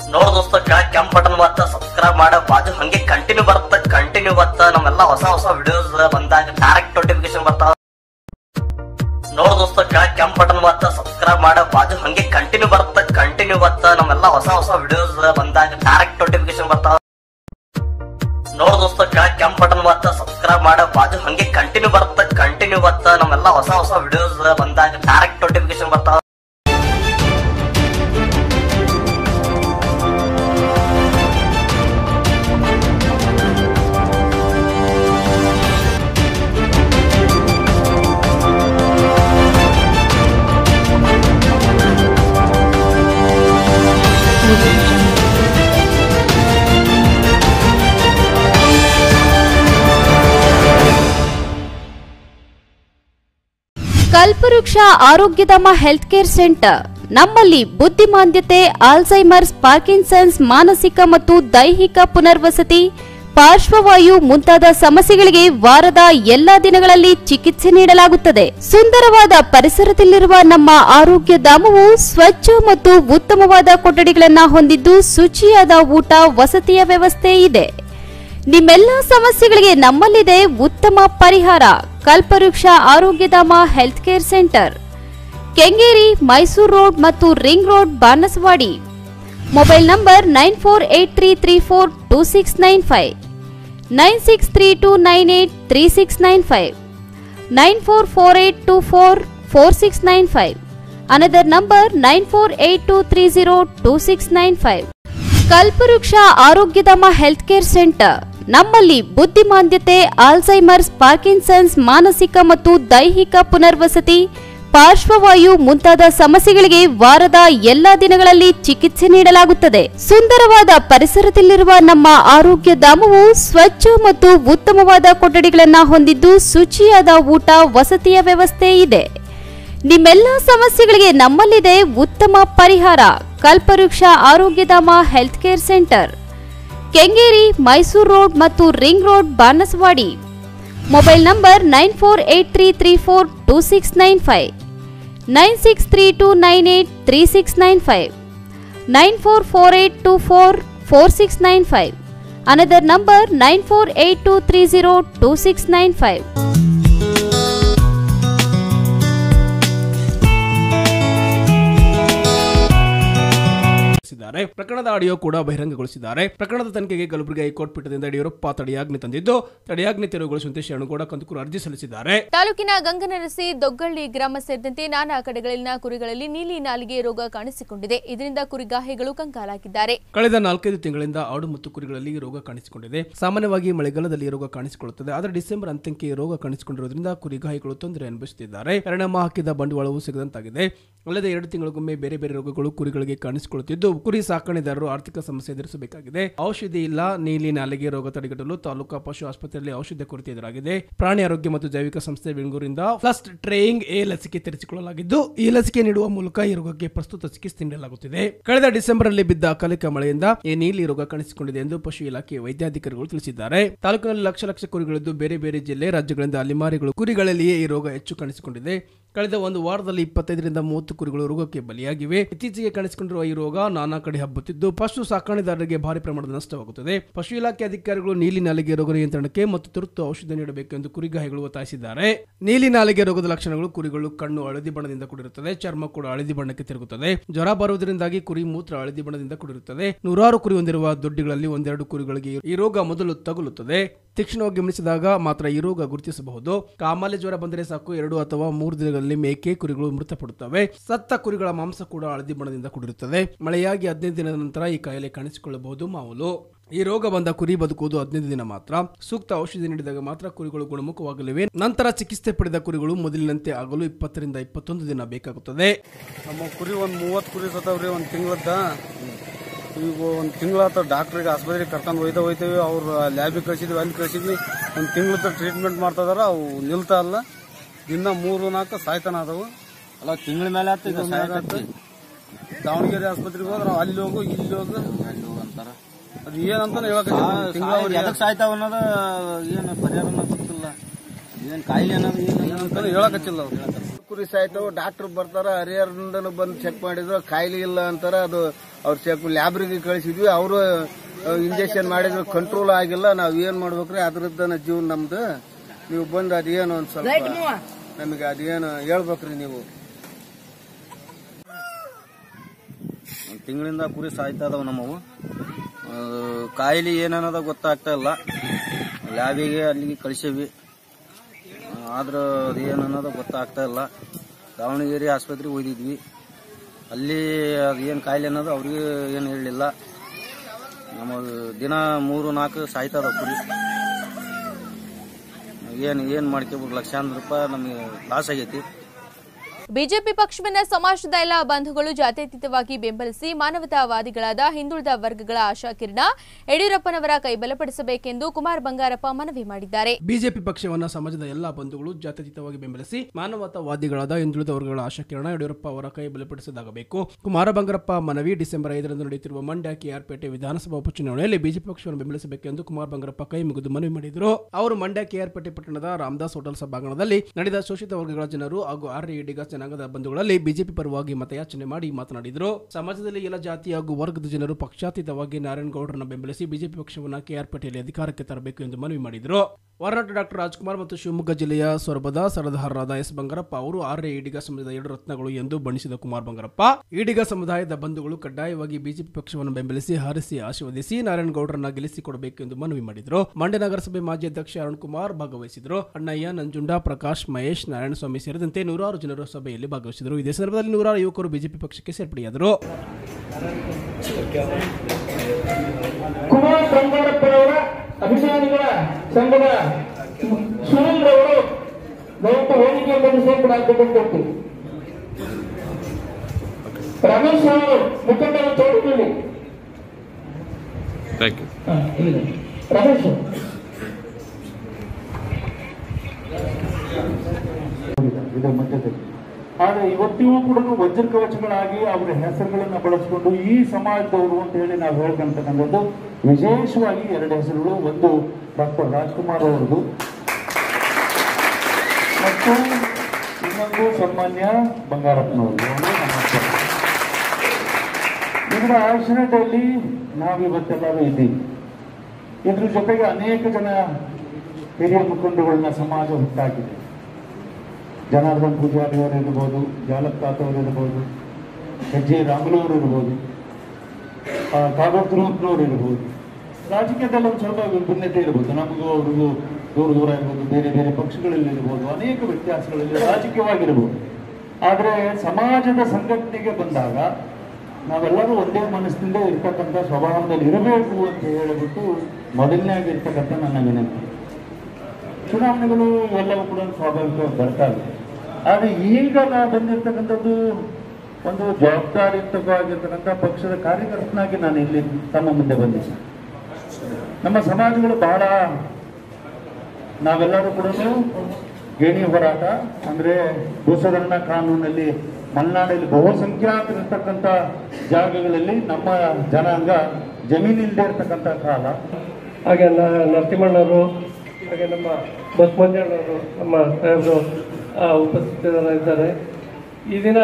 ನೋಡ್ ದೋಸ್ತ ಕೆಳಗ್ ಕೆಂಪ್ ಬಟನ್ ಬತ್ತ ಸಬ್ಸ್ಕ್ರೈಬ್ ಮಾಡ ಬಾಜು ಹಂಗೆ ಕಂಟಿನ್ಯೂ ಬರುತ್ತ ಕಂಟಿನ್ಯೂ ಬತ್ತ ನಮ್ಮೆಲ್ಲ ಹೊಸ ಹೊಸ ವಿಡಿಯೋಸ್ ಬಂದಾಗ ಡೈರೆಕ್ಟ್ ನೋಟಿಫಿಕೇಶನ್ ಬರ್ತಾವ ನೋಡ್ ದೋಸ್ತ ಕೆಳಗ್ ಕೆಂಪ್ ಬಟನ್ ಬತ್ತ ಸಬ್ಸ್ಕ್ರೈಬ್ ಮಾಡ ಬಾಜು ಹಂಗೆ ಕಂಟಿನ್ಯೂ ಬರುತ್ತ ಕಂಟಿನ್ಯೂ ಬತ್ತ ನಮ್ಮೆಲ್ಲ ಹೊಸ ಹೊಸ ವಿಡಿಯೋಸ್ ಬಂದಾಗ ಡೈರೆಕ್ಟ್ ನೋಟಿಫಿಕೇಶನ್ ಬರ್ತಾವ ನೋಡ್ ದೋಸ್ತ ಕೆಳಗ್ ಕೆಂಪ್ ಬಟನ್ ಬತ್ತ ಸಬ್ಸ್ಕ್ರೈಬ್ ಮಾಡ ಬಾಜು ಹಂಗೆ ಕಂಟಿನ್ಯೂ ಬರುತ್ತ ಕಂಟಿನ್ಯೂ ಬತ್ತ ನಮ್ಮೆಲ್ಲ ಹೊಸ ಹೊಸ ವಿಡಿಯೋಸ್ ಬಂದಾಗ ಡೈರೆಕ್ಟ್ ನೋಟಿಫಿಕೇಶನ್ ಬರ್ತಾವ ಕಲ್ಪವೃಕ್ಷ ಆರೋಗ್ಯಧಾಮ ಹೆಲ್ತ್ ಕೇರ್ ಸೆಂಟರ್ ನಮ್ಮಲ್ಲಿ ಬುದ್ಧಿಮಾಂದ್ಯತೆ ಆಲ್ಝೈಮರ್ಸ್ ಪಾರ್ಕಿನ್ಸನ್ಸ್ ಮಾನಸಿಕ ಮತ್ತು ದೈಹಿಕ ಪುನರ್ವಸತಿ ಪಾರ್ಶ್ವವಾಯು ಮುಂತಾದ ಸಮಸ್ಯೆಗಳಿಗೆ ವಾರದ ಎಲ್ಲಾ ದಿನಗಳಲ್ಲಿ ಚಿಕಿತ್ಸೆ ನೀಡಲಾಗುತ್ತದೆ ಸುಂದರವಾದ ಪರಿಸರದಲ್ಲಿರುವ ನಮ್ಮ ಆರೋಗ್ಯ ಧಾಮವು ಸ್ವಚ್ಛ ಮತ್ತು ಉತ್ತಮವಾದ ಕೊಠಡಿಗಳನ್ನು ಹೊಂದಿದ್ದು ಶುಚಿಯಾದ ಊಟ ವಸತಿಯ ವ್ಯವಸ್ಥೆ ಇದೆ ನಿಮ್ಮೆಲ್ಲ ಸಮಸ್ಯೆಗಳಿಗೆ ನಮ್ಮಲ್ಲಿದೆ ಉತ್ತಮ ಪರಿಹಾರ ಕಲ್ಪವೃಕ್ಷ Arogyadhama health care centre Kengeri Mysuru road ಮತ್ತು ring road Banaswadi mobile number nine four eight three three four two six nine five nine six three two nine eight three six nine five nine four four eight two four four six nine five another number nine four eight two three zero two six nine five ಕಲ್ಪವೃಕ್ಷ Arogyadhama health care centre ನಮ್ಮಲ್ಲಿ ಬುದ್ಧಿಮಾಂದ್ಯತೆ Alzheimer's Parkinson's ಮಾನಸಿಕ ಮತ್ತು ದೈಹಿಕ ಪುನರ್ವಸತಿ ಪಾರ್ಶ್ವವಾಯು ಮುಂತಾದ ಸಮಸ್ಯೆಗಳಿಗೆ ವಾರದ ಎಲ್ಲಾ ದಿನಗಳಲ್ಲಿ ಚಿಕಿತ್ಸೆ ನೀಡಲಾಗುತ್ತದೆ ಸುಂದರವಾದ ಪರಿಸರದಲ್ಲಿರುವ ನಮ್ಮ ಆರೋಗ್ಯ ಧಾಮವು ಸ್ವಚ್ಛ ಮತ್ತು ಉತ್ತಮವಾದ ಕೊಠಡಿಗಳನ್ನು ಹೊಂದಿದ್ದು ಶುಚಿಯಾದ ಊಟ ವಸತಿಯ ವ್ಯವಸ್ಥೆ ಇದೆ ನಿಮ್ಮೆಲ್ಲ ಸಮಸ್ಯೆಗಳಿಗೆ ನಮ್ಮಲ್ಲಿದೆ ಉತ್ತಮ ಪರಿಹಾರ ಕಲ್ಪವೃಕ್ಷ Arogyadhama health care centre Kengeri Mysuru road ಮತ್ತು ring road Banaswadi mobile number nine four eight three three four two six nine five nine six three two nine eight three six nine five nine four four eight two four four six nine five another number nine four eight two three zero two six nine five ತಿಳಿಸಿದ್ದಾರೆ ಪ್ರಕರಣದ audio ಕೂಡ ಬಹಿರಂಗಗೊಳಿಸಿದ್ದಾರೆ ಪ್ರಕರಣದ ತನಿಖೆಗೆ Kalaburagi high court ಪೀಠದಿಂದ Yediyurappa ತಡೆಯಾಜ್ಞೆ ತಂದಿದ್ದು ತಡೆಯಾಜ್ಞೆ ತೆರವುಗೊಳಿಸುವಂತೆ ಶರಣಗೌಡ ಕಂದುಕೂರು ಅರ್ಜಿ ಸಲ್ಲಿಸಿದ್ದಾರೆ ತಾಲೂಕಿನ ಗಂಗನರಸಿ ದೊಗ್ಗಳ್ಳಿ ಗ್ರಾಮ ಸೇರಿದಂತೆ ನಾನಾ ಕಡೆಗಳಲ್ಲಿನ ಕುರಿಗಳಲ್ಲಿ ನೀಲಿ ನಾಲಿಗೆ ರೋಗ ಕಾಣಿಸಿಕೊಂಡಿದೆ ಇದರಿಂದ ಕುರಿಗಾಹಿಗಳು ಕಂಗಾಲಾಗಿದ್ದಾರೆ ಕಳೆದ ನಾಲ್ಕೈದು ತಿಂಗಳಿಂದ ಆಡು ಮತ್ತು ಕುರಿಗಳಲ್ಲಿ ಈ ರೋಗ ಕಾಣಿಸಿಕೊಂಡಿದೆ ಸಾಮಾನ್ಯವಾಗಿ ಮಳೆಗಾಲದಲ್ಲಿ ಈ ರೋಗ ಕಾಣಿಸಿಕೊಳ್ಳುತ್ತದೆ ಆದರೆ ಡಿಸೆಂಬರ್ ಅಂತ್ಯಕ್ಕೆ ಈ ರೋಗ ಕಾಣಿಸಿಕೊಂಡಿರುವುದರಿಂದ ಕುರಿಗಾಹಿಗಳು ತೊಂದರೆ ಅನುಭವಿಸುತ್ತಿದ್ದಾರೆ ಪರಿಣಾಮ ಹಾಕಿದ ಬಂಡವಾಳವು ಸಿಗದಂತಾಗಿದೆ ಅಲ್ಲದೆ ಎರಡು ತಿಂಗಳಿಗೊಮ್ಮೆ ಬೇರೆ ಬೇರೆ ರೋಗಗಳು ಕುರಿಗಳಿಗೆ ಕಾಣಿಸಿಕೊಳ್ಳುತ್ತಿದ್ದು ಕುರಿ ಸಾಕಣೆದಾರರು ಆರ್ಥಿಕ ಸಮಸ್ಯೆ ಎದುರಿಸಬೇಕಾಗಿದೆ ಔಷಧಿ ಇಲ್ಲ ನೀಲಿ ನಾಲಿಗೆ ರೋಗ ತಡೆಗಟ್ಟಲು ತಾಲೂಕಾ ಪಶು ಆಸ್ಪತ್ರೆಯಲ್ಲಿ ಔಷಧ ಕೊರತೆ ಎದುರಾಗಿದೆ ಪ್ರಾಣಿ ಆರೋಗ್ಯ ಮತ್ತು ಜೈವಿಕ ಸಂಸ್ಥೆ ಬೆಂಗಳೂರಿಂದ ಫಸ್ಟ್ ಟ್ರೇಯಿಂಗ್ ಎ ಲಸಿಕೆ ತೆರೆಸಿಕೊಳ್ಳಲಾಗಿದ್ದು ಈ ಲಸಿಕೆ ನೀಡುವ ಮೂಲಕ ಈ ರೋಗಕ್ಕೆ ಪ್ರಸ್ತುತ ಚಿಕಿತ್ಸೆ ನೀಡಲಾಗುತ್ತಿದೆ ಕಳೆದ ಡಿಸೆಂಬರ್ ಅಲ್ಲಿ ಬಿದ್ದ ಅಕಾಲಿಕ ಮಳೆಯಿಂದ ಈ ನೀಲಿ ರೋಗ ಕಾಣಿಸಿಕೊಂಡಿದೆ ಎಂದು ಪಶು ಇಲಾಖೆ ವೈದ್ಯಾಧಿಕಾರಿಗಳು ತಿಳಿಸಿದ್ದಾರೆ ತಾಲೂಕಿನಲ್ಲಿ ಲಕ್ಷ ಲಕ್ಷ ಕುರಿಗಳಿದ್ದು ಬೇರೆ ಬೇರೆ ಜಿಲ್ಲೆ ರಾಜ್ಯಗಳಿಂದ ಅಲಿಮಾರಿಗಳು ಕುರಿಗಳಲ್ಲಿಯೇ ಈ ರೋಗ ಹೆಚ್ಚು ಕಾಣಿಸಿಕೊಂಡಿದೆ ಕಳೆದ ಒಂದು ವಾರದಲ್ಲಿ ಇಪ್ಪತ್ತೈದರಿಂದ ಮೂವತ್ತು ಕುರಿಗಳು ರೋಗಕ್ಕೆ ಬಲಿಯಾಗಿವೆ ಇತ್ತೀಚೆಗೆ ಕಾಣಿಸಿಕೊಂಡಿರುವ ಈ ರೋಗ ನಾನಾ ಕಡೆ ಹಬ್ಬುತ್ತಿದ್ದು ಪಶು ಸಾಕಣೆದಾರರಿಗೆ ಭಾರಿ ಪ್ರಮಾಣದ ನಷ್ಟವಾಗುತ್ತದೆ ಪಶು ಇಲಾಖೆ ಅಧಿಕಾರಿಗಳು ನೀಲಿ ನಾಲಿಗೆ ರೋಗ ನಿಯಂತ್ರಣಕ್ಕೆ ಮತ್ತು ತುರ್ತು ಔಷಧ ನೀಡಬೇಕು ಎಂದು ಕುರಿಗಾಹಿಗಳು ಒತ್ತಾಯಿಸಿದ್ದಾರೆ ನೀಲಿ ನಾಲಿಗೆ ರೋಗದ ಲಕ್ಷಣಗಳು ಕುರಿಗಳು ಕಣ್ಣು ಹಳದಿ ಬಣ್ಣದಿಂದ ಕೂಡಿರುತ್ತದೆ ಚರ್ಮ ಕೂಡ ಹಳದಿ ಬಣ್ಣಕ್ಕೆ ತಿರುಗುತ್ತದೆ ಜ್ವರ ಬರುವುದರಿಂದಾಗಿ ಕುರಿ ಮೂತ್ರ ಹಳದಿ ಬಣ್ಣದಿಂದ ಕೂಡಿರುತ್ತದೆ ನೂರಾರು ಕುರಿ ಹೊಂದಿರುವ ದೊಡ್ಡಿಗಳಲ್ಲಿ ಒಂದೆರಡು ಕುರಿಗಳಿಗೆ ಈ ರೋಗ ಮೊದಲು ತಗುಲುತ್ತದೆ ತೀಕ್ಷ್ಣವಾಗಿ ಗಮನಿಸಿದಾಗ ಮಾತ್ರ ಈ ರೋಗ ಗುರುತಿಸಬಹುದು ಕಾಮಾಲೆ ಜ್ವರ ಬಂದರೆ ಸಾಕು ಎರಡು ಅಥವಾ ಮೂರು ದಿನಗಳಲ್ಲಿ ಮೇಕೆ ಕುರಿಗಳು ಮೃತಪಡುತ್ತವೆ ಸತ್ತ ಕುರಿಗಳ ಮಾಂಸ ಕೂಡ ಹಳದಿ ಬಣ್ಣದಿಂದ ಕೂಡಿರುತ್ತದೆ ಮಳೆಯಾಗಿ ಹದಿನೈದು ದಿನದ ನಂತರ ಈ ಕಾಯಿಲೆ ಕಾಣಿಸಿಕೊಳ್ಳಬಹುದು ಮಾಮೂಲು ಈ ರೋಗ ಬಂದ ಕುರಿ ಬದುಕುವುದು ಹದಿನೈದು ದಿನ ಮಾತ್ರ ಸೂಕ್ತ ಔಷಧಿ ನೀಡಿದಾಗ ಮಾತ್ರ ಕುರಿಗಳು ಗುಣಮುಖವಾಗಲಿವೆ ನಂತರ ಚಿಕಿತ್ಸೆ ಪಡೆದ ಕುರಿಗಳು ಮೊದಲಿನಂತೆ ಆಗಲು ಇಪ್ಪತ್ತರಿಂದ ಇಪ್ಪತ್ತೊಂದು ದಿನ ಬೇಕಾಗುತ್ತದೆ ನಮ್ಮ ಕುರಿ ಒಂದು ಮೂವತ್ತು ಕುರಿ ಸತ್ತವ್ರಿ ಒಂದು ತಿಂಗಳದ್ದ ಈಗ ಒಂದು ತಿಂಗಳಾತ ಡಾಕ್ಟ್ರಿಗೆ ಆಸ್ಪತ್ರೆಗೆ ಕರ್ಕೊಂಡು ಹೋಯ್ತಾ ಹೋಯ್ತೇವೆ ಅವ್ರು ಲ್ಯಾಬಿಗೆ ಕಳಿಸಿದ್ವಿ ಅಲ್ಲಿ ಕಳಿಸಿದ್ವಿ ಒಂದು ತಿಂಗಳದ ಟ್ರೀಟ್ಮೆಂಟ್ ಮಾಡ್ತಾ ಇದಾರ ಅವು ನಿಲ್ತಾ ಇಲ್ಲ ದಿನ ಮೂರು ನಾಲ್ಕು ಸಾಯ್ತಾನ ಅದಾವು ಅಲ್ಲ ತಿಂಗಳ ಮೇಲೆ ಆತು ಈಗ ಸಾಯಕತ್ತಿ. ದಾವಣಗೆರೆ ಆಸ್ಪತ್ರೆಗೆ ಹೋದ್ರೆ ನಾವು ಅಲ್ಲಿ ಹೋಗು ಇಲ್ಲಿ ಹೋಗು ಅಲ್ಲಿ ಹೋಗು ಅಂತಾರ ಅದು ಏನಂತಾನೆ ಆ, ಹೇಳಕ್ ಸಾಯೋದು ಎದಕ್ ಸಾಯ್ತಾವ ಅನ್ನೋದು ಏನು ಪರಿಹಾರ ಗೊತ್ತಿಲ್ಲ ಏನ್ ಕಾಯಿಲೆ ಅನ್ನೋದು ಏನು ಅಂತಾನೆ ಹೇಳಕತ್ತಿಲ್ಲ ಅವ್ರು ಕುರಿ ಸಾಯ್ತಾವ ಡಾಕ್ಟರ್ ಬರ್ತಾರ ಹರಿಹರದಿಂದನೂ ಬಂದು ಚೆಕ್ ಮಾಡಿದ್ರು ಕಾಯಿಲೆ ಇಲ್ಲ ಅಂತಾರ ಅದು ಅವ್ರ ಚೆಕ್ ಲ್ಯಾಬ್ರಿಗೆ ಕಳಿಸಿದ್ವಿ ಅವರು ಇಂಜೆಕ್ಷನ್ ಮಾಡಿದ್ರು ಕಂಟ್ರೋಲ್ ಆಗಿಲ್ಲ ನಾವ್ ಏನ್ ಮಾಡ್ಬೇಕ್ರಿ ಅದ್ರದ್ದನ ಜೀವನ ನಮ್ದು ನೀವು ಬಂದು ಅದೇನು ಒಂದ್ ಸ್ವಲ್ಪ ನಮಗೆ ಅದೇನು ಹೇಳ್ಬೇಕ್ರಿ ನೀವು ಒಂದು ತಿಂಗಳಿಂದ ಕುರಿ ಸಾಯ್ತಾ ಇದಾವ ನಮ್ಮವು ಆ, ಕಾಯಿಲೆ ಏನನ್ನೋದ ಗೊತ್ತಾಗ್ತಾ ಇಲ್ಲ ಲ್ಯಾಬಿಗೆ ಅಲ್ಲಿಗೆ ಕಳಿಸೀವಿ ಆದ್ರೆ ಅದು ಏನನ್ನೋದು ಗೊತ್ತಾಗ್ತಾ ಇಲ್ಲ ದಾವಣಗೆರೆ ಆಸ್ಪತ್ರೆಗೆ ಒಯ್ದಿದ್ವಿ ಅಲ್ಲಿ ಅದು ಏನು ಕಾಯಿಲೆ ಅನ್ನೋದು ಅವ್ರಿಗೆ ಏನು ಹೇಳಲಿಲ್ಲ ನಮ್ಮ ದಿನ ಮೂರು ನಾಲ್ಕು ಸಾಯ್ತಾ ಇದಾವ ಕುರಿ ಏನು ಏನು ಮಾಡ್ಕೋಬೇಕು ಲಕ್ಷಾಂತರ ರೂಪಾಯಿ ನಮಗೆ ಲಾಸ್ ಆಗೈತಿ ಬಿಜೆಪಿ ಪಕ್ಷವನ್ನ ಸಮಾಜದ ಎಲ್ಲ ಬಂಧುಗಳು ಜಾತ್ಯತೀತವಾಗಿ ಬೆಂಬಲಿಸಿ ಮಾನವತಾವಾದಿಗಳಾದ ಹಿಂದುಳಿದ ವರ್ಗಗಳ ಆಶಾಕಿರಣ ಯಡಿಯೂರಪ್ಪನವರ ಕೈ ಬಲಪಡಿಸಬೇಕೆಂದು ಕುಮಾರ್ ಬಂಗಾರಪ್ಪ ಮನವಿ ಮಾಡಿದ್ದಾರೆ ಬಿಜೆಪಿ ಪಕ್ಷವನ್ನ ಸಮಾಜದ ಎಲ್ಲಾ ಬಂಧುಗಳು ಜಾತ್ಯತೀತವಾಗಿ ಬೆಂಬಲಿಸಿ ಮಾನವತಾವಾದಿಗಳಾದ ಹಿಂದುಳಿದ ವರ್ಗಗಳ ಆಶಾಕಿರಣ ಯಡಿಯೂರಪ್ಪ ಅವರ ಕೈ ಬಲಪಡಿಸದಾಗಬೇಕು ಕುಮಾರ ಬಂಗಾರಪ್ಪ ಮನವಿ ಡಿಸೆಂಬರ್ ಐದರಂದು ನಡೆಯುತ್ತಿರುವ ಮಂಡ್ಯ ಕೆಆರ್ಪೇಟೆ ವಿಧಾನಸಭಾ ಉಪಚುನಾವಣೆಯಲ್ಲಿ ಬಿಜೆಪಿ ಪಕ್ಷವನ್ನು ಬೆಂಬಲಿಸಬೇಕೆಂದು ಕುಮಾರ್ ಬಂಗಾರಪ್ಪ ಕೈ ಮುಗಿದು ಮನವಿ ಮಾಡಿದರು ಅವರು ಮಂಡ್ಯ ಕೆಆರ್ಪೇಟೆ ಪಟ್ಟಣದ ರಾಮದಾಸ್ ಹೋಟೆಲ್ ಸಭಾಂಗಣದಲ್ಲಿ ನಡೆದ ಶೋಷಿತ ವರ್ಗಗಳ ಜನರು ಹಾಗೂ ಆರ್ಯ ಇಡಿಗ ಜನಾಂಗದ ಬಂಧುಗಳಲ್ಲಿ ಬಿಜೆಪಿ ಪರವಾಗಿ ಮತಯಾಚನೆ ಮಾಡಿ ಮಾತನಾಡಿದರು ಸಮಾಜದಲ್ಲಿ ಎಲ್ಲ ಜಾತಿ ಹಾಗೂ ವರ್ಗದ ಜನರು ಪಕ್ಷಾತೀತವಾಗಿ ನಾರಾಯಣಗೌಡರನ್ನ ಬೆಂಬಲಿಸಿ ಬಿಜೆಪಿ ಪಕ್ಷವನ್ನು ಕೆಆರ್ಪೇಟೆಯಲ್ಲಿ ಅಧಿಕಾರಕ್ಕೆ ತರಬೇಕು ಎಂದು ಮನವಿ ಮಾಡಿದರು ವಾರನಾಟ ಡಾಕ್ಟರ್ ರಾಜ್ಕುಮಾರ್ ಮತ್ತು ಶಿವಮೊಗ್ಗ ಜಿಲ್ಲೆಯ ಸೊರಬದ ಸರದಾರರಾದ ಎಸ್ ಬಂಗಾರಪ್ಪ ಅವರು ಆರ್ಯ ಈಡಿಗ ಸಮುದಾಯದ ಎರಡು ರತ್ನಗಳು ಎಂದು ಬಣ್ಣಿಸಿದ ಕುಮಾರ್ ಬಂಗಾರಪ್ಪ ಈಡಿಗ ಸಮುದಾಯದ ಬಂಧುಗಳು ಕಡ್ಡಾಯವಾಗಿ ಬಿಜೆಪಿ ಪಕ್ಷವನ್ನು ಬೆಂಬಲಿಸಿ ಹಾರಿಸಿ ಆಶೀರ್ವದಿಸಿ ನಾರಾಯಣಗೌಡರನ್ನ ಗೆಲ್ಲಿಸಿಕೊಡಬೇಕು ಎಂದು ಮನವಿ ಮಾಡಿದರು ಮಂಡ್ಯ ನಗರಸಭೆ ಮಾಜಿ ಅಧ್ಯಕ್ಷ ಅರುಣ್ ಕುಮಾರ್ ಭಾಗವಹಿಸಿದರು ಅಣ್ಣಯ್ಯ ನಂಜುಂಡ ಪ್ರಕಾಶ್ ಮಹೇಶ್ ನಾರಾಯಣಸ್ವಾಮಿ ಸೇರಿದಂತೆ ನೂರಾರು ಜನರು ಸಭೆಯಲ್ಲಿ ಭಾಗವಹಿಸಿದರು ಇದೇ ಸಂದರ್ಭದಲ್ಲಿ ನೂರಾರು ಯುವಕರು ಬಿಜೆಪಿ ಪಕ್ಷಕ್ಕೆ ಸೇರ್ಪಡೆಯಾದರು ಕುಮಾರ್ ಬಂಗಾರಪ್ಪನವರ ಅಭಿಮಾನಿಗಳ ಸಂಘದ ಸುನಿಲ್ ರವರು ದಯವಿಟ್ಟು ವೇದಿಕೆ ಮೇಲೆ ಸೇರ್ಪಡಾಗಬೇಕು ಕೊಡ್ತೀವಿ ರಮೇಶ್ ಅವರು ಮುಖಂಡರ ತೋರಿಸಲಿ ರಮೇಶ್ ಇದರ ಮಧ್ಯದಲ್ಲಿ ಆದ್ರೆ ಇವತ್ತಿಗೂ ಕೂಡ ವಜ್ರ ಕವಚಗಳಾಗಿ ಅವರ ಹೆಸರುಗಳನ್ನ ಬಳಸಿಕೊಂಡು ಈ ಸಮಾಜದವರು ಅಂತ ಹೇಳಿ ನಾವು ಹೇಳ್ಕೊಂತಕ್ಕಂಥದ್ದು ವಿಶೇಷವಾಗಿ ಎರಡು ಹೆಸರುಗಳು ಒಂದು ಡಾಕ್ಟರ್ ರಾಜ್ಕುಮಾರ್ ಅವರದು ಮತ್ತು ಇನ್ನೊಂದು ಸನ್ಮಾನ್ಯ ಬಂಗಾರಪ್ಪನವರು ಅವರು ನಮ್ಮ ಅಕ್ಕ. ಇದರ ಆಶ್ರಯದಲ್ಲಿ ನಾವಿವತ್ತೆಲ್ಲರೂ ಇದ್ದೀವಿ ಇದ್ರ ಜೊತೆಗೆ ಅನೇಕ ಜನ ಹಿರಿಯ ಮುಖಂಡಗಳನ್ನ ಸಮಾಜ ಹುಟ್ಟಾಕಿದೆ ಜನಾರ್ದನ್ ಪೂಜಾರಿ ಅವರು ಇರ್ಬೋದು ಜಾಲಪ್ತಾತ್ ಅವರು ಇರ್ಬೋದು ಎಚ್ ಜೆ ರಾಮುಲವರು ಇರ್ಬೋದು ಕಾಗೋಡ್ ಧ್ರುವಪ್ಪನವರು ಇರ್ಬೋದು ರಾಜಕೀಯದಲ್ಲಿ ಒಂದು ಸ್ವಲ್ಪ ವಿಭಿನ್ನತೆ ಇರ್ಬೋದು ನಮಗೂ ಅವ್ರಿಗೂ ದೂರ ದೂರ ಇರ್ಬೋದು ಬೇರೆ ಬೇರೆ ಪಕ್ಷಗಳಲ್ಲಿ ಇರ್ಬೋದು ಅನೇಕ ವ್ಯತ್ಯಾಸಗಳಲ್ಲಿ ರಾಜಕೀಯವಾಗಿರ್ಬೋದು ಆದರೆ ಸಮಾಜದ ಸಂಘಟನೆಗೆ ಬಂದಾಗ ನಾವೆಲ್ಲರೂ ಒಂದೇ ಮನಸ್ಸಿನಿಂದ ಇರ್ತಕ್ಕಂಥ ಸ್ವಭಾವದಲ್ಲಿ ಇರಬೇಕು ಅಂತ ಹೇಳಿಬಿಟ್ಟು ಮೊದಲನೇಯಾಗಿ ಇರ್ತಕ್ಕಂಥ ನನ್ನ ವಿನಂತಿ ಚುನಾವಣೆಗಳು ಎಲ್ಲವೂ ಕೂಡ ಸ್ವಾಭಾವಿಕವಾಗಿ ಬರ್ತಾ ಇದೆ ಆದರೆ ಈಗ ನಾವು ಬಂದಿರ್ತಕ್ಕಂಥದ್ದು ಒಂದು ಜವಾಬ್ದಾರಿಯುತವಾಗಿರ್ತಕ್ಕಂಥ ಪಕ್ಷದ ಕಾರ್ಯಕರ್ತನಾಗಿ ನಾನು ಇಲ್ಲಿ ತಮ್ಮ ಮುಂದೆ ಬಂದಿದ್ದೆ ನಮ್ಮ ಸಮಾಜಗಳು ಬಹಳ ನಾವೆಲ್ಲರೂ ಕೂಡ ಗೇಣಿ ಹೋರಾಟ ಅಂದ್ರೆ ಭೂಸುಧಾರಣಾ ಕಾನೂನಲ್ಲಿ ಮಲೆನಾಡಲ್ಲಿ ಬಹುಸಂಖ್ಯಾತರಿರ್ತಕ್ಕಂಥ ಜಾಗಗಳಲ್ಲಿ ನಮ್ಮ ಜನಾಂಗ ಜಮೀನಿಲ್ಲದೆ ಇರ್ತಕ್ಕಂಥ ಕಾಲ ಹಾಗೆ ನ- ನರಸಿಂಹಣ್ಣವರು ಹಾಗೆ ನಮ್ಮ ಬಸಮಂಜಣ್ಣವರು ನಮ್ಮ ಸಾಹೇಬರು ಆ, ಉಪಸ್ಥಿತರಿದ್ದಾರೆ ಈ ದಿನ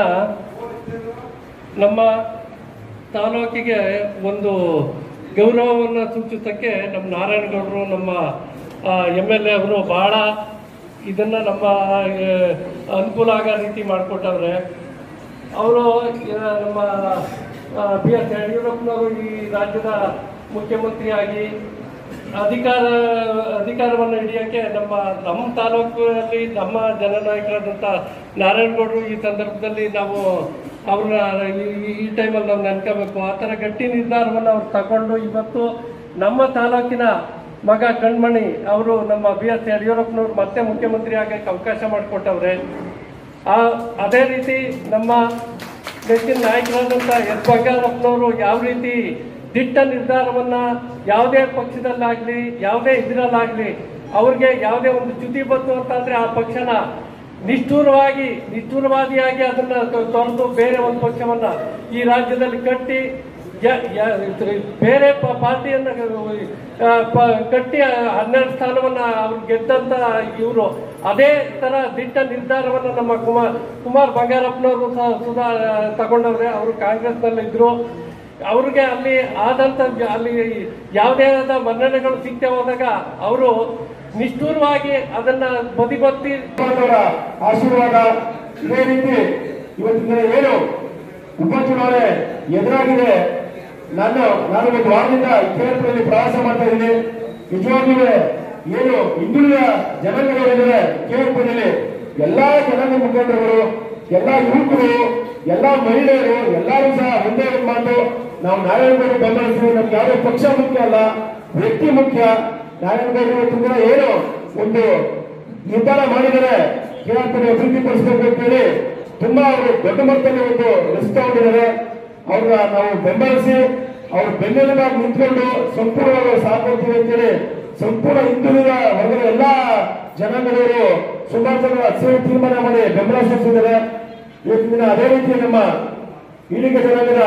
ನಮ್ಮ ತಾಲೂಕಿಗೆ ಒಂದು ಗೌರವವನ್ನು ಸೂಚಿಸೋಕ್ಕೆ ನಮ್ಮ ನಾರಾಯಣಗೌಡರು ನಮ್ಮ ಎಮ್ ಎಲ್ ಎ ಅವರು ಭಾಳ ಇದನ್ನು ನಮ್ಮ ಆ, ಅನುಕೂಲ ಆಗೋ ರೀತಿ ಮಾಡಿಕೊಟ್ಟವ್ರೆ ಅವರು ನಮ್ಮ ಬಿ ಎಸ್ ಯಡಿಯೂರಪ್ಪನವರು ಈ ರಾಜ್ಯದ ಮುಖ್ಯಮಂತ್ರಿಯಾಗಿ ಅಧಿಕಾರ ಅಧಿಕಾರವನ್ನು ಹಿಡಿಯೋಕ್ಕೆ ನಮ್ಮ ನಮ್ಮ ತಾಲೂಕಿನಲ್ಲಿ ನಮ್ಮ ಜನನಾಯಕರಾದಂಥ ನಾರಾಯಣಗೌಡರು ಈ ಸಂದರ್ಭದಲ್ಲಿ ನಾವು ಅವ್ರನ್ನ ಈ- ಈ ಟೈಮಲ್ಲಿ ನಾವು ನೆನ್ಕೋಬೇಕು ಆ ಥರ ಗಟ್ಟಿ ನಿರ್ಧಾರವನ್ನು ಅವ್ರು ತಗೊಂಡು ಇವತ್ತು ನಮ್ಮ ತಾಲೂಕಿನ ಮಗ ಕಣ್ಮಣಿ ಅವರು ನಮ್ಮ ಬಿ ಎಸ್ ಯಡಿಯೂರಪ್ಪನವ್ರು ಮತ್ತೆ ಮುಖ್ಯಮಂತ್ರಿ ಆಗಕ್ಕೆ ಅವಕಾಶ ಮಾಡಿಕೊಟ್ಟವ್ರೆ ಆ ಅದೇ ರೀತಿ ನಮ್ಮ ನೆಚ್ಚಿನ ನಾಯಕರಾದಂಥ ಎಸ್ ಬಂಗಾರಪ್ಪನವರು ಯಾವ ರೀತಿ ದಿಟ್ಟ ನಿರ್ಧಾರವನ್ನ ಯಾವುದೇ ಪಕ್ಷದಲ್ಲಾಗ್ಲಿ ಯಾವುದೇ ಇದರಲ್ಲಾಗ್ಲಿ ಅವ್ರಿಗೆ ಯಾವುದೇ ಒಂದು ಚ್ಯುತಿ ಬಂತು ಅಂತಂದ್ರೆ ಆ ಪಕ್ಷನ ನಿಷ್ಠೂರವಾಗಿ ನಿಷ್ಠೂರವಾದಿಯಾಗಿ ಅದನ್ನ ತೊ- ತೊರೆದು ಬೇರೆ ಒಂದು ಪಕ್ಷವನ್ನ ಈ ರಾಜ್ಯದಲ್ಲಿ ಕಟ್ಟಿ ಯ- ಯ- ಬೇರೆ ಪ- ಪಾರ್ಟಿಯನ್ನ ಆ, ಪ- ಕಟ್ಟಿ ಹನ್ನೆರಡು ಸ್ಥಾನವನ್ನ ಅವ್ರು ಗೆದ್ದಂತ ಇವರು ಅದೇ ತರ ದಿಟ್ಟ ನಿರ್ಧಾರವನ್ನ ನಮ್ಮ ಕುಮಾರ್ ಕುಮಾರ್ ಬಂಗಾರಪ್ಪನವರು ಸಹ ಸುಧಾ ತಗೊಂಡವ್ರೆ ಅವರು ಕಾಂಗ್ರೆಸ್ನಲ್ಲಿ ಇದ್ರು ಅವ್ರಿಗೆ ಅಲ್ಲಿ ಆದಂತ ಅಲ್ಲಿ ಯಾವುದೇ ಆದ ಮನ್ನಣೆಗಳು ಸಿಗ್ತಾ ಹೋದಾಗ ಅವರು ನಿಷ್ಠೂರವಾಗಿ ಅದನ್ನ ಬದಿಗೊತ್ತಿ ಅವರ ಆಶೀರ್ವಾದ ಇದೇ ರೀತಿ ಇವತ್ತಿನ ಏನು ಉಪಚುನಾವಣೆ ಎದುರಾಗಿದೆ ನಾನು ನಾನು ಒಂದು ವಾರದಿಂದ ಕೇರಳದಲ್ಲಿ ಪ್ರವಾಸ ಮಾಡ್ತಾ ಇದ್ದೀನಿ ನಿಜವಾಗ್ಲೂ ಏನು ಹಿಂದುಳಿದ ಜನಾಂಗಗಳಿದ್ದಾರೆ ಕೇರಳದಲ್ಲಿ ಎಲ್ಲಾ ಜನಾಂಗ ಮುಖಂಡರುಗಳು ಎಲ್ಲಾ ಯುವಕರು ಎಲ್ಲಾ ಮಹಿಳೆಯರು ಎಲ್ಲರೂ ಸಹ ಒಂದೇ ಒಂದು ಮಾತು ನಾವು ನಾರಾಯಣಗೌಡ ಬೆಂಬಲಿಸಿ ನಮ್ಗೆ ಯಾವುದೇ ಪಕ್ಷ ಮುಖ್ಯ ಅಲ್ಲ ವ್ಯಕ್ತಿ ಮುಖ್ಯ ನಾರಾಯಣಗೌಡ ಇವತ್ತಿನ ದಿನ ಏನು ಒಂದು ನಿರ್ಧಾರ ಮಾಡಿದರೆ ಕೇರಳದಲ್ಲಿ ಅಭಿವೃದ್ಧಿ ಪಡಿಸಬೇಕು ಅಂತೇಳಿ ತುಂಬಾ ಅವರು ದೊಡ್ಡ ಮಟ್ಟದಲ್ಲಿ ಒಂದು ರಿಸ್ಕ್ ತಗೊಂಡಿದ್ದಾರೆ ಅವ್ರನ್ನ ನಾವು ಬೆಂಬಲಿಸಿ ಅವ್ರ ಬೆನ್ನೆಲುಬಾಗಿ ನಿಂತ್ಕೊಂಡು ಸಂಪೂರ್ಣವಾಗಿ ಸಾಥ್ ಕೊಡ್ತೀವಿ ಅಂತೇಳಿ ಸಂಪೂರ್ಣ ಹಿಂದುಳಿದ ವರ್ಗದ ಎಲ್ಲಾ ಜನಾಂಗದವರು ಸುಮಾರು ಜನ ಹಸಿರು ತೀರ್ಮಾನ ಮಾಡಿ ಬೆಂಬಲ ಸೂಚಿಸಿದ್ದಾರೆ ಇವತ್ತಿನ ದಿನ ಅದೇ ರೀತಿ ನಮ್ಮ ಈಡಿಗ ಜನಾಂಗದ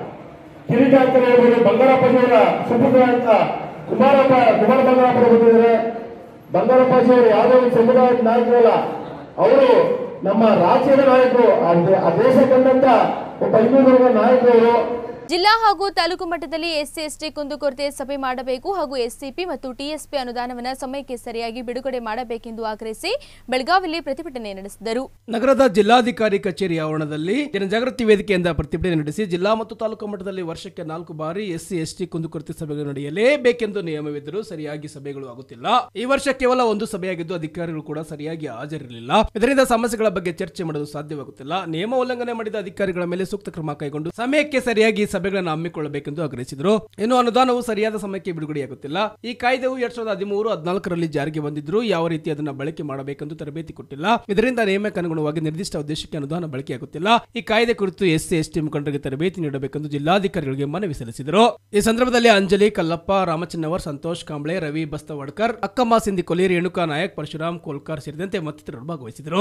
ಕಿರೀಟ ಅಂತ ಹೇಳ್ಬೋದು ಬಂಗಾರಪ್ಪಾಜಿಯವರ ಸುಪುತ್ರ ಅಂತ ಕುಮಾರಪ್ಪ ಕುಮಾರ ಬಂಗಾರಪ್ಪ ಬಂದಿದ್ದಾರೆ ಬಂಗಾರಪ್ಪಾಜಿಯವರು ಯಾವುದೇ ಒಂದು ಸಮುದಾಯದ ನಾಯಕರಲ್ಲ ಅವರು ನಮ್ಮ ರಾಜ್ಯದ ನಾಯಕರು ಆ ದೇ- ಆ ದೇಶ ಕಂಡಂತ ಒಬ್ಬ ಹಿಂದೂ ವರ್ಗದ ನಾಯಕರು ಜಿಲ್ಲಾ ಹಾಗೂ ತಾಲೂಕು ಮಟ್ಟದಲ್ಲಿ ಎಸ್ಸಿ ಎಸ್ಟಿ ಕುಂದುಕೊರತೆ ಸಭೆ ಮಾಡಬೇಕು ಹಾಗೂ ಎಸ್ಸಿಪಿ ಮತ್ತು ಟಿಎಸ್ಪಿ ಅನುದಾನವನ್ನು ಸಮಯಕ್ಕೆ ಸರಿಯಾಗಿ ಬಿಡುಗಡೆ ಮಾಡಬೇಕೆಂದು ಆಗ್ರಹಿಸಿ ಬೆಳಗಾವಿಯಲ್ಲಿ ಪ್ರತಿಭಟನೆ ನಡೆಸಿದರು ನಗರದ ಜಿಲ್ಲಾಧಿಕಾರಿ ಕಚೇರಿ ಆವರಣದಲ್ಲಿ ಜನಜಾಗೃತಿ ವೇದಿಕೆಯಿಂದ ಪ್ರತಿಭಟನೆ ನಡೆಸಿ ಜಿಲ್ಲಾ ಮತ್ತು ತಾಲೂಕು ಮಟ್ಟದಲ್ಲಿ ವರ್ಷಕ್ಕೆ ನಾಲ್ಕು ಬಾರಿ ಎಸ್ಸಿ ಎಸ್ಟಿ ಕುಂದುಕೊರತೆ ಸಭೆಗಳು ನಡೆಯಲೇಬೇಕೆಂದು ನಿಯಮವಿದ್ದರೂ ಸರಿಯಾಗಿ ಸಭೆಗಳು ಆಗುತ್ತಿಲ್ಲ ಈ ವರ್ಷ ಕೇವಲ ಒಂದು ಸಭೆಯಾಗಿದ್ದು ಅಧಿಕಾರಿಗಳು ಕೂಡ ಸರಿಯಾಗಿ ಹಾಜರಿರಲಿಲ್ಲ ಇದರಿಂದ ಸಮಸ್ಯೆಗಳ ಬಗ್ಗೆ ಚರ್ಚೆ ಮಾಡಲು ಸಾಧ್ಯವಾಗುತ್ತಿಲ್ಲ ನಿಯಮ ಉಲ್ಲಂಘನೆ ಮಾಡಿದ ಅಧಿಕಾರಿಗಳ ಮೇಲೆ ಸೂಕ್ತ ಕ್ರಮ ಕೈಗೊಂಡು ಸಮಯಕ್ಕೆ ಸರಿಯಾಗಿ ಸಭೆಗಳನ್ನು ಹಮ್ಮಿಕೊಳ್ಳಬೇಕೆಂದು ಆಗ್ರಹಿಸಿದರು ಇನ್ನು ಅನುದಾನವು ಸರಿಯಾದ ಸಮಯಕ್ಕೆ ಬಿಡುಗಡೆಯಾಗುತ್ತಿಲ್ಲ ಈ ಕಾಯ್ದೆಯು ಎರಡ್ ಸಾವಿರದ ಹದಿಮೂರು ಹದಿನಾಲ್ಕರಲ್ಲಿ ಜಾರಿಗೆ ಬಂದಿದ್ರು ಯಾವ ರೀತಿ ಅದನ್ನ ಬಳಕೆ ಮಾಡಬೇಕೆಂದು ತರಬೇತಿ ಕೊಟ್ಟಿಲ್ಲ ಇದರಿಂದ ನಿಯಮಕ್ಕೆ ಅನುಗುಣವಾಗಿ ನಿರ್ದಿಷ್ಟ ಉದ್ದೇಶಕ್ಕೆ ಅನುದಾನ ಬಳಕೆಯಾಗುತ್ತಿಲ್ಲ ಈ ಕಾಯ್ದೆ ಕುರಿತು ಎಸ್ಸಿ ಎಸ್ಟಿ ಮುಖಂಡರಿಗೆ ತರಬೇತಿ ನೀಡಬೇಕೆಂದು ಜಿಲ್ಲಾಧಿಕಾರಿಗಳಿಗೆ ಮನವಿ ಸಲ್ಲಿಸಿದರು ಈ ಸಂದರ್ಭದಲ್ಲಿ ಅಂಜಲಿ ಕಲ್ಲಪ್ಪ ರಾಮಚನ್ನವರ್ ಸಂತೋಷ್ ಕಾಂಬ್ಳೆ ರವಿ ಬಸ್ತವಡ್ಕರ್ ಅಕ್ಕಮ್ಮ ಸಿಂಧಿ ಕೊಲಿ ರೇಣುಕಾ ನಾಯಕ್ ಪರಶುರಾಮ್ ಕೋಲ್ಕರ್ ಸೇರಿದಂತೆ ಮತ್ತಿತರರು ಭಾಗವಹಿಸಿದರು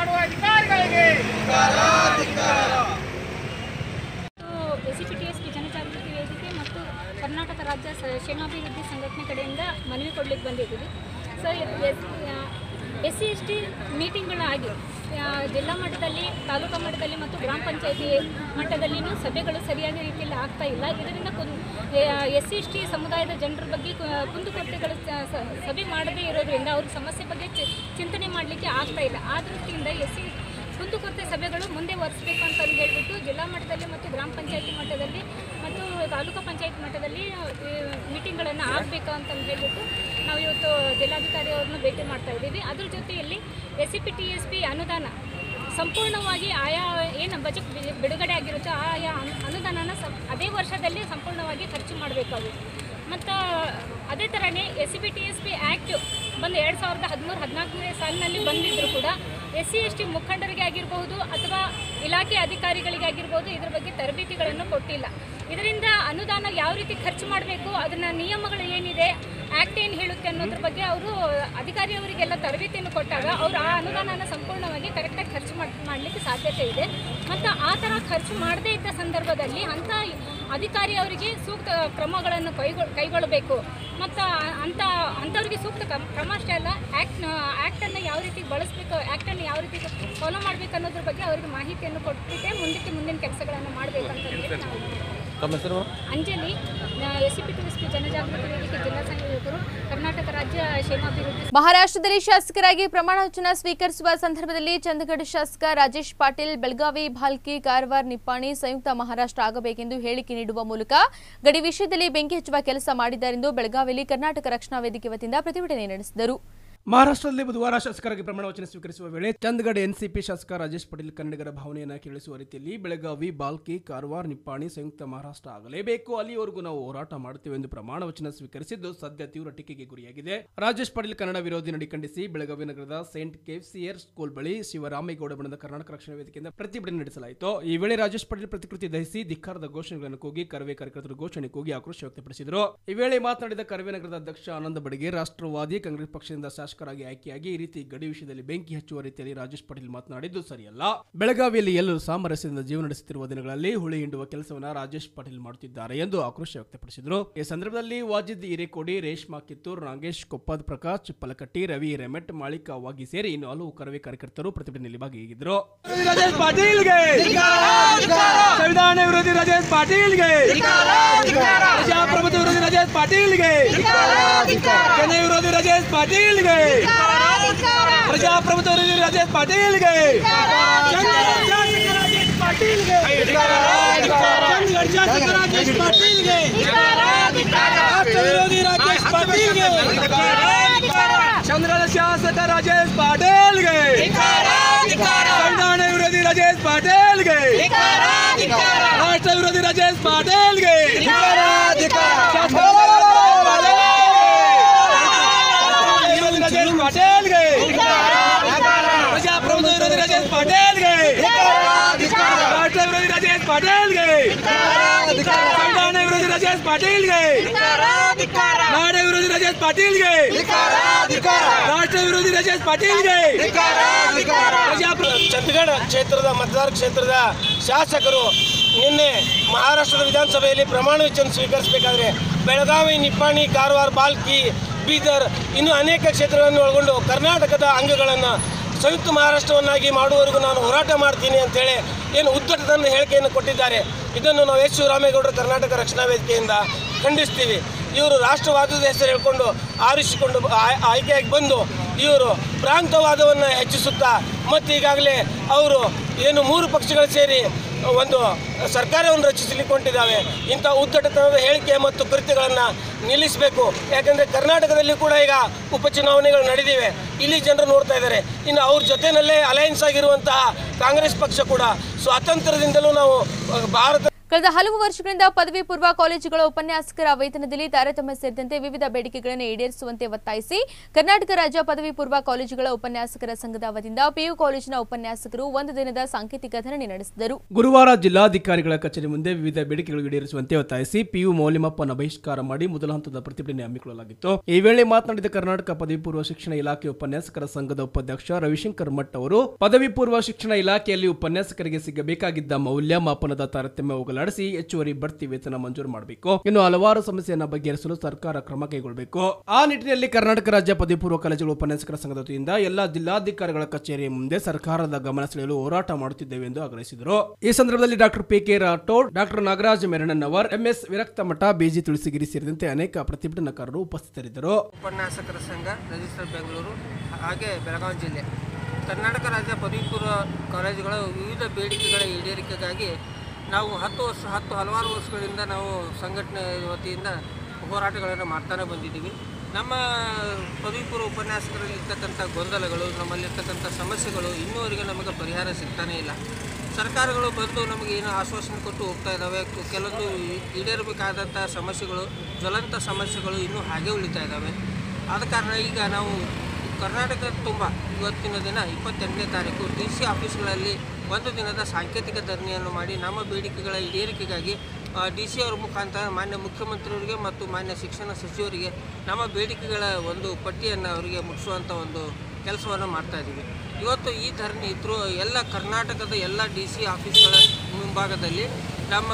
S C T S P ಜನಜಾಗೃತಿ ವೇದಿಕೆ ಮತ್ತು ಕರ್ನಾಟಕ ರಾಜ್ಯ ಸ- ಕ್ಷೇಮಾಭಿವೃದ್ಧಿ ಸಂಘಟನೆ ಕಡೆಯಿಂದ ಮನವಿ ಕೊಡ್ಲಿಕ್ಕೆ ಬಂದಿದ್ದೀವಿ so S C S T ಮೀಟಿಂಗ್ಗಳಾಗಿ ಆ, ಜಿಲ್ಲಾ ಮಟ್ಟದಲ್ಲಿ ತಾಲೂಕಾ ಮಟ್ಟದಲ್ಲಿ ಮತ್ತು ಗ್ರಾಮ ಪಂಚಾಯತಿ ಮಟ್ಟದಲ್ಲಿನೂ ಸಭೆಗಳು ಸರಿಯಾದ ರೀತಿಯಲ್ಲಿ ಆಗ್ತಾ ಇಲ್ಲ ಇದರಿಂದ ಎಸ್ ಸಿ ಎಸ್ ಟಿ ಸಮುದಾಯದ ಜನರ ಬಗ್ಗೆ ಕು- ಕುಂದುಕೊರತೆಗಳು ಸ- ಸ- ಸಭೆ ಮಾಡದೇ ಇರೋದ್ರಿಂದ ಅವ್ರ ಸಮಸ್ಯೆ ಬಗ್ಗೆ ಚಿ- ಚಿಂತನೆ ಮಾಡಲಿಕ್ಕೆ ಆಗ್ತಾ ಇಲ್ಲ ಆ ದೃಷ್ಟಿಯಿಂದ ಎಸ್ ಸಿ ಕುಂದುಕೊರತೆ ಸಭೆಗಳು ಮುಂದೆ ಒರೆಸಬೇಕು ಅಂತ ಹೇಳಿಬಿಟ್ಟು ಜಿಲ್ಲಾ ಮಟ್ಟದಲ್ಲಿ ಮತ್ತು ಗ್ರಾಮ ಪಂಚಾಯತಿ ಮಟ್ಟದಲ್ಲಿ ಮತ್ತು ತಾಲೂಕು ಪಂಚಾಯತ್ ಮಟ್ಟದಲ್ಲಿ ಮೀಟಿಂಗ್ಗಳನ್ನು ಆಗಬೇಕು ಅಂತಂದು ಹೇಳಿಬಿಟ್ಟು ನಾವು ಇವತ್ತು ಜಿಲ್ಲಾಧಿಕಾರಿ ಅವ್ರನ್ನ ಭೇಟಿ ಮಾಡ್ತಾ ಇದ್ದೀವಿ ಅದ್ರ ಜೊತೆಯಲ್ಲಿ S C P T S P ಅನುದಾನ ಸಂಪೂರ್ಣವಾಗಿ ಆಯಾ ಏನು ಬಜೆಟ್ ಬಿ- ಬಿಡುಗಡೆ ಆಗಿರುತ್ತೋ ಆಯಾ ಅನು- ಅನುದಾನನ ಸಂ ಅದೇ ವರ್ಷದಲ್ಲಿ ಸಂಪೂರ್ಣವಾಗಿ ಖರ್ಚು ಮಾಡಬೇಕಾಗುತ್ತೆ ಮತ್ತು ಅದೇ ಥರನೇ S C B T S P act ಬಂದು ಎರಡು ಸಾವಿರದ ಹದಿಮೂರು ಹದಿನಾಲ್ಕನೇ ಸಾಲಿನಲ್ಲಿ ಬಂದಿದ್ದರೂ ಕೂಡ ಎಸ್ ಸಿ ಎಸ್ ಟಿ ಮುಖಂಡರಿಗೆ ಆಗಿರಬಹುದು ಅಥವಾ ಇಲಾಖೆ ಅಧಿಕಾರಿಗಳಿಗೆ ಆಗಿರ್ಬೋದು ಇದ್ರ ಬಗ್ಗೆ ತರಬೇತಿಗಳನ್ನು ಕೊಟ್ಟಿಲ್ಲ ಇದರಿಂದ ಅನುದಾನ ಯಾವ ರೀತಿ ಖರ್ಚು ಮಾಡಬೇಕು ಅದನ್ನು ನಿಯಮಗಳು ಏನಿದೆ ಆ್ಯಕ್ಟ್ ಏನು ಹೇಳುತ್ತೆ ಅನ್ನೋದ್ರ ಬಗ್ಗೆ ಅವರು ಅಧಿಕಾರಿಯವರಿಗೆಲ್ಲ ತರಬೇತಿಯನ್ನು ಕೊಟ್ಟಾಗ ಅವರು ಆ ಅನುದಾನನ ಸಂಪೂರ್ಣವಾಗಿ ಕರೆಕ್ಟಾಗಿ ಖರ್ಚು ಮಾಡ್ ಮಾಡಲಿಕ್ಕೆ ಸಾಧ್ಯತೆ ಇದೆ ಮತ್ತು ಆ ಥರ ಖರ್ಚು ಮಾಡದೇ ಇದ್ದ ಸಂದರ್ಭದಲ್ಲಿ ಅಂಥ ಅಧಿಕಾರಿ ಅವರಿಗೆ ಸೂಕ್ತ ಕ್ರಮಗಳನ್ನು ಕೈಗೊಳ್ ಕೈಗೊಳ್ಳಬೇಕು ಮತ್ತು ಅಂಥ ಅಂಥವ್ರಿಗೆ ಸೂಕ್ತ ಕ್ರಮ ಕ್ರಮ ಅಷ್ಟೇ ಅಲ್ಲ ಆ್ಯಕ್ಟ್ ಆ್ಯಕ್ಟನ್ನು ಯಾವ ರೀತಿ ಬಳಸಬೇಕು ಆ್ಯಕ್ಟನ್ನು ಯಾವ ರೀತಿ ಫಾಲೋ ಮಾಡಬೇಕು ಅನ್ನೋದ್ರ ಬಗ್ಗೆ ಅವರಿಗೆ ಮಾಹಿತಿಯನ್ನು ಕೊಟ್ಬಿಟ್ಟೆ ಮುಂದಕ್ಕೆ ಮುಂದಿನ ಕೆಲಸಗಳನ್ನು ಮಾಡಬೇಕಂತ ನಾವು Anjali S C P T S P ಜನಜಾಗೃತಿ ವೇದಿಕೆ ಜಿಲ್ಲಾ ಸಂಯೋಜಕರು ಕರ್ನಾಟಕ ರಾಜ್ಯ ಕ್ಷೇಮಾಭಿವೃದ್ಧಿ ಮಹಾರಾಷ್ಟ್ರದಲ್ಲಿ ಶಾಸಕರಾಗಿ ಪ್ರಮಾಣ ವಚನ ಸ್ವೀಕರಿಸುವ ಸಂದರ್ಭದಲ್ಲಿ ಚಂದಗಢ ಶಾಸಕ ರಾಜೇಶ್ ಪಾಟೀಲ್ ಬೆಳಗಾವಿ ಭಾಲ್ಕಿ ಕಾರವಾರ ನಿಪ್ಪಾಣಿ ಸಂಯುಕ್ತ ಮಹಾರಾಷ್ಟ್ರ ಆಗಬೇಕೆಂದು ಹೇಳಿಕೆ ನೀಡುವ ಮೂಲಕ ಗಡಿ ವಿಷಯದಲ್ಲಿ ಬೆಂಕಿ ಹಚ್ಚುವ ಕೆಲಸ ಮಾಡಿದ್ದಾರೆಂದು ಬೆಳಗಾವಿಯಲ್ಲಿ ಕರ್ನಾಟಕ ರಕ್ಷಣಾ ವೇದಿಕೆ ವತಿಯಿಂದ ಪ್ರತಿಭಟನೆ ನಡೆಸಿದರು ಮಹಾರಾಷ್ಟ್ರದಲ್ಲಿ ಬುಧವಾರ ಶಾಸಕರಾಗಿ ಪ್ರಮಾಣ ವಚನ ಸ್ವೀಕರಿಸುವ ವೇಳೆ ಚಂದಗಢ ಎನ್ಸಿಪಿ ಶಾಸಕ ರಾಜೇಶ್ ಪಟೇಲ್ ಕನ್ನಡಿಗರ ಭಾವನೆಯನ್ನು ಕೇಳಿಸುವ ರೀತಿಯಲ್ಲಿ ಬೆಳಗಾವಿ ಬಾಲ್ಕಿ ಕಾರವಾರ ನಿಪ್ಪಾಣಿ ಸಂಯುಕ್ತ ಮಹಾರಾಷ್ಟ್ರ ಆಗಲೇಬೇಕು ಅಲ್ಲಿಯವರೆಗೂ ನಾವು ಹೋರಾಟ ಮಾಡುತ್ತೇವೆ ಎಂದು ಪ್ರಮಾಣ ವಚನ ಸ್ವೀಕರಿಸಿದ್ದು ಸದ್ಯ ತೀವ್ರ ಟೀಕೆಗೆ ಗುರಿಯಾಗಿದೆ ರಾಜೇಶ್ ಪಟೇಲ್ ಕನ್ನಡ ವಿರೋಧಿ ನಡಿ ಖಂಡಿಸಿ ಬೆಳಗಾವಿ ನಗರದ ಸೇಂಟ್ ಕೆಫ್ಸಿಯರ್ ಸ್ಕೂಲ್ ಬಳಿ ಶಿವರಾಮೇಗೌಡ ಬಣದ ಕರ್ನಾಟಕ ರಕ್ಷಣಾ ವೇದಿಕೆಯಿಂದ ಪ್ರತಿಭಟನೆ ನಡೆಸಲಾಯಿತು ಈ ವೇಳೆ ರಾಜೇಶ್ ಪಟೇಲ್ ಪ್ರತಿಕೃತಿ ದಹಿಸಿ ಧಿಕ್ಕಾರದ ಘೋಷಣೆಗಳನ್ನು ಕೂಗಿ ಕರವೇ ಕಾರ್ಯಕರ್ತರು ಘೋಷಣೆ ಕೂಗಿ ಆಕ್ರೋಶ ವ್ಯಕ್ತಪಡಿಸಿದರು ಈ ವೇಳೆ ಮಾತನಾಡಿದ ಕರವೇ ನಗರದ ಅಧ್ಯಕ್ಷ ಆನಂದ ಬಡಿಗೆ ರಾಷ್ಟ್ರವಾದಿ ಕಾಂಗ್ರೆಸ್ ಪಕ್ಷದಿಂದ ಶಾಸಕ ಶಾಸಕರಾಗಿ ಆಯ್ಕೆಯಾಗಿ ಈ ರೀತಿ ಗಡಿ ವಿಷಯದಲ್ಲಿ ಬೆಂಕಿ ಹಚ್ಚುವ ರೀತಿಯಲ್ಲಿ ರಾಜೇಶ್ ಪಾಟೀಲ್ ಮಾತನಾಡಿದ್ದು ಸರಿಯಲ್ಲ ಬೆಳಗಾವಿಯಲ್ಲಿ ಎಲ್ಲರೂ ಸಾಮರಸ್ಯದಿಂದ ಜೀವನ ನಡೆಸುತ್ತಿರುವ ದಿನಗಳಲ್ಲಿ ಹುಳಿ ಹಿಂಡುವ ಕೆಲಸವನ್ನ ರಾಜೇಶ್ ಪಾಟೀಲ್ ಮಾಡುತ್ತಿದ್ದಾರೆ ಎಂದು ಆಕ್ರೋಶ ವ್ಯಕ್ತಪಡಿಸಿದರು ಈ ಸಂದರ್ಭದಲ್ಲಿ ವಾಜಿದ್ ಹಿರೇಕೋಡಿ ರೇಷ್ಮಾ ಕಿತ್ತೂರ್ ನಾಗೇಶ್ ಕೊಪ್ಪದ್ ಪ್ರಕಾಶ್ ಚಿಪ್ಪಲಕಟ್ಟಿ ರವಿ ರೆಮೆಟ್ ಮಾಳಿಕ ವಾಗಿ ಸೇರಿ ಇನ್ನು ಹಲವು ಕರವೇ ಕಾರ್ಯಕರ್ತರು ಪ್ರತಿಭಟನೆಯಲ್ಲಿ ಭಾಗಿಯಾಗಿದ್ದರು ರಾಜೇಶ್ ಪಾಟೀಲ್ಗೆ ಸಂವಿಧಾನ ವಿರೋಧಿ ರಾಜೇಶ್ ಪಾಟೀಲ್ಗೆ ಪ್ರಜಾಪ್ರಭುತ್ವ ವಿರೋಧಿ ರಾಜೇಶ್ ಪಾಟೀಲ್ಗೆ ಜನ ವಿರೋಧಿ ರಾಜೇಶ್ ಪಾಟೀಲ್ಗೆ ಪ್ರಜಾಪ್ರಭುತ್ವ ವಿರೋಧಿ ರಾಜೇಶ್ ಪಾಟೀಲ್ಗೆ ರಾಜೇಶ್ ಪಾಟೀಲ್ಗೆ ಶಾಸಕ ರಾಜೇಶ್ ಪಾಟೀಲ್ಗೆ ರಾಷ್ಟ್ರ ವಿರೋಧಿ ರಾಜೇಶ್ ಪಾಟೀಲ್ಗೆ ಚಂದ್ರದ ಶಾಸಕ ರಾಜೇಶ್ ಪಾಟೀಲ್ಗೆ ಸಂವಿಧಾನ ವಿರೋಧಿ ರಾಜೇಶ್ ಪಾಟೀಲ್ಗೆ ರಾಷ್ಟ್ರ ವಿರೋಧಿ ರಾಜೇಶ್ ಪಾಟೀಲ್ಗೆ ರಾಜೇಶ್ ಪಾಟೀಲ್ಗೆ ಪ್ರಜಾಪ್ರಭುತ್ವ ವಿರೋಧಿ ರಾಜೇಶ್ ಪಾಟೀಲ್ಗೆ ರಾಷ್ಟ್ರ ವಿರೋಧಿ ರಾಜೇಶ್ ಪಾಟೀಲ್ಗೆ ಸಂವಿಧಾನ ವಿರೋಧಿ ರಾಜೇಶ್ ಪಾಟೀಲ್ಗೆ ನಾಡ ವಿರೋಧಿ ರಾಜೇಶ್ ಪಾಟೀಲ್ಗೆ ರಾಷ್ಟ್ರ ವಿರೋಧಿ ರಾಜೇಶ್ ಪಾಟೀಲ್ಗೆ ಛತ್ತೀಸ್ಗಢ ಕ್ಷೇತ್ರದ ಮತದಾರ ಕ್ಷೇತ್ರದ ಶಾಸಕರು ನಿನ್ನೆ ಮಹಾರಾಷ್ಟ್ರದ ವಿಧಾನಸಭೆಯಲ್ಲಿ ಪ್ರಮಾಣ ವಚನ ಸ್ವೀಕರಿಸಬೇಕಾದ್ರೆ ಬೆಳಗಾವಿ ನಿಪ್ಪಾಣಿ ಕಾರವಾರ ಬಾಲ್ಕಿ ಬೀದರ್ ಇನ್ನು ಅನೇಕ ಕ್ಷೇತ್ರಗಳನ್ನು ಒಳಗೊಂಡು ಕರ್ನಾಟಕದ ಅಂಗಗಳನ್ನು ಸಂಯುಕ್ತ ಮಹಾರಾಷ್ಟ್ರವನ್ನಾಗಿ ಮಾಡುವವರೆಗೂ ನಾನು ಹೋರಾಟ ಮಾಡ್ತೀನಿ ಅಂತೇಳಿ ಏನು ಉದ್ದಟದ ಹೇಳಿಕೆಯನ್ನು ಕೊಟ್ಟಿದ್ದಾರೆ ಇದನ್ನು ನಾವು ಎಸ್ ಶಿವರಾಮೇಗೌಡರು ಕರ್ನಾಟಕ ರಕ್ಷಣಾ ವೇದಿಕೆಯಿಂದ ಖಂಡಿಸ್ತೀವಿ ಇವರು ರಾಷ್ಟ್ರವಾದದ ಹೆಸರು ಹೇಳ್ಕೊಂಡು ಆರಿಸಿಕೊಂಡು ಆಯ್- ಆಯ್ಕೆಯಾಗಿ ಬಂದು ಇವರು ಪ್ರಾಂತವಾದವನ್ನು ಹೆಚ್ಚಿಸುತ್ತಾ ಮತ್ತು ಈಗಾಗಲೇ ಅವರು ಏನು ಮೂರು ಪಕ್ಷಗಳು ಸೇರಿ ಒಂದು ಸರ್ಕಾರವನ್ನು ರಚಿಸಲಿಕ್ಕೆ ಹೊಂಟಿದ್ದಾವೆ ಇಂಥ ಉದ್ದಟತನದ ಹೇಳಿಕೆ ಮತ್ತು ಕೃತ್ಯಗಳನ್ನು ನಿಲ್ಲಿಸಬೇಕು ಯಾಕಂದರೆ ಕರ್ನಾಟಕದಲ್ಲಿ ಕೂಡ ಈಗ ಉಪಚುನಾವಣೆಗಳು ನಡೆದಿವೆ ಇಲ್ಲಿ ಜನರು ನೋಡ್ತಾ ಇದ್ದಾರೆ ಇನ್ನು ಅವ್ರ ಜೊತೆಯಲ್ಲೇ ಅಲಯನ್ಸ್ ಆಗಿರುವಂತಹ ಕಾಂಗ್ರೆಸ್ ಪಕ್ಷ ಕೂಡ ಸ್ವಾತಂತ್ರ್ಯದಿಂದಲೂ ನಾವು ಅಹ್, ಭಾರತ ಕಳೆದ ಹಲವು ವರ್ಷಗಳಿಂದ ಪದವಿ ಪೂರ್ವ ಕಾಲೇಜುಗಳ ಉಪನ್ಯಾಸಕರ ವೇತನದಲ್ಲಿ ತಾರತಮ್ಯ ಸೇರಿದಂತೆ ವಿವಿಧ ಬೇಡಿಕೆಗಳನ್ನು ಈಡೇರಿಸುವಂತೆ ಒತ್ತಾಯಿಸಿ ಕರ್ನಾಟಕ ರಾಜ್ಯ ಪದವಿ ಪೂರ್ವ ಕಾಲೇಜುಗಳ ಉಪನ್ಯಾಸಕರ ಸಂಘದ ವತಿಯಿಂದ ಪಿಯು ಕಾಲೇಜಿನ ಉಪನ್ಯಾಸಕರು ಒಂದು ದಿನದ ಸಾಂಕೇತಿಕ ಧರಣಿ ನಡೆಸಿದರು ಗುರುವಾರ ಜಿಲ್ಲಾಧಿಕಾರಿಗಳ ಕಚೇರಿ ಮುಂದೆ ವಿವಿಧ ಬೇಡಿಕೆಗಳು ಈಡೇರಿಸುವಂತೆ ಒತ್ತಾಯಿಸಿ ಪಿಯು ಮೌಲ್ಯಮಾಪನ ಬಹಿಷ್ಕಾರ ಮಾಡಿ ಮೊದಲ ಹಂತದ ಪ್ರತಿಭಟನೆ ಹಮ್ಮಿಕೊಳ್ಳಲಾಗಿತ್ತು ಈ ವೇಳೆ ಮಾತನಾಡಿದ ಕರ್ನಾಟಕ ಪದವಿ ಪೂರ್ವ ಶಿಕ್ಷಣ ಇಲಾಖೆ ಉಪನ್ಯಾಸಕರ ಸಂಘದ ಉಪಾಧ್ಯಕ್ಷ ರವಿಶಂಕರ್ ಮಠ್ ಅವರು ಪದವಿ ಪೂರ್ವ ಶಿಕ್ಷಣ ಇಲಾಖೆಯಲ್ಲಿ ಉಪನ್ಯಾಸಕರಿಗೆ ಸಿಗಬೇಕಾಗಿದ್ದ ಮೌಲ್ಯಮಾಪನದ ತಾರತಮ್ಯ ಹೋಗಲಾಡಿಸಿ ಹೆಚ್ಚುವರಿ ಬಡ್ತಿ ವೇತನ ಮಂಜೂರು ಮಾಡಬೇಕು ಇನ್ನು ಹಲವಾರು ಸಮಸ್ಯೆಯನ್ನು ಬಗೆಹರಿಸಲು ಸರ್ಕಾರ ಕ್ರಮ ಕೈಗೊಳ್ಳಬೇಕು ಆ ನಿಟ್ಟಿನಲ್ಲಿ ಕರ್ನಾಟಕ ರಾಜ್ಯ ಪದವಿ ಪೂರ್ವ ಕಾಲೇಜುಗಳ ಉಪನ್ಯಾಸಕರ ಸಂಘದ ವತಿಯಿಂದ ಎಲ್ಲಾ ಜಿಲ್ಲಾಧಿಕಾರಿಗಳ ಕಚೇರಿಯ ಮುಂದೆ ಸರ್ಕಾರದ ಗಮನ ಸೆಳೆಯಲು ಹೋರಾಟ ಮಾಡುತ್ತಿದ್ದೇವೆ ಎಂದು ಆಗ್ರಹಿಸಿದರು ಈ ಸಂದರ್ಭದಲ್ಲಿ doctor P K Rathod doctor Nagaraj Merannavar MS Viraktamath BG Tulasigiri ಸೇರಿದಂತೆ ಅನೇಕ ಪ್ರತಿಭಟನಾಕಾರರು ಉಪಸ್ಥಿತರಿದ್ದರು ಉಪನ್ಯಾಸಕರ ಸಂಘ ರಿಜಿಸ್ಟರ್ ಬೆಂಗಳೂರು ಹಾಗೆ ಬೆಳಗಾವಿ ಜಿಲ್ಲೆ ಕರ್ನಾಟಕ ರಾಜ್ಯ ಪದವಿ ಪೂರ್ವ ಕಾಲೇಜುಗಳ ವಿವಿಧ ಬೇಡಿಕೆಗಳ ಈಡೇರಿಕೆಗಾಗಿ ನಾವು ಹತ್ತು ವರ್ಷ ಹತ್ತು ಹಲವಾರು ವರ್ಷಗಳಿಂದ ನಾವು ಸಂಘಟನೆ ವತಿಯಿಂದ ಹೋರಾಟಗಳನ್ನು ಮಾಡ್ತಾನೆ ಬಂದಿದ್ದೀವಿ ನಮ್ಮ ಪದವಿ ಪೂರ್ವ ಉಪನ್ಯಾಸಕರಲ್ಲಿ ಇರ್ತಕ್ಕಂಥ ಗೊಂದಲಗಳು ನಮ್ಮಲ್ಲಿರ್ತಕ್ಕಂಥ ಸಮಸ್ಯೆಗಳು ಇನ್ನೂವರೆಗೆ ನಮಗೆ ಪರಿಹಾರ ಸಿಗ್ತಾನೇ ಇಲ್ಲ ಸರ್ಕಾರಗಳು ಬಂದು ನಮಗೆ ಏನು ಆಶ್ವಾಸನೆ ಕೊಟ್ಟು ಹೋಗ್ತಾ ಇದ್ದಾವೆ ಕು- ಕೆಲವೊಂದು ಈ- ಈಡೇರಬೇಕಾದಂಥ ಸಮಸ್ಯೆಗಳು ಜ್ವಲಂತ ಸಮಸ್ಯೆಗಳು ಇನ್ನೂ ಹಾಗೆ ಉಳಿತಾ ಇದ್ದಾವೆ ಆದ ಕಾರಣ ಈಗ ನಾವು ಕರ್ನಾಟಕ ತುಂಬ ಇವತ್ತಿನ ದಿನ ಇಪ್ಪತ್ತೆಂಟನೇ ತಾರೀಕು ಡಿ ಸಿ ಆಫೀಸ್ಗಳಲ್ಲಿ ಒಂದು ದಿನದ ಸಾಂಕೇತಿಕ ಧರಣಿಯನ್ನು ಮಾಡಿ ನಮ್ಮ ಬೇಡಿಕೆಗಳ ಈಡೇರಿಕೆಗಾಗಿ ಡಿ ಸಿ ಅವರ ಮುಖಾಂತರ ಮಾನ್ಯ ಮುಖ್ಯಮಂತ್ರಿಯವರಿಗೆ ಮತ್ತು ಮಾನ್ಯ ಶಿಕ್ಷಣ ಸಚಿವರಿಗೆ ನಮ್ಮ ಬೇಡಿಕೆಗಳ ಒಂದು ಪಟ್ಟಿಯನ್ನು ಅವರಿಗೆ ಮುಟ್ಟಿಸುವಂಥ ಒಂದು ಕೆಲಸವನ್ನು ಮಾಡ್ತಾ ಇದ್ದೀವಿ ಇವತ್ತು ಈ ಧರಣಿ ಇದ್ರೂ ಎಲ್ಲ ಕರ್ನಾಟಕದ ಎಲ್ಲ ಡಿ ಸಿ ಆಫೀಸ್ಗಳ ಮುಂಭಾಗದಲ್ಲಿ ನಮ್ಮ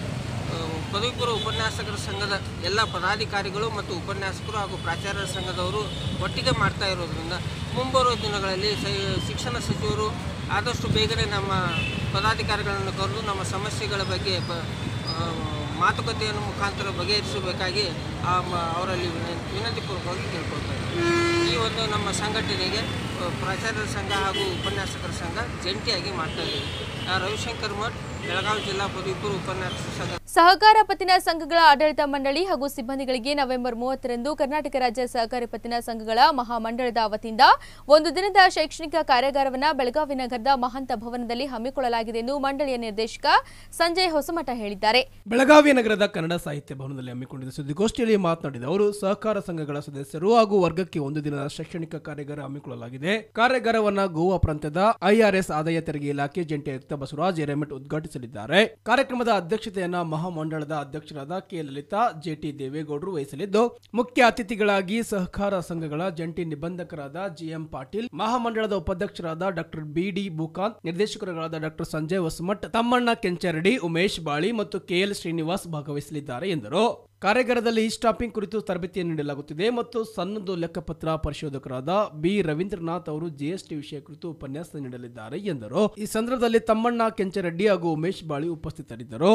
ಆ, ಪದವಿ ಪೂರ್ವ ಉಪನ್ಯಾಸಕರ ಸಂಘದ ಎಲ್ಲ ಪದಾಧಿಕಾರಿಗಳು ಮತ್ತು ಉಪನ್ಯಾಸಕರು ಹಾಗೂ ಪ್ರಾಚಾರ್ಯರ ಸಂಘದವರು ಒಟ್ಟಿಗೆ ಮಾಡ್ತಾ ಇರೋದ್ರಿಂದ ಮುಂಬರುವ ದಿನಗಳಲ್ಲಿ ಸ- ಶಿಕ್ಷಣ ಸಚಿವರು ಆದಷ್ಟು ಬೇಗನೆ ನಮ್ಮ ಪದಾಧಿಕಾರಿಗಳನ್ನು ಕರೆದು ನಮ್ಮ ಸಮಸ್ಯೆಗಳ ಬಗ್ಗೆ ಪ- ಆ, ಮಾತುಕತೆಯನ್ನು ಮುಖಾಂತರ ಬಗೆಹರಿಸಬೇಕಾಗಿ ಆ ಮ- ಅವರಲ್ಲಿ ವಿನ- ವಿನಂತಿಪೂರ್ವಕವಾಗಿ ಕೇಳ್ಕೊಳ್ತಾ ಇದ್ದೀವಿ. ಈ ಒಂದು ನಮ್ಮ ಸಂಘಟನೆಗೆ ಆ, ಪ್ರಾಚಾರ್ಯರ ಸಂಘ ಹಾಗೂ ಉಪನ್ಯಾಸಕರ ಸಂಘ ಜಂಟಿಯಾಗಿ ಮಾಡ್ತಾ ಇದ್ದೀವಿ ಆ, ರವಿಶಂಕರ್ ಮಠ್ ಬೆಳಗಾವಿ ಜಿಲ್ಲಾ ಪದವಿ ಪೂರ್ವ ಉಪನ್ಯಾಸಕರ ಸಂಘ ಸಹಕಾರ ಪತ್ತಿನ ಸಂಘಗಳ ಆಡಳಿತ ಮಂಡಳಿ ಹಾಗೂ ಸಿಬ್ಬಂದಿಗಳಿಗೆ ನವೆಂಬರ್ ಮೂವತ್ತರಂದು ಕರ್ನಾಟಕ ರಾಜ್ಯ ಸಹಕಾರಿ ಪತ್ತಿನ ಸಂಘಗಳ ಮಹಾಮಂಡಳದ ವತಿಯಿಂದ ಒಂದು ದಿನದ ಶೈಕ್ಷಣಿಕ ಕಾರ್ಯಾಗಾರವನ್ನು ಬೆಳಗಾವಿ ನಗರದ ಮಹಂತ ಭವನದಲ್ಲಿ ಹಮ್ಮಿಕೊಳ್ಳಲಾಗಿದೆ ಎಂದು ಮಂಡಳಿಯ ನಿರ್ದೇಶಕ ಸಂಜಯ್ ಹೊಸಮಠ ಹೇಳಿದ್ದಾರೆ ಬೆಳಗಾವಿ ನಗರದ ಕನ್ನಡ ಸಾಹಿತ್ಯ ಭವನದಲ್ಲಿ ಹಮ್ಮಿಕೊಂಡಿದ್ದ ಸುದ್ದಿಗೋಷ್ಠಿಯಲ್ಲಿ ಮಾತನಾಡಿದ ಅವರು ಸಹಕಾರ ಸಂಘಗಳ ಸದಸ್ಯರು ಹಾಗೂ ವರ್ಗಕ್ಕೆ ಒಂದು ದಿನದ ಶೈಕ್ಷಣಿಕ ಕಾರ್ಯಾಗಾರ ಹಮ್ಮಿಕೊಳ್ಳಲಾಗಿದೆ ಕಾರ್ಯಾಗಾರವನ್ನ ಗೋವಾ ಪ್ರಾಂತ್ಯದ ಐಆರ್ಎಸ್ ಆದಾಯ ತೆರಿಗೆ ಇಲಾಖೆ ಜಂಟಿ ಆಯುಕ್ತ ಬಸವರಾಜ್ ಹಿರೇಮಠ್ ಉದ್ಘಾಟಿಸಿ ವಹಿಸಲಿದ್ದಾರೆ ಕಾರ್ಯಕ್ರಮದ ಅಧ್ಯಕ್ಷತೆಯನ್ನ ಮಹಾಮಂಡಳದ ಅಧ್ಯಕ್ಷರಾದ ಕೆ ಲಲಿತಾ ಜೆಟಿ ದೇವೇಗೌಡರು ವಹಿಸಲಿದ್ದು ಮುಖ್ಯ ಅತಿಥಿಗಳಾಗಿ ಸಹಕಾರ ಸಂಘಗಳ ಜಂಟಿ ನಿಬಂಧಕರಾದ ಜಿಎಂ ಪಾಟೀಲ್ ಮಹಾಮಂಡಳದ ಉಪಾಧ್ಯಕ್ಷರಾದ ಡಾಕ್ಟರ್ ಬಿಡಿ ಬುಕಾಂತ್ ನಿರ್ದೇಶಕರುಗಳಾದ ಡಾಕ್ಟರ್ ಸಂಜಯ್ ಹೊಸಮಠ್ ತಮ್ಮಣ್ಣ ಕೆಂಚರಡಿ ಉಮೇಶ್ ಬಾಳಿ ಮತ್ತು ಕೆಎಲ್ ಶ್ರೀನಿವಾಸ್ ಭಾಗವಹಿಸಲಿದ್ದಾರೆ ಎಂದರು ಕಾರ್ಯಾಗಾರದಲ್ಲಿ ಈ ಸ್ಟಾಪಿಂಗ್ ಕುರಿತು ತರಬೇತಿಯನ್ನು ನೀಡಲಾಗುತ್ತಿದೆ ಮತ್ತು ಸನ್ನದು ಲೆಕ್ಕಪತ್ರ ಪರಿಶೋಧಕರಾದ ಬಿ ರವೀಂದ್ರನಾಥ್ ಅವರು ಜಿಎಸ್ಟಿ ವಿಷಯ ಕುರಿತು ಉಪನ್ಯಾಸ ನೀಡಲಿದ್ದಾರೆ ಎಂದರು ಈ ಸಂದರ್ಭದಲ್ಲಿ ತಮ್ಮಣ್ಣ ಕೆಂಚರೆಡ್ಡಿ ಹಾಗೂ ಉಮೇಶ್ ಬಾಳಿ ಉಪಸ್ಥಿತರಿದ್ದರು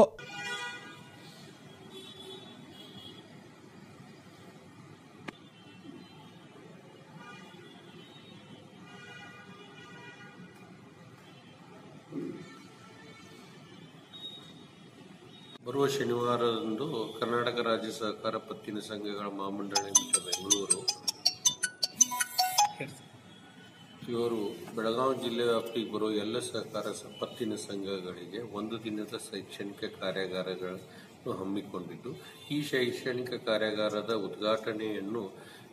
ಬರುವ ಶನಿವಾರದಂದು ಕರ್ನಾಟಕ ರಾಜ್ಯ ಸಹಕಾರ ಪತ್ತಿನ ಸಂಘಗಳ ಮಹಾಮಂಡಳಿ ಮತ್ತು ಬೆಂಗಳೂರು ಇವರು ಬೆಳಗಾವಿ ಜಿಲ್ಲೆ ವ್ಯಾಪ್ತಿಗೆ ಬರುವ ಎಲ್ಲ ಸಹಕಾರ ಸ- ಪತ್ತಿನ ಸಂಘಗಳಿಗೆ ಒಂದು ದಿನದ ಶೈಕ್ಷಣಿಕ ಕಾರ್ಯಾಗಾರಗಳನ್ನು ಹಮ್ಮಿಕೊಂಡಿದ್ದು ಈ ಶೈಕ್ಷಣಿಕ ಕಾರ್ಯಾಗಾರದ ಉದ್ಘಾಟನೆಯನ್ನು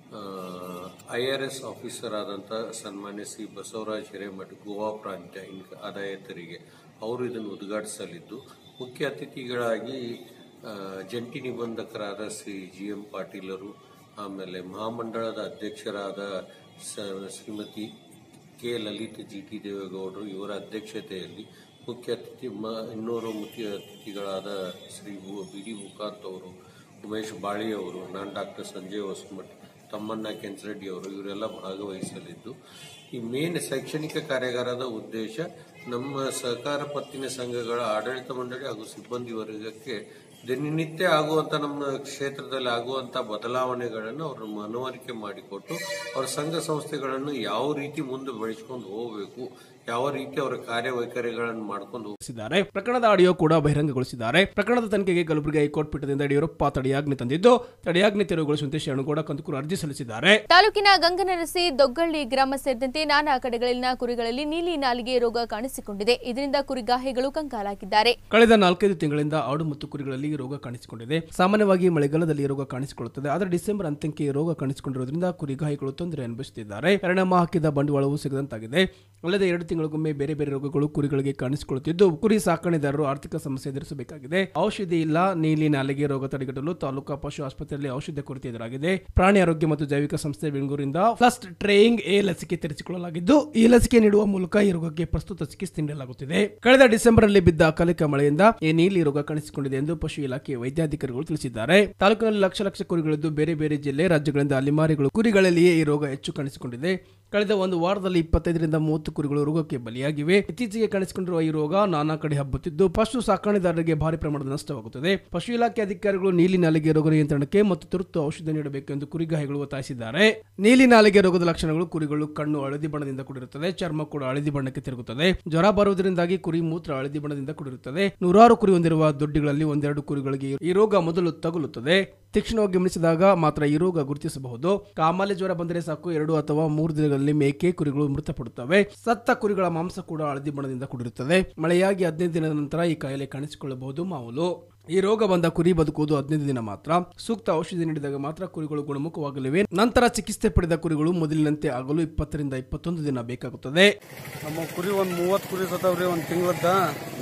ಐ ಆರ್ ಎಸ್ ಆಫೀಸರ್ ಆದಂಥ ಸನ್ಮಾನ್ಯ ಶ್ರೀ ಬಸವರಾಜ್ ಹಿರೇಮಠ್ ಗೋವಾ ಪ್ರಾಂತ್ಯ ಇನ್ಕ ಆದಾಯ ತೆರಿಗೆ ಅವರು ಇದನ್ನು ಉದ್ಘಾಟಿಸಲಿದ್ದು ಮುಖ್ಯ ಅತಿಥಿಗಳಾಗಿ ಆ, ಜಂಟಿ ನಿಬಂಧಕರಾದ ಶ್ರೀ ಜಿ ಎಂ ಪಾಟೀಲರು ಆಮೇಲೆ ಮಹಾಮಂಡಳದ ಅಧ್ಯಕ್ಷರಾದ ಸ- Shrimati K Lalit G T ದೇವೇಗೌಡರು ಇವರ ಅಧ್ಯಕ್ಷತೆಯಲ್ಲಿ ಮುಖ್ಯ ಅತಿಥಿ ಮ ಇನ್ನೂರು ಮುಖ್ಯ ಅತಿಥಿಗಳಾದ ಶ್ರೀ ಬು- ಬಿ ಡಿ ಮುಕಾಂತ್ ಅವರು ಉಮೇಶ್ ಬಾಳಿ ಅವರು ನಾನು ಡಾಕ್ಟರ್ ಸಂಜಯ್ ಹೊಸಮಠ್ ತಮ್ಮಣ್ಣ ಕೆಂಚರೆಡ್ಡಿ ಅವರು ಇವರೆಲ್ಲ ಭಾಗವಹಿಸಲಿದ್ದು ಈ ಮೇನ್ ಶೈಕ್ಷಣಿಕ ಕಾರ್ಯಾಗಾರದ ಉದ್ದೇಶ ನಮ್ಮ ಸಹಕಾರ ಪತ್ತಿನ ಸಂಘಗಳ ಆಡಳಿತ ಮಂಡಳಿ ಹಾಗೂ ಸಿಬ್ಬಂದಿ ವರ್ಗಕ್ಕೆ ದಿನನಿತ್ಯ ಆಗುವಂತ ನಮ್ಮ ಕ್ಷೇತ್ರದಲ್ಲಿ ಆಗುವಂತ ಬದಲಾವಣೆಗಳನ್ನು ಅವರು ಮನವರಿಕೆ ಮಾಡಿಕೊಟ್ಟು ಅವರ ಸಂಘ ಸಂಸ್ಥೆಗಳನ್ನು ಯಾವ ರೀತಿ ಮುಂದೆ ಬೆಳೆಸ್ಕೊಂಡು ಹೋಗಬೇಕು ಯಾವ ರೀತಿ ಅವರ ಕಾರ್ಯವೈಖರಿಗಳನ್ನು ಮಾಡ್ಕೊಂಡು ಹೋಗ್ಬೇಕು ತಿಳಿಸಿದ್ದಾರೆ ಪ್ರಕರಣದ ಆಡಿಯೋ ಕೂಡ ಬಹಿರಂಗಗೊಳಿಸಿದ್ದಾರೆ ಪ್ರಕರಣದ ತನಿಖೆಗೆ ಕಲಬುರಗಿ ಹೈಕೋರ್ಟ್ ಪೀಠದಿಂದ ಯಡಿಯೂರಪ್ಪ ತಡೆಯಾಜ್ಞೆ ತಂದಿದ್ದು ತಡೆಯಾಜ್ಞೆ ತೆರವುಗೊಳಿಸುವಂತೆ ಶರಣಗೌಡ ಕಂದಕೂರು ಅರ್ಜಿ ಸಲ್ಲಿಸಿದ್ದಾರೆ ತಾಲೂಕಿನ ಗಂಗನರಸಿ ದೊಗ್ಗಳ್ಳಿ ಗ್ರಾಮ ಸೇರಿದಂತೆ ನಾನಾ ಕಡೆಗಳಲ್ಲಿನ ಕುರಿಗಳಲ್ಲಿ ನೀಲಿ ನಾಲಿಗೆ ರೋಗ ಕಾಣಿಸಿಕೊಂಡಿದೆ ಇದರಿಂದ ಕುರಿಗಾಹಿಗಳು ಕಂಗಾಲಾಗಿದ್ದಾರೆ ಕಳೆದ ನಾಲ್ಕೈದು ತಿಂಗಳಿಂದ ಆಡು ಮತ್ತು ಕುರಿಗಳಲ್ಲಿ ಈ ರೋಗ ಕಾಣಿಸಿಕೊಂಡಿದೆ ಸಾಮಾನ್ಯವಾಗಿ ಮಳೆಗಾಲದಲ್ಲಿ ಈ ರೋಗ ಕಾಣಿಸಿಕೊಳ್ಳುತ್ತದೆ ಆದರೆ ಡಿಸೆಂಬರ್ ಅಂತ್ಯಕ್ಕೆ ಈ ರೋಗ ಕಾಣಿಸಿಕೊಂಡಿರುವುದರಿಂದ ಕುರಿಗಾಹಿಗಳು ತೊಂದರೆ ಅನುಭವಿಸುತ್ತಿದ್ದಾರೆ ಪರಿಣಾಮ ಹಾಕಿದ ಬಂಡವಾಳವು ಸಿಗದಂತಾಗಿದೆ ಅಲ್ಲದೆ ಎರಡು ತಿಂಗಳಿಗೊಮ್ಮೆ ಬೇರೆ ಬೇರೆ ರೋಗಗಳು ಕುರಿಗಳಿಗೆ ಕಾಣಿಸಿಕೊಳ್ಳುತ್ತಿದ್ದು ಕುರಿ ಸಾಕಣೆದಾರರು ಆರ್ಥಿಕ ಸಮಸ್ಯೆ ಎದುರಿಸಬೇಕಾಗಿದೆ ಔಷಧಿ ಇಲ್ಲ ನೀಲಿ ನಾಲಿಗೆ ರೋಗ ತಡೆಗಟ್ಟಲು ತಾಲೂಕಾ ಪಶು ಆಸ್ಪತ್ರೆಯಲ್ಲಿ ಔಷಧ ಕೊರತೆ ಎದುರಾಗಿದೆ ಪ್ರಾಣಿ ಆರೋಗ್ಯ ಮತ್ತು ಜೈವಿಕ ಸಂಸ್ಥೆ ಬೆಂಗಳೂರಿಂದ ಫಸ್ಟ್ ಟ್ರೇಯಿಂಗ್ ಎ ಲಸಿಕೆ ತೆರೆಸಿಕೊಳ್ಳಲಾಗಿದ್ದು ಈ ಲಸಿಕೆ ನೀಡುವ ಮೂಲಕ ಈ ರೋಗಕ್ಕೆ ಪ್ರಸ್ತುತ ಚಿಕಿತ್ಸೆ ನೀಡಲಾಗುತ್ತಿದೆ ಕಳೆದ ಡಿಸೆಂಬರ್ ನಲ್ಲಿ ಬಿದ್ದ ಅಕಾಲಿಕ ಮಳೆಯಿಂದ ಈ ನೀಲಿ ರೋಗ ಕಾಣಿಸಿಕೊಂಡಿದೆ ಎಂದು ಪಶು ಇಲಾಖೆ ವೈದ್ಯಾಧಿಕಾರಿಗಳು ತಿಳಿಸಿದ್ದಾರೆ ತಾಲೂಕಿನಲ್ಲಿ ಲಕ್ಷ ಲಕ್ಷ ಕುರಿಗಳಿದ್ದು ಬೇರೆ ಬೇರೆ ಜಿಲ್ಲೆ ರಾಜ್ಯಗಳಿಂದ ಅಲಿಮಾರಿಗಳು ಕುರಿಗಳಲ್ಲಿಯೇ ಈ ರೋಗ ಹೆಚ್ಚು ಕಾಣಿಸಿಕೊಂಡಿದೆ ಕಳೆದ ಒಂದು ವಾರದಲ್ಲಿ ಇಪ್ಪತ್ತೈದರಿಂದ ಮೂವತ್ತು ಕುರಿಗಳು ರೋಗಕ್ಕೆ ಬಲಿಯಾಗಿವೆ ಇತ್ತೀಚೆಗೆ ಕಾಣಿಸಿಕೊಂಡಿರುವ ಈ ರೋಗ ನಾನಾ ಕಡೆ ಹಬ್ಬುತ್ತಿದ್ದು ಪಶು ಸಾಕಣೆದಾರರಿಗೆ ಭಾರಿ ಪ್ರಮಾಣದ ನಷ್ಟವಾಗುತ್ತದೆ ಪಶು ಇಲಾಖೆ ಅಧಿಕಾರಿಗಳು ನೀಲಿ ನಾಲಿಗೆ ರೋಗ ನಿಯಂತ್ರಣಕ್ಕೆ ಮತ್ತು ತುರ್ತು ಔಷಧ ನೀಡಬೇಕು ಎಂದು ಕುರಿಗಾಹಿಗಳು ಒತ್ತಾಯಿಸಿದ್ದಾರೆ ನೀಲಿ ನಾಲಿಗೆ ರೋಗದ ಲಕ್ಷಣಗಳು ಕುರಿಗಳು ಕಣ್ಣು ಹಳದಿ ಬಣ್ಣದಿಂದ ಕೂಡಿರುತ್ತದೆ ಚರ್ಮ ಕೂಡ ಹಳದಿ ಬಣ್ಣಕ್ಕೆ ತಿರುಗುತ್ತದೆ ಜ್ವರ ಬರುವುದರಿಂದಾಗಿ ಕುರಿ ಮೂತ್ರ ಹಳದಿ ಬಣ್ಣದಿಂದ ಕೂಡಿರುತ್ತದೆ ನೂರಾರು ಕುರಿ ಹೊಂದಿರುವ ದೊಡ್ಡಿಗಳಲ್ಲಿ ಒಂದೆರಡು ಕುರಿಗಳಿಗೆ ಈ ರೋಗ ಮೊದಲು ತಗುಲುತ್ತದೆ ತೀಕ್ಷ್ಣವಾಗಿ ಗಮನಿಸಿದಾಗ ಮಾತ್ರ ಈ ರೋಗ ಗುರುತಿಸಬಹುದು ಕಾಮಾಲೆ ಜ್ವರ ಬಂದರೆ ಸಾಕು ಎರಡು ಅಥವಾ ಮೂರು ದಿನಗಳಲ್ಲಿ ಮೇಕೆ ಕುರಿಗಳು ಮೃತಪಡುತ್ತವೆ ಸತ್ತ ಕುರಿಗಳ ಮಾಂಸ ಕೂಡ ಹಳದಿ ಬಣ್ಣದಿಂದ ಕೂಡಿರುತ್ತದೆ ಮಳೆಯಾಗಿ ಹದಿನೈದು ದಿನದ ನಂತರ ಈ ಕಾಯಿಲೆ ಕಾಣಿಸಿಕೊಳ್ಳಬಹುದು ಮಾಮೂಲು ಈ ರೋಗ ಬಂದ ಕುರಿ ಬದುಕುವುದು ಹದಿನೈದು ದಿನ ಮಾತ್ರ ಸೂಕ್ತ ಔಷಧಿ ನೀಡಿದಾಗ ಮಾತ್ರ ಕುರಿಗಳು ಗುಣಮುಖವಾಗಲಿವೆ ನಂತರ ಚಿಕಿತ್ಸೆ ಪಡೆದ ಕುರಿಗಳು ಮೊದಲಿನಂತೆ ಆಗಲು ಇಪ್ಪತ್ತರಿಂದ ಇಪ್ಪತ್ತೊಂದು ದಿನ ಬೇಕಾಗುತ್ತದೆ ನಮ್ಮ ಕುರಿ ಒಂದು ಮೂವತ್ತು ಕುರಿ ಸತ್ತವ್ರಿ ಒಂದು ತಿಂಗಳದ್ದ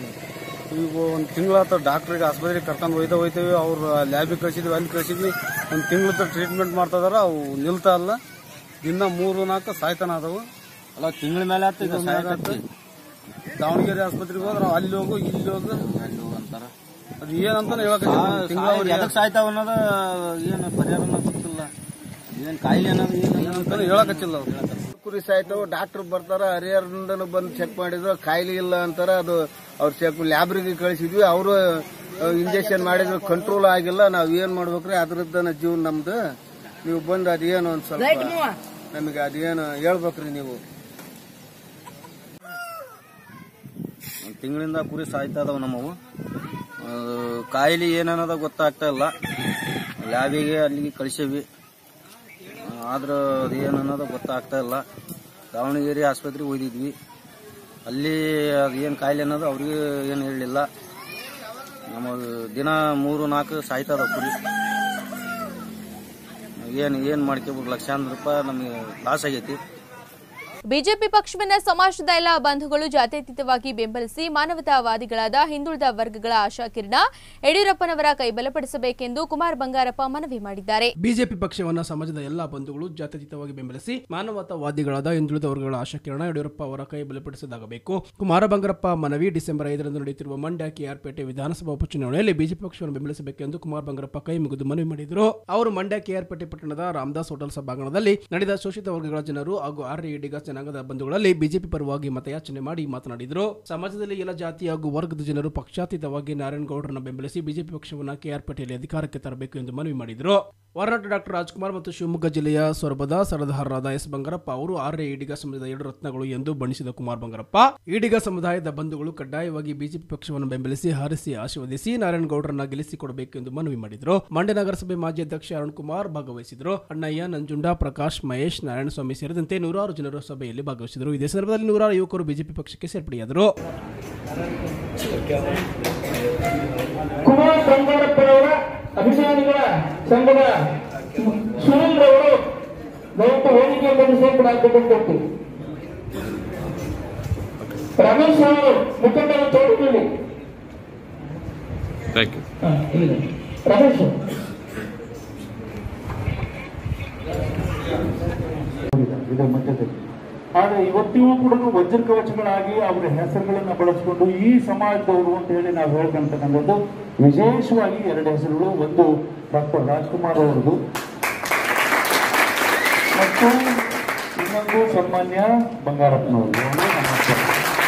ಈಗ ಒಂದು ತಿಂಗಳಾತ ಡಾಕ್ಟ್ರಿಗೆ ಆಸ್ಪತ್ರೆಗೆ ಕರ್ಕೊಂಡು ಒಯ್ದ ಹೋಯ್ತೇವೆ ಅವ್ರು ಲ್ಯಾಬಿಗೆ ಕಳಿಸಿದ್ವಿ ಅಲ್ಲಿ ಕಳಿಸಿದ್ವಿ ಒಂದು ತಿಂಗಳದ ಟ್ರೀಟ್ಮೆಂಟ್ ಮಾಡ್ತಾಯಿದಾರ ಅವು ನಿಲ್ತಾ ಇಲ್ಲ ದಿನ ಮೂರು ನಾಲ್ಕು ಸಾಯ್ತಾನ ಅದಾವು ಅಲ್ಲ ತಿಂಗಳ ಮೇಲೆ ಆತು ಈಗ ತಿಂಗ್ಳ ಮ್ಯಾಲ್ ಆತು. ದಾವಣಗೆರೆ ಆಸ್ಪತ್ರೆಗೆ ಹೋದ್ರೆ ನಾವು ಅಲ್ಲಿ ಹೋಗು ಇಲ್ಲಿ ಹೋಗು ಅಂತಾರ ಅದು ಏನಂತಾನೆ ಹೇಳಕ್ ಎದಕ್ ಸಾಯ್ತಾವ ಅನ್ನೋದ ಏನು ಪರಿಹಾರ ಗೊತ್ತಿಲ್ಲ ಏನ್ ಕಾಯಿಲೆ ಅನ್ನೋದು ಏನು ಹೇಳಕತ್ತಿಲ್ಲ ಅವ್ರು ಕುರಿ ಸಾಯ್ತಾವ ಡಾಕ್ಟರ್ ಬರ್ತಾರ ಹರಿಹರದಿಂದ ಬಂದು ಚೆಕ್ ಮಾಡಿದ್ರು ಕಾಯಿಲೆ ಇಲ್ಲ ಅಂತಾರ ಅದು ಅವ್ರ ಚೆಕ್ ಲ್ಯಾಬ್ರಿಗೆ ಕಳಿಸಿದ್ವಿ ಅವರು ಇಂಜೆಕ್ಷನ್ ಮಾಡಿದ್ರು ಕಂಟ್ರೋಲ್ ಆಗಿಲ್ಲ ನಾವ್ ಏನ್ ಮಾಡ್ಬೇಕ್ರಿ ಅದ್ರದ್ದನ ಜೀವನ ನಮ್ದು ನೀವು ಬಂದು ಅದೇನು ಒಂದ್ ಸ್ವಲ್ಪ ನಮಗೆ ಅದೇನು ಹೇಳ್ಬೇಕ್ರಿ ನೀವು ಒಂದ್ ತಿಂಗಳಿಂದ ಕುರಿ ಸಾಯ್ತಾ ಇದಾವ ನಮ್ಮವು ಅದು ಕಾಯಿಲೆ ಏನನ್ನೋದ ಗೊತ್ತಾಗ್ತಾ ಇಲ್ಲ ಲ್ಯಾಬಿಗೆ ಅಲ್ಲಿಗೆ ಕಳಿಸೇವಿ ಆದ್ರ ಅದು ಏನು ಅನ್ನೋದು ಗೊತ್ತಾಗ್ತಾ ಇಲ್ಲ ದಾವಣಗೆರೆ ಆಸ್ಪತ್ರೆಗೆ ಒಯ್ದಿದ್ವಿ ಅಲ್ಲಿ ಅದು ಏನು ಕಾಯಿಲೆ ಅನ್ನೋದು ಅವ್ರಿಗೆ ಏನು ಹೇಳಲಿಲ್ಲ ನಮ್ಮ ದಿನ ಮೂರು ನಾಲ್ಕು ಸಾಯ್ತದ ಕುರಿ ಏನು ಏನು ಮಾಡ್ಕೋಬೇಕು ಲಕ್ಷಾಂತರ ರೂಪಾಯಿ ನಮಗೆ ಲಾಸ್ ಆಗೈತಿ ಬಿಜೆಪಿ ಪಕ್ಷವನ್ನ ಸಮಾಜದ ಎಲ್ಲ ಬಂಧುಗಳು ಜಾತ್ಯತೀತವಾಗಿ ಬೆಂಬಲಿಸಿ ಮಾನವತಾವಾದಿಗಳಾದ ಹಿಂದುಳಿದ ವರ್ಗಗಳ ಆಶಾಕಿರಣ ಯಡಿಯೂರಪ್ಪನವರ ಕೈ ಬಲಪಡಿಸಬೇಕೆಂದು ಕುಮಾರ್ ಬಂಗಾರಪ್ಪ ಮನವಿ ಮಾಡಿದ್ದಾರೆ ಬಿಜೆಪಿ ಪಕ್ಷವನ್ನ ಸಮಾಜದ ಎಲ್ಲಾ ಬಂಧುಗಳು ಜಾತ್ಯತೀತವಾಗಿ ಬೆಂಬಲಿಸಿ ಮಾನವತಾವಾದಿಗಳಾದ ಹಿಂದುಳಿದ ವರ್ಗಗಳ ಆಶಾಕಿರಣ ಯಡಿಯೂರಪ್ಪ ಅವರ ಕೈ ಬಲಪಡಿಸದಾಗಬೇಕು ಕುಮಾರ ಬಂಗಾರಪ್ಪ ಮನವಿ ಡಿಸೆಂಬರ್ ಐದರಂದು ನಡೆಯುತ್ತಿರುವ ಮಂಡ್ಯ ಕೆಆರ್ಪೇಟೆ ವಿಧಾನಸಭಾ ಉಪಚುನಾವಣೆಯಲ್ಲಿ ಬಿಜೆಪಿ ಪಕ್ಷವನ್ನು ಬೆಂಬಲಿಸಬೇಕೆಂದು ಕುಮಾರ್ ಬಂಗಾರಪ್ಪ ಕೈ ಮುಗಿದು ಮನವಿ ಮಾಡಿದರು ಅವರು ಮಂಡ್ಯ ಕೆಆರ್ಪೇಟೆ ಪಟ್ಟಣದ ರಾಮದಾಸ್ ಹೋಟೆಲ್ ಸಭಾಂಗಣದಲ್ಲಿ ನಡೆದ ಶೋಷಿತ ವರ್ಗಗಳ ಜನರು ಹಾಗೂ ಆರ್ಯ ಈಡಿಗ ಜನಾಂಗದ ಬಂಧುಗಳಲ್ಲಿ ಬಿಜೆಪಿ ಪರವಾಗಿ ಮತಯಾಚನೆ ಮಾಡಿ ಮಾತನಾಡಿದರು ಸಮಾಜದಲ್ಲಿ ಎಲ್ಲ ಜಾತಿ ಹಾಗೂ ವರ್ಗದ ಜನರು ಪಕ್ಷಾತೀತವಾಗಿ ನಾರಾಯಣಗೌಡರನ್ನು ಬೆಂಬಲಿಸಿ ಬಿಜೆಪಿ ಪಕ್ಷವನ್ನು ಕೆಆರ್ಪೇಟೆಯಲ್ಲಿ ಅಧಿಕಾರಕ್ಕೆ ತರಬೇಕು ಎಂದು ಮನವಿ ಮಾಡಿದರು ಹೊರನಾಟ ಡಾಕ್ಟರ್ ರಾಜ್ಕುಮಾರ್ ಮತ್ತು ಶಿವಮೊಗ್ಗ ಜಿಲ್ಲೆಯ ಸೊರಬದ ಸರದಾರರಾದ ಎಸ್ ಬಂಗಾರಪ್ಪ ಅವರು ಆರ್ಯ ಈಡಿಗ ಸಮಾಜದ ಎರಡು ರತ್ನಗಳು ಎಂದು ಬಣ್ಣಿಸಿದ ಕುಮಾರ್ ಬಂಗಾರಪ್ಪ ಈಡಿಗ ಸಮುದಾಯದ ಬಂಧುಗಳು ಕಡ್ಡಾಯವಾಗಿ ಬಿಜೆಪಿ ಪಕ್ಷವನ್ನು ಬೆಂಬಲಿಸಿ ಹಾರಿಸಿ ಆಶೀರ್ವದಿಸಿ ನಾರಾಯಣಗೌಡರನ್ನ ಗೆಲ್ಲಿಸಿಕೊಡಬೇಕು ಎಂದು ಮನವಿ ಮಾಡಿದರು ಮಂಡ್ಯ ನಗರಸಭೆ ಮಾಜಿ ಅಧ್ಯಕ್ಷ ಅರುಣ್ ಕುಮಾರ್ ಭಾಗವಹಿಸಿದರು ಅಣ್ಣಯ್ಯ ನಂಜುಂಡ ಪ್ರಕಾಶ್ ಮಹೇಶ್ ನಾರಾಯಣಸ್ವಾಮಿ ಸೇರಿದಂತೆ ನೂರಾರು ಜನರು ಸಭೆಯಲ್ಲಿ ಭಾಗವಹಿಸಿದರು ಇದೇ ಸಂದರ್ಭದಲ್ಲಿ ನೂರಾರು ಯುವಕರು ಬಿಜೆಪಿ ಪಕ್ಷಕ್ಕೆ ಸೇರ್ಪಡೆಯಾದರು ಕುಮಾರ್ ಬಂಗಾರಪ್ಪನವರ ಅಭಿಮಾನಿಗಳ ಸಂಘದ ಸುನಿಲ್ ರವರು ದಯವಿಟ್ಟು ವೇದಿಕೆ ಬಂದು ಸೇರ್ಪಡಾಗಬೇಕು ಅಂತ ಹೇಳ್ತೀವಿ ರಮೇಶ್ ಅವರು ಮುಖಂಡರ ತೋಟದಲ್ಲಿ ಹಾ, ಇಲ್ಲಿದೆ. ರಮೇಶ್ ಇದೆ ಮಧ್ಯದಲ್ಲಿ ಆದ್ರೆ ಇವತ್ತಿಗೂ ಕೂಡ ವಜ್ರ ಕವಚಗಳಾಗಿ ಅವರ ಹೆಸರುಗಳನ್ನ ಬಳಸಿಕೊಂಡು ಈ ಸಮಾಜದವರು ಅಂತ ಹೇಳಿ ನಾವು ಹೇಳ್ಕೊಂತಕ್ಕಂಥದ್ದು ವಿಶೇಷವಾಗಿ ಎರಡು ಹೆಸರುಗಳು ಒಂದು ಡಾಕ್ಟರ್ ರಾಜ್ಕುಮಾರ್ ಅವರದು ಮತ್ತು ಇನ್ನೊಂದು ಸನ್ಮಾನ್ಯ ಬಂಗಾರಪ್ಪನವರು ಅವರು ನಮ್ಮ ಅಕ್ಕ.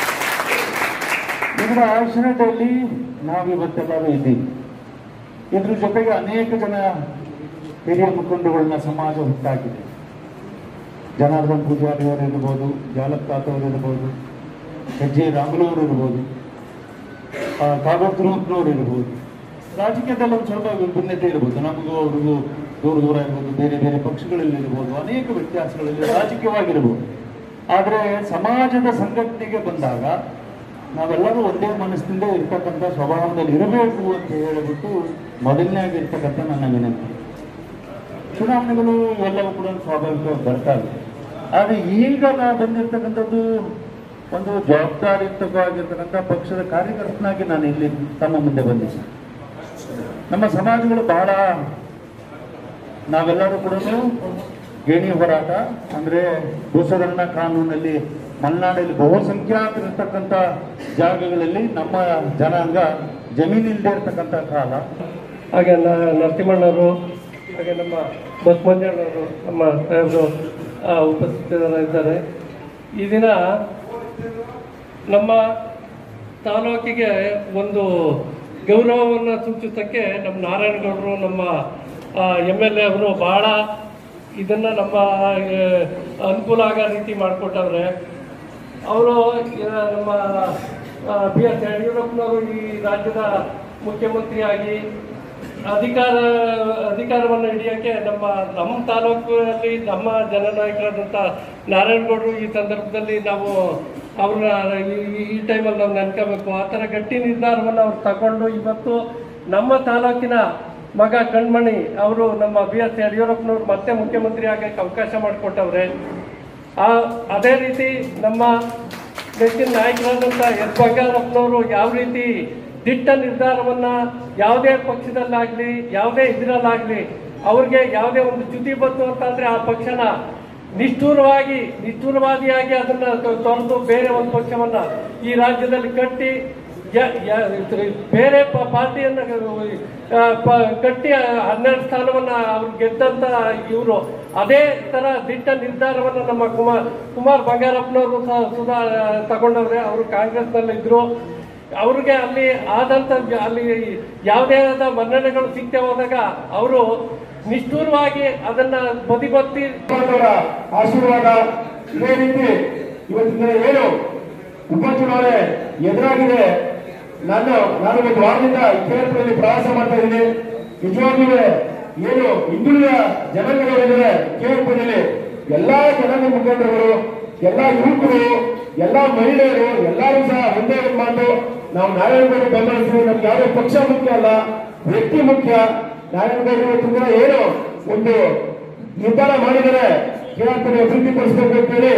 ಇದರ ಆಶ್ರಯದಲ್ಲಿ ನಾವಿವತ್ತೆಲ್ಲರೂ ಇದ್ದೀವಿ ಇದ್ರ ಜೊತೆಗೆ ಅನೇಕ ಜನ ಹಿರಿಯ ಮುಖಂಡಗಳನ್ನ ಸಮಾಜ ಹುಟ್ಟಾಕಿದೆ ಜನಾರ್ದನ್ ಪೂಜಾರಿ ಅವರು ಇರ್ಬೋದು ಜಾಲಪ್ತಾತ್ ಅವರು ಇರ್ಬೋದು ಎಚ್ ಜೆ ರಾಮುಲವರು ಇರ್ಬೋದು ಕಾಗೋತ್ರೂಪ್ನವ್ರು ಇರ್ಬೋದು ರಾಜಕೀಯದಲ್ಲಿ ಒಂದು ಸ್ವಲ್ಪ ವಿಭಿನ್ನತೆ ಇರ್ಬೋದು ನಮಗೂ ಅವ್ರಿಗೂ ದೂರ ದೂರ ಇರ್ಬೋದು ಬೇರೆ ಬೇರೆ ಪಕ್ಷಗಳಲ್ಲಿ ಇರ್ಬೋದು ಅನೇಕ ವ್ಯತ್ಯಾಸಗಳಲ್ಲಿ ರಾಜಕೀಯವಾಗಿರ್ಬೋದು ಆದರೆ ಸಮಾಜದ ಸಂಘಟನೆಗೆ ಬಂದಾಗ ನಾವೆಲ್ಲರೂ ಒಂದೇ ಮನಸ್ಸಿನಿಂದ ಇರ್ತಕ್ಕಂಥ ಸ್ವಭಾವದಲ್ಲಿ ಇರಬೇಕು ಅಂತ ಹೇಳಿಬಿಟ್ಟು ಮೊದಲನೇಯಾಗಿ ಇರ್ತಕ್ಕಂಥ ನನ್ನ ವಿನಂತಿ ಚುನಾವಣೆಗಳು ಎಲ್ಲವೂ ಕೂಡ ಸ್ವಾಭಾವಿಕವಾಗಿ ಬರ್ತಾ ಇದೆ ಆದರೆ ಈಗ ನಾವು ಬಂದಿರ್ತಕ್ಕಂಥದ್ದು ಒಂದು ಜವಾಬ್ದಾರಿಯುತವಾಗಿರ್ತಕ್ಕಂಥ ಪಕ್ಷದ ಕಾರ್ಯಕರ್ತನಾಗಿ ನಾನು ಇಲ್ಲಿ ತಮ್ಮ ಮುಂದೆ ಬಂದಿದ್ದೆ ನಮ್ಮ ಸಮಾಜಗಳು ಬಹಳ ನಾವೆಲ್ಲರೂ ಕೂಡ ಗೇಣಿ ಹೋರಾಟ ಅಂದ್ರೆ ಭೂಸರಣ ಕಾನೂನಲ್ಲಿ ಮಲೆನಾಡಲ್ಲಿ ಬಹುಸಂಖ್ಯಾತರಿರ್ತಕ್ಕಂಥ ಜಾಗಗಳಲ್ಲಿ ನಮ್ಮ ಜನಾಂಗ ಜಮೀನಿಲ್ಲದೆ ಇರ್ತಕ್ಕಂಥ ಕಾಲ ಹಾಗೆ ನ- ನರಸಿಂಹಣ್ಣವರು ಹಾಗೆ ನಮ್ಮ ಬಸವಂಜಣ್ಣವರು ನಮ್ಮ ಸಾಹೇಬರು ಆ, ಉಪಸ್ಥಿತರಿದ್ದಾರೆ ಈ ದಿನ ನಮ್ಮ ತಾಲೂಕಿಗೆ ಒಂದು ಗೌರವವನ್ನು ಸೂಚಿಸೋಕ್ಕೆ ನಮ್ಮ ನಾರಾಯಣಗೌಡರು ನಮ್ಮ ಎಮ್ ಎಲ್ ಎ ಅವರು ಭಾಳ ಇದನ್ನು ನಮ್ಮ ಆ, ಅನುಕೂಲ ಆಗೋ ರೀತಿ ಮಾಡಿಕೊಟ್ಟವ್ರೆ ಅವರು ನಮ್ಮ ಬಿ ಎಸ್ ಯಡಿಯೂರಪ್ಪನವರು ಈ ರಾಜ್ಯದ ಮುಖ್ಯಮಂತ್ರಿಯಾಗಿ ಅಧಿಕಾರ ಅಧಿಕಾರವನ್ನು ಹಿಡಿಯೋಕ್ಕೆ ನಮ್ಮ ನಮ್ಮ ತಾಲೂಕಿನಲ್ಲಿ ನಮ್ಮ ಜನನಾಯಕರಾದಂಥ ನಾರಾಯಣಗೌಡರು ಈ ಸಂದರ್ಭದಲ್ಲಿ ನಾವು ಅವ್ರನ್ನ ಈ- ಈ ಟೈಮಲ್ಲಿ ನಾವು ನೆನ್ಕೋಬೇಕು ಆ ಥರ ಗಟ್ಟಿ ನಿರ್ಧಾರವನ್ನು ಅವ್ರು ತಗೊಂಡು ಇವತ್ತು ನಮ್ಮ ತಾಲೂಕಿನ ಮಗ ಕಣ್ಮಣಿ ಅವರು ನಮ್ಮ ಬಿ ಎಸ್ ಯಡಿಯೂರಪ್ಪನವ್ರು ಮತ್ತೆ ಮುಖ್ಯಮಂತ್ರಿ ಆಗಕ್ಕೆ ಅವಕಾಶ ಮಾಡಿಕೊಟ್ಟವ್ರೆ ಆ ಅದೇ ರೀತಿ ನಮ್ಮ ನೆಚ್ಚಿನ ನಾಯಕರಾದಂಥ ಎಸ್ ಬಂಗಾರಪ್ಪನವರು ಯಾವ ರೀತಿ ದಿಟ್ಟ ನಿರ್ಧಾರವನ್ನ ಯಾವುದೇ ಪಕ್ಷದಲ್ಲಾಗ್ಲಿ ಯಾವುದೇ ಇದರಲ್ಲಾಗ್ಲಿ ಅವ್ರಿಗೆ ಯಾವುದೇ ಒಂದು ಚ್ಯುತಿ ಬಂತು ಅಂತಂದ್ರೆ ಆ ಪಕ್ಷನ ನಿಷ್ಠೂರವಾಗಿ ನಿಷ್ಠೂರವಾದಿಯಾಗಿ ಅದನ್ನ ತೊ- ತೊರೆದು ಬೇರೆ ಒಂದು ಪಕ್ಷವನ್ನ ಈ ರಾಜ್ಯದಲ್ಲಿ ಕಟ್ಟಿ ಯ- ಯ- ಇದ್ರ- ಬೇರೆ ಪ- ಪಾರ್ಟಿಯನ್ನ ಆ, ಪ- ಕಟ್ಟಿ ಆ ಹನ್ನೆರಡು ಸ್ಥಾನವನ್ನ ಅವ್ರು ಗೆದ್ದಂತ ಇವರು ಅದೇ ತರ ದಿಟ್ಟ ನಿರ್ಧಾರವನ್ನ ನಮ್ಮ ಕುಮಾರ್ ಕುಮಾರ್ ಬಂಗಾರಪ್ಪನವರು ಸಹ ಸುಧಾ ತಗೊಂಡವ್ರೆ ಅವರು ಕಾಂಗ್ರೆಸ್ನಲ್ಲಿ ಇದ್ರು ಅವ್ರಿಗೆ ಅಲ್ಲಿ ಆದಂತ ಅಲ್ಲಿ ಯಾವುದೇ ಆದ ಮನ್ನಣೆಗಳು ಸಿಗ್ತೇ ಹೋದಾಗ ಅವರು ನಿಷ್ಠೂರವಾಗಿ ಅದನ್ನ ಬದಿಗೊತ್ತಿ ಆಶೀರ್ವಾದ ಇದೇ ರೀತಿ ಇವತ್ತಿನ ಏನು ಉಪಚುನಾವಣೆ ಎದುರಾಗಿದೆ ನಾನು ನಾನು ಒಂದು ವಾರದಿಂದ ಕೇರಳದಲ್ಲಿ ಪ್ರವಾಸ ಮಾಡ್ತಾ ಇದ್ದೀನಿ ನಿಜವಾಗ್ಲೂ ಏನು ಹಿಂದುಳಿದ ಜನಾಂಗಗಳಿದ್ದಾರೆ ಕೇರಳದಲ್ಲಿ ಎಲ್ಲಾ ಜನಾಂಗ ಮುಖಂಡರುಗಳು ಎಲ್ಲಾ ಯುವಕರು ಎಲ್ಲಾ ಮಹಿಳೆಯರು ಎಲ್ಲರೂ ಸಹ ಒಂದೇ ಒಂದು ಮಾತು ನಾವು ನಾರಾಯಣಗೌಡ ಬೆಂಬಲಿಸ್ತೀವಿ ನಮ್ಗೆ ಯಾವುದೇ ಪಕ್ಷ ಮುಖ್ಯ ಅಲ್ಲ ವ್ಯಕ್ತಿ ಮುಖ್ಯ ನಾರಾಯಣಗೌಡ ಇವತ್ತು ಕೂಡ ಏನು ಒಂದು ನಿರ್ಧಾರ ಮಾಡಿದರೆ ಕೇರಳದಲ್ಲಿ ಅಭಿವೃದ್ಧಿ ಪಡಿಸಬೇಕು ಅಂತ ಹೇಳಿ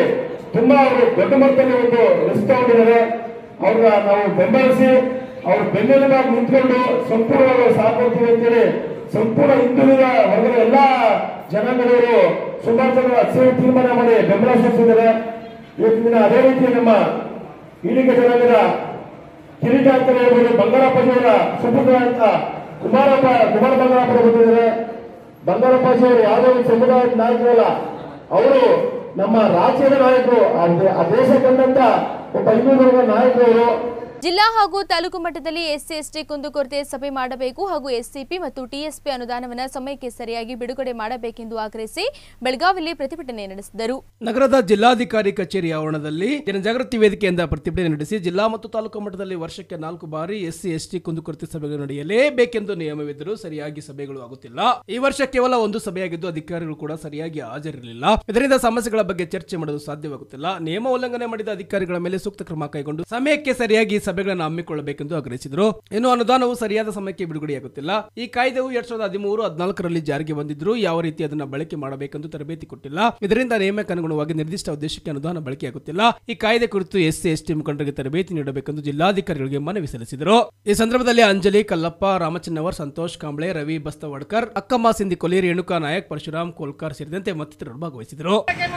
ತುಂಬಾ ಅವರು ದೊಡ್ಡ ಮಟ್ಟದಲ್ಲಿ ಒಂದು ರಿಸ್ಕ್ ತಗೊಂಡಿದ್ದಾರೆ ಅವ್ರನ್ನ ನಾವು ಬೆಂಬಲಿಸಿ ಅವ್ರ ಬೆನ್ನೆಲುಬಾಗಿ ನಿಂತ್ಕೊಂಡು ಸಂಪೂರ್ಣವಾಗಿ ಸಾಥ್ ಕೊಡ್ತೀವಿ ಅಂತೇಳಿ ಸಂಪೂರ್ಣ ಹಿಂದುಳಿದ ವರ್ಗದ ಎಲ್ಲಾ ಜನಾಂಗದವರು ಸುಮಾರು ಜನ ಹಸಿರು ತೀರ್ಮಾನ ಮಾಡಿ ಬೆಂಬಲ ಸೂಚಿಸಿದ್ದಾರೆ ಇವತ್ತಿನ ದಿನ ಅದೇ ರೀತಿ ನಮ್ಮ ಈಡಿಗ ಜನಾಂಗದ ಕಿರೀಟ ಅಂತ ಹೇಳ್ಬೋದು ಬಂಗಾರಪ್ಪಾಜಿಯವರ ಸುಪುತ್ರ ಅಂತ ಕುಮಾರಪ್ಪ ಕುಮಾರ ಬಂಗಾರಪ್ಪ ಬಂದಿದ್ದಾರೆ ಬಂಗಾರಪ್ಪಾಜಿಯವರು ಯಾವುದೇ ಒಂದು ಸಮುದಾಯದ ನಾಯಕರಲ್ಲ ಅವರು ನಮ್ಮ ರಾಜ್ಯದ ನಾಯಕರು ಆ ದೇ- ಆ ದೇಶ ಕಂಡಂತ ಒಬ್ಬ ಹಿಂದೂ ನಾಯಕರು ಜಿಲ್ಲಾ ಹಾಗೂ ತಾಲೂಕು ಮಟ್ಟದಲ್ಲಿ ಎಸ್ಸಿ ಎಸ್ಟಿ ಕುಂದುಕೊರತೆ ಸಭೆ ಮಾಡಬೇಕು ಹಾಗೂ ಎಸ್ಸಿಪಿ ಮತ್ತು ಟಿಎಸ್ಪಿ ಅನುದಾನವನ್ನು ಸಮಯಕ್ಕೆ ಸರಿಯಾಗಿ ಬಿಡುಗಡೆ ಮಾಡಬೇಕೆಂದು ಆಗ್ರಹಿಸಿ ಬೆಳಗಾವಿಯಲ್ಲಿ ಪ್ರತಿಭಟನೆ ನಡೆಸಿದರು ನಗರದ ಜಿಲ್ಲಾಧಿಕಾರಿ ಕಚೇರಿ ಆವರಣದಲ್ಲಿ ಜನಜಾಗೃತಿ ವೇದಿಕೆಯಿಂದ ಪ್ರತಿಭಟನೆ ನಡೆಸಿ ಜಿಲ್ಲಾ ಮತ್ತು ತಾಲೂಕು ಮಟ್ಟದಲ್ಲಿ ವರ್ಷಕ್ಕೆ ನಾಲ್ಕು ಬಾರಿ ಎಸ್ಸಿ ಎಸ್ಟಿ ಕುಂದುಕೊರತೆ ಸಭೆಗಳು ನಡೆಯಲೇಬೇಕೆಂದು ನಿಯಮವಿದ್ದರೂ ಸರಿಯಾಗಿ ಸಭೆಗಳು ಆಗುತ್ತಿಲ್ಲ ಈ ವರ್ಷ ಕೇವಲ ಒಂದು ಸಭೆಯಾಗಿದ್ದು ಅಧಿಕಾರಿಗಳು ಕೂಡ ಸರಿಯಾಗಿ ಹಾಜರಿರಲಿಲ್ಲ ಇದರಿಂದ ಸಮಸ್ಯೆಗಳ ಬಗ್ಗೆ ಚರ್ಚೆ ಮಾಡಲು ಸಾಧ್ಯವಾಗುತ್ತಿಲ್ಲ ನಿಯಮ ಉಲ್ಲಂಘನೆ ಮಾಡಿದ ಅಧಿಕಾರಿಗಳ ಮೇಲೆ ಸೂಕ್ತ ಕ್ರಮ ಕೈಗೊಂಡು ಸಮಯಕ್ಕೆ ಸರಿಯಾಗಿ ಸಭೆಗಳನ್ನು ಹಮ್ಮಿಕೊಳ್ಳಬೇಕೆಂದು ಆಗ್ರಹಿಸಿದರು ಇನ್ನು ಅನುದಾನವು ಸರಿಯಾದ ಸಮಯಕ್ಕೆ ಬಿಡುಗಡೆಯಾಗುತ್ತಿಲ್ಲ ಈ ಕಾಯ್ದೆಯು ಎರಡ್ ಸಾವಿರದ ಹದಿಮೂರು ಹದಿನಾಲ್ಕರಲ್ಲಿ ಜಾರಿಗೆ ಬಂದಿದ್ರು ಯಾವ ರೀತಿ ಅದನ್ನು ಬಳಕೆ ಮಾಡಬೇಕೆಂದು ತರಬೇತಿ ಕೊಟ್ಟಿಲ್ಲ ಇದರಿಂದ ನಿಯಮಕ್ಕೆ ಅನುಗುಣವಾಗಿ ನಿರ್ದಿಷ್ಟ ಉದ್ದೇಶಕ್ಕೆ ಅನುದಾನ ಬಳಕೆಯಾಗುತ್ತಿಲ್ಲ ಈ ಕಾಯ್ದೆ ಕುರಿತು ಎಸ್ಸಿ ಎಸ್ಟಿ ಮುಖಂಡರಿಗೆ ತರಬೇತಿ ನೀಡಬೇಕೆಂದು ಜಿಲ್ಲಾಧಿಕಾರಿಗಳಿಗೆ ಮನವಿ ಸಲ್ಲಿಸಿದರು ಈ ಸಂದರ್ಭದಲ್ಲಿ ಅಂಜಲಿ ಕಲ್ಲಪ್ಪ ರಾಮಚನ್ನವರ್ ಸಂತೋಷ್ ಕಾಂಬ್ಳೆ ರವಿ ಬಸ್ತವಡ್ಕರ್ ಅಕ್ಕಮ್ಮ ಸಿಂಧಿ ಕೊಲಿ ರೇಣುಕಾ ನಾಯಕ್ ಪರಶುರಾಮ್ ಕೋಲ್ಕರ್ ಸೇರಿದಂತೆ ಮತ್ತಿತರರು ಭಾಗವಹಿಸಿದರು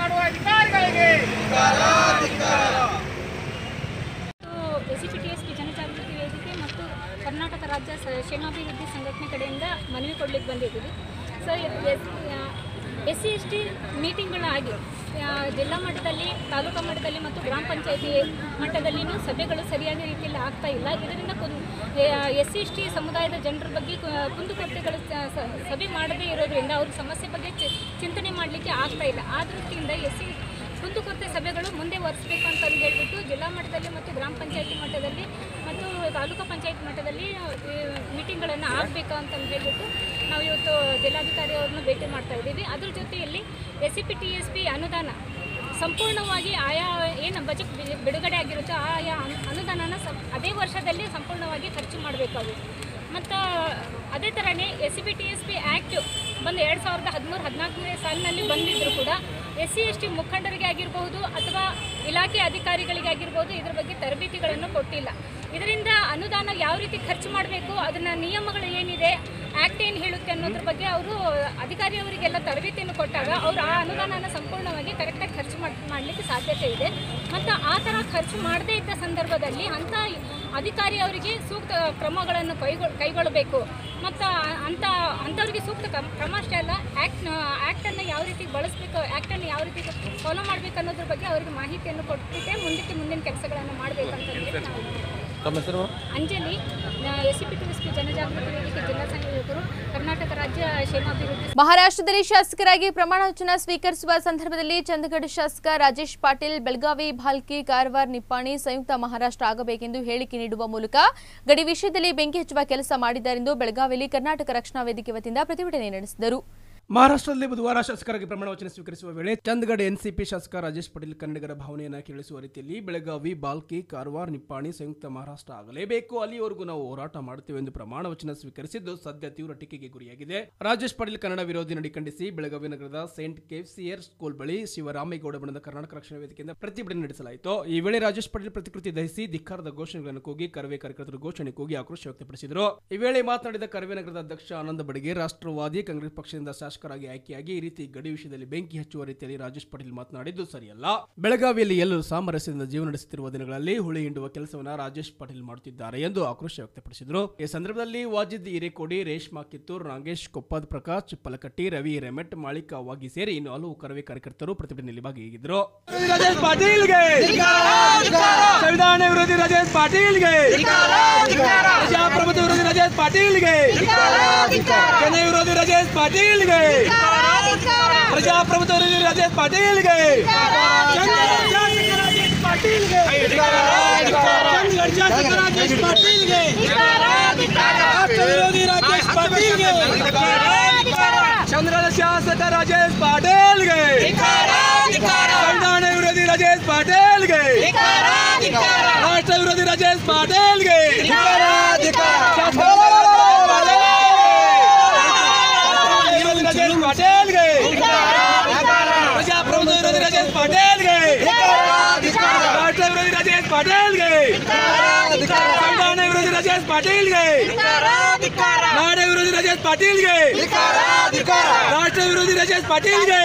ಎಸ್ ಸಿ ಟಿ ಎಸ್ ಜನಜಾಗೃತಿ ವೇದಿಕೆ ಮತ್ತು ಕರ್ನಾಟಕ ರಾಜ್ಯ ಸ- ಕ್ಷೇಮಾಭಿವೃದ್ಧಿ ಸಂಘಟನೆ ಕಡೆಯಿಂದ ಮನವಿ ಕೊಡ್ಲಿಕ್ಕೆ ಬಂದಿದ್ದೀವಿ so S C S T ಮೀಟಿಂಗ್ಗಳಾಗಿ ಆ, ಜಿಲ್ಲಾ ಮಟ್ಟದಲ್ಲಿ ತಾಲೂಕಾ ಮಟ್ಟದಲ್ಲಿ ಮತ್ತು ಗ್ರಾಮ ಪಂಚಾಯತಿ ಮಟ್ಟದಲ್ಲಿನೂ ಸಭೆಗಳು ಸರಿಯಾದ ರೀತಿಯಲ್ಲಿ ಆಗ್ತಾ ಇಲ್ಲ ಇದರಿಂದ ಎಸ್ ಸಿ ಎಸ್ ಟಿ ಸಮುದಾಯದ ಜನರ ಬಗ್ಗೆ ಕು- ಕುಂದುಕೊರತೆಗಳು ಸ- ಸ- ಸಭೆ ಮಾಡದೇ ಇರೋದ್ರಿಂದ ಅವ್ರ ಸಮಸ್ಯೆ ಬಗ್ಗೆ ಚಿ- ಚಿಂತನೆ ಮಾಡಲಿಕ್ಕೆ ಆಗ್ತಾ ಇಲ್ಲ ಆ ದೃಷ್ಟಿಯಿಂದ ಎಸ್ ಸಿ ಕುಂದುಕೊರತೆ ಸಭೆಗಳು ಮುಂದೆ ಒರೆಸಬೇಕು ಅಂತ ಹೇಳ್ಬಿಟ್ಟು ಜಿಲ್ಲಾ ಮಟ್ಟದಲ್ಲಿ ಮತ್ತು ಗ್ರಾಮ ಪಂಚಾಯತಿ ಮಟ್ಟದಲ್ಲಿ ಮತ್ತು ತಾಲೂಕು ಪಂಚಾಯತ್ ಮಟ್ಟದಲ್ಲಿ ಮೀಟಿಂಗ್ಗಳನ್ನು ಆಗಬೇಕು ಅಂತ ಹೇಳ್ಬಿಟ್ಟು ನಾವು ಇವತ್ತು ಜಿಲ್ಲಾಧಿಕಾರಿ ಅವ್ರನ್ನ ಭೇಟಿ ಮಾಡ್ತಾ ಇದ್ದೀವಿ ಅದ್ರ ಜೊತೆಯಲ್ಲಿ S C P T S P ಅನುದಾನ ಸಂಪೂರ್ಣವಾಗಿ ಆಯಾ ಏನು ಬಜೆಟ್ ಬಿ- ಬಿಡುಗಡೆ ಆಗಿರುತ್ತೋ ಆಯಾ ಅನು- ಅನುದಾನನ ಸಂ ಅದೇ ವರ್ಷದಲ್ಲಿ ಸಂಪೂರ್ಣವಾಗಿ ಖರ್ಚು ಮಾಡಬೇಕಾಗುತ್ತೆ ಮತ್ತು ಅದೇ ಥರನೇ S C B T S P act ಬಂದು ಎರಡು ಸಾವಿರದ ಹದಿಮೂರು ಹದಿನಾಲ್ಕನೇ ಸಾಲಿನಲ್ಲಿ ಬಂದಿದ್ದರೂ ಕೂಡ ಎಸ್ ಸಿ ಎಸ್ ಟಿ ಮುಖಂಡರಿಗೆ ಆಗಿರ್ಬೋದು ಅಥವಾ ಇಲಾಖೆ ಅಧಿಕಾರಿಗಳಿಗೆ ಆಗಿರ್ಬೋದು ಇದ್ರ ಬಗ್ಗೆ ತರಬೇತಿಗಳನ್ನು ಕೊಟ್ಟಿಲ್ಲ ಇದರಿಂದ ಅನುದಾನ ಯಾವ ರೀತಿ ಖರ್ಚು ಮಾಡಬೇಕು ಅದನ್ನ ನಿಯಮಗಳು ಏನಿದೆ ಆ್ಯಕ್ಟ್ ಏನು ಹೇಳುತ್ತೆ ಅನ್ನೋದ್ರ ಬಗ್ಗೆ ಅವರು ಅಧಿಕಾರಿಯವರಿಗೆಲ್ಲ ತರಬೇತಿಯನ್ನು ಕೊಟ್ಟಾಗ ಅವರು ಆ ಅನುದಾನನ ಸಂಪೂರ್ಣವಾಗಿ ಕರೆಕ್ಟಾಗಿ ಖರ್ಚು ಮಾಡ್ ಮಾಡಲಿಕ್ಕೆ ಸಾಧ್ಯತೆ ಇದೆ ಮತ್ತು ಆ ಥರ ಖರ್ಚು ಮಾಡದೇ ಇದ್ದ ಸಂದರ್ಭದಲ್ಲಿ ಅಂಥ ಅಧಿಕಾರಿ ಅವರಿಗೆ ಸೂಕ್ತ ಕ್ರಮಗಳನ್ನು ಕೈಗೊಳ್ ಕೈಗೊಳ್ಳಬೇಕು ಮತ್ತು ಅಂಥ ಅಂಥವ್ರಿಗೆ ಸೂಕ್ತ ಕ್ರಮ ಕ್ರಮ ಅಷ್ಟೇ ಅಲ್ಲ ಆ್ಯಕ್ಟ್ ಆ್ಯಕ್ಟನ್ನು ಯಾವ ರೀತಿ ಬಳಸಬೇಕು ಆ್ಯಕ್ಟನ್ನು ಯಾವ ರೀತಿ ಫಾಲೋ ಮಾಡಬೇಕು ಅನ್ನೋದ್ರ ಬಗ್ಗೆ ಅವರಿಗೆ ಮಾಹಿತಿಯನ್ನು ಕೊಟ್ಟಿದ್ದೆ ಮುಂದಕ್ಕೆ ಮುಂದಿನ ಕೆಲಸಗಳನ್ನು ಮಾಡಬೇಕಂತ ಹೇಳಿ ನಾವು Anjali S C P T S P ಜನಜಾಗೃತಿ ವೇದಿಕೆ ಜಿಲ್ಲಾ ಸಂಯೋಜಕರು ಕರ್ನಾಟಕ ರಾಜ್ಯ ಕ್ಷೇಮಾಭಿವೃದ್ಧಿ ಮಹಾರಾಷ್ಟ್ರದಲ್ಲಿ ಶಾಸಕರಾಗಿ ಪ್ರಮಾಣ ವಚನ ಸ್ವೀಕರಿಸುವ ಸಂದರ್ಭದಲ್ಲಿ ಚಂದಗಢ ಶಾಸಕ ರಾಜೇಶ್ ಪಾಟೀಲ್ ಬೆಳಗಾವಿ ಭಾಲ್ಕಿ ಕಾರವಾರ ನಿಪ್ಪಾಣಿ ಸಂಯುಕ್ತ ಮಹಾರಾಷ್ಟ್ರ ಆಗಬೇಕೆಂದು ಹೇಳಿಕೆ ನೀಡುವ ಮೂಲಕ ಗಡಿ ವಿಷಯದಲ್ಲಿ ಬೆಂಕಿ ಹಚ್ಚುವ ಕೆಲಸ ಮಾಡಿದ್ದಾರೆಂದು ಬೆಳಗಾವಿಯಲ್ಲಿ ಕರ್ನಾಟಕ ರಕ್ಷಣಾ ವೇದಿಕೆ ವತಿಯಿಂದ ಪ್ರತಿಭಟನೆ ನಡೆಸಿದರು ಮಹಾರಾಷ್ಟ್ರದಲ್ಲಿ ಬುಧವಾರ ಶಾಸಕರಾಗಿ ಪ್ರಮಾಣ ವಚನ ಸ್ವೀಕರಿಸುವ ವೇಳೆ ಚಂದಗಢ ಎನ್ಸಿಪಿ ಶಾಸಕ ರಾಜೇಶ್ ಪಟೇಲ್ ಕನ್ನಡಿಗರ ಭಾವನೆಯನ್ನು ಕೇಳಿಸುವ ರೀತಿಯಲ್ಲಿ ಬೆಳಗಾವಿ ಬಾಲ್ಕಿ ಕಾರವಾರ ನಿಪ್ಪಾಣಿ ಸಂಯುಕ್ತ ಮಹಾರಾಷ್ಟ್ರ ಆಗಲೇಬೇಕು ಅಲ್ಲಿಯವರೆಗೂ ನಾವು ಹೋರಾಟ ಮಾಡುತ್ತೇವೆ ಎಂದು ಪ್ರಮಾಣ ವಚನ ಸ್ವೀಕರಿಸಿದ್ದು ಸದ್ಯ ತೀವ್ರ ಟೀಕೆಗೆ ಗುರಿಯಾಗಿದೆ ರಾಜೇಶ್ ಪಟೇಲ್ ಕನ್ನಡ ವಿರೋಧಿ ನಡಿ ಖಂಡಿಸಿ ಬೆಳಗಾವಿ ನಗರದ ಸೇಂಟ್ ಕೇವ್ಸಿಯರ್ ಸ್ಕೂಲ್ ಬಳಿ ಶಿವರಾಮೇಗೌಡ ಬಣದ ಕರ್ನಾಟಕ ರಕ್ಷಣಾ ವೇದಿಕೆಯಿಂದ ಪ್ರತಿಭಟನೆ ನಡೆಸಲಾಯಿತು ಈ ವೇಳೆ ರಾಜೇಶ್ ಪಟೇಲ್ ಪ್ರತಿಕೃತಿ ದಹಿಸಿ ಧಿಕ್ಕಾರದ ಘೋಷಣೆಗಳನ್ನು ಕೂಗಿ ಕರವೇ ಕಾರ್ಯಕರ್ತರು ಘೋಷಣೆ ಕೂಗಿ ಆಕ್ರೋಶ ವ್ಯಕ್ತಪಡಿಸಿದರು ಈ ವೇಳೆ ಮಾತನಾಡಿದ ಕರವೇ ನಗರದ ಅಧ್ಯಕ್ಷ ಆನಂದ ಬಡಿಗೆ ರಾಷ್ಟ್ರವಾದಿ ಕಾಂಗ್ರೆಸ್ ಪಕ್ಷದಿಂದ ಶಾಸಕರಾಗಿ ಆಯ್ಕೆಯಾಗಿ ಈ ರೀತಿ ಗಡಿ ವಿಷಯದಲ್ಲಿ ಬೆಂಕಿ ಹಚ್ಚುವ ರೀತಿಯಲ್ಲಿ ರಾಜೇಶ್ ಪಟೇಲ್ ಮಾತನಾಡಿದ್ದು ಸರಿಯಲ್ಲ ಬೆಳಗಾವಿಯಲ್ಲಿ ಎಲ್ಲರೂ ಸಾಮರಸ್ಯದಿಂದ ಜೀವನ ನಡೆಸುತ್ತಿರುವ ದಿನಗಳಲ್ಲಿ ಹುಳಿ ಹಿಂಡುವ ಕೆಲಸವನ್ನ ರಾಜೇಶ್ ಪಟೇಲ್ ಮಾಡುತ್ತಿದ್ದಾರೆ ಎಂದು ಆಕ್ರೋಶ ವ್ಯಕ್ತಪಡಿಸಿದರು ಈ ಸಂದರ್ಭದಲ್ಲಿ ವಾಜಿದ್ ಹಿರೇಕೋಡಿ ರೇಷ್ಮಾ ಕಿತ್ತೂರ್ ನಾಗೇಶ್ ಕೊಪ್ಪದ್ ಪ್ರಕಾಶ್ ಚಿಪ್ಪಲಕಟ್ಟಿ ರವಿ ರೆಮೆಟ್ ಮಾಳಿಕಾ ವಾಗಿ ಸೇರಿ ಇನ್ನು ಹಲವು ಕರವೇ ಕಾರ್ಯಕರ್ತರು ಪ್ರತಿಭಟನೆಯಲ್ಲಿ ಭಾಗಿಯಾಗಿದ್ದರು ರಾಜೇಶ್ ಪಾಟೀಲ್ಗೆ ಸಂವಿಧಾನ ವಿರೋಧಿ ರಾಜೇಶ್ ಪಾಟೀಲ್ಗೆ ಪ್ರಜಾಪ್ರಭುತ್ವ ವಿರೋಧಿ ರಾಜೇಶ್ ಪಾಟೀಲ್ಗೆ ಜನ ವಿರೋಧಿ ರಾಜೇಶ್ ಪಾಟೀಲ್ಗೆ ಪ್ರಜಾಪ್ರಭುತ್ವ ವಿರೋಧಿ ರಾಜೇಶ್ ಪಾಟೀಲ್ಗೆ ರಾಜೇಶ್ ಪಾಟೀಲ್ಗೆ ಶಾಸಕ ರಾಜೇಶ್ ಪಾಟೀಲ್ಗೆ ರಾಷ್ಟ್ರ ವಿರೋಧಿ ರಾಜೇಶ್ ಪಾಟೀಲ್ಗೆ ಚಂದ್ರದ ಶಾಸಕ ರಾಜೇಶ್ ಪಾಟೀಲ್ಗೆ ಸಂವಿಧಾನ ವಿರೋಧಿ ರಾಜೇಶ್ ಪಾಟೀಲ್ಗೆ ರಾಷ್ಟ್ರ ವಿರೋಧಿ ರಾಜೇಶ್ ಪಾಟೀಲ್ಗೆ ರಾಜೇಶ್ ಪಾಟೀಲ್ಗೆ ಪ್ರಜಾಪ್ರಭುತ್ವ ವಿರೋಧಿ ರಾಜೇಶ್ ಪಾಟೀಲ್ಗೆ ಪಾಟೀಲ್ಗೆ ಸಂವಿಧಾನ ವಿರೋಧಿ ರಾಜೇಶ್ ಪಾಟೀಲ್ಗೆ ನಾಡ ವಿರೋಧಿ ರಾಜೇಶ್ ಪಾಟೀಲ್ಗೆ ರಾಷ್ಟ್ರ ವಿರೋಧಿ ರಾಜೇಶ್ ಪಾಟೀಲ್ಗೆ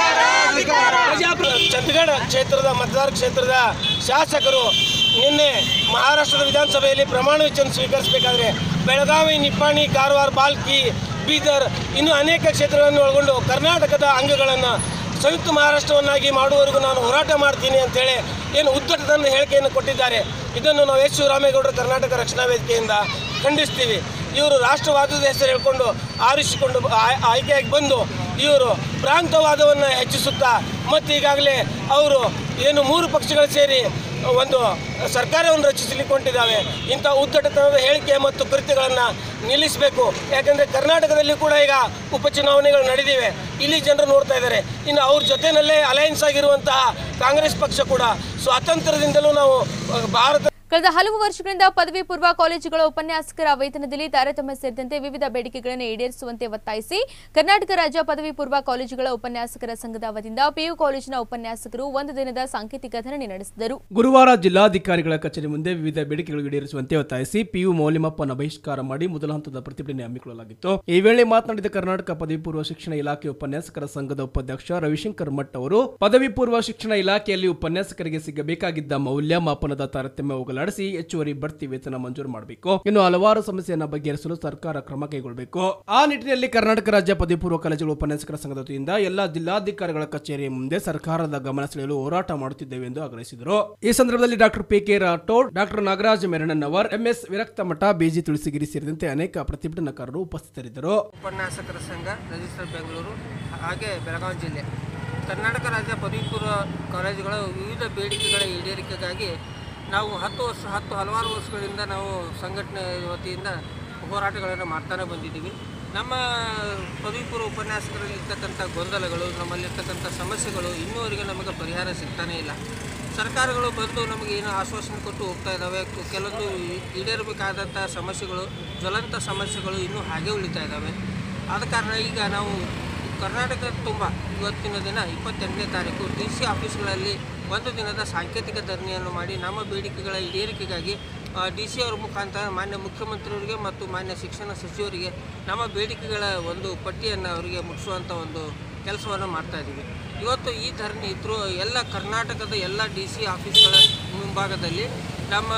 ಚಂದಗಢ ಕ್ಷೇತ್ರದ ಮತದಾರ ಕ್ಷೇತ್ರದ ಶಾಸಕರು ನಿನ್ನೆ ಮಹಾರಾಷ್ಟ್ರದ ವಿಧಾನಸಭೆಯಲ್ಲಿ ಪ್ರಮಾಣ ವಚನ ಸ್ವೀಕರಿಸಬೇಕಾದ್ರೆ ಬೆಳಗಾವಿ ನಿಪ್ಪಾಣಿ ಕಾರವಾರ ಬಾಲ್ಕಿ ಬೀದರ್ ಇನ್ನು ಅನೇಕ ಕ್ಷೇತ್ರಗಳನ್ನು ಒಳಗೊಂಡು ಕರ್ನಾಟಕದ ಅಂಗಗಳನ್ನು ಸಂಯುಕ್ತ ಮಹಾರಾಷ್ಟ್ರವನ್ನಾಗಿ ಮಾಡುವವರೆಗೂ ನಾನು ಹೋರಾಟ ಮಾಡ್ತೀನಿ ಅಂತೇಳಿ ಏನು ಉದ್ದಟದ ಹೇಳಿಕೆಯನ್ನು ಕೊಟ್ಟಿದ್ದಾರೆ ಇದನ್ನು ನಾವು ಎಸ್ ಶಿವರಾಮೇಗೌಡರು ಕರ್ನಾಟಕ ರಕ್ಷಣಾ ವೇದಿಕೆಯಿಂದ ಖಂಡಿಸ್ತೀವಿ ಇವರು ರಾಷ್ಟ್ರವಾದದ ಹೆಸರು ಹೇಳ್ಕೊಂಡು ಆರಿಸಿಕೊಂಡು ಆಯ್- ಆಯ್ಕೆಯಾಗಿ ಬಂದು ಇವರು ಪ್ರಾಂತವಾದವನ್ನು ಹೆಚ್ಚಿಸುತ್ತಾ ಮತ್ತು ಈಗಾಗಲೇ ಅವರು ಏನು ಮೂರು ಪಕ್ಷಗಳು ಸೇರಿ ಒಂದು ಸರ್ಕಾರವನ್ನು ರಚಿಸಲಿಕ್ಕೆ ಹೊಂಟಿದ್ದಾವೆ ಇಂಥ ಉದ್ದಟತನದ ಹೇಳಿಕೆ ಮತ್ತು ಕೃತ್ಯಗಳನ್ನು ನಿಲ್ಲಿಸಬೇಕು ಯಾಕಂದರೆ ಕರ್ನಾಟಕದಲ್ಲಿ ಕೂಡ ಈಗ ಉಪಚುನಾವಣೆಗಳು ನಡೆದಿವೆ ಇಲ್ಲಿ ಜನರು ನೋಡ್ತಾ ಇದ್ದಾರೆ ಇನ್ನು ಅವ್ರ ಜೊತೆಯಲ್ಲೇ ಅಲಯನ್ಸ್ ಆಗಿರುವಂತಹ ಕಾಂಗ್ರೆಸ್ ಪಕ್ಷ ಕೂಡ ಸ್ವಾತಂತ್ರ್ಯದಿಂದಲೂ ನಾವು ಅಹ್, ಭಾರತ ಕಳೆದ ಹಲವು ವರ್ಷಗಳಿಂದ ಪದವಿ ಪೂರ್ವ ಕಾಲೇಜುಗಳ ಉಪನ್ಯಾಸಕರ ವೇತನದಲ್ಲಿ ತಾರತಮ್ಯ ಸೇರಿದಂತೆ ವಿವಿಧ ಬೇಡಿಕೆಗಳನ್ನು ಈಡೇರಿಸುವಂತೆ ಒತ್ತಾಯಿಸಿ ಕರ್ನಾಟಕ ರಾಜ್ಯ ಪದವಿ ಪೂರ್ವ ಕಾಲೇಜುಗಳ ಉಪನ್ಯಾಸಕರ ಸಂಘದ ವತಿಯಿಂದ ಪಿಯು ಕಾಲೇಜಿನ ಉಪನ್ಯಾಸಕರು ಒಂದು ದಿನದ ಸಾಂಕೇತಿಕ ಧರಣಿ ನಡೆಸಿದರು ಗುರುವಾರ ಜಿಲ್ಲಾಧಿಕಾರಿಗಳ ಕಚೇರಿ ಮುಂದೆ ವಿವಿಧ ಬೇಡಿಕೆಗಳು ಈಡೇರಿಸುವಂತೆ ಒತ್ತಾಯಿಸಿ ಪಿಯು ಮೌಲ್ಯಮಾಪನ ಬಹಿಷ್ಕಾರ ಮಾಡಿ ಮೊದಲ ಹಂತದ ಪ್ರತಿಭಟನೆ ಹಮ್ಮಿಕೊಳ್ಳಲಾಗಿತ್ತು ಈ ವೇಳೆ ಮಾತನಾಡಿದ ಕರ್ನಾಟಕ ಪದವಿ ಪೂರ್ವ ಶಿಕ್ಷಣ ಇಲಾಖೆ ಉಪನ್ಯಾಸಕರ ಸಂಘದ ಉಪಾಧ್ಯಕ್ಷ ರವಿಶಂಕರ್ ಮಠ್ ಅವರು ಪದವಿ ಪೂರ್ವ ಶಿಕ್ಷಣ ಇಲಾಖೆಯಲ್ಲಿ ಉಪನ್ಯಾಸಕರಿಗೆ ಸಿಗಬೇಕಾಗಿದ್ದ ಮೌಲ್ಯಮಾಪನದ ತಾರತಮ್ಯ ಹೋಗಲಾಡಿಸಿ ಹೆಚ್ಚುವರಿ ಬಡ್ತಿ ವೇತನ ಮಂಜೂರು ಮಾಡಬೇಕು ಇನ್ನು ಹಲವಾರು ಸಮಸ್ಯೆಯನ್ನು ಬಗೆಹರಿಸಲು ಸರ್ಕಾರ ಕ್ರಮ ಕೈಗೊಳ್ಳಬೇಕು ಆ ನಿಟ್ಟಿನಲ್ಲಿ ಕರ್ನಾಟಕ ರಾಜ್ಯ ಪದವಿ ಪೂರ್ವ ಕಾಲೇಜುಗಳ ಉಪನ್ಯಾಸಕರ ಸಂಘದ ವತಿಯಿಂದ ಎಲ್ಲಾ ಜಿಲ್ಲಾಧಿಕಾರಿಗಳ ಕಚೇರಿಯ ಮುಂದೆ ಸರ್ಕಾರದ ಗಮನ ಸೆಳೆಯಲು ಹೋರಾಟ ಮಾಡುತ್ತಿದ್ದೇವೆ ಎಂದು ಆಗ್ರಹಿಸಿದರು ಈ ಸಂದರ್ಭದಲ್ಲಿ doctor P K Rathod doctor Nagaraj Merannavar MS Virakta Math busy Tulasigiri ಸೇರಿದಂತೆ ಅನೇಕ ಪ್ರತಿಭಟನಾಕಾರರು ಉಪಸ್ಥಿತರಿದ್ದರು ಉಪನ್ಯಾಸಕರ ಸಂಘ ರಿಜಿಸ್ಟರ್ ಬೆಂಗಳೂರು ಹಾಗೆ ಬೆಳಗಾವಿ ಜಿಲ್ಲೆ ಕರ್ನಾಟಕ ರಾಜ್ಯ ಪದವಿ ಪೂರ್ವ ಕಾಲೇಜುಗಳ ವಿವಿಧ ಬೇಡಿಕೆಗಳ ಈಡೇರಿಕೆಗಾಗಿ ನಾವು ಹತ್ತು ವರ್ಷ ಹತ್ತು ಹಲವಾರು ವರ್ಷಗಳಿಂದ ನಾವು ಸಂಘಟನೆ ವತಿಯಿಂದ ಹೋರಾಟಗಳನ್ನು ಮಾಡ್ತಾನೆ ಬಂದಿದ್ದೀವಿ ನಮ್ಮ ಪದವಿ ಪೂರ್ವ ಉಪನ್ಯಾಸಕರಲ್ಲಿ ಇರ್ತಕ್ಕಂಥ ಗೊಂದಲಗಳು ನಮ್ಮಲ್ಲಿರ್ತಕ್ಕಂಥ ಸಮಸ್ಯೆಗಳು ಇನ್ನೂವರೆಗೆ ನಮಗೆ ಪರಿಹಾರ ಸಿಗ್ತಾನೇ ಇಲ್ಲ ಸರ್ಕಾರಗಳು ಬಂದು ನಮಗೆ ಏನು ಆಶ್ವಾಸನೆ ಕೊಟ್ಟು ಹೋಗ್ತಾ ಇದ್ದಾವೆ ಕು- ಕೆಲವೊಂದು ಈ- ಈಡೇರಬೇಕಾದಂಥ ಸಮಸ್ಯೆಗಳು ಜ್ವಲಂತ ಸಮಸ್ಯೆಗಳು ಇನ್ನೂ ಹಾಗೆ ಉಳಿತಾ ಇದ್ದಾವೆ ಆದ ಕಾರಣ ಈಗ ನಾವು ಕರ್ನಾಟಕ ತುಂಬ ಇವತ್ತಿನ ದಿನ ಇಪ್ಪತ್ತೆಂಟನೇ ತಾರೀಕು ಡಿ ಸಿ ಆಫೀಸ್ಗಳಲ್ಲಿ ಒಂದು ದಿನದ ಸಾಂಕೇತಿಕ ಧರಣಿಯನ್ನು ಮಾಡಿ ನಮ್ಮ ಬೇಡಿಕೆಗಳ ಈಡೇರಿಕೆಗಾಗಿ ಡಿ ಸಿ ಅವರ ಮುಖಾಂತರ ಮಾನ್ಯ ಮುಖ್ಯಮಂತ್ರಿಯವರಿಗೆ ಮತ್ತು ಮಾನ್ಯ ಶಿಕ್ಷಣ ಸಚಿವರಿಗೆ ನಮ್ಮ ಬೇಡಿಕೆಗಳ ಒಂದು ಪಟ್ಟಿಯನ್ನು ಅವರಿಗೆ ಮುಟ್ಟಿಸುವಂಥ ಒಂದು ಕೆಲಸವನ್ನು ಮಾಡ್ತಾ ಇದ್ದೀವಿ ಇವತ್ತು ಈ ಧರಣಿ ಇದ್ರೂ ಎಲ್ಲ ಕರ್ನಾಟಕದ ಎಲ್ಲ ಡಿ ಸಿ ಆಫೀಸ್ಗಳ ಮುಂಭಾಗದಲ್ಲಿ ನಮ್ಮ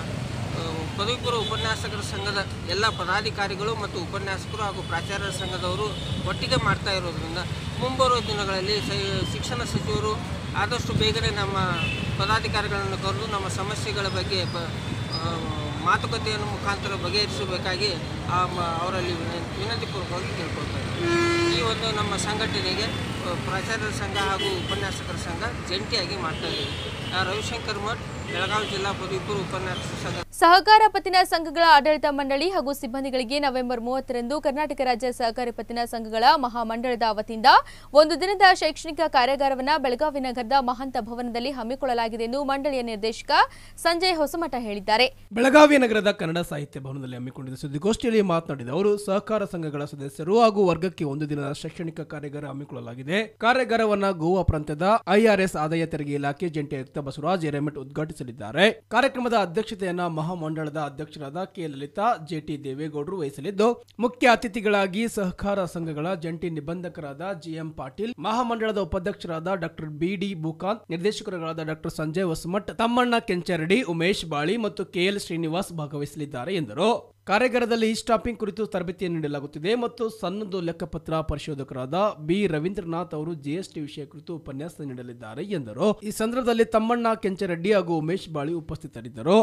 ಆ, ಪದವಿ ಪೂರ್ವ ಉಪನ್ಯಾಸಕರ ಸಂಘದ ಎಲ್ಲ ಪದಾಧಿಕಾರಿಗಳು ಮತ್ತು ಉಪನ್ಯಾಸಕರು ಹಾಗೂ ಪ್ರಾಚಾರ್ಯರ ಸಂಘದವರು ಒಟ್ಟಿಗೆ ಮಾಡ್ತಾ ಇರೋದ್ರಿಂದ ಮುಂಬರುವ ದಿನಗಳಲ್ಲಿ ಸ- ಶಿಕ್ಷಣ ಸಚಿವರು ಆದಷ್ಟು ಬೇಗನೆ ನಮ್ಮ ಪದಾಧಿಕಾರಿಗಳನ್ನು ಕರೆದು ನಮ್ಮ ಸಮಸ್ಯೆಗಳ ಬಗ್ಗೆ ಬ- ಆ, ಮಾತುಕತೆಯನ್ನು ಮುಖಾಂತರ ಬಗೆಹರಿಸಬೇಕಾಗಿ ಆ ಮ- ಅವರಲ್ಲಿ ವಿನ- ವಿನಂತಿಪೂರ್ವಕವಾಗಿ ಕೇಳ್ಕೊಳ್ತಾ ಇದ್ದೀವಿ ಈ ಒಂದು ನಮ್ಮ ಸಂಘಟನೆಗೆ ಆ, ಪ್ರಾಚಾರ್ಯರ ಸಂಘ ಹಾಗೂ ಉಪನ್ಯಾಸಕರ ಸಂಘ ಜಂಟಿಯಾಗಿ ಮಾಡ್ತಾ ಇದ್ದೀವಿ ಆ, ರವಿಶಂಕರ್ ಮಠ್ ಬೆಳಗಾವಿ ಜಿಲ್ಲಾ ಪದವಿ ಪೂರ್ವ ಉಪನ್ಯಾಸಕರ ಸಂಘ ಸಹಕಾರ ಪತ್ತಿನ ಸಂಘಗಳ ಆಡಳಿತ ಮಂಡಳಿ ಹಾಗೂ ಸಿಬ್ಬಂದಿಗಳಿಗೆ ನವೆಂಬರ್ ಮೂವತ್ತರಂದು ಕರ್ನಾಟಕ ರಾಜ್ಯ ಸಹಕಾರಿ ಪತ್ತಿನ ಸಂಘಗಳ ಮಹಾಮಂಡಳದ ವತಿಯಿಂದ ಒಂದು ದಿನದ ಶೈಕ್ಷಣಿಕ ಕಾರ್ಯಾಗಾರವನ್ನು ಬೆಳಗಾವಿ ನಗರದ ಮಹಂತ ಭವನದಲ್ಲಿ ಹಮ್ಮಿಕೊಳ್ಳಲಾಗಿದೆ ಎಂದು ಮಂಡಳಿಯ ನಿರ್ದೇಶಕ ಸಂಜಯ್ ಹೊಸಮಠ ಹೇಳಿದ್ದಾರೆ ಬೆಳಗಾವಿ ನಗರದ ಕನ್ನಡ ಸಾಹಿತ್ಯ ಭವನದಲ್ಲಿ ಹಮ್ಮಿಕೊಂಡಿದ್ದ ಸುದ್ದಿಗೋಷ್ಠಿಯಲ್ಲಿ ಮಾತನಾಡಿದ ಅವರು ಸಹಕಾರ ಸಂಘಗಳ ಸದಸ್ಯರು ಹಾಗೂ ವರ್ಗಕ್ಕೆ ಒಂದು ದಿನದ ಶೈಕ್ಷಣಿಕ ಕಾರ್ಯಾಗಾರ ಹಮ್ಮಿಕೊಳ್ಳಲಾಗಿದೆ ಕಾರ್ಯಾಗಾರವನ್ನ ಗೋವಾ ಪ್ರಾಂತ್ಯದ ಐಆರ್ಎಸ್ ಆದಾಯ ತೆರಿಗೆ ಇಲಾಖೆ ಜಂಟಿ ಆಯುಕ್ತ ಬಸವರಾಜ್ ಹಿರೇಮಠ್ ಉದ್ಘಾಟಿಸಲಿದ್ದಾರೆ ಕಾರ್ಯಕ್ರಮದ ಅಧ್ಯಕ್ಷತೆಯನ್ನ ಮಹಾಮಂಡಳದ ಅಧ್ಯಕ್ಷರಾದ ಕೆ ಲಲಿತಾ ಜೆಟಿ ದೇವೇಗೌಡರು ವಹಿಸಲಿದ್ದು ಮುಖ್ಯ ಅತಿಥಿಗಳಾಗಿ ಸಹಕಾರ ಸಂಘಗಳ ಜಂಟಿ ನಿಬಂಧಕರಾದ ಜಿಎಂ ಪಾಟೀಲ್ ಮಹಾಮಂಡಳದ ಉಪಾಧ್ಯಕ್ಷರಾದ ಡಾಕ್ಟರ್ ಬಿಡಿ ಬುಕಾಂತ್ ನಿರ್ದೇಶಕರುಗಳಾದ ಡಾಕ್ಟರ್ ಸಂಜಯ್ ಹೊಸಮಠ್ ತಮ್ಮಣ್ಣ ಕೆಂಚರಡಿ ಉಮೇಶ್ ಬಾಳಿ ಮತ್ತು ಕೆಎಲ್ ಶ್ರೀನಿವಾಸ್ ಭಾಗವಹಿಸಲಿದ್ದಾರೆ ಎಂದರು ಕಾರ್ಯಾಗಾರದಲ್ಲಿ ಈ ಸ್ಟಾಪಿಂಗ್ ಕುರಿತು ತರಬೇತಿಯನ್ನು ನೀಡಲಾಗುತ್ತಿದೆ ಮತ್ತು ಸನ್ನದು ಲೆಕ್ಕಪತ್ರ ಪರಿಶೋಧಕರಾದ ಬಿ ರವೀಂದ್ರನಾಥ್ ಅವರು ಜಿಎಸ್ಟಿ ವಿಷಯ ಕುರಿತು ಉಪನ್ಯಾಸ ನೀಡಲಿದ್ದಾರೆ ಎಂದರು ಈ ಸಂದರ್ಭದಲ್ಲಿ ತಮ್ಮಣ್ಣ ಕೆಂಚರೆಡ್ಡಿ ಹಾಗೂ ಉಮೇಶ್ ಬಾಳಿ ಉಪಸ್ಥಿತರಿದ್ದರು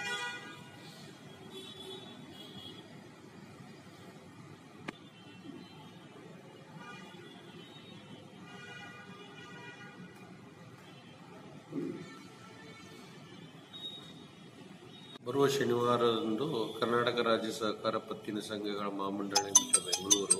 ಬರುವ ಶನಿವಾರದಂದು ಕರ್ನಾಟಕ ರಾಜ್ಯ ಸಹಕಾರ ಪತ್ತಿನ ಸಂಘಗಳ ಮಹಾಮಂಡಳ ನಿಮಿಷ ಬೆಂಗಳೂರು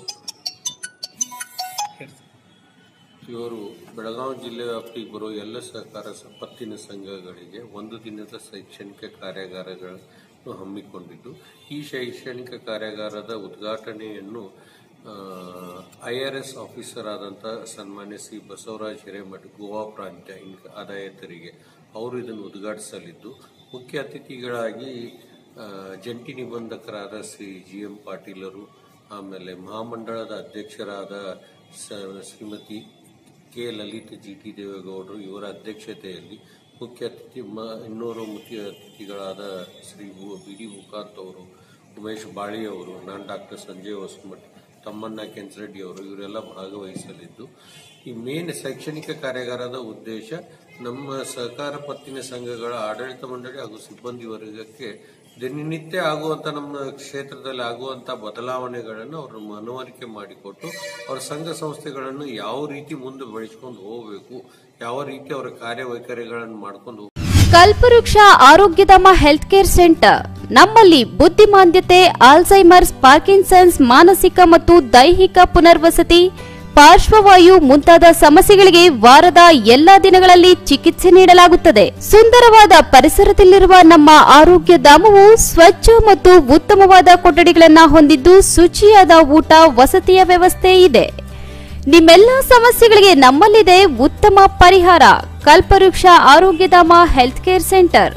ಇವರು ಬೆಳಗಾವಿ ಜಿಲ್ಲೆ ವ್ಯಾಪ್ತಿಗೆ ಬರುವ ಎಲ್ಲ ಸಹಕಾರ ಸ- ಪತ್ತಿನ ಸಂಘಗಳಿಗೆ ಒಂದು ದಿನದ ಶೈಕ್ಷಣಿಕ ಕಾರ್ಯಾಗಾರಗಳನ್ನು ಹಮ್ಮಿಕೊಂಡಿದ್ದು ಈ ಶೈಕ್ಷಣಿಕ ಕಾರ್ಯಾಗಾರದ ಉದ್ಘಾಟನೆಯನ್ನು ಐ ಆರ್ ಎಸ್ ಆಫೀಸರ್ ಆದಂಥ ಸನ್ಮಾನ್ಯ ಶ್ರೀ ಬಸವರಾಜ್ ಹಿರೇಮಠ್ ಗೋವಾ ಪ್ರಾಂತ್ಯ ಇನ್ಕ ಆದಾಯ ತೆರಿಗೆ ಅವರು ಇದನ್ನು ಉದ್ಘಾಟಿಸಲಿದ್ದು ಮುಖ್ಯ ಅತಿಥಿಗಳಾಗಿ ಆ, ಜಂಟಿ ನಿಬಂಧಕರಾದ ಶ್ರೀ ಜಿ ಎಂ ಪಾಟೀಲರು ಆಮೇಲೆ ಮಹಾಮಂಡಳದ ಅಧ್ಯಕ್ಷರಾದ ಸ- Shrimati K Lalit G T ದೇವೇಗೌಡರು ಇವರ ಅಧ್ಯಕ್ಷತೆಯಲ್ಲಿ ಮುಖ್ಯ ಅತಿಥಿ ಮ ಇನ್ನೂರು ಮುಖ್ಯ ಅತಿಥಿಗಳಾದ ಶ್ರೀ ಬು- ಬಿ ಡಿ ಮುಕಾಂತ್ ಅವರು ಉಮೇಶ್ ಬಾಳಿ ಅವರು ನಾನು ಡಾಕ್ಟರ್ ಸಂಜಯ್ ಹೊಸಮಠ್ ತಮ್ಮಣ್ಣ ಕೆಂಚರೆಡ್ಡಿ ಅವರು ಇವರೆಲ್ಲ ಭಾಗವಹಿಸಲಿದ್ದು ಈ ಮೇನ್ ಶೈಕ್ಷಣಿಕ ಕಾರ್ಯಾಗಾರದ ಉದ್ದೇಶ ನಮ್ಮ ಸಹಕಾರ ಪತ್ತಿನ ಸಂಘಗಳ ಆಡಳಿತ ಮಂಡಳಿ ಹಾಗೂ ಸಿಬ್ಬಂದಿ ವರ್ಗಕ್ಕೆ ದಿನನಿತ್ಯ ಆಗುವಂತ ನಮ್ಮ ಕ್ಷೇತ್ರದಲ್ಲಿ ಆಗುವಂತ ಬದಲಾವಣೆಗಳನ್ನು ಅವರು ಮನವರಿಕೆ ಮಾಡಿಕೊಟ್ಟು ಅವರ ಸಂಘ ಸಂಸ್ಥೆಗಳನ್ನು ಯಾವ ರೀತಿ ಮುಂದೆ ಬೆಳೆಸ್ಕೊಂಡು ಹೋಗಬೇಕು ಯಾವ ರೀತಿ ಅವರ ಕಾರ್ಯವೈಖರಿಗಳನ್ನು ಮಾಡ್ಕೊಂಡು ಹೋಗ್ಬೇಕು ಕಲ್ಪವೃಕ್ಷ ಆರೋಗ್ಯಧಾಮ ಹೆಲ್ತ್ ಕೇರ್ ಸೆಂಟರ್ ನಮ್ಮಲ್ಲಿ ಬುದ್ಧಿಮಾಂದ್ಯತೆ ಆಲ್ಝೈಮರ್ಸ್ ಪಾರ್ಕಿನ್ಸನ್ಸ್ ಮಾನಸಿಕ ಮತ್ತು ದೈಹಿಕ ಪುನರ್ವಸತಿ ಪಾರ್ಶ್ವವಾಯು ಮುಂತಾದ ಸಮಸ್ಯೆಗಳಿಗೆ ವಾರದ ಎಲ್ಲಾ ದಿನಗಳಲ್ಲಿ ಚಿಕಿತ್ಸೆ ನೀಡಲಾಗುತ್ತದೆ ಸುಂದರವಾದ ಪರಿಸರದಲ್ಲಿರುವ ನಮ್ಮ ಆರೋಗ್ಯ ಧಾಮವು ಸ್ವಚ್ಛ ಮತ್ತು ಉತ್ತಮವಾದ ಕೊಠಡಿಗಳನ್ನು ಹೊಂದಿದ್ದು ಶುಚಿಯಾದ ಊಟ ವಸತಿಯ ವ್ಯವಸ್ಥೆ ಇದೆ ನಿಮ್ಮೆಲ್ಲ ಸಮಸ್ಯೆಗಳಿಗೆ ನಮ್ಮಲ್ಲಿದೆ ಉತ್ತಮ ಪರಿಹಾರ ಕಲ್ಪವೃಕ್ಷ Arogyadhama health care centre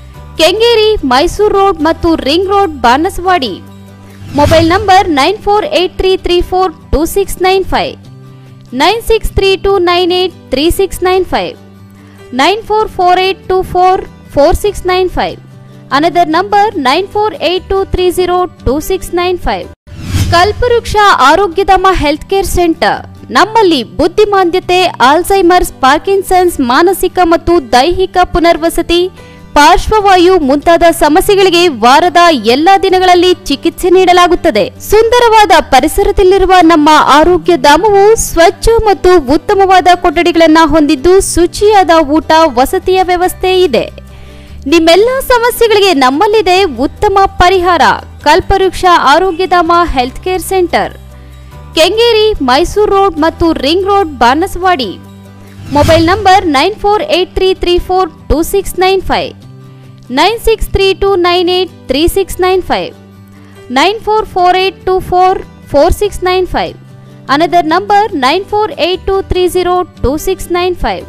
Kengeri Mysuru road ಮತ್ತು ring road Banaswadi mobile number nine four eight three three four two six nine five nine six three two nine eight three six nine five nine four four eight two four four six nine five another number nine four eight two three zero two six nine five ಕಲ್ಪವೃಕ್ಷ Arogyadhama health care centre ನಮ್ಮಲ್ಲಿ ಬುದ್ಧಿಮಾಂದ್ಯತೆ Alzheimer's Parkinson's ಮಾನಸಿಕ ಮತ್ತು ದೈಹಿಕ ಪುನರ್ವಸತಿ ಪಾರ್ಶ್ವವಾಯು ಮುಂತಾದ ಸಮಸ್ಯೆಗಳಿಗೆ ವಾರದ ಎಲ್ಲಾ ದಿನಗಳಲ್ಲಿ ಚಿಕಿತ್ಸೆ ನೀಡಲಾಗುತ್ತದೆ ಸುಂದರವಾದ ಪರಿಸರದಲ್ಲಿರುವ ನಮ್ಮ ಆರೋಗ್ಯ ಧಾಮವು ಸ್ವಚ್ಛ ಮತ್ತು ಉತ್ತಮವಾದ ಕೊಠಡಿಗಳನ್ನು ಹೊಂದಿದ್ದು ಶುಚಿಯಾದ ಊಟ ವಸತಿಯ ವ್ಯವಸ್ಥೆ ಇದೆ ನಿಮ್ಮೆಲ್ಲ ಸಮಸ್ಯೆಗಳಿಗೆ ನಮ್ಮಲ್ಲಿದೆ ಉತ್ತಮ ಪರಿಹಾರ ಕಲ್ಪವೃಕ್ಷ Arogyadhama health care centre Kengeri Mysuru road ಮತ್ತು ring road Banaswadi mobile number nine four eight three three four two six nine five nine six three two nine eight three six nine five nine four four eight two four four six nine five another number nine four eight two three zero two six nine five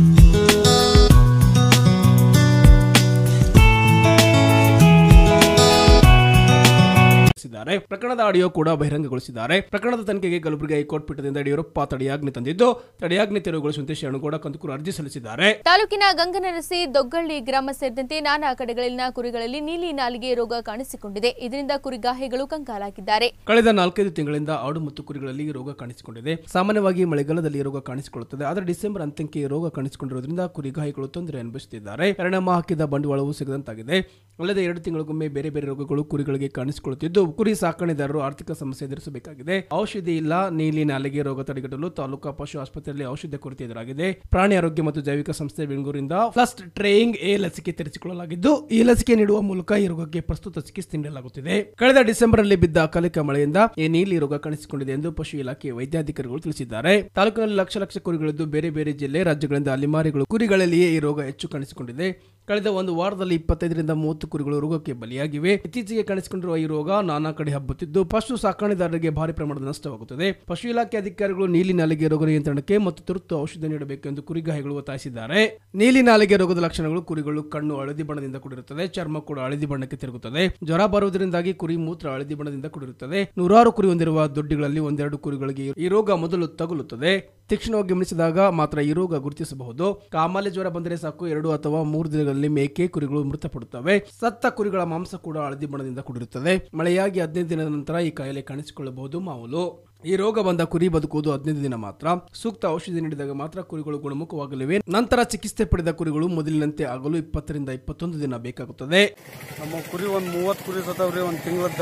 ತಿಳಿಸಿದ್ದಾರೆ ಪ್ರಕರಣದ audio ಕೂಡ ಬಹಿರಂಗಗೊಳಿಸಿದ್ದಾರೆ ಪ್ರಕರಣದ ತನಿಖೆಗೆ Kalaburagi high court ಪೀಠದಿಂದ Yediyurappa ತಡೆಯಾಜ್ಞೆ ತಂದಿದ್ದು ತಡೆಯಾಜ್ಞೆ ತೆರವುಗೊಳಿಸುವಂತೆ ಶರಣಗೌಡ ಕಂದಕೂರು ಅರ್ಜಿ ಸಲ್ಲಿಸಿದ್ದಾರೆ ತಾಲೂಕಿನ ಗಂಗನರಸಿ ದೊಗ್ಗಳ್ಳಿ ಗ್ರಾಮ ಸೇರಿದಂತೆ ನಾನಾ ಕಡೆಗಳಲ್ಲಿನ ಕುರಿಗಳಲ್ಲಿ ನೀಲಿ ನಾಲಿಗೆ ರೋಗ ಕಾಣಿಸಿಕೊಂಡಿದೆ ಇದರಿಂದ ಕುರಿಗಾಹಿಗಳು ಕಂಗಾಲಾಗಿದ್ದಾರೆ ಕಳೆದ ನಾಲ್ಕೈದು ತಿಂಗಳಿಂದ ಆಡು ಮತ್ತು ಕುರಿಗಳಲ್ಲಿ ಈ ರೋಗ ಕಾಣಿಸಿಕೊಂಡಿದೆ ಸಾಮಾನ್ಯವಾಗಿ ಮಳೆಗಾಲದಲ್ಲಿ ಈ ರೋಗ ಕಾಣಿಸಿಕೊಳ್ಳುತ್ತದೆ ಆದರೆ ಡಿಸೆಂಬರ್ ಅಂತ್ಯಕ್ಕೆ ಈ ರೋಗ ಕಾಣಿಸಿಕೊಂಡಿರುವುದರಿಂದ ಕುರಿಗಾಹಿಗಳು ತೊಂದರೆ ಅನುಭವಿಸುತ್ತಿದ್ದಾರೆ ಪರಿಣಾಮ ಹಾಕಿದ ಬಂಡವಾಳವೂ ಸಿಗದಂತಾಗಿದೆ ಅಲ್ಲದೆ ಎರಡು ತಿಂಗಳಿಗೊಮ್ಮೆ ಬೇರೆ ಬೇರೆ ರೋಗಗಳು ಕುರಿಗಳಿಗೆ ಕಾಣಿಸಿಕೊಳ್ಳುತ್ತಿದ್ದು ಕುರಿ ಸಾಕಣೆದಾರರು ಆರ್ಥಿಕ ಸಮಸ್ಯೆ ಎದುರಿಸಬೇಕಾಗಿದೆ ಔಷಧಿ ಇಲ್ಲ ನೀಲಿ ನಾಲಿಗೆ ರೋಗ ತಡೆಗಟ್ಟಲು ತಾಲೂಕಾ ಪಶು ಆಸ್ಪತ್ರೆಯಲ್ಲಿ ಔಷಧ ಕೊರತೆ ಎದುರಾಗಿದೆ ಪ್ರಾಣಿ ಆರೋಗ್ಯ ಮತ್ತು ಜೈವಿಕ ಸಂಸ್ಥೆ ಬೆಂಗಳೂರಿಂದ ಫಸ್ಟ್ ಟ್ರೇಯಿಂಗ್ ಎ ಲಸಿಕೆ ತೆರೆಸಿಕೊಳ್ಳಲಾಗಿದ್ದು ಈ ಲಸಿಕೆ ನೀಡುವ ಮೂಲಕ ಈ ರೋಗಕ್ಕೆ ಪ್ರಸ್ತುತ ಚಿಕಿತ್ಸೆ ನೀಡಲಾಗುತ್ತಿದೆ ಕಳೆದ ಡಿಸೆಂಬರ್ ಅಲ್ಲಿ ಬಿದ್ದ ಅಕಾಲಿಕ ಮಳೆಯಿಂದ ಈ ನೀಲಿ ರೋಗ ಕಾಣಿಸಿಕೊಂಡಿದೆ ಎಂದು ಪಶು ಇಲಾಖೆ ವೈದ್ಯಾಧಿಕಾರಿಗಳು ತಿಳಿಸಿದ್ದಾರೆ ತಾಲೂಕಿನಲ್ಲಿ ಲಕ್ಷ ಲಕ್ಷ ಕುರಿಗಳಿದ್ದು ಬೇರೆ ಬೇರೆ ಜಿಲ್ಲೆ ರಾಜ್ಯಗಳಿಂದ ಅಲಿಮಾರಿಗಳು ಕುರಿಗಳಲ್ಲಿಯೇ ಈ ರೋಗ ಹೆಚ್ಚು ಕಾಣಿಸಿಕೊಂಡಿದೆ ಕಳೆದ ಒಂದು ವಾರದಲ್ಲಿ ಇಪ್ಪತ್ತೈದರಿಂದ ಮೂವತ್ತು ಕುರಿಗಳು ರೋಗಕ್ಕೆ ಬಲಿಯಾಗಿವೆ ಇತ್ತೀಚೆಗೆ ಕಾಣಿಸಿಕೊಂಡಿರುವ ಈ ರೋಗ ನಾನಾ ಕಡೆ ಹಬ್ಬುತ್ತಿದ್ದು ಪಶು ಸಾಕಣೆದಾರರಿಗೆ ಭಾರಿ ಪ್ರಮಾಣದ ನಷ್ಟವಾಗುತ್ತದೆ ಪಶು ಇಲಾಖೆ ಅಧಿಕಾರಿಗಳು ನೀಲಿ ನಾಲಿಗೆ ರೋಗ ನಿಯಂತ್ರಣಕ್ಕೆ ಮತ್ತು ತುರ್ತು ಔಷಧ ನೀಡಬೇಕು ಎಂದು ಕುರಿಗಾಹಿಗಳು ಒತ್ತಾಯಿಸಿದ್ದಾರೆ ನೀಲಿ ನಾಲಿಗೆ ರೋಗದ ಲಕ್ಷಣಗಳು ಕುರಿಗಳು ಕಣ್ಣು ಹಳದಿ ಬಣ್ಣದಿಂದ ಕೂಡಿರುತ್ತದೆ ಚರ್ಮ ಕೂಡ ಹಳದಿ ಬಣ್ಣಕ್ಕೆ ತಿರುಗುತ್ತದೆ ಜ್ವರ ಬರುವುದರಿಂದಾಗಿ ಕುರಿ ಮೂತ್ರ ಹಳದಿ ಬಣ್ಣದಿಂದ ಕೂಡಿರುತ್ತದೆ ನೂರಾರು ಕುರಿ ಹೊಂದಿರುವ ದೊಡ್ಡಿಗಳಲ್ಲಿ ಒಂದೆರಡು ಕುರಿಗಳಿಗೆ ಈ ರೋಗ ಮೊದಲು ತಗುಲುತ್ತದೆ ತೀಕ್ಷ್ಣವಾಗಿ ಗಮನಿಸಿದಾಗ ಮಾತ್ರ ಈ ರೋಗ ಗುರುತಿಸಬಹುದು ಕಾಮಾಲೆ ಜ್ವರ ಬಂದರೆ ಸಾಕು ಎರಡು ಅಥವಾ ಮೂರು ದಿನಗಳಲ್ಲಿ ಮೇಕೆ ಕುರಿಗಳು ಮೃತಪಡುತ್ತವೆ ಸತ್ತ ಕುರಿಗಳ ಮಾಂಸ ಕೂಡ ಹಳದಿ ಬಣ್ಣದಿಂದ ಕೂಡಿರುತ್ತದೆ ಮಳೆಯಾಗಿ ಹದಿನೈದು ದಿನದ ನಂತರ ಈ ಕಾಯಿಲೆ ಕಾಣಿಸಿಕೊಳ್ಳಬಹುದು ಮಾಮೂಲು ಈ ರೋಗ ಬಂದ ಕುರಿ ಬದುಕುವುದು ಹದಿನೈದು ದಿನ ಮಾತ್ರ ಸೂಕ್ತ ಔಷಧಿ ನೀಡಿದಾಗ ಮಾತ್ರ ಕುರಿಗಳು ಗುಣಮುಖವಾಗಲಿವೆ ನಂತರ ಚಿಕಿತ್ಸೆ ಪಡೆದ ಕುರಿಗಳು ಮೊದಲಿನಂತೆ ಆಗಲು ಇಪ್ಪತ್ತರಿಂದ ಇಪ್ಪತ್ತೊಂದು ದಿನ ಬೇಕಾಗುತ್ತದೆ ನಮ್ಮ ಕುರಿ ಒಂದು ಮೂವತ್ತು ಕುರಿ ಸತ್ತವ್ರಿ ಒಂದು ತಿಂಗಳದ್ದ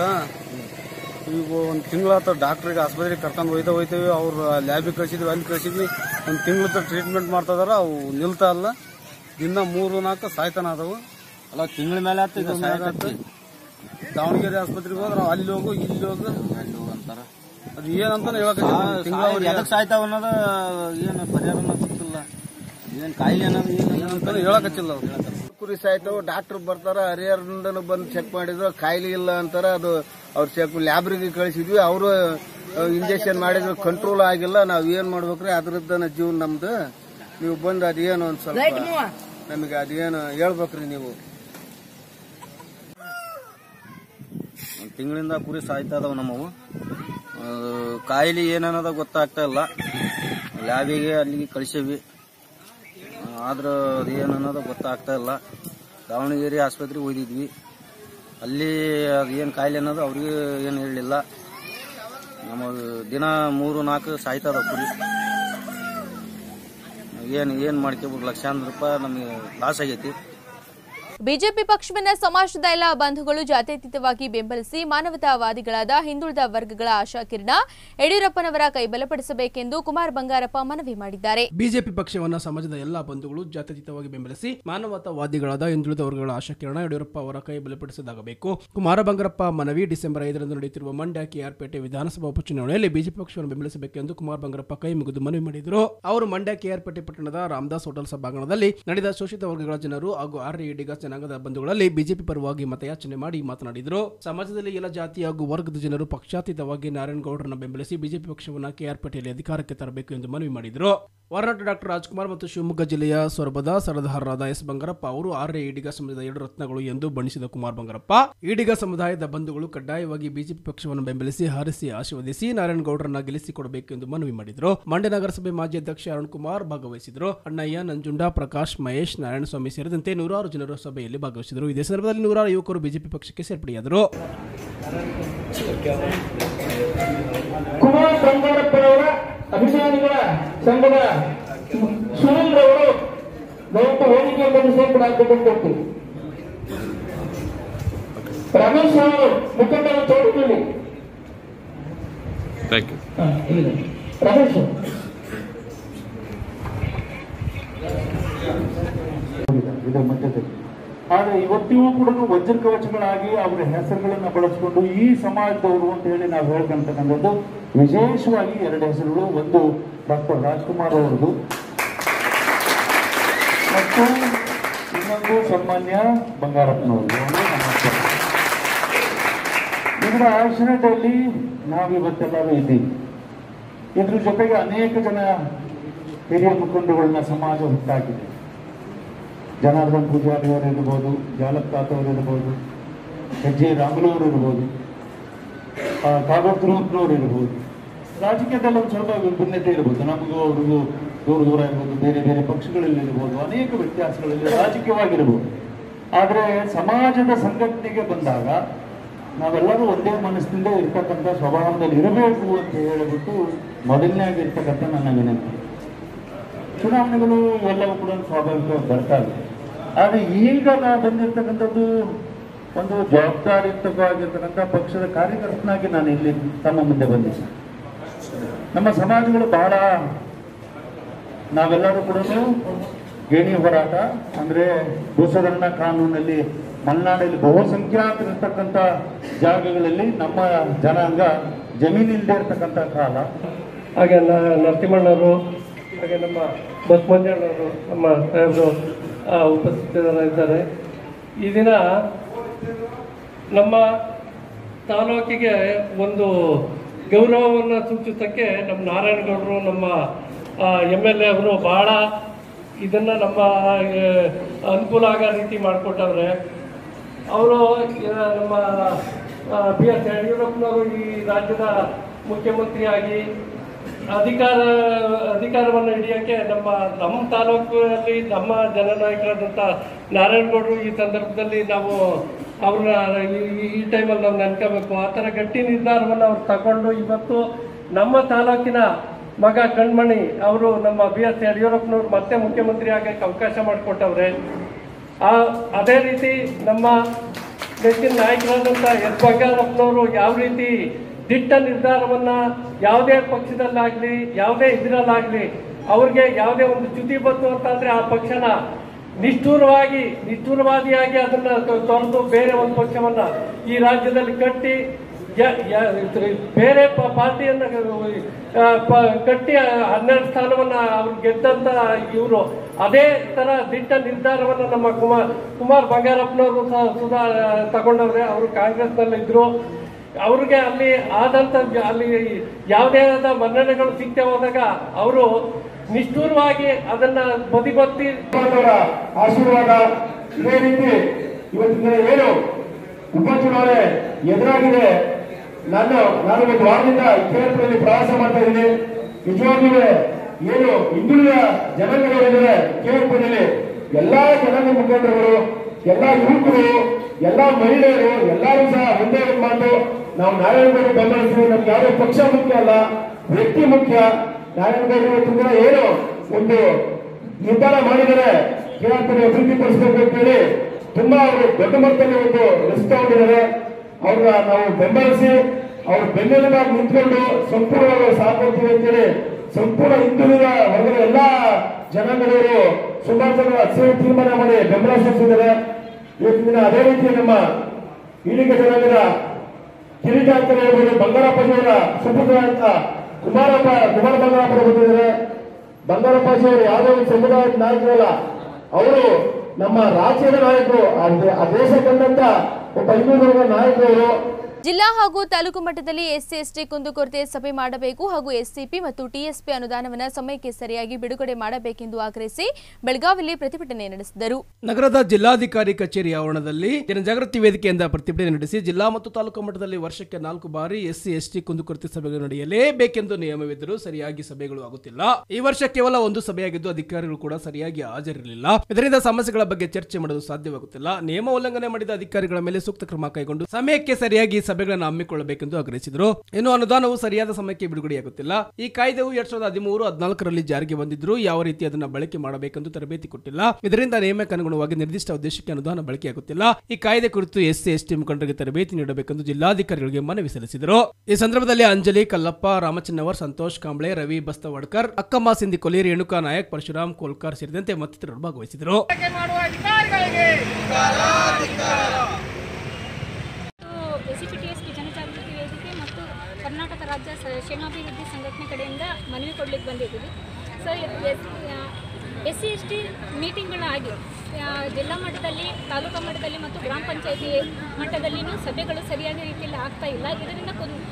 ಈಗ ಒಂದು ತಿಂಗಳಾತ ಡಾಕ್ಟ್ರಿಗೆ ಆಸ್ಪತ್ರೆಗೆ ಕರ್ಕೊಂಡು ಹೋಯ್ತಾ ಹೋಯ್ತೇವೆ ಅವ್ರು ಲ್ಯಾಬಿಗೆ ಕಳ್ಸಿದ್ವಿ ಅಲ್ಲಿ ಕಳ್ಸಿದ್ವಿ ಒಂದು ತಿಂಗಳದ ಟ್ರೀಟ್ಮೆಂಟ್ ಮಾಡ್ತಾಯಿದಾರ ಅವು ನಿಲ್ತಾ ಇಲ್ಲ ದಿನ ಮೂರು ನಾಲ್ಕು ಸಾಯ್ತಾನ ಅದಾವು ಅಲ್ಲ ತಿಂಗಳ ಮೇಲೆ ಆತು ಇದು ತಿಂಗ್ಳ ಮ್ಯಾಲ್ ಆತು. ದಾವಣಗೆರೆ ಆಸ್ಪತ್ರೆಗೆ ಹೋದ್ರೆ ನಾವು ಅಲ್ಲಿ ಹೋಗು ಇಲ್ಲಿ ಹೋಗು ಅಂತಾರ ಅದು ಏನಂತಾನೆ ಹೇಳಕ್ ಎದಕ್ ಸಾಯ್ತಾವ ಅನ್ನೋದು ಏನು ಪರಿಹಾರ ಗೊತ್ತಿಲ್ಲ ಏನ್ ಕಾಯಿಲೆ ಅನ್ನೋದು ಏನು ಹೇಳಕತ್ತಿಲ್ಲ ಅವ್ರು ಕುರಿ ಸಾಯ್ತಾವ ಡಾಕ್ಟರ್ ಬರ್ತಾರ ಹರಿಹರದಿಂದನೂ ಬಂದು ಚೆಕ್ ಮಾಡಿದ್ರು ಕಾಯಿಲೆ ಇಲ್ಲ ಅಂತಾರ ಅದು ಅವ್ರು ಚೆಕ್ ಲ್ಯಾಬ್ರಿಗೆ ಕಳಿಸಿದ್ವಿ ಅವರು ಇಂಜೆಕ್ಷನ್ ಮಾಡಿದ್ರು ಕಂಟ್ರೋಲ್ ಆಗಿಲ್ಲ ನಾವ್ ಏನ್ ಮಾಡ್ಬೇಕ್ರಿ ಅದ್ರದ್ದನ ಜೀವನ ನಮ್ದು ನೀವು ಬಂದು ಅದೇನು ಒಂದ್ ಸ್ವಲ್ಪ ನಮಗೆ ಅದೇನು ಹೇಳ್ಬೇಕ್ರಿ ನೀವು ತಿಂಗಳಿಂದ ಕುರಿ ಸಾಯ್ತಾ ಇದಾವೆ ನಮ್ಮವು ಆ, ಕಾಯಿಲೆ ಏನನ್ನೋದ ಗೊತ್ತಾಗ್ತಾ ಇಲ್ಲ ಲ್ಯಾಬಿಗೆ ಅಲ್ಲಿಗೆ ಕಳಿಸೇವಿ ಆದ್ರೆ ಅದು ಏನನ್ನೋದು ಗೊತ್ತಾಗ್ತಾ ಇಲ್ಲ ದಾವಣಗೆರೆ ಆಸ್ಪತ್ರೆಗೆ ಹೋಗಿದ್ವಿ ಅಲ್ಲಿ ಅದು ಏನು ಕಾಯಿಲೆ ಅನ್ನೋದು ಅವ್ರಿಗೆ ಏನು ಹೇಳಲಿಲ್ಲ ನಮ್ಮ ದಿನ ಮೂರು ನಾಲ್ಕು ಸಾಯ್ತದ ಕುರಿ ಏನು ಏನು ಮಾಡ್ಕೋಬೇಕು ಲಕ್ಷಾಂತರ ರೂಪಾಯಿ ನಮಗೆ ಲಾಸ್ ಆಗೈತಿ ಬಿಜೆಪಿ ಪಕ್ಷವನ್ನ ಸಮಾಜದ ಎಲ್ಲ ಬಂಧುಗಳು ಜಾತ್ಯತೀತವಾಗಿ ಬೆಂಬಲಿಸಿ ಮಾನವತಾವಾದಿಗಳಾದ ಹಿಂದುಳಿದ ವರ್ಗಗಳ ಆಶಾಕಿರಣ ಯಡಿಯೂರಪ್ಪನವರ ಕೈ ಬಲಪಡಿಸಬೇಕೆಂದು ಕುಮಾರ್ ಬಂಗಾರಪ್ಪ ಮನವಿ ಮಾಡಿದ್ದಾರೆ ಬಿಜೆಪಿ ಪಕ್ಷವನ್ನ ಸಮಾಜದ ಎಲ್ಲಾ ಬಂಧುಗಳು ಜಾತ್ಯತೀತವಾಗಿ ಬೆಂಬಲಿಸಿ ಮಾನವತಾವಾದಿಗಳಾದ ಹಿಂದುಳಿದ ವರ್ಗಗಳ ಆಶಾಕಿರಣ ಯಡಿಯೂರಪ್ಪ ಅವರ ಕೈ ಬಲಪಡಿಸದಾಗಬೇಕು ಕುಮಾರ ಬಂಗಾರಪ್ಪ ಮನವಿ ಡಿಸೆಂಬರ್ ಐದರಂದು ನಡೆಯುತ್ತಿರುವ ಮಂಡ್ಯ ಕೆಆರ್ಪೇಟೆ ವಿಧಾನಸಭಾ ಉಪಚುನಾವಣೆಯಲ್ಲಿ ಬಿಜೆಪಿ ಪಕ್ಷವನ್ನು ಬೆಂಬಲಿಸಬೇಕೆಂದು ಕುಮಾರ ಬಂಗಾರಪ್ಪ ಕೈ ಮುಗಿದು ಮನವಿ ಮಾಡಿದರು ಅವರು ಮಂಡ್ಯ ಕೆಆರ್ಪೇಟೆ ಪಟ್ಟಣದ ರಾಮದಾಸ್ ಹೋಟೆಲ್ ಸಭಾಂಗಣದಲ್ಲಿ ನಡೆದ ಶೋಷಿತ ವರ್ಗಗಳ ಜನರು ಹಾಗೂ ಆರ್ಯ ಇಡಿಗ ಜನಾಂಗದ ಬಂಧುಗಳಲ್ಲಿ ಬಿಜೆಪಿ ಪರವಾಗಿ ಮತಯಾಚನೆ ಮಾಡಿ ಮಾತನಾಡಿದರು ಸಮಾಜದಲ್ಲಿ ಎಲ್ಲ ಜಾತಿ ಹಾಗೂ ವರ್ಗದ ಜನರು ಪಕ್ಷಾತೀತವಾಗಿ ನಾರಾಯಣಗೌಡರನ್ನ ಬೆಂಬಲಿಸಿ ಬಿಜೆಪಿ ಪಕ್ಷವನ್ನು ಕೆಆರ್ಪೇಟೆಯಲ್ಲಿ ಅಧಿಕಾರಕ್ಕೆ ತರಬೇಕು ಎಂದು ಮನವಿ ಮಾಡಿದರು ಹೊರನಾಟ ಡಾಕ್ಟರ್ ರಾಜ್ಕುಮಾರ್ ಮತ್ತು ಶಿವಮೊಗ್ಗ ಜಿಲ್ಲೆಯ ಸೊರಬದ ಸರದಾರರಾದ ಎಸ್ ಬಂಗಾರಪ್ಪ ಅವರು ಆರ್ಯ ಈಡಿಗ ಸಮಾಜದ ಎರಡು ರತ್ನಗಳು ಎಂದು ಬಣ್ಣಿಸಿದ ಕುಮಾರ್ ಬಂಗಾರಪ್ಪ ಈಡಿಗ ಸಮುದಾಯದ ಬಂಧುಗಳು ಕಡ್ಡಾಯವಾಗಿ ಬಿಜೆಪಿ ಪಕ್ಷವನ್ನು ಬೆಂಬಲಿಸಿ ಹಾರಿಸಿ ಆಶೀರ್ವದಿಸಿ ನಾರಾಯಣಗೌಡರನ್ನ ಗೆಲ್ಲಿಸಿಕೊಡಬೇಕು ಎಂದು ಮನವಿ ಮಾಡಿದರು ಮಂಡ್ಯ ನಗರಸಭೆ ಮಾಜಿ ಅಧ್ಯಕ್ಷ ಅರುಣ್ ಕುಮಾರ್ ಭಾಗವಹಿಸಿದರು ಅಣ್ಣಯ್ಯ ನಂಜುಂಡ ಪ್ರಕಾಶ್ ಮಹೇಶ್ ನಾರಾಯಣಸ್ವಾಮಿ ಸೇರಿದಂತೆ ನೂರಾರು ಜನರು ಸಭೆಯಲ್ಲಿ ಭಾಗವಹಿಸಿದರು ಇದೇ ಸಂದರ್ಭದಲ್ಲಿ ನೂರಾರು ಯುವಕರು ಬಿಜೆಪಿ ಪಕ್ಷಕ್ಕೆ ಸೇರ್ಪಡೆಯಾದರು ಕುಮಾರ್ ಬಂಗಾರಪ್ಪನವರ ಅಭಿಮಾನಿಗಳ ಸಂಘದ ಸುನಿಲ್ ರವರು ದಯವಿಟ್ಟು ವೇದಿಕೆ ಬಂದು ಸೇರ್ಪಡಾಗಬೇಕಂತ ಹೇಳ್ತೀವಿ ರಮೇಶ್ ಅವರು ಮುಖಂಡರ ತೋಟದಲ್ಲಿ ಥ್ಯಾಂಕ್ ಯು ಹಾ, ಇಲ್ಲಿ. ರಮೇಶ್ ಇದರ ಮಧ್ಯದಲ್ಲಿ ಆದ್ರೆ ಇವತ್ತಿಗೂ ಕೂಡ ವಜ್ರ ಕವಚಗಳಾಗಿ ಅವರ ಹೆಸರುಗಳನ್ನ ಬಳಸಿಕೊಂಡು ಈ ಸಮಾಜದವರು ಅಂತ ಹೇಳಿ ನಾವು ಹೇಳ್ಕೊಂತಕ್ಕಂಥದ್ದು ವಿಶೇಷವಾಗಿ ಎರಡು ಹೆಸರುಗಳು ಒಂದು ಡಾಕ್ಟರ್ ರಾಜ್ಕುಮಾರ್ ಅವರದು ಮತ್ತು ಇನ್ನೊಂದು ಸನ್ಮಾನ್ಯ ಬಂಗಾರಪ್ಪನವರು ಅವರು ನಮ್ಮ ಅಕ್ಕ. ಇದರ ಆಶ್ರಯದಲ್ಲಿ ನಾವಿವತ್ತೆಲ್ಲರೂ ಇದ್ದೀವಿ ಇದ್ರ ಜೊತೆಗೆ ಅನೇಕ ಜನ ಹಿರಿಯ ಮುಖಂಡಗಳನ್ನ ಸಮಾಜ ಹುಟ್ಟಾಕಿದೆ ಜನಾರ್ದನ್ ಪೂಜಾರಿ ಅವರು ಇರ್ಬೋದು ಜಾಲಪ್ತಾತ್ ಅವರು ಇರ್ಬೋದು ಎಚ್ ಜೆ ರಾಮುಲವರು ಇರ್ಬೋದು ಆ, ಕಾಗೋಡು ತಿರುಮಪ್ಪನವರು ಇರ್ಬೋದು ರಾಜಕೀಯದಲ್ಲಿ ಒಂದು ಸ್ವಲ್ಪ ವಿಭಿನ್ನತೆ ಇರ್ಬೋದು ನಮಗೂ ಅವ್ರಿಗೂ ದೂರ ದೂರ ಇರ್ಬೋದು ಬೇರೆ ಬೇರೆ ಪಕ್ಷಗಳಲ್ಲಿ ಇರ್ಬೋದು ಅನೇಕ ವ್ಯತ್ಯಾಸಗಳಲ್ಲಿ ರಾಜಕೀಯವಾಗಿರ್ಬೋದು ಆದರೆ ಸಮಾಜದ ಸಂಘಟನೆಗೆ ಬಂದಾಗ ನಾವೆಲ್ಲರೂ ಒಂದೇ ಮನಸ್ಸಿನಿಂದ ಇರ್ತಕ್ಕಂಥ ಸ್ವಭಾವದಲ್ಲಿ ಇರಬೇಕು ಅಂತ ಹೇಳಿಬಿಟ್ಟು ಮೊದಲನೇಯಾಗಿ ಇರ್ತಕ್ಕಂಥ ನನ್ನ ವಿನಂತಿ ಚುನಾವಣೆಗಳು ಇವೆಲ್ಲವೂ ಕೂಡ ಸ್ವಾಭಾವಿಕವಾಗಿ ಬರ್ತಾ ಇದೆ ಆದರೆ ಈಗ ನಾವು ಬಂದಿರ್ತಕ್ಕಂಥದ್ದು ಒಂದು ಜವಾಬ್ದಾರಿಯುತವಾಗಿರ್ತಕ್ಕಂಥ ಪಕ್ಷದ ಕಾರ್ಯಕರ್ತನಾಗಿ ನಾನು ಇಲ್ಲಿ ತಮ್ಮ ಮುಂದೆ ಬಂದಿದ್ದೆ ನಮ್ಮ ಸಮಾಜಗಳು ಬಹಳ ನಾವೆಲ್ಲರೂ ಕೂಡ ಗೇಣಿ ಹೋರಾಟ ಅಂದ್ರೆ ಭೂಸುಧಾರಣಾ ಕಾನೂನಲ್ಲಿ ಮಲೆನಾಡಲ್ಲಿ ಬಹುಸಂಖ್ಯಾತರಿರ್ತಕ್ಕಂಥ ಜಾಗಗಳಲ್ಲಿ ನಮ್ಮ ಜನಾಂಗ ಜಮೀನಿಲ್ಲದೆ ಇರ್ತಕ್ಕಂಥ ಕಾಲ ಹಾಗೆ ನ- ನರಸಿಂಹಣ್ಣವರು ಹಾಗೆ ನಮ್ಮ ಬಸಮಂಜಣ್ಣವರು ನಮ್ಮ ಸಾಹೇಬರು ಆ, ಉಪಸ್ಥಿತರಿದ್ದಾರೆ ಈ ದಿನ ನಮ್ಮ ತಾಲೂಕಿಗೆ ಒಂದು ಗೌರವವನ್ನು ಸೂಚಿಸೋಕ್ಕೆ ನಮ್ಮ ನಾರಾಯಣಗೌಡರು ನಮ್ಮ ಎಮ್ ಎಲ್ ಎ ಅವರು ಭಾಳ ಇದನ್ನು ನಮ್ಮ ಆ, ಅನುಕೂಲ ಆಗೋ ರೀತಿ ಮಾಡಿಕೊಟ್ಟವ್ರೆ ಅವರು ನಮ್ಮ ಬಿ ಎಸ್ ಯಡಿಯೂರಪ್ಪನವರು ಈ ರಾಜ್ಯದ ಮುಖ್ಯಮಂತ್ರಿಯಾಗಿ ಅಧಿಕಾರ ಅಧಿಕಾರವನ್ನು ಹಿಡಿಯೋಕ್ಕೆ ನಮ್ಮ ನಮ್ಮ ತಾಲೂಕಿನಲ್ಲಿ ನಮ್ಮ ಜನನಾಯಕರಾದಂಥ ನಾರಾಯಣಗೌಡರು ಈ ಸಂದರ್ಭದಲ್ಲಿ ನಾವು ಅವ್ರನ್ನ ಈ- ಈ ಟೈಮಲ್ಲಿ ನಾವು ನೆನ್ಕೋಬೇಕು ಆ ಥರ ಗಟ್ಟಿ ನಿರ್ಧಾರವನ್ನು ಅವ್ರು ತಗೊಂಡು ಇವತ್ತು ನಮ್ಮ ತಾಲೂಕಿನ ಮಗ ಕಣ್ಮಣಿ ಅವರು ನಮ್ಮ ಬಿ ಎಸ್ ಯಡಿಯೂರಪ್ಪನವ್ರು ಮತ್ತೆ ಮುಖ್ಯಮಂತ್ರಿ ಆಗಕ್ಕೆ ಅವಕಾಶ ಮಾಡಿಕೊಟ್ಟವ್ರೆ ಆ ಅದೇ ರೀತಿ ನಮ್ಮ ನೆಚ್ಚಿನ ನಾಯಕರಾದಂಥ ಎಸ್ ಬಂಗಾರಪ್ಪನವರು ಯಾವ ರೀತಿ ದಿಟ್ಟ ನಿರ್ಧಾರವನ್ನ ಯಾವುದೇ ಪಕ್ಷದಲ್ಲಾಗ್ಲಿ ಯಾವುದೇ ಇದರಲ್ಲಾಗ್ಲಿ ಅವ್ರಿಗೆ ಯಾವುದೇ ಒಂದು ಚ್ಯುತಿ ಬಂತು ಅಂತಂದ್ರೆ ಆ ಪಕ್ಷನ ನಿಷ್ಠೂರವಾಗಿ ನಿಷ್ಠೂರವಾದಿಯಾಗಿ ಅದನ್ನ ತೊ- ತೊರೆದು ಬೇರೆ ಒಂದು ಪಕ್ಷವನ್ನ ಈ ರಾಜ್ಯದಲ್ಲಿ ಕಟ್ಟಿ ಯ- ಯ- ಇದ್ರ- ಬೇರೆ ಪ- ಪಾರ್ಟಿಯನ್ನ ಆ, ಪ- ಕಟ್ಟಿ ಆ ಹನ್ನೆರಡು ಸ್ಥಾನವನ್ನ ಅವ್ರು ಗೆದ್ದಂತ ಇವರು ಅದೇ ತರ ದಿಟ್ಟ ನಿರ್ಧಾರವನ್ನ ನಮ್ಮ ಕುಮಾರ್ ಕುಮಾರ್ ಬಂಗಾರಪ್ಪನವರು ಸಹ ಸುಧಾ ತಗೊಂಡವ್ರೆ ಅವರು ಕಾಂಗ್ರೆಸ್ನಲ್ಲಿ ಇದ್ರು ಅವ್ರಿಗೆ ಅಲ್ಲಿ ಆದಂತ ಅಲ್ಲಿ ಯಾವುದೇ ಆದ ಮನ್ನಣೆಗಳು ಸಿಗ್ತೇ ಹೋದಾಗ ಅವರು ನಿಷ್ಠೂರವಾಗಿ ಅದನ್ನ ಬದಿಗೊತ್ತಿ ಅವರ ಆಶೀರ್ವಾದ ಇದೇ ರೀತಿ ಇವತ್ತಿನ ಏನು ಉಪಚುನಾವಣೆ ಎದುರಾಗಿದೆ ನಾನು ನಾನು ಒಂದು ವಾರದಿಂದ ಕೇರಳದಲ್ಲಿ ಪ್ರವಾಸ ಮಾಡ್ತಾ ಇದ್ದೀನಿ ನಿಜವಾಗಿಯೂ ಏನು ಹಿಂದುಳಿದ ಜನಾಂಗಗಳಿದ್ದಾರೆ ಕೇರಳದಲ್ಲಿ ಎಲ್ಲಾ ಜನಾಂಗ ಮುಖಂಡರುಗಳು ಎಲ್ಲಾ ಯುವಕರು ಎಲ್ಲಾ ಮಹಿಳೆಯರು ಎಲ್ಲರೂ ಸಹ ಒಂದೇ ಒಂದು ಮಾತು ನಾವು ನಾರಾಯಣಗೌಡ ಬೆಂಬಲಿಸಿ ನಮ್ಗೆ ಯಾವುದೇ ಪಕ್ಷ ಮುಖ್ಯ ಅಲ್ಲ ವ್ಯಕ್ತಿ ಮುಖ್ಯ ನಾರಾಯಣಗೌಡ ಇವತ್ತು ದಿನ ಏನು ಒಂದು ನಿರ್ಧಾರ ಮಾಡಿದರೆ ಕೇರಳದಲ್ಲಿ ಅಭಿವೃದ್ಧಿ ಪಡಿಸಬೇಕು ಅಂತ ಹೇಳಿ ತುಂಬಾ ಅವರು ದೊಡ್ಡ ಮಟ್ಟದಲ್ಲಿ ಒಂದು ರಿಸ್ಕ್ ತಗೊಂಡಿದ್ದಾರೆ ಅವ್ರನ್ನ ನಾವು ಬೆಂಬಲಿಸಿ ಅವ್ರ ಬೆನ್ನೆಲುಬಾಗಿ ನಿಂತ್ಕೊಂಡು ಸಂಪೂರ್ಣವಾಗಿ ಸಾಥ್ ಕೊಡ್ತೀವಿ ಅಂತೇಳಿ ಸಂಪೂರ್ಣ ಹಿಂದುಳಿದ ವರ್ಗದ ಎಲ್ಲಾ ಜನಾಂಗದವರು ಸುಮಾರು ಜನ ಹಸಿರು ತೀರ್ಮಾನ ಮಾಡಿ ಬೆಂಬಲ ಸೂಚಿಸಿದ್ದಾರೆ ಇವತ್ತಿನ ದಿನ ಅದೇ ರೀತಿ ನಮ್ಮ ಈಡಿಗೆ ಜನಾಂಗದ ಕಿರೀಟ ಅಂತ ಹೇಳ್ಬೋದು ಬಂಗಾರಪ್ಪಾಜಿಯವರ ಸುಪುತ್ರ ಅಂತ ಕುಮಾರಪ್ಪ ಕುಮಾರ ಬಂಗಾರಪ್ಪ ಬಂದಿದ್ದಾರೆ ಬಂಗಾರಪ್ಪಾಜಿಯವರು ಯಾವುದೇ ಒಂದು ಸಮುದಾಯದ ನಾಯಕರಲ್ಲ ಅವರು ನಮ್ಮ ರಾಜ್ಯದ ನಾಯಕರು ಆ ದೇ- ಆ ದೇಶ ಕಂಡಂತ ಒಬ್ಬ ಹಿಂದೂ ನಾಯಕರು ಅವರು ಜಿಲ್ಲಾ ಹಾಗೂ ತಾಲೂಕು ಮಟ್ಟದಲ್ಲಿ ಎಸ್ಸಿ ಎಸ್ಟಿ ಕುಂದುಕೊರತೆ ಸಭೆ ಮಾಡಬೇಕು ಹಾಗೂ ಎಸ್ಸಿಪಿ ಮತ್ತು ಟಿಎಸ್ಪಿ ಅನುದಾನವನ್ನು ಸಮಯಕ್ಕೆ ಸರಿಯಾಗಿ ಬಿಡುಗಡೆ ಮಾಡಬೇಕೆಂದು ಆಗ್ರಹಿಸಿ ಬೆಳಗಾವಿಯಲ್ಲಿ ಪ್ರತಿಭಟನೆ ನಡೆಸಿದರು ನಗರದ ಜಿಲ್ಲಾಧಿಕಾರಿ ಕಚೇರಿ ಆವರಣದಲ್ಲಿ ಜನಜಾಗೃತಿ ವೇದಿಕೆಯಿಂದ ಪ್ರತಿಭಟನೆ ನಡೆಸಿ ಜಿಲ್ಲಾ ಮತ್ತು ತಾಲೂಕು ಮಟ್ಟದಲ್ಲಿ ವರ್ಷಕ್ಕೆ ನಾಲ್ಕು ಬಾರಿ ಎಸ್ಸಿ ಎಸ್ಟಿ ಕುಂದುಕೊರತೆ ಸಭೆಗಳು ನಡೆಯಲೇಬೇಕೆಂದು ನಿಯಮವಿದ್ದರೂ ಸರಿಯಾಗಿ ಸಭೆಗಳು ಆಗುತ್ತಿಲ್ಲ ಈ ವರ್ಷ ಕೇವಲ ಒಂದು ಸಭೆಯಾಗಿದ್ದು ಅಧಿಕಾರಿಗಳು ಕೂಡ ಸರಿಯಾಗಿ ಹಾಜರಿರಲಿಲ್ಲ ಇದರಿಂದ ಸಮಸ್ಯೆಗಳ ಬಗ್ಗೆ ಚರ್ಚೆ ಮಾಡಲು ಸಾಧ್ಯವಾಗುತ್ತಿಲ್ಲ ನಿಯಮ ಉಲ್ಲಂಘನೆ ಮಾಡಿದ ಅಧಿಕಾರಿಗಳ ಮೇಲೆ ಸೂಕ್ತ ಕ್ರಮ ಕೈಗೊಂಡು ಸಮಯಕ್ಕೆ ಸರಿಯಾಗಿ ಸಭೆಗಳನ್ನು ಹಮ್ಮಿಕೊಳ್ಳಬೇಕೆಂದು ಆಗ್ರಹಿಸಿದರು ಇನ್ನು ಅನುದಾನವು ಸರಿಯಾದ ಸಮಯಕ್ಕೆ ಬಿಡುಗಡೆಯಾಗುತ್ತಿಲ್ಲ ಈ ಕಾಯ್ದೆಯು ಎರಡ್ ಸಾವಿರದ ಹದಿಮೂರು ಹದಿನಾಲ್ಕರಲ್ಲಿ ಜಾರಿಗೆ ಬಂದಿದ್ರು ಯಾವ ರೀತಿ ಅದನ್ನ ಬಳಕೆ ಮಾಡಬೇಕೆಂದು ತರಬೇತಿ ಕೊಟ್ಟಿಲ್ಲ ಇದರಿಂದ ನಿಯಮಕ್ಕೆ ಅನುಗುಣವಾಗಿ ನಿರ್ದಿಷ್ಟ ಉದ್ದೇಶಕ್ಕೆ ಅನುದಾನ ಬಳಕೆಯಾಗುತ್ತಿಲ್ಲ ಈ ಕಾಯ್ದೆ ಕುರಿತು ಎಸ್ಸಿ ಎಸ್ಟಿ ಮುಖಂಡರಿಗೆ ತರಬೇತಿ ನೀಡಬೇಕೆಂದು ಜಿಲ್ಲಾಧಿಕಾರಿಗಳಿಗೆ ಮನವಿ ಸಲ್ಲಿಸಿದರು ಈ ಸಂದರ್ಭದಲ್ಲಿ ಅಂಜಲಿ ಕಲ್ಲಪ್ಪ ರಾಮಚನ್ನವರ್ ಸಂತೋಷ್ ಕಾಂಬ್ಳೆ ರವಿ ಬಸ್ತವಡ್ಕರ್ ಅಕ್ಕಮ್ಮ ಸಿಂಧಿ ಕೊಲಿ ರೇಣುಕಾ ನಾಯಕ್ ಪರಶುರಾಮ್ ಕೋಲ್ಕರ್ ಸೇರಿದಂತೆ ಮತ್ತಿತರರು ಭಾಗವಹಿಸಿದರು S C P T S P ಜನಜಾಗೃತಿ ವೇದಿಕೆ ಮತ್ತು ಕರ್ನಾಟಕ ರಾಜ್ಯ ಸ- ಕ್ಷೇಮಾಭಿವೃದ್ಧಿ ಸಂಘಟನೆ ಕಡೆಯಿಂದ ಮನವಿ ಕೊಡ್ಲಿಕ್ಕೆ ಬಂದಿದ್ದೀವಿ so S C S T ಮೀಟಿಂಗ್ಗಳಾಗಿ ಆ, ಜಿಲ್ಲಾ ಮಟ್ಟದಲ್ಲಿ ತಾಲೂಕಾ ಮಟ್ಟದಲ್ಲಿ ಮತ್ತು ಗ್ರಾಮ ಪಂಚಾಯತಿ ಮಟ್ಟದಲ್ಲಿನೂ ಸಭೆಗಳು ಸರಿಯಾದ ರೀತಿಯಲ್ಲಿ ಆಗ್ತಾ ಇಲ್ಲ ಇದರಿಂದ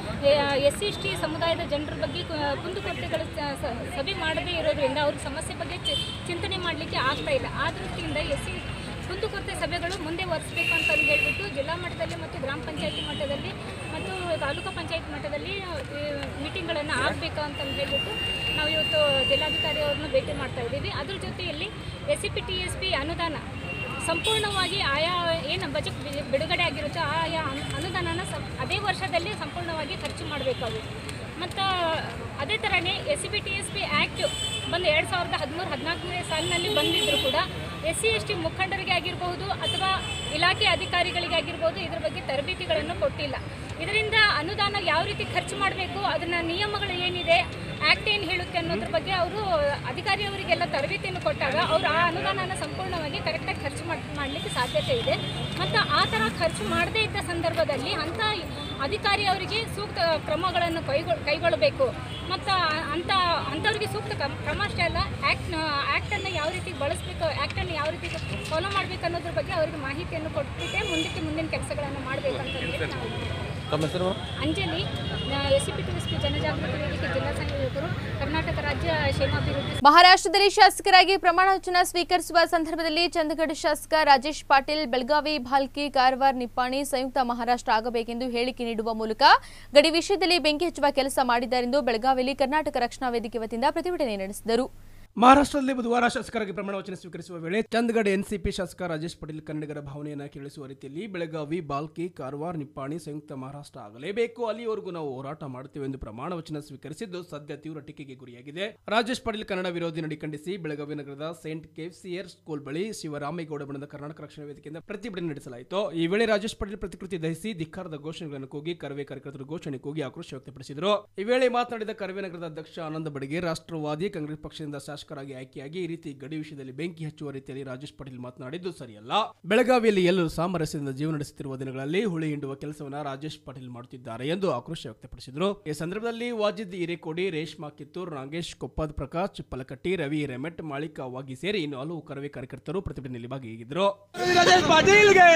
ಎಸ್ ಸಿ ಎಸ್ ಟಿ ಸಮುದಾಯದ ಜನರ ಬಗ್ಗೆ ಕು- ಕುಂದುಕೊರತೆಗಳು ಸ- ಸ- ಸಭೆ ಮಾಡದೇ ಇರೋದ್ರಿಂದ ಅವ್ರ ಸಮಸ್ಯೆ ಬಗ್ಗೆ ಚಿ- ಚಿಂತನೆ ಮಾಡಲಿಕ್ಕೆ ಆಗ್ತಾ ಇಲ್ಲ ಆ ದೃಷ್ಟಿಯಿಂದ ಎಸ್ ಸಿ ಕುಂದುಕೊರತೆ ಸಭೆಗಳು ಮುಂದೆ ಒರೆಸಬೇಕು ಅಂತ ಹೇಳ್ಬಿಟ್ಟು ಜಿಲ್ಲಾ ಮಟ್ಟದಲ್ಲಿ ಮತ್ತು ಗ್ರಾಮ ಪಂಚಾಯತಿ ಮಟ್ಟದಲ್ಲಿ ಮತ್ತು ತಾಲೂಕು ಪಂಚಾಯತ್ ಮಟ್ಟದಲ್ಲಿ ಮೀಟಿಂಗ್ಗಳನ್ನು ಆಗಬೇಕು ಅಂತ ಹೇಳ್ಬಿಟ್ಟು ನಾವು ಇವತ್ತು ಜಿಲ್ಲಾಧಿಕಾರಿ ಅವ್ರನ್ನ ಭೇಟಿ ಮಾಡ್ತಾ ಇದ್ದೀವಿ ಅದ್ರ ಜೊತೆಯಲ್ಲಿ S C P T S P ಅನುದಾನ ಸಂಪೂರ್ಣವಾಗಿ ಆಯಾ ಏನು ಬಜೆಟ್ ಬಿ- ಬಿಡುಗಡೆ ಆಗಿರುತ್ತೋ ಆಯಾ ಅನು- ಅನುದಾನನ ಸಂ ಅದೇ ವರ್ಷದಲ್ಲಿ ಸಂಪೂರ್ಣವಾಗಿ ಖರ್ಚು ಮಾಡಬೇಕಾಗುತ್ತೆ ಮತ್ತು ಅದೇ ಥರನೇ S C B T S P act ಬಂದು ಎರಡು ಸಾವಿರದ ಹದಿಮೂರು ಹದಿನಾಲ್ಕನೇ ಸಾಲಿನಲ್ಲಿ ಬಂದಿದ್ದರೂ ಕೂಡ ಎಸ್ ಸಿ ಎಸ್ ಟಿ ಮುಖಂಡರಿಗೆ ಆಗಿರಬಹುದು ಅಥವಾ ಇಲಾಖೆ ಅಧಿಕಾರಿಗಳಿಗೆ ಆಗಿರ್ಬೋದು ಇದ್ರ ಬಗ್ಗೆ ತರಬೇತಿಗಳನ್ನು ಕೊಟ್ಟಿಲ್ಲ ಇದರಿಂದ ಅನುದಾನ ಯಾವ ರೀತಿ ಖರ್ಚು ಮಾಡಬೇಕು ಅದನ್ನ ನಿಯಮಗಳು ಏನಿದೆ ಆ್ಯಕ್ಟ್ ಏನು ಹೇಳುತ್ತೆ ಅನ್ನೋದ್ರ ಬಗ್ಗೆ ಅವರು ಅಧಿಕಾರಿಯವರಿಗೆಲ್ಲ ತರಬೇತಿಯನ್ನು ಕೊಟ್ಟಾಗ ಅವರು ಆ ಅನುದಾನನ ಸಂಪೂರ್ಣವಾಗಿ ಕರೆಕ್ಟಾಗಿ ಖರ್ಚು ಮಾಡ್- ಮಾಡಲಿಕ್ಕೆ ಸಾಧ್ಯತೆ ಇದೆ ಮತ್ತು ಆ ಥರ ಖರ್ಚು ಮಾಡದೇ ಇದ್ದ ಸಂದರ್ಭದಲ್ಲಿ ಅಂಥ ಅಧಿಕಾರಿ ಅವರಿಗೆ ಸೂಕ್ತ ಕ್ರಮಗಳನ್ನು ಕೈಗೊಳ್ ಕೈಗೊಳ್ಳಬೇಕು ಮತ್ತು ಅಂಥ ಅಂಥವ್ರಿಗೆ ಸೂಕ್ತ ಕ್ರಮ ಕ್ರಮ ಅಷ್ಟೇ ಅಲ್ಲ ಆ್ಯಕ್ಟ್ ಆ್ಯಕ್ಟನ್ನು ಯಾವ ರೀತಿ ಬಳಸಬೇಕು ಆ್ಯಕ್ಟನ್ನು ಯಾವ ರೀತಿ ಫಾಲೋ ಮಾಡಬೇಕು ಅನ್ನೋದ್ರ ಬಗ್ಗೆ ಅವರಿಗೆ ಮಾಹಿತಿಯನ್ನು ಕೊಟ್ಬಿಟ್ಟೆ ಮುಂದಕ್ಕೆ ಮುಂದಿನ ಕೆಲಸಗಳನ್ನು ಮಾಡಬೇಕಂತ ಹೇಳಿ ನಾವು ತಮ್ಮ ಹೆಸರು Anjali S C P T S P ಜನಜಾಗೃತಿ ವೇದಿಕೆ ಜಿಲ್ಲಾ ಸಂಯೋಜಕರು ಕರ್ನಾಟಕ ರಾಜ್ಯ ಕ್ಷೇಮಾಭಿವೃದ್ಧಿ ಮಹಾರಾಷ್ಟ್ರದಲ್ಲಿ ಶಾಸಕರಾಗಿ ಪ್ರಮಾಣ ವಚನ ಸ್ವೀಕರಿಸುವ ಸಂದರ್ಭದಲ್ಲಿ ಚಂದಗಢ ಶಾಸಕ ರಾಜೇಶ್ ಪಾಟೀಲ್ ಬೆಳಗಾವಿ ಭಾಲ್ಕಿ ಕಾರವಾರ ನಿಪ್ಪಾಣಿ ಸಂಯುಕ್ತ ಮಹಾರಾಷ್ಟ್ರ ಆಗಬೇಕೆಂದು ಹೇಳಿಕೆ ನೀಡುವ ಮೂಲಕ ಗಡಿ ವಿಷಯದಲ್ಲಿ ಬೆಂಕಿ ಹಚ್ಚುವ ಕೆಲಸ ಮಾಡಿದ್ದಾರೆಂದು ಬೆಳಗಾವಿಯಲ್ಲಿ ಕರ್ನಾಟಕ ರಕ್ಷಣಾ ವೇದಿಕೆ ವತಿಯಿಂದ ಪ್ರತಿಭಟನೆ ನಡೆಸಿದರು ಮಹಾರಾಷ್ಟ್ರದಲ್ಲಿ ಬುಧವಾರ ಶಾಸಕರಾಗಿ ಪ್ರಮಾಣ ವಚನ ಸ್ವೀಕರಿಸುವ ವೇಳೆ ಚಂದಗಢ ಎನ್ಸಿಪಿ ಶಾಸಕ ರಾಜೇಶ್ ಪಟೇಲ್ ಕನ್ನಡಿಗರ ಭಾವನೆಯನ್ನು ಕೇಳಿಸುವ ರೀತಿಯಲ್ಲಿ ಬೆಳಗಾವಿ ಬಾಲ್ಕಿ ಕಾರವಾರ ನಿಪ್ಪಾಣಿ ಸಂಯುಕ್ತ ಮಹಾರಾಷ್ಟ್ರ ಆಗಲೇಬೇಕು ಅಲ್ಲಿಯವರೆಗೂ ನಾವು ಹೋರಾಟ ಮಾಡುತ್ತೇವೆ ಎಂದು ಪ್ರಮಾಣ ವಚನ ಸ್ವೀಕರಿಸಿದ್ದು ಸದ್ಯ ತೀವ್ರ ಟೀಕೆಗೆ ಗುರಿಯಾಗಿದೆ ರಾಜೇಶ್ ಪಟೇಲ್ ಕನ್ನಡ ವಿರೋಧಿ ನಡಿ ಖಂಡಿಸಿ ಬೆಳಗಾವಿ ನಗರದ ಸೈಂಟ್ ಕೆಫ್ಸಿಯರ್ ಸ್ಕೂಲ್ ಬಳಿ ಶಿವರಾಮೇಗೌಡ ಬಣದ ಕರ್ನಾಟಕ ರಕ್ಷಣಾ ವೇದಿಕೆಯಿಂದ ಪ್ರತಿಭಟನೆ ನಡೆಸಲಾಯಿತು ಈ ವೇಳೆ ರಾಜೇಶ್ ಪಟೇಲ್ ಪ್ರತಿಕೃತಿ ದಹಿಸಿ ಧಿಕ್ಕಾರದ ಘೋಷಣೆಗಳನ್ನು ಕೂಗಿ ಕರವೇ ಕಾರ್ಯಕರ್ತರು ಘೋಷಣೆ ಕೂಗಿ ಆಕ್ರೋಶ ವ್ಯಕ್ತಪಡಿಸಿದರು ಈ ವೇಳೆ ಮಾತನಾಡಿದ ಕರವೇ ನಗರದ ಅಧ್ಯಕ್ಷ ಆನಂದ ಬಡಿಗೆ ರಾಷ್ಟ್ರವಾದಿ ಕಾಂಗ್ರೆಸ್ ಪಕ್ಷದಿಂದ ಶಾಸಕರಾಗಿ ಆಯ್ಕೆಯಾಗಿ ಈ ರೀತಿ ಗಡಿ ವಿಷಯದಲ್ಲಿ ಬೆಂಕಿ ಹಚ್ಚುವ ರೀತಿಯಲ್ಲಿ ರಾಜೇಶ್ ಪಟೇಲ್ ಮಾತನಾಡಿದ್ದು ಸರಿಯಲ್ಲ ಬೆಳಗಾವಿಯಲ್ಲಿ ಎಲ್ಲರೂ ಸಾಮರಸ್ಯದಿಂದ ಜೀವನ ನಡೆಸುತ್ತಿರುವ ದಿನಗಳಲ್ಲಿ ಹುಳಿ ಹಿಂಡುವ ಕೆಲಸವನ್ನ ರಾಜೇಶ್ ಪಟೇಲ್ ಮಾಡುತ್ತಿದ್ದಾರೆ ಎಂದು ಆಕ್ರೋಶ ವ್ಯಕ್ತಪಡಿಸಿದರು ಈ ಸಂದರ್ಭದಲ್ಲಿ ವಾಜಿದ್ ಹಿರೇಕೋಡಿ ರೇಷ್ಮಾ ಕಿತ್ತೂರ್ ನಾಗೇಶ್ ಕೊಪ್ಪದ್ ಪ್ರಕಾಶ್ ಚಿಪ್ಪಲಕಟ್ಟಿ ರವಿ ರೆಮೆಟ್ ಮಾಳಿಕಾ ವಾಗಿ ಸೇರಿ ಇನ್ನು ಹಲವು ಕರವೇ ಕಾರ್ಯಕರ್ತರು ಪ್ರತಿಭಟನೆಯಲ್ಲಿ ಭಾಗಿಯಾಗಿದ್ದರು ರಾಜೇಶ್ ಪಾಟೀಲ್ಗೆ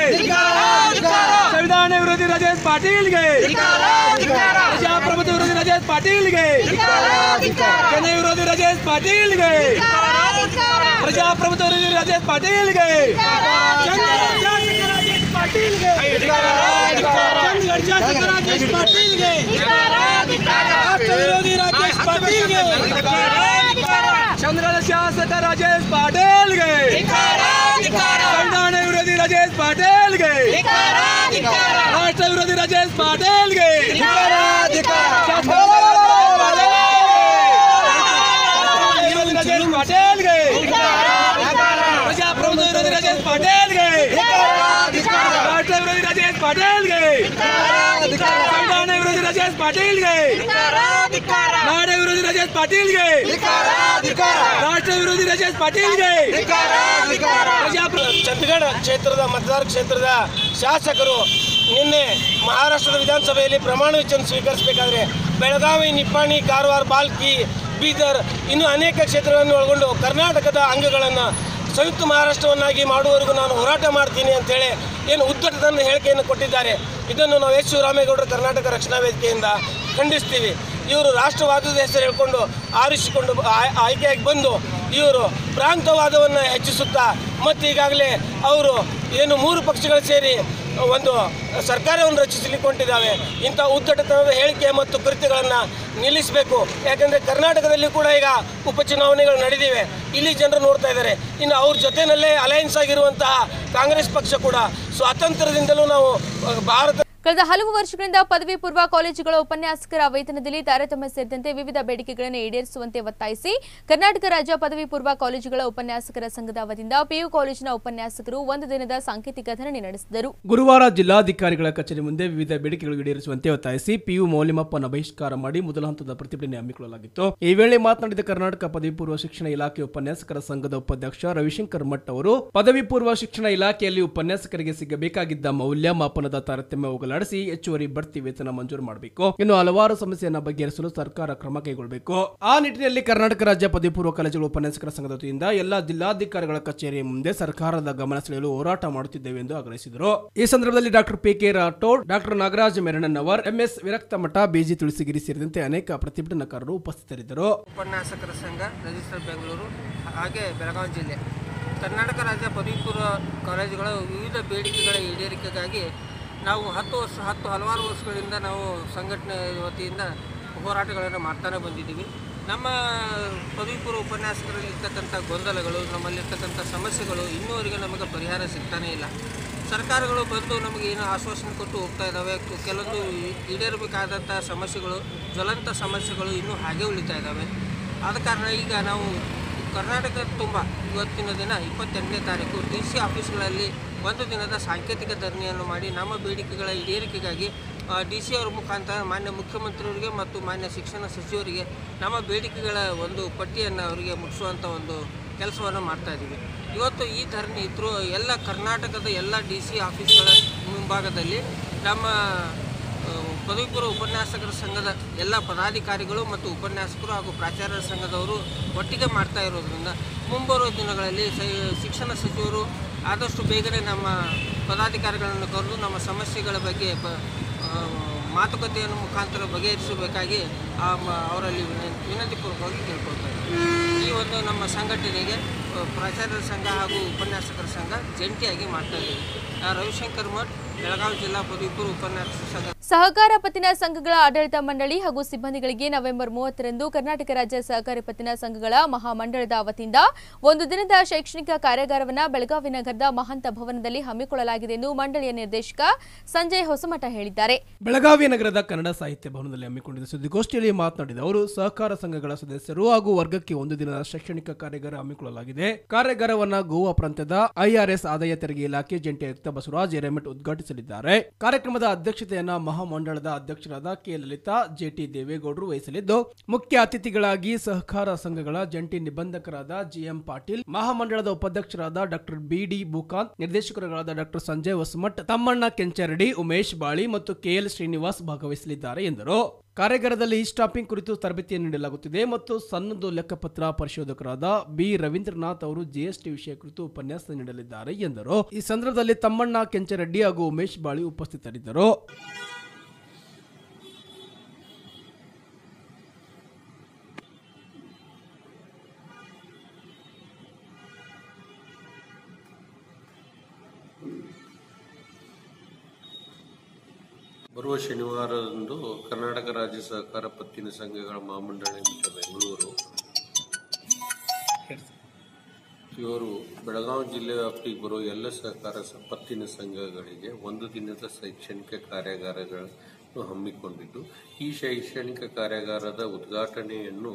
ಸಂವಿಧಾನ ವಿರೋಧಿ ರಾಜೇಶ್ ಪಾಟೀಲ್ಗೆ ಪ್ರಜಾಪ್ರಭುತ್ವ ವಿರೋಧಿ ರಾಜೇಶ್ ಪಾಟೀಲ್ಗೆ ಜನ ವಿರೋಧಿ ರಾಜೇಶ್ ಪಾಟೀಲ್ಗೆ ಪ್ರಜಾಪ್ರಭುತ್ವ ವಿರೋಧಿ ರಾಜೇಶ್ ಪಾಟೀಲ್ಗೆ ಪಾಟೀಲ್ಗೆ ಚಂದಗಢ ಶಾಸಕ ರಾಜೇಶ್ ಪಾಟೀಲ್ಗೆ ರಾಷ್ಟ್ರ ವಿರೋಧಿ ರಾಜೇಶ್ ಪಾಟೀಲ್ಗೆ ಚಂದ್ರದ ಶಾಸಕ ರಾಜೇಶ್ ಪಾಟೇಲ್ಗೆ ಸಂವಿಧಾನ ವಿರೋಧಿ ರಾಜೇಶ್ ಪಾಟೇಲ್ಗೆ ರಾಷ್ಟ್ರ ವಿರೋಧಿ ರಾಜೇಶ್ ಪಾಟೇಲ್ಗೆ ರಾಜೇಶ್ ಪಾಟೇಲ್ಗೆ ಪ್ರಜಾಪ್ರಭುತ್ವ ವಿರೋಧಿ ರಾಜೇಶ್ ಪಾಟೇಲ್ಗೆ ರಾಷ್ಟ್ರ ವಿರೋಧಿ ರಾಜೇಶ್ ಪಾಟೇಲ್ಗೆ ಸಂವಿಧಾನ ವಿರೋಧಿ ರಾಜೇಶ್ ಪಾಟೀಲ್ಗೆ ನಾಡ ವಿರೋಧಿ ರಾಜೇಶ್ ಪಾಟೀಲ್ಗೆ ರಾಷ್ಟ್ರ ವಿರೋಧಿ ರಾಜೇಶ್ ಪಾಟೀಲ್ಗೆ ಚಂದಗಢ ಕ್ಷೇತ್ರದ ಮತದಾರ ಕ್ಷೇತ್ರದ ಶಾಸಕರು ನಿನ್ನೆ ಮಹಾರಾಷ್ಟ್ರದ ವಿಧಾನಸಭೆಯಲ್ಲಿ ಪ್ರಮಾಣ ವಚನ ಸ್ವೀಕರಿಸಬೇಕಾದ್ರೆ ಬೆಳಗಾವಿ ನಿಪ್ಪಾಣಿ ಕಾರವಾರ ಬಾಲ್ಕಿ ಬೀದರ್ ಇನ್ನು ಅನೇಕ ಕ್ಷೇತ್ರಗಳನ್ನು ಒಳಗೊಂಡು ಕರ್ನಾಟಕದ ಅಂಗಗಳನ್ನು ಸಂಯುಕ್ತ ಮಹಾರಾಷ್ಟ್ರವನ್ನಾಗಿ ಮಾಡುವವರೆಗೂ ನಾನು ಹೋರಾಟ ಮಾಡ್ತೀನಿ ಅಂತೇಳಿ ಏನು ಉದ್ದಟದ ಹೇಳಿಕೆಯನ್ನು ಕೊಟ್ಟಿದ್ದಾರೆ ಇದನ್ನು ನಾವು ಎಸ್ ಶಿವರಾಮೇಗೌಡರು ಕರ್ನಾಟಕ ರಕ್ಷಣಾ ವೇದಿಕೆಯಿಂದ ಖಂಡಿಸ್ತೀವಿ ಇವರು ರಾಷ್ಟ್ರವಾದದ ಹೆಸರು ಹೇಳ್ಕೊಂಡು ಆರಿಸಿಕೊಂಡು ಆಯ್- ಆಯ್ಕೆಯಾಗಿ ಬಂದು ಇವರು ಪ್ರಾಂತವಾದವನ್ನು ಹೆಚ್ಚಿಸುತ್ತಾ ಮತ್ತು ಈಗಾಗಲೇ ಅವರು ಏನು ಮೂರು ಪಕ್ಷಗಳು ಸೇರಿ ಒಂದು ಸರ್ಕಾರವನ್ನು ರಚಿಸಲಿಕ್ಕೆ ಹೊಂಟಿದ್ದಾವೆ ಇಂಥ ಉದ್ದಟತನದ ಹೇಳಿಕೆ ಮತ್ತು ಕೃತ್ಯಗಳನ್ನು ನಿಲ್ಲಿಸಬೇಕು ಯಾಕಂದರೆ ಕರ್ನಾಟಕದಲ್ಲಿ ಕೂಡ ಈಗ ಉಪಚುನಾವಣೆಗಳು ನಡೆದಿವೆ ಇಲ್ಲಿ ಜನರು ನೋಡ್ತಾ ಇದ್ದಾರೆ ಇನ್ನು ಅವ್ರ ಜೊತೆಯಲ್ಲೇ ಅಲಯನ್ಸ್ ಆಗಿರುವಂತಹ ಕಾಂಗ್ರೆಸ್ ಪಕ್ಷ ಕೂಡ ಸ್ವಾತಂತ್ರ್ಯದಿಂದಲೂ ನಾವು ಅಹ್, ಭಾರತ ಕಳೆದ ಹಲವು ವರ್ಷಗಳಿಂದ ಪದವಿ ಪೂರ್ವ ಕಾಲೇಜುಗಳ ಉಪನ್ಯಾಸಕರ ವೇತನದಲ್ಲಿ ತಾರತಮ್ಯ ಸೇರಿದಂತೆ ವಿವಿಧ ಬೇಡಿಕೆಗಳನ್ನು ಈಡೇರಿಸುವಂತೆ ಒತ್ತಾಯಿಸಿ ಕರ್ನಾಟಕ ರಾಜ್ಯ ಪದವಿ ಪೂರ್ವ ಕಾಲೇಜುಗಳ ಉಪನ್ಯಾಸಕರ ಸಂಘದ ವತಿಯಿಂದ ಪಿಯು ಕಾಲೇಜಿನ ಉಪನ್ಯಾಸಕರು ಒಂದು ದಿನದ ಸಾಂಕೇತಿಕ ಧರಣಿ ನಡೆಸಿದರು ಗುರುವಾರ ಜಿಲ್ಲಾಧಿಕಾರಿಗಳ ಕಚೇರಿ ಮುಂದೆ ವಿವಿಧ ಬೇಡಿಕೆಗಳು ಈಡೇರಿಸುವಂತೆ ಒತ್ತಾಯಿಸಿ ಪಿಯು ಮೌಲ್ಯಮಾಪನ ಬಹಿಷ್ಕಾರ ಮಾಡಿ ಮೊದಲ ಹಂತದ ಪ್ರತಿಭಟನೆ ಹಮ್ಮಿಕೊಳ್ಳಲಾಗಿತ್ತು ಈ ವೇಳೆ ಮಾತನಾಡಿದ ಕರ್ನಾಟಕ ಪದವಿ ಪೂರ್ವ ಶಿಕ್ಷಣ ಇಲಾಖೆ ಉಪನ್ಯಾಸಕರ ಸಂಘದ ಉಪಾಧ್ಯಕ್ಷ ರವಿಶಂಕರ್ ಮಠ್ ಅವರು ಪದವಿ ಪೂರ್ವ ಶಿಕ್ಷಣ ಇಲಾಖೆಯಲ್ಲಿ ಉಪನ್ಯಾಸಕರಿಗೆ ಸಿಗಬೇಕಾಗಿದ್ದ ಮೌಲ್ಯಮಾಪನದ ತಾರತಮ್ಯ ಹೋಗಲಾಡಿಸಿ ಹೆಚ್ಚುವರಿ ಬಡ್ತಿ ವೇತನ ಮಂಜೂರು ಮಾಡಬೇಕು ಇನ್ನು ಹಲವಾರು ಸಮಸ್ಯೆಯನ್ನು ಬಗೆಹರಿಸಲು ಸರ್ಕಾರ ಕ್ರಮ ಕೈಗೊಳ್ಳಬೇಕು ಆ ನಿಟ್ಟಿನಲ್ಲಿ ಕರ್ನಾಟಕ ರಾಜ್ಯ ಪದವಿ ಪೂರ್ವ ಕಾಲೇಜುಗಳ ಉಪನ್ಯಾಸಕರ ಸಂಘದ ವತಿಯಿಂದ ಎಲ್ಲಾ ಜಿಲ್ಲಾಧಿಕಾರಿಗಳ ಕಚೇರಿ ಮುಂದೆ ಸರ್ಕಾರದ ಗಮನ ಸೆಳೆಯಲು ಹೋರಾಟ ಮಾಡುತ್ತಿದ್ದೇವೆ ಎಂದು ಆಗ್ರಹಿಸಿದರು ಈ ಸಂದರ್ಭದಲ್ಲಿ doctor P K Rathod doctor Nagaraj Merannavar MS Virakta Math busy Tulasigiri ಸೇರಿದಂತೆ ಅನೇಕ ಪ್ರತಿಭಟನಾಕಾರರು ಉಪಸ್ಥಿತರಿದ್ದರು ಉಪನ್ಯಾಸಕರ ಸಂಘ ರಿಜಿಸ್ಟರ್ ಬೆಂಗಳೂರು ಹಾಗೆ ಬೆಳಗಾವಿ ಜಿಲ್ಲೆ ಕರ್ನಾಟಕ ರಾಜ್ಯ ಪದವಿ ಪೂರ್ವ ಕಾಲೇಜುಗಳ ವಿವಿಧ ಬೇಡಿಕೆಗಳ ಈಡೇರಿಕೆಗಾಗಿ ನಾವು ಹತ್ತು ವರ್ಷ ಹತ್ತು ಹಲವಾರು ವರ್ಷಗಳಿಂದ ನಾವು ಸಂಘಟನೆ ವತಿಯಿಂದ ಹೋರಾಟಗಳನ್ನು ಮಾಡ್ತಾನೆ ಬಂದಿದ್ದೀವಿ ನಮ್ಮ ಪದವಿ ಪೂರ್ವ ಉಪನ್ಯಾಸಕರಲ್ಲಿ ಇರ್ತಕ್ಕಂಥ ಗೊಂದಲಗಳು ನಮ್ಮಲ್ಲಿರ್ತಕ್ಕಂಥ ಸಮಸ್ಯೆಗಳು ಇನ್ನೂವರೆಗೆ ನಮಗೆ ಪರಿಹಾರ ಸಿಗ್ತಾನೇ ಇಲ್ಲ ಸರ್ಕಾರಗಳು ಬಂದು ನಮಗೆ ಏನು ಆಶ್ವಾಸನೆ ಕೊಟ್ಟು ಹೋಗ್ತಾ ಇದ್ದಾವೆ ಕೆ- ಕೆಲವೊಂದು ಈ- ಈಡೇರಬೇಕಾದಂಥ ಸಮಸ್ಯೆಗಳು ಜ್ವಲಂತ ಸಮಸ್ಯೆಗಳು ಇನ್ನೂ ಹಾಗೆ ಉಳಿತಾ ಇದ್ದಾವೆ ಆದ ಕಾರಣ ಈಗ ನಾವು ಕರ್ನಾಟಕ ತುಂಬ ಇವತ್ತಿನ ದಿನ ಇಪ್ಪತ್ತೆಂಟನೇ ತಾರೀಕು ಡಿ ಸಿ ಆಫೀಸ್ಗಳಲ್ಲಿ ಒಂದು ದಿನದ ಸಾಂಕೇತಿಕ ಧರಣಿಯನ್ನು ಮಾಡಿ ನಮ್ಮ ಬೇಡಿಕೆಗಳ ಈಡೇರಿಕೆಗಾಗಿ ಡಿ ಸಿ ಅವರ ಮುಖಾಂತರ ಮಾನ್ಯ ಮುಖ್ಯಮಂತ್ರಿಯವರಿಗೆ ಮತ್ತು ಮಾನ್ಯ ಶಿಕ್ಷಣ ಸಚಿವರಿಗೆ ನಮ್ಮ ಬೇಡಿಕೆಗಳ ಒಂದು ಪಟ್ಟಿಯನ್ನು ಅವರಿಗೆ ಮುಟ್ಟಿಸುವಂಥ ಒಂದು ಕೆಲಸವನ್ನು ಮಾಡ್ತಾ ಇದ್ದೀವಿ ಇವತ್ತು ಈ ಧರಣಿ ಇದ್ರು ಎಲ್ಲ ಕರ್ನಾಟಕದ ಎಲ್ಲ ಡಿ ಸಿ ಆಫೀಸ್ಗಳ ಮುಂಭಾಗದಲ್ಲಿ ನಮ್ಮ ಆ, ಪದವಿ ಪೂರ್ವ ಉಪನ್ಯಾಸಕರ ಸಂಘದ ಎಲ್ಲ ಪದಾಧಿಕಾರಿಗಳು ಮತ್ತು ಉಪನ್ಯಾಸಕರು ಹಾಗೂ ಪ್ರಾಚಾರ್ಯರ ಸಂಘದವರು ಒಟ್ಟಿಗೆ ಮಾಡ್ತಾ ಇರೋದ್ರಿಂದ ಮುಂಬರುವ ದಿನಗಳಲ್ಲಿ ಸ- ಶಿಕ್ಷಣ ಸಚಿವರು ಆದಷ್ಟು ಬೇಗನೆ ನಮ್ಮ ಪದಾಧಿಕಾರಿಗಳನ್ನು ಕರೆದು ನಮ್ಮ ಸಮಸ್ಯೆಗಳ ಬಗ್ಗೆ ಪ ಆ, ಮಾತುಕತೆಯನ್ನು ಮುಖಾಂತರ ಬಗೆಹರಿಸಬೇಕಾಗಿ ಆ ಮ- ಅವರಲ್ಲಿ ವಿನ- ವಿನಂತಿಪೂರ್ವಕವಾಗಿ ಕೇಳ್ಕೊಳ್ತಾ ಇದ್ದೀನಿ ಈ ಒಂದು ನಮ್ಮ ಸಂಘಟನೆಗೆ ಆ, ಪ್ರಾಚಾರ್ಯರ ಸಂಘ ಹಾಗೂ ಉಪನ್ಯಾಸಕರ ಸಂಘ ಜಂಟಿಯಾಗಿ ಮಾಡ್ತಾ ಇದ್ದೀವಿ ಆ, ರವಿಶಂಕರ್ ಮಠ್ ಬೆಳಗಾವಿ ಜಿಲ್ಲಾ ಪದವಿ ಪೂರ್ವ ಉಪನ್ಯಾಸಕರ ಸಂಘ ಸಹಕಾರ ಪತ್ತಿನ ಸಂಘಗಳ ಆಡಳಿತ ಮಂಡಳಿ ಹಾಗೂ ಸಿಬ್ಬಂದಿಗಳಿಗೆ ನವೆಂಬರ್ ಮೂವತ್ತರಂದು ಕರ್ನಾಟಕ ರಾಜ್ಯ ಸಹಕಾರಿ ಪತ್ತಿನ ಸಂಘಗಳ ಮಹಾಮಂಡಳದ ವತಿಯಿಂದ ಒಂದು ದಿನದ ಶೈಕ್ಷಣಿಕ ಕಾರ್ಯಾಗಾರವನ್ನು ಬೆಳಗಾವಿ ನಗರದ ಮಹಂತ ಭವನದಲ್ಲಿ ಹಮ್ಮಿಕೊಳ್ಳಲಾಗಿದೆ ಎಂದು ಮಂಡಳಿಯ ನಿರ್ದೇಶಕ ಸಂಜಯ್ ಹೊಸಮಠ ಹೇಳಿದ್ದಾರೆ ಬೆಳಗಾವಿ ನಗರದ ಕನ್ನಡ ಸಾಹಿತ್ಯ ಭವನದಲ್ಲಿ ಹಮ್ಮಿಕೊಂಡಿದ್ದ ಸುದ್ದಿಗೋಷ್ಠಿಯಲ್ಲಿ ಮಾತನಾಡಿದ ಅವರು ಸಹಕಾರ ಸಂಘಗಳ ಸದಸ್ಯರು ಹಾಗೂ ವರ್ಗಕ್ಕೆ ಒಂದು ದಿನದ ಶೈಕ್ಷಣಿಕ ಕಾರ್ಯಾಗಾರ ಹಮ್ಮಿಕೊಳ್ಳಲಾಗಿದೆ ಕಾರ್ಯಾಗಾರವನ್ನ ಗೋವಾ ಪ್ರಾಂತ್ಯದ ಐಆರ್ಎಸ್ ಆದಾಯ ತೆರಿಗೆ ಇಲಾಖೆ ಜಂಟಿ ಆಯುಕ್ತ ಬಸವರಾಜ್ ಹಿರೇಮಠ್ ಉದ್ಘಾಟಿಸಲಿದ್ದಾರೆ ಕಾರ್ಯಕ್ರಮದ ಅಧ್ಯಕ್ಷತೆಯನ್ನ ಮಹಾಮಂಡಳದ ಅಧ್ಯಕ್ಷರಾದ ಕೆ ಲಲಿತಾ ಜೆಟಿ ದೇವೇಗೌಡರು ವಹಿಸಲಿದ್ದು ಮುಖ್ಯ ಅತಿಥಿಗಳಾಗಿ ಸಹಕಾರ ಸಂಘಗಳ ಜಂಟಿ ನಿಬಂಧಕರಾದ ಜಿಎಂ ಪಾಟೀಲ್ ಮಹಾಮಂಡಳದ ಉಪಾಧ್ಯಕ್ಷರಾದ ಡಾಕ್ಟರ್ ಬಿಡಿ ಬುಕಾಂತ್ ನಿರ್ದೇಶಕರುಗಳಾದ ಡಾಕ್ಟರ್ ಸಂಜಯ್ ಹೊಸಮಠ್ ತಮ್ಮಣ್ಣ ಕೆಂಚರಡಿ ಉಮೇಶ್ ಬಾಳಿ ಮತ್ತು ಕೆಎಲ್ ಶ್ರೀನಿವಾಸ್ ಭಾಗವಹಿಸಲಿದ್ದಾರೆ ಎಂದರು ಕಾರ್ಯಾಗಾರದಲ್ಲಿ ಸ್ಟಾಪಿಂಗ್ ಕುರಿತು ತರಬೇತಿಯನ್ನು ನೀಡಲಾಗುತ್ತಿದೆ ಮತ್ತು ಸನ್ನದು ಲೆಕ್ಕಪತ್ರ ಪರಿಶೋಧಕರಾದ ಬಿ ರವೀಂದ್ರನಾಥ್ ಅವರು ಜಿಎಸ್ಟಿ ವಿಷಯ ಕುರಿತು ಉಪನ್ಯಾಸ ನೀಡಲಿದ್ದಾರೆ ಎಂದರು ಈ ಸಂದರ್ಭದಲ್ಲಿ ತಮ್ಮಣ್ಣ ಕೆಂಚರೆಡ್ಡಿ ಹಾಗೂ ಉಮೇಶ್ ಬಾಳಿ ಉಪಸ್ಥಿತರಿದ್ದರು ಬರುವ ಶನಿವಾರದಂದು ಕರ್ನಾಟಕ ರಾಜ್ಯ ಸಹಕಾರ ಪತ್ತಿನ ಸಂಘಗಳ ಮಹಾಮಂಡಳ ನಿಮಿತ್ತ ಬೆಂಗಳೂರು ಇವರು ಬೆಳಗಾವಿ ಜಿಲ್ಲೆ ವ್ಯಾಪ್ತಿಗೆ ಬರುವ ಎಲ್ಲ ಸಹಕಾರ ಸ- ಪತ್ತಿನ ಸಂಘಗಳಿಗೆ ಒಂದು ದಿನದ ಶೈಕ್ಷಣಿಕ ಕಾರ್ಯಾಗಾರಗಳನ್ನು ಹಮ್ಮಿಕೊಂಡಿದ್ದು ಈ ಶೈಕ್ಷಣಿಕ ಕಾರ್ಯಾಗಾರದ ಉದ್ಘಾಟನೆಯನ್ನು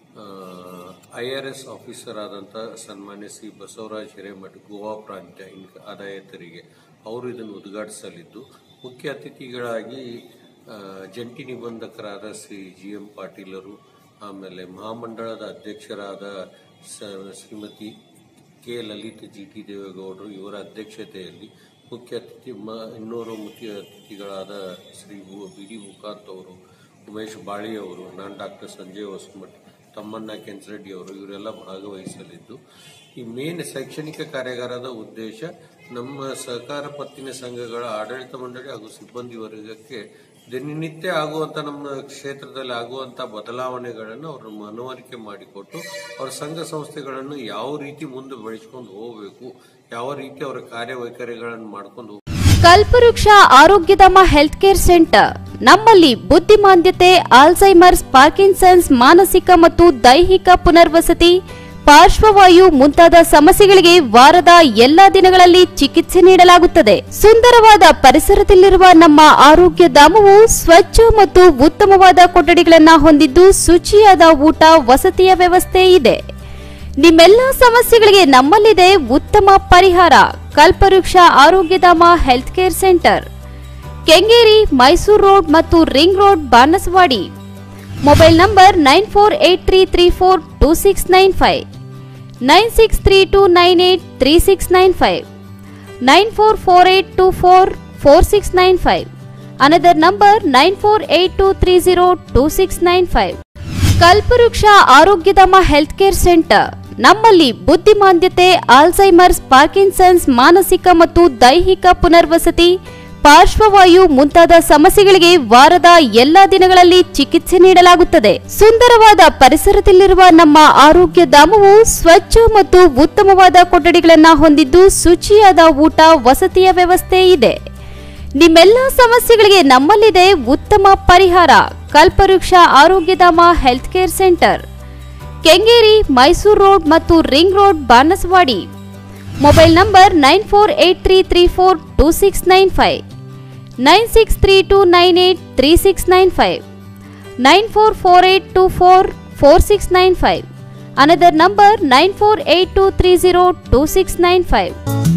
ಐ ಆರ್ ಎಸ್ ಆಫೀಸರ್ ಆದಂಥ ಸನ್ಮಾನ್ಯ ಶ್ರೀ ಬಸವರಾಜ್ ಹಿರೇಮಠ್ ಗೋವಾ ಪ್ರಾಂತ್ಯ ಇನ್ಕ ಆದಾಯ ತೆರಿಗೆ ಅವರು ಇದನ್ನು ಉದ್ಘಾಟಿಸಲಿದ್ದು ಮುಖ್ಯ ಅತಿಥಿಗಳಾಗಿ ಆ, ಜಂಟಿ ನಿಬಂಧಕರಾದ ಶ್ರೀ ಜಿ ಎಂ ಪಾಟೀಲರು ಆಮೇಲೆ ಮಹಾಮಂಡಳದ ಅಧ್ಯಕ್ಷರಾದ ಸ- Shrimati K Lalit G T ದೇವೇಗೌಡರು ಇವರ ಅಧ್ಯಕ್ಷತೆಯಲ್ಲಿ ಮುಖ್ಯ ಅತಿಥಿ ಮ ಇನ್ನೂರು ಮುಖ್ಯ ಅತಿಥಿಗಳಾದ ಶ್ರೀ ಬಿ ಡಿ ಮುಕಾಂತ್ ಅವರು ಉಮೇಶ್ ಬಾಳಿ ಅವರು ನಾನು ಡಾಕ್ಟರ್ ಸಂಜಯ್ ಹೊಸಮಠ್ ತಮ್ಮಣ್ಣ ಕೆಂಚರೆಡ್ಡಿ ಅವರು ಇವರೆಲ್ಲ ಭಾಗವಹಿಸಲಿದ್ದು ಈ ಮೇನ್ ಶೈಕ್ಷಣಿಕ ಕಾರ್ಯಾಗಾರದ ಉದ್ದೇಶ ನಮ್ಮ ಸಹಕಾರ ಪತ್ತಿನ ಸಂಘಗಳ ಆಡಳಿತ ಮಂಡಳಿ ಹಾಗೂ ಸಿಬ್ಬಂದಿ ವರ್ಗಕ್ಕೆ ದಿನನಿತ್ಯ ಆಗುವಂತ ನಮ್ಮ ಕ್ಷೇತ್ರದಲ್ಲಿ ಆಗುವಂತ ಬದಲಾವಣೆಗಳನ್ನು ಅವರು ಮನವರಿಕೆ ಮಾಡಿಕೊಟ್ಟು ಅವರ ಸಂಘ ಸಂಸ್ಥೆಗಳನ್ನು ಯಾವ ರೀತಿ ಮುಂದೆ ಬೆಳೆಸ್ಕೊಂಡು ಹೋಗಬೇಕು ಯಾವ ರೀತಿ ಅವರ ಕಾರ್ಯವೈಖರಿಗಳನ್ನು ಮಾಡ್ಕೊಂಡು ಹೋಗ್ಬೇಕು ಕಲ್ಪವೃಕ್ಷ ಆರೋಗ್ಯಧಾಮ ಹೆಲ್ತ್ ಕೇರ್ ಸೆಂಟರ್ ನಮ್ಮಲ್ಲಿ ಬುದ್ಧಿಮಾಂದ್ಯತೆ ಆಲ್ಝೈಮರ್ಸ್ ಪಾರ್ಕಿನ್ಸನ್ಸ್ ಮಾನಸಿಕ ಮತ್ತು ದೈಹಿಕ ಪುನರ್ವಸತಿ ಪಾರ್ಶ್ವವಾಯು ಮುಂತಾದ ಸಮಸ್ಯೆಗಳಿಗೆ ವಾರದ ಎಲ್ಲಾ ದಿನಗಳಲ್ಲಿ ಚಿಕಿತ್ಸೆ ನೀಡಲಾಗುತ್ತದೆ ಸುಂದರವಾದ ಪರಿಸರದಲ್ಲಿರುವ ನಮ್ಮ ಆರೋಗ್ಯ ಧಾಮವು ಸ್ವಚ್ಛ ಮತ್ತು ಉತ್ತಮವಾದ ಕೊಠಡಿಗಳನ್ನು ಹೊಂದಿದ್ದು ಶುಚಿಯಾದ ಊಟ ವಸತಿಯ ವ್ಯವಸ್ಥೆ ಇದೆ ನಿಮ್ಮೆಲ್ಲ ಸಮಸ್ಯೆಗಳಿಗೆ ನಮ್ಮಲ್ಲಿದೆ ಉತ್ತಮ ಪರಿಹಾರ ಕಲ್ಪವೃಕ್ಷ Arogyadhama health care centre Kengeri Mysuru road ಮತ್ತು ring road Banaswadi mobile number nine four eight three three four two six nine five nine six three two nine eight three six nine five nine four four eight two four four six nine five another number nine four eight two three zero two six nine five ಕಲ್ಪವೃಕ್ಷ Arogyadhama health care centre ನಮ್ಮಲ್ಲಿ ಬುದ್ಧಿಮಾಂದ್ಯತೆ Alzheimer's Parkinson's ಮಾನಸಿಕ ಮತ್ತು ದೈಹಿಕ ಪುನರ್ವಸತಿ ಪಾರ್ಶ್ವವಾಯು ಮುಂತಾದ ಸಮಸ್ಯೆಗಳಿಗೆ ವಾರದ ಎಲ್ಲಾ ದಿನಗಳಲ್ಲಿ ಚಿಕಿತ್ಸೆ ನೀಡಲಾಗುತ್ತದೆ ಸುಂದರವಾದ ಪರಿಸರದಲ್ಲಿರುವ ನಮ್ಮ ಆರೋಗ್ಯ ಧಾಮವು ಸ್ವಚ್ಛ ಮತ್ತು ಉತ್ತಮವಾದ ಕೊಠಡಿಗಳನ್ನು ಹೊಂದಿದ್ದು ಶುಚಿಯಾದ ಊಟ ವಸತಿಯ ವ್ಯವಸ್ಥೆ ಇದೆ ನಿಮ್ಮೆಲ್ಲ ಸಮಸ್ಯೆಗಳಿಗೆ ನಮ್ಮಲ್ಲಿದೆ ಉತ್ತಮ ಪರಿಹಾರ ಕಲ್ಪವೃಕ್ಷ Arogyadhama health care centre Kengeri Mysuru road ಮತ್ತು ring road Banaswadi mobile number nine four eight three three four two six nine five nine six three two nine eight three six nine five nine four four eight two four four six nine five another number nine four eight two three zero two six nine five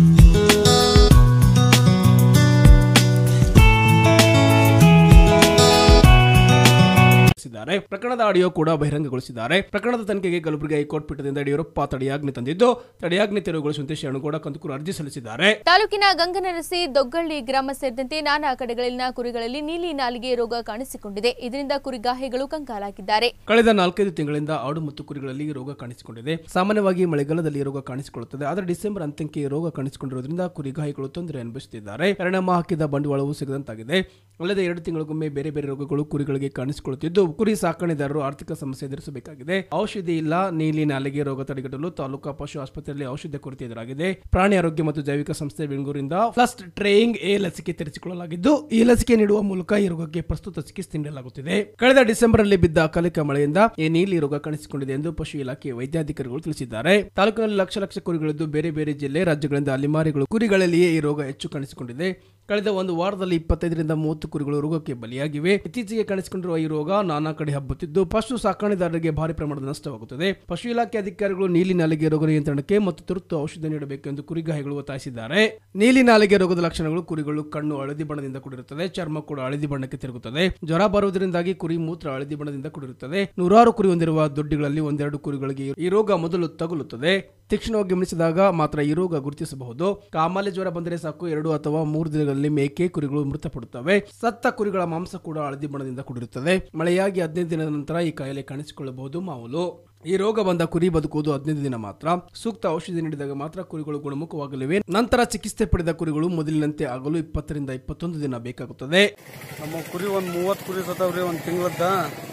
ತಿಳಿಸಿದ್ದಾರೆ ಪ್ರಕರಣದ audio ಕೂಡ ಬಹಿರಂಗಗೊಳಿಸಿದ್ದಾರೆ ಪ್ರಕರಣದ ತನಿಖೆಗೆ Kalaburagi high court ಪೀಠದಿಂದ Yediyurappa ತಡೆಯಾಜ್ಞೆ ತಂದಿದ್ದು ತಡೆಯಾಜ್ಞೆ ತೆರವುಗೊಳಿಸುವಂತೆ ಶರಣಗೌಡ ಕಂದಕೂರು ಅರ್ಜಿ ಸಲ್ಲಿಸಿದ್ದಾರೆ ತಾಲೂಕಿನ ಗಂಗನರಸಿ ದೊಗ್ಗಳ್ಳಿ ಗ್ರಾಮ ಸೇರಿದಂತೆ ನಾನಾ ಕಡೆಗಳಲ್ಲಿನ ಕುರಿಗಳಲ್ಲಿ ನೀಲಿ ನಾಲಿಗೆ ರೋಗ ಕಾಣಿಸಿಕೊಂಡಿದೆ ಇದರಿಂದ ಕುರಿಗಾಹಿಗಳು ಕಂಗಾಲಾಗಿದ್ದಾರೆ ಕಳೆದ ನಾಲ್ಕೈದು ತಿಂಗಳಿಂದ ಆಡು ಮತ್ತು ಕುರಿಗಳಲ್ಲಿ ಈ ರೋಗ ಕಾಣಿಸಿಕೊಂಡಿದೆ ಸಾಮಾನ್ಯವಾಗಿ ಮಳೆಗಾಲದಲ್ಲಿ ಈ ರೋಗ ಕಾಣಿಸಿಕೊಳ್ಳುತ್ತದೆ ಆದರೆ ಡಿಸೆಂಬರ್ ಅಂತ್ಯಕ್ಕೆ ಈ ರೋಗ ಕಾಣಿಸಿಕೊಂಡಿರುವುದರಿಂದ ಕುರಿಗಾಹಿಗಳು ತೊಂದರೆ ಅನುಭವಿಸುತ್ತಿದ್ದಾರೆ ಪರಿಣಾಮ ಹಾಕಿದ ಬಂಡವಾಳವು ಸಿಗದಂತಾಗಿದೆ ಅಲ್ಲದೆ ಎರಡು ತಿಂಗಳಿಗೊಮ್ಮೆ ಬೇರೆ ಬೇರೆ ರೋಗಗಳು ಕುರಿಗಳಿಗೆ ಕಾಣಿಸಿಕೊಳ್ಳುತ್ತಿದ್ದು ಕುರಿ ಸಾಕಣೆದಾರರು ಆರ್ಥಿಕ ಸಮಸ್ಯೆ ಎದುರಿಸಬೇಕಾಗಿದೆ ಔಷಧಿ ಇಲ್ಲ ನೀಲಿ ನಾಲಿಗೆ ರೋಗ ತಡೆಗಟ್ಟಲು ತಾಲೂಕಾ ಪಶು ಆಸ್ಪತ್ರೆಯಲ್ಲಿ ಔಷಧ ಕೊರತೆ ಎದುರಾಗಿದೆ ಪ್ರಾಣಿ ಆರೋಗ್ಯ ಮತ್ತು ಜೈವಿಕ ಸಂಸ್ಥೆ ಬೆಂಗಳೂರಿಂದ ಫಸ್ಟ್ ಟ್ರೇಯಿಂಗ್ ಎ ಲಸಿಕೆ ತೆರೆಸಿಕೊಳ್ಳಲಾಗಿದ್ದು ಈ ಲಸಿಕೆ ನೀಡುವ ಮೂಲಕ ಈ ರೋಗಕ್ಕೆ ಪ್ರಸ್ತುತ ಚಿಕಿತ್ಸೆ ನೀಡಲಾಗುತ್ತಿದೆ ಕಳೆದ ಡಿಸೆಂಬರ್ ನಲ್ಲಿ ಬಿದ್ದ ಅಕಾಲಿಕ ಮಳೆಯಿಂದ ಈ ನೀಲಿ ರೋಗ ಕಾಣಿಸಿಕೊಂಡಿದೆ ಎಂದು ಪಶು ಇಲಾಖೆ ವೈದ್ಯಾಧಿಕಾರಿಗಳು ತಿಳಿಸಿದ್ದಾರೆ ತಾಲೂಕಿನಲ್ಲಿ ಲಕ್ಷ ಲಕ್ಷ ಕುರಿಗಳಿದ್ದು ಬೇರೆ ಬೇರೆ ಜಿಲ್ಲೆ ರಾಜ್ಯಗಳಿಂದ ಅಲಿಮಾರಿಗಳು ಕುರಿಗಳಲ್ಲಿಯೇ ಈ ರೋಗ ಹೆಚ್ಚು ಕಾಣಿಸಿಕೊಂಡಿದೆ ಕಳೆದ ಒಂದು ವಾರದಲ್ಲಿ ಇಪ್ಪತ್ತೈದರಿಂದ ಮೂವತ್ತು ಕುರಿಗಳು ರೋಗಕ್ಕೆ ಬಲಿಯಾಗಿವೆ ಇತ್ತೀಚೆಗೆ ಕಾಣಿಸಿಕೊಂಡಿರುವ ಈ ರೋಗ ನಾನಾ ಕಡೆ ಹಬ್ಬುತ್ತಿದ್ದು ಪಶು ಸಾಕಣೆದಾರರಿಗೆ ಭಾರಿ ಪ್ರಮಾಣದ ನಷ್ಟವಾಗುತ್ತದೆ ಪಶು ಇಲಾಖೆ ಅಧಿಕಾರಿಗಳು ನೀಲಿ ನಾಲಿಗೆ ರೋಗ ನಿಯಂತ್ರಣಕ್ಕೆ ಮತ್ತು ತುರ್ತು ಔಷಧ ನೀಡಬೇಕು ಎಂದು ಕುರಿಗಾಹಿಗಳು ಒತ್ತಾಯಿಸಿದ್ದಾರೆ ನೀಲಿ ನಾಲಿಗೆ ರೋಗದ ಲಕ್ಷಣಗಳು ಕುರಿಗಳು ಕಣ್ಣು ಹಳದಿ ಬಣ್ಣದಿಂದ ಕೂಡಿರುತ್ತದೆ ಚರ್ಮ ಕೂಡ ಹಳದಿ ಬಣ್ಣಕ್ಕೆ ತಿರುಗುತ್ತದೆ ಜ್ವರ ಬರುವುದರಿಂದಾಗಿ ಕುರಿ ಮೂತ್ರ ಹಳದಿ ಬಣ್ಣದಿಂದ ಕೂಡಿರುತ್ತದೆ ನೂರಾರು ಕುರಿ ಹೊಂದಿರುವ ದೊಡ್ಡಿಗಳಲ್ಲಿ ಒಂದೆರಡು ಕುರಿಗಳಿಗೆ ಈ ರೋಗ ಮೊದಲು ತಗುಲುತ್ತದೆ ತೀಕ್ಷ್ಣವಾಗಿ ಗಮನಿಸಿದಾಗ ಮಾತ್ರ ಈ ರೋಗ ಗುರುತಿಸಬಹುದು ಕಾಮಾಲೆ ಜ್ವರ ಬಂದರೆ ಸಾಕು ಎರಡು ಅಥವಾ ಮೂರು ದಿನಗಳಲ್ಲಿ ಮೇಕೆ ಕುರಿಗಳು ಮೃತಪಡುತ್ತವೆ ಸತ್ತ ಕುರಿಗಳ ಮಾಂಸ ಕೂಡ ಹಳದಿ ಬಣ್ಣದಿಂದ ಕೂಡಿರುತ್ತದೆ ಮಳೆಯಾಗಿ ಹದಿನೈದು ದಿನದ ನಂತರ ಈ ಕಾಯಿಲೆ ಕಾಣಿಸಿಕೊಳ್ಳಬಹುದು ಮಾಮೂಲು ಈ ರೋಗ ಬಂದ ಕುರಿ ಬದುಕುವುದು ಹದಿನೈದು ದಿನ ಮಾತ್ರ ಸೂಕ್ತ ಔಷಧಿ ನೀಡಿದಾಗ ಮಾತ್ರ ಕುರಿಗಳು ಗುಣಮುಖವಾಗಲಿವೆ ನಂತರ ಚಿಕಿತ್ಸೆ ಪಡೆದ ಕುರಿಗಳು ಮೊದಲಿನಂತೆ ಆಗಲು ಇಪ್ಪತ್ತರಿಂದ ಇಪ್ಪತ್ತೊಂದು ದಿನ ಬೇಕಾಗುತ್ತದೆ ನಮ್ಮ ಕುರಿ ಒಂದು ಮೂವತ್ತು ಕುರಿ ಸತ್ತವ್ರಿ ಒಂದು ತಿಂಗಳದ್ದ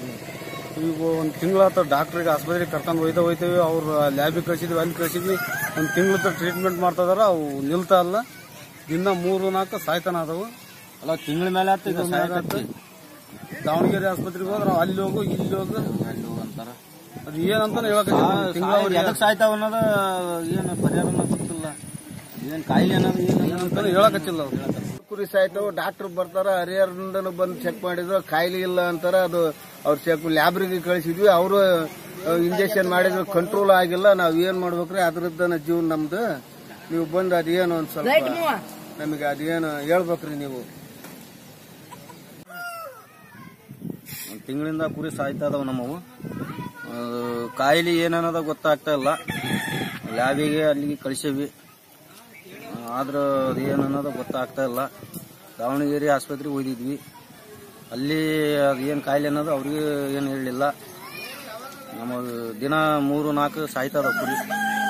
ಈಗ ಒಂದು ತಿಂಗಳಾತ ಡಾಕ್ಟ್ರಿಗೆ ಆಸ್ಪತ್ರೆಗೆ ಕರ್ಕೊಂಡು ಒಯ್ದ ಹೋಯ್ತೇವೆ ಅವ್ರು ಲ್ಯಾಬಿಗೆ ಕಳಿಸಿದ್ವಿ ಅಲ್ಲಿ ಕಳಿಸಿದ್ವಿ ಒಂದು ತಿಂಗಳದ ಟ್ರೀಟ್ಮೆಂಟ್ ಮಾಡ್ತಾ ಇದಾರ ಅವು ನಿಲ್ತಾ ಇಲ್ಲ ದಿನ ಮೂರು ನಾಲ್ಕು ಸಾಯ್ತಾನ ಅದಾವು ಅಲ್ಲ ತಿಂಗಳ ಮೇಲೆ ಆತು ಈಗ ಸಾಯಕತ್ತಿ. ದಾವಣಗೆರೆ ಆಸ್ಪತ್ರೆಗೆ ಹೋದ್ರೆ ಅಲ್ಲಿ ಹೋಗು ಇಲ್ಲಿ ಹೋಗು ಅಲ್ಲಿ ಹೋಗು ಅಂತಾರ ಅದು ಏನಂತ ಹೇಳಕ್ ಸಾಯ್- ಎದಕ್ ಸಾಯ್ತಾವ ಅನ್ನೋದ ಏನು ಪರಿಹಾರ ಸಿಕ್ಕಿಲ್ಲ ಏನ್ ಕಾಯಿಲೆ ಅನ್ನೋದು ಏನು ಹೇಳಕತ್ತಿಲ್ಲ ಕುರಿ ಸಾಯ್ತಾವ ಡಾಕ್ಟರ್ ಬರ್ತಾರ ಹರಿಹರದಿಂದನೂ ಬಂದು ಚೆಕ್ ಮಾಡಿದ್ರು ಕಾಯಿಲೆ ಇಲ್ಲ ಅಂತಾರ ಅದು ಅವ್ರ ಚೆಕ್ ಲ್ಯಾಬ್ರಿಗೆ ಕಳಿಸಿದ್ವಿ ಅವರು ಇಂಜೆಕ್ಷನ್ ಮಾಡಿದ್ರು ಕಂಟ್ರೋಲ್ ಆಗಿಲ್ಲ ನಾವ್ ಏನ್ ಮಾಡ್ಬೇಕ್ರಿ ಅದ್ರದ್ದನ ಜೀವನ ನಮ್ದು ನೀವು ಬಂದು ಅದೇನು ಒಂದ್ ಸ್ವಲ್ಪ ನಮಗೆ ಅದೇನು ಹೇಳ್ಬೇಕ್ರಿ ನೀವು ಒಂದ್ ತಿಂಗಳಿಂದ ಕುರಿ ಸಾಯ್ತಾ ಇದಾವ ನಮ್ಮವು ಆ, ಕಾಯಿಲೆ ಏನನ್ನೋದ ಗೊತ್ತಾಗ್ತಾ ಇಲ್ಲ ಲ್ಯಾಬಿಗೆ ಅಲ್ಲಿಗೆ ಕಳಿಸೇವಿ ಆದ್ರ ಅದು ಏನನ್ನೋದು ಗೊತ್ತಾಗ್ತಾ ಇಲ್ಲ ದಾವಣಗೆರೆ ಆಸ್ಪತ್ರೆಗೆ ಹೋಗಿದ್ವಿ ಅಲ್ಲಿ ಅದು ಏನು ಕಾಯಿಲೆ ಅನ್ನೋದು ಅವ್ರಿಗೆ ಏನು ಹೇಳಲಿಲ್ಲ ನಮ್ಮ ದಿನ ಮೂರು ನಾಲ್ಕು ಸಾಯ್ತಾ ಇದಾವ ಕುರಿ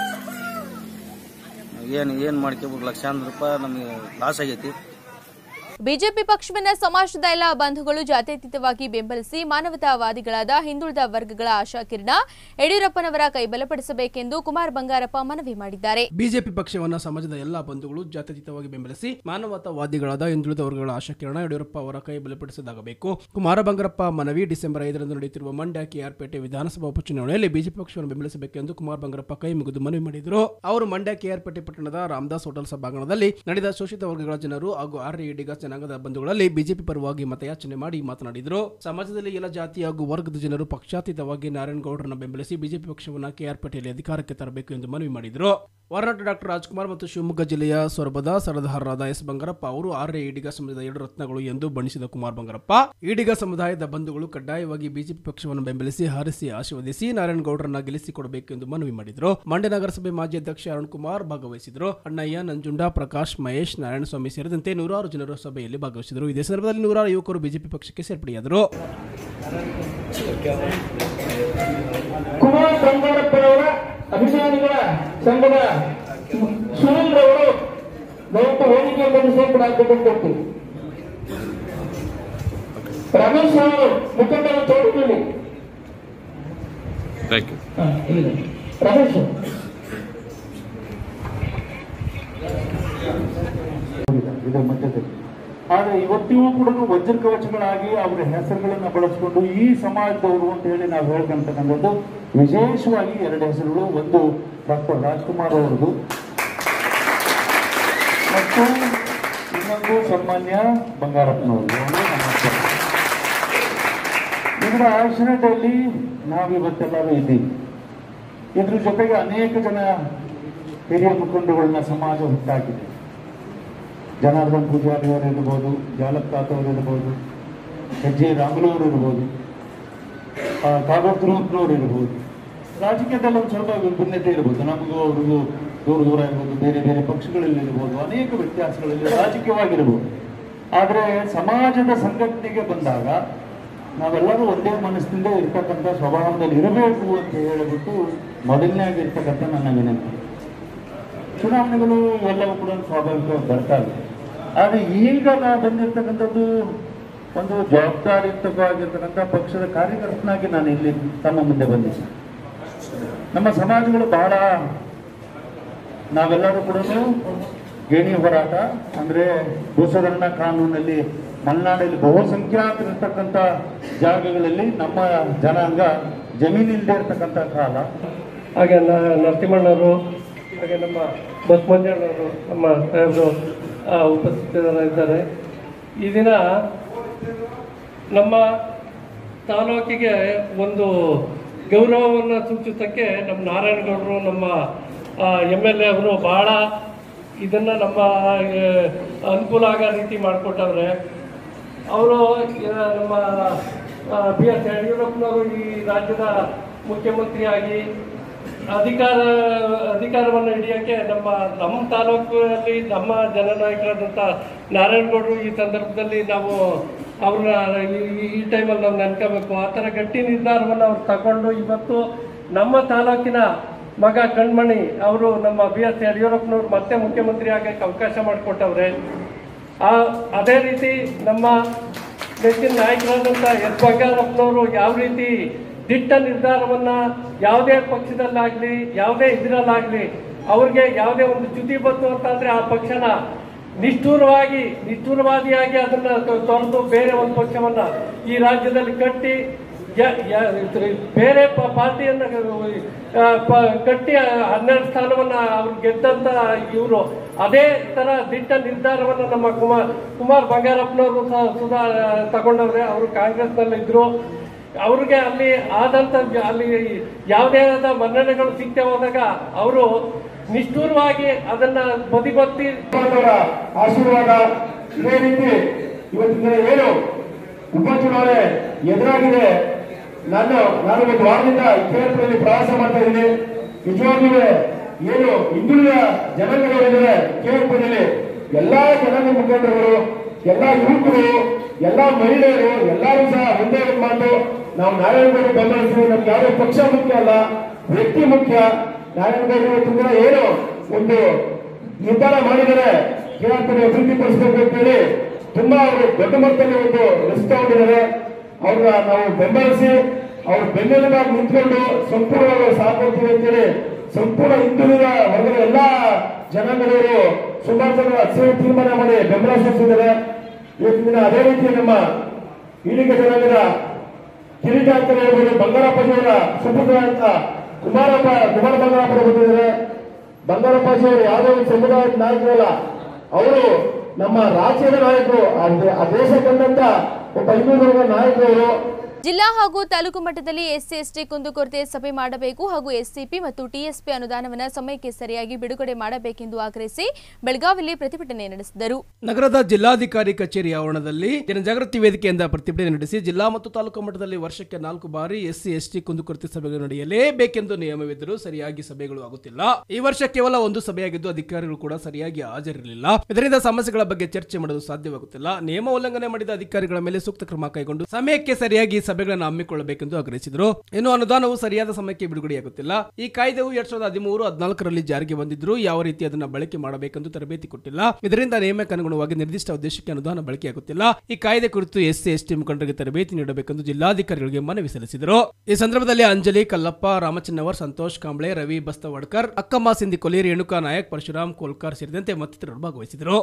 ಏನು ಏನು ಮಾಡ್ಕೋಬೇಕು ಲಕ್ಷಾಂತರ ರೂಪಾಯಿ ನಮಗೆ ಲಾಸ್ ಆಗೈತಿ ಬಿಜೆಪಿ ಪಕ್ಷವನ್ನ ಸಮಾಜದ ಎಲ್ಲ ಬಂಧುಗಳು ಜಾತ್ಯತೀತವಾಗಿ ಬೆಂಬಲಿಸಿ ಮಾನವತಾವಾದಿಗಳಾದ ಹಿಂದುಳಿದ ವರ್ಗಗಳ ಆಶಾಕಿರಣ ಯಡಿಯೂರಪ್ಪನವರ ಕೈ ಬಲಪಡಿಸಬೇಕೆಂದು ಕುಮಾರ್ ಬಂಗಾರಪ್ಪ ಮನವಿ ಮಾಡಿದ್ದಾರೆ ಬಿಜೆಪಿ ಪಕ್ಷವನ್ನ ಸಮಾಜದ ಎಲ್ಲಾ ಬಂಧುಗಳು ಜಾತ್ಯತೀತವಾಗಿ ಬೆಂಬಲಿಸಿ ಮಾನವತಾವಾದಿಗಳಾದ ಹಿಂದುಳಿದ ವರ್ಗಗಳ ಆಶಾಕಿರಣ ಯಡಿಯೂರಪ್ಪ ಅವರ ಕೈ ಬಲಪಡಿಸದಾಗಬೇಕು ಕುಮಾರ ಬಂಗಾರಪ್ಪ ಮನವಿ ಡಿಸೆಂಬರ್ ಐದರಂದು ನಡೆಯುತ್ತಿರುವ ಮಂಡ್ಯ ಕೆಆರ್ಪೇಟೆ ವಿಧಾನಸಭಾ ಉಪಚುನಾವಣೆಯಲ್ಲಿ ಬಿಜೆಪಿ ಪಕ್ಷವನ್ನು ಬೆಂಬಲಿಸಬೇಕೆಂದು ಕುಮಾರ್ ಬಂಗಾರಪ್ಪ ಕೈ ಮುಗಿದು ಮನವಿ ಮಾಡಿದರು ಅವರು ಮಂಡ್ಯ ಕೆಆರ್ಪೇಟೆ ಪಟ್ಟಣದ ರಾಮದಾಸ್ ಹೋಟೆಲ್ ಸಭಾಂಗಣದಲ್ಲಿ ನಡೆದ ಶೋಷಿತ ವರ್ಗಗಳ ಜನರು ಹಾಗೂ ಆರ್ಯ ಇಡಿಗ ಜನಾಂಗದ ಬಂಧುಗಳಲ್ಲಿ ಬಿಜೆಪಿ ಪರವಾಗಿ ಮತಯಾಚನೆ ಮಾಡಿ ಮಾತನಾಡಿದರು ಸಮಾಜದಲ್ಲಿ ಎಲ್ಲ ಜಾತಿ ಹಾಗೂ ವರ್ಗದ ಜನರು ಪಕ್ಷಾತೀತವಾಗಿ ನಾರಾಯಣಗೌಡರನ್ನ ಬೆಂಬಲಿಸಿ ಬಿಜೆಪಿ ಪಕ್ಷವನ್ನು ಕೆಆರ್ಪೇಟೆಯಲ್ಲಿ ಅಧಿಕಾರಕ್ಕೆ ತರಬೇಕು ಎಂದು ಮನವಿ ಮಾಡಿದರು ವಾರನಾಟ ಡಾಕ್ಟರ್ ರಾಜ್ಕುಮಾರ್ ಮತ್ತು ಶಿವಮೊಗ್ಗ ಜಿಲ್ಲೆಯ ಸೊರಬದ ಸರದಾರರಾದ ಎಸ್ ಬಂಗಾರಪ್ಪ ಅವರು ಆರ್ಯ ಈಡಿಗ ಸಮಾಜದ ಎರಡು ರತ್ನಗಳು ಎಂದು ಬಣ್ಣಿಸಿದ ಕುಮಾರ್ ಬಂಗಾರಪ್ಪ ಈಡಿಗ ಸಮುದಾಯದ ಬಂಧುಗಳು ಕಡ್ಡಾಯವಾಗಿ ಬಿಜೆಪಿ ಪಕ್ಷವನ್ನು ಬೆಂಬಲಿಸಿ ಹಾರಿಸಿ ಆಶೀರ್ವದಿಸಿ ನಾರಾಯಣಗೌಡರನ್ನ ಗೆಲ್ಲಿಸಿಕೊಡಬೇಕು ಎಂದು ಮನವಿ ಮಾಡಿದರು ಮಂಡ್ಯ ನಗರಸಭೆ ಮಾಜಿ ಅಧ್ಯಕ್ಷ ಅರುಣ್ ಕುಮಾರ್ ಭಾಗವಹಿಸಿದರು ಅಣ್ಣಯ್ಯ ನಂಜುಂಡ ಪ್ರಕಾಶ್ ಮಹೇಶ್ ನಾರಾಯಣಸ್ವಾಮಿ ಸೇರಿದಂತೆ ನೂರಾರು ಜನರು ಸಭೆಯಲ್ಲಿ ಭಾಗವಹಿಸಿದರು ಇದೇ ಸಂದರ್ಭದಲ್ಲಿ ನೂರಾರು ಯುವಕರು ಬಿಜೆಪಿ ಪಕ್ಷಕ್ಕೆ ಸೇರ್ಪಡೆಯಾದರು ಕುಮಾರ್ ಬಂಗಾರಪ್ಪನವರ ಅಭಿಮಾನಿಗಳ ಸಂಘದ ಸುನಿಲ್ ರವರು ದಯವಿಟ್ಟು ವೇದಿಕೆಯ ಮೇಲೆ ಸೇರ್ಪಡಾಗಬೇಕು ಕೊಡ್ತೀವಿ ರಮೇಶ್ ಅವರು ಮುಖಂಡರು ತೋರಿಸಲಿ ರಮೇಶ್ ಇದರ ಮಧ್ಯದಲ್ಲಿ ಆದ್ರೆ ಇವತ್ತಿಗೂ ಕೂಡ ವಜ್ರ ಕವಚಗಳಾಗಿ ಅವರ ಹೆಸರುಗಳನ್ನ ಬಳಸಿಕೊಂಡು ಈ ಸಮಾಜದವರು ಅಂತ ಹೇಳಿ ನಾವು ಹೇಳ್ಕೊಂತಕ್ಕಂಥದ್ದು ವಿಶೇಷವಾಗಿ ಎರಡು ಹೆಸರುಗಳು ಒಂದು ಡಾಕ್ಟರ್ ರಾಜ್ಕುಮಾರ್ ಅವರದು ಮತ್ತು ಇನ್ನೊಂದು ಸನ್ಮಾನ್ಯ ಬಂಗಾರಪ್ಪನವರು ಅಂದ್ರೆ ನಮ್ಮ ಅಪ್ಪ. ಇದರ ಆಶ್ರಯದಲ್ಲಿ ನಾವಿವತ್ತೆಲ್ಲರೂ ಇದ್ದೀವಿ ಇದ್ರ ಜೊತೆಗೆ ಅನೇಕ ಜನ ಹಿರಿಯ ಮುಖಂಡಗಳನ್ನ ಸಮಾಜ ಹುಟ್ಟಾಕಿದೆ ಜನಾರ್ದನ್ ಪೂಜಾರಿ ಅವರು ಇರ್ಬೋದು ಜಾಲಪ್ತಾತ್ ಅವರು ಇರ್ಬೋದು ಎಚ್ ಜೆ ರಾಮುಲವರು ಇರ್ಬೋದು ಆ, ಕಾಗೋಡು ತಿರುಮಪ್ಪನವರು ಇರ್ಬೋದು ರಾಜಕೀಯದಲ್ಲಿ ಒಂದು ಸ್ವಲ್ಪ ವಿಭಿನ್ನತೆ ಇರ್ಬೋದು ನಮಗೂ ಅವ್ರಿಗೂ ದೂರ ದೂರ ಇರ್ಬೋದು ಬೇರೆ ಬೇರೆ ಪಕ್ಷಗಳಲ್ಲಿ ಇರ್ಬೋದು ಅನೇಕ ವ್ಯತ್ಯಾಸಗಳಲ್ಲಿ ರಾಜಕೀಯವಾಗಿರ್ಬೋದು ಆದರೆ ಸಮಾಜದ ಸಂಘಟನೆಗೆ ಬಂದಾಗ ನಾವೆಲ್ಲರೂ ಒಂದೇ ಮನಸ್ಸಿನಿಂದ ಇರ್ತಕ್ಕಂಥ ಸ್ವಭಾವದಲ್ಲಿ ಇರಬೇಕು ಅಂತ ಹೇಳಿಬಿಟ್ಟು ಮೊದಲನೇಯಾಗಿ ಇರ್ತಕ್ಕಂಥ ನನ್ನ ವಿನಂತಿ ಚುನಾವಣೆಗಳು ಎಲ್ಲವೂ ಕೂಡ ಸ್ವಾಭಾವಿಕವಾಗಿ ಬರ್ತಾ ಇದೆ ಆದರೆ ಈಗ ನಾವು ಬಂದಿರ್ತಕ್ಕಂಥದ್ದು ಒಂದು ಜವಾಬ್ದಾರಿಯುತವಾಗಿರ್ತಕ್ಕಂಥ ಪಕ್ಷದ ಕಾರ್ಯಕರ್ತನಾಗಿ ನಾನು ಇಲ್ಲಿ ತಮ್ಮ ಮುಂದೆ ಬಂದಿದ್ದೆ ನಮ್ಮ ಸಮಾಜಗಳು ಬಹಳ ನಾವೆಲ್ಲರೂ ಕೂಡ ಗೇಣಿ ಹೋರಾಟ ಅಂದ್ರೆ ಭೂಸುಧಾರಣಾ ಕಾನೂನಲ್ಲಿ ಮಲೆನಾಡಲ್ಲಿ ಬಹುಸಂಖ್ಯಾತರಿರ್ತಕ್ಕಂಥ ಜಾಗಗಳಲ್ಲಿ ನಮ್ಮ ಜನಾಂಗ ಜಮೀನಿಲ್ಲದೆ ಇರ್ತಕ್ಕಂಥ ಕಾಲ ಹಾಗೆ ನ- ನರಸಿಂಹಣ್ಣವರು ಹಾಗೆ ನಮ್ಮ ಬಸವಂಜಣ್ಣವರು ನಮ್ಮ ಸಾಹೇಬರು ಆ, ಉಪಸ್ಥಿತರಿದ್ದಾರೆ ಈ ದಿನ ನಮ್ಮ ತಾಲೂಕಿಗೆ ಒಂದು ಗೌರವವನ್ನು ಸೂಚಿಸೋಕ್ಕೆ ನಮ್ಮ ನಾರಾಯಣಗೌಡರು ನಮ್ಮ ಎಮ್ ಎಲ್ ಎ ಅವರು ಬಹಳ ಇದನ್ನು ನಮ್ಮ ಆ, ಅನುಕೂಲ ಆಗೋ ರೀತಿ ಮಾಡಿಕೊಟ್ಟವ್ರೆ ಅವರು ನಮ್ಮ ಬಿ ಎಸ್ ಯಡಿಯೂರಪ್ಪನವರು ಈ ರಾಜ್ಯದ ಮುಖ್ಯಮಂತ್ರಿಯಾಗಿ ಅಧಿಕಾರ ಅಧಿಕಾರವನ್ನು ಹಿಡಿಯೋಕ್ಕೆ ನಮ್ಮ ನಮ್ಮ ತಾಲೂಕಿನಲ್ಲಿ ನಮ್ಮ ಜನನಾಯಕರಾದಂಥ ನಾರಾಯಣಗೌಡರು ಈ ಸಂದರ್ಭದಲ್ಲಿ ನಾವು ಅವ್ರನ್ನ ಈ- ಈ ಟೈಮಲ್ಲಿ ನಾವು ನೆನ್ಕೋಬೇಕು ಆ ಥರ ಗಟ್ಟಿ ನಿರ್ಧಾರವನ್ನು ಅವ್ರು ತಗೊಂಡು ಇವತ್ತು ನಮ್ಮ ತಾಲೂಕಿನ ಮಗ ಕಣ್ಮಣಿ ಅವರು ನಮ್ಮ ಬಿ ಎಸ್ ಯಡಿಯೂರಪ್ಪನವ್ರು ಮತ್ತೆ ಮುಖ್ಯಮಂತ್ರಿ ಆಗಕ್ಕೆ ಅವಕಾಶ ಮಾಡಿಕೊಟ್ಟವ್ರೆ ಆ ಅದೇ ರೀತಿ ನಮ್ಮ ನೆಚ್ಚಿನ ನಾಯಕರಾದಂಥ ಎಸ್ ಬಂಗಾರಪ್ಪನವರು ಯಾವ ರೀತಿ ದಿಟ್ಟ ನಿರ್ಧಾರವನ್ನ ಯಾವುದೇ ಪಕ್ಷದಲ್ಲಾಗ್ಲಿ ಯಾವುದೇ ಇದರಲ್ಲಾಗ್ಲಿ ಅವ್ರಿಗೆ ಯಾವುದೇ ಒಂದು ಚ್ಯುತಿ ಬಂತು ಅಂತಂದ್ರೆ ಆ ಪಕ್ಷನ ನಿಷ್ಠೂರವಾಗಿ ನಿಷ್ಠೂರವಾದಿಯಾಗಿ ಅದನ್ನ ತೊ- ತೊರೆದು ಬೇರೆ ಒಂದು ಪಕ್ಷವನ್ನ ಈ ರಾಜ್ಯದಲ್ಲಿ ಕಟ್ಟಿ ಯ- ಯ- ಇದ್ರ- ಬೇರೆ ಪ- ಪಾರ್ಟಿಯನ್ನ ಆ, ಪ- ಕಟ್ಟಿ ಆ ಹನ್ನೆರಡು ಸ್ಥಾನವನ್ನ ಅವ್ರು ಗೆದ್ದಂತ ಇವರು ಅದೇ ತರ ದಿಟ್ಟ ನಿರ್ಧಾರವನ್ನ ನಮ್ಮ ಕುಮಾರ್ ಕುಮಾರ್ ಬಂಗಾರಪ್ಪನವರು ಸಹ ಸುಧಾ ತಗೊಂಡವ್ರೆ ಅವರು ಕಾಂಗ್ರೆಸ್ನಲ್ಲಿ ಇದ್ರು ಅವ್ರಿಗೆ ಅಲ್ಲಿ ಆದಂತ ಅಲ್ಲಿ ಯಾವುದೇ ಆದ ಮನ್ನಣೆಗಳು ಸಿಗ್ತಾ ಹೋದಾಗ ಅವರು ನಿಷ್ಠೂರವಾಗಿ ಅದನ್ನ ಬದಿಗೊತ್ತಿ ಅವರ ಆಶೀರ್ವಾದ ಇದೇ ರೀತಿ ಇವತ್ತಿನ ದಿನ ಏನು ಉಪಚುನಾವಣೆ ಎದುರಾಗಿದೆ ನಾನು ನಾನು ಒಂದು ವಾರದಿಂದ ಈ ಕ್ಷೇತ್ರದಲ್ಲಿ ಪ್ರವಾಸ ಮಾಡ್ತಾ ಇದ್ದೀನಿ ನಿಜವಾಗ್ಲೂ ಏನು ಹಿಂದುಳಿದ ಜನಾಂಗಗಳಿದ್ದಾರೆ ಕ್ಷೇತ್ರದಲ್ಲಿ ಎಲ್ಲಾ ಜನಾಂಗ ಮುಖಂಡರುಗಳು ಎಲ್ಲಾ ಯುವಕರು ಎಲ್ಲಾ ಮಹಿಳೆಯರು ಎಲ್ಲರೂ ಸಹ ಒಂದೇ ಒಂದು ಮಾತು ನಾವು ನಾರಾಯಣಗೌಡ ಬೆಂಬಲಿಸಿ ನಮ್ಗೆ ಯಾವುದೇ ಪಕ್ಷ ಮುಖ್ಯ ಅಲ್ಲ ವ್ಯಕ್ತಿ ಮುಖ್ಯ ನಾರಾಯಣಗೌಡ ಇವತ್ತಿನ ದಿನ ಏನು ಒಂದು ನಿರ್ಧಾರ ಮಾಡಿದರೆ ಕೇರಳದಲ್ಲಿ ಅಭಿವೃದ್ಧಿ ಪಡಿಸಬೇಕು ಅಂತೇಳಿ ತುಂಬಾ ಅವರು ದೊಡ್ಡ ಮಟ್ಟದಲ್ಲಿ ಒಂದು ರಿಸ್ಕ್ ತಗೊಂಡಿದ್ದಾರೆ ಅವ್ರನ್ನ ನಾವು ಬೆಂಬಲಿಸಿ ಅವ್ರ ಬೆನ್ನೆಲುಬಾಗಿ ನಿಂತ್ಕೊಂಡು ಸಂಪೂರ್ಣವಾಗಿ ಸಾಥ್ ಕೊಡ್ತೀವಿ ಅಂತೇಳಿ ಸಂಪೂರ್ಣ ಹಿಂದುಳಿದ ವರ್ಗದ ಎಲ್ಲಾ ಜನಾಂಗದವರು ಸುಮಾರು ಜನ ಹಸಿರು ತೀರ್ಮಾನ ಮಾಡಿ ಬೆಂಬಲ ಸೂಚಿಸಿದ್ದಾರೆ ಇವತ್ತಿನ ದಿನ ಅದೇ ರೀತಿ ನಮ್ಮ ಈಡಿಗ ಜನಾಂಗದ ಕಿರೀಟ ಅಂತ ಹೇಳ್ಬೋದು ಬಂಗಾರಪ್ಪಾಜಿಯವರ ಸುಪುತ್ರ ಅಂತ ಕುಮಾರಪ್ಪ ಕುಮಾರ ಬಂಗಾರಪ್ಪ ಬಂದಿದ್ದಾರೆ ಬಂಗಾರಪ್ಪಾಜಿಯವರು ಯಾವುದೇ ಒಂದು ಸಮುದಾಯದ ನಾಯಕರಲ್ಲ ಅವರು ನಮ್ಮ ರಾಜ್ಯದ ನಾಯಕರು ಆ ದೇ- ಆ ದೇಶ ಕಂಡಂತ ಒಬ್ಬ ಹಿಂದೂ ನಾಯಕರು ಜಿಲ್ಲಾ ಹಾಗೂ ತಾಲೂಕು ಮಟ್ಟದಲ್ಲಿ ಎಸ್ಸಿ ಎಸ್ಟಿ ಕುಂದುಕೊರತೆ ಸಭೆ ಮಾಡಬೇಕು ಹಾಗೂ ಎಸ್ಸಿಪಿ ಮತ್ತು ಟಿಎಸ್ಪಿ ಅನುದಾನವನ್ನು ಸಮಯಕ್ಕೆ ಸರಿಯಾಗಿ ಬಿಡುಗಡೆ ಮಾಡಬೇಕೆಂದು ಆಗ್ರಹಿಸಿ ಬೆಳಗಾವಿಯಲ್ಲಿ ಪ್ರತಿಭಟನೆ ನಡೆಸಿದರು ನಗರದ ಜಿಲ್ಲಾಧಿಕಾರಿ ಕಚೇರಿ ಆವರಣದಲ್ಲಿ ಜನಜಾಗೃತಿ ವೇದಿಕೆಯಿಂದ ಪ್ರತಿಭಟನೆ ನಡೆಸಿ ಜಿಲ್ಲಾ ಮತ್ತು ತಾಲೂಕು ಮಟ್ಟದಲ್ಲಿ ವರ್ಷಕ್ಕೆ ನಾಲ್ಕು ಬಾರಿ ಎಸ್ಸಿ ಎಸ್ಟಿ ಕುಂದುಕೊರತೆ ಸಭೆಗಳು ನಡೆಯಲೇಬೇಕೆಂದು ನಿಯಮವಿದ್ದರೂ ಸರಿಯಾಗಿ ಸಭೆಗಳು ಆಗುತ್ತಿಲ್ಲ ಈ ವರ್ಷ ಕೇವಲ ಒಂದು ಸಭೆಯಾಗಿದ್ದು ಅಧಿಕಾರಿಗಳು ಕೂಡ ಸರಿಯಾಗಿ ಹಾಜರಿರಲಿಲ್ಲ ಇದರಿಂದ ಸಮಸ್ಯೆಗಳ ಬಗ್ಗೆ ಚರ್ಚೆ ಮಾಡಲು ಸಾಧ್ಯವಾಗುತ್ತಿಲ್ಲ ನಿಯಮ ಉಲ್ಲಂಘನೆ ಮಾಡಿದ ಅಧಿಕಾರಿಗಳ ಮೇಲೆ ಸೂಕ್ತ ಕ್ರಮ ಕೈಗೊಂಡು ಸಮಯಕ್ಕೆ ಸರಿಯಾಗಿ ಸಭೆಗಳನ್ನು ಹಮ್ಮಿಕೊಳ್ಳಬೇಕೆಂದು ಆಗ್ರಹಿಸಿದರು ಇನ್ನು ಅನುದಾನವು ಸರಿಯಾದ ಸಮಯಕ್ಕೆ ಬಿಡುಗಡೆಯಾಗುತ್ತಿಲ್ಲ ಈ ಕಾಯ್ದೆಯು ಎರಡ್ ಸಾವಿರದ ಹದಿಮೂರು ಹದಿನಾಲ್ಕರಲ್ಲಿ ಜಾರಿಗೆ ಬಂದಿದ್ರು ಯಾವ ರೀತಿ ಅದನ್ನ ಬಳಕೆ ಮಾಡಬೇಕೆಂದು ತರಬೇತಿ ಕೊಟ್ಟಿಲ್ಲ ಇದರಿಂದ ನಿಯಮಕ್ಕೆ ಅನುಗುಣವಾಗಿ ನಿರ್ದಿಷ್ಟ ಉದ್ದೇಶಕ್ಕೆ ಅನುದಾನ ಬಳಕೆಯಾಗುತ್ತಿಲ್ಲ ಈ ಕಾಯ್ದೆ ಕುರಿತು ಎಸ್ಸಿ ಎಸ್ಟಿ ಮುಖಂಡರಿಗೆ ತರಬೇತಿ ನೀಡಬೇಕೆಂದು ಜಿಲ್ಲಾಧಿಕಾರಿಗಳಿಗೆ ಮನವಿ ಸಲ್ಲಿಸಿದರು ಈ ಸಂದರ್ಭದಲ್ಲಿ ಅಂಜಲಿ ಕಲ್ಲಪ್ಪ ರಾಮಚನ್ನವರ್ ಸಂತೋಷ್ ಕಾಂಬ್ಳೆ ರವಿ ಬಸ್ತವಡ್ಕರ್ ಅಕ್ಕಮ್ಮ ಸಿಂಧಿ ಕೊಲಿ ರೇಣುಕಾ ನಾಯಕ್ ಪರಶುರಾಮ್ ಕೋಲ್ಕಾರ್ ಸೇರಿದಂತೆ ಮತ್ತಿತರರು ಭಾಗವಹಿಸಿದರು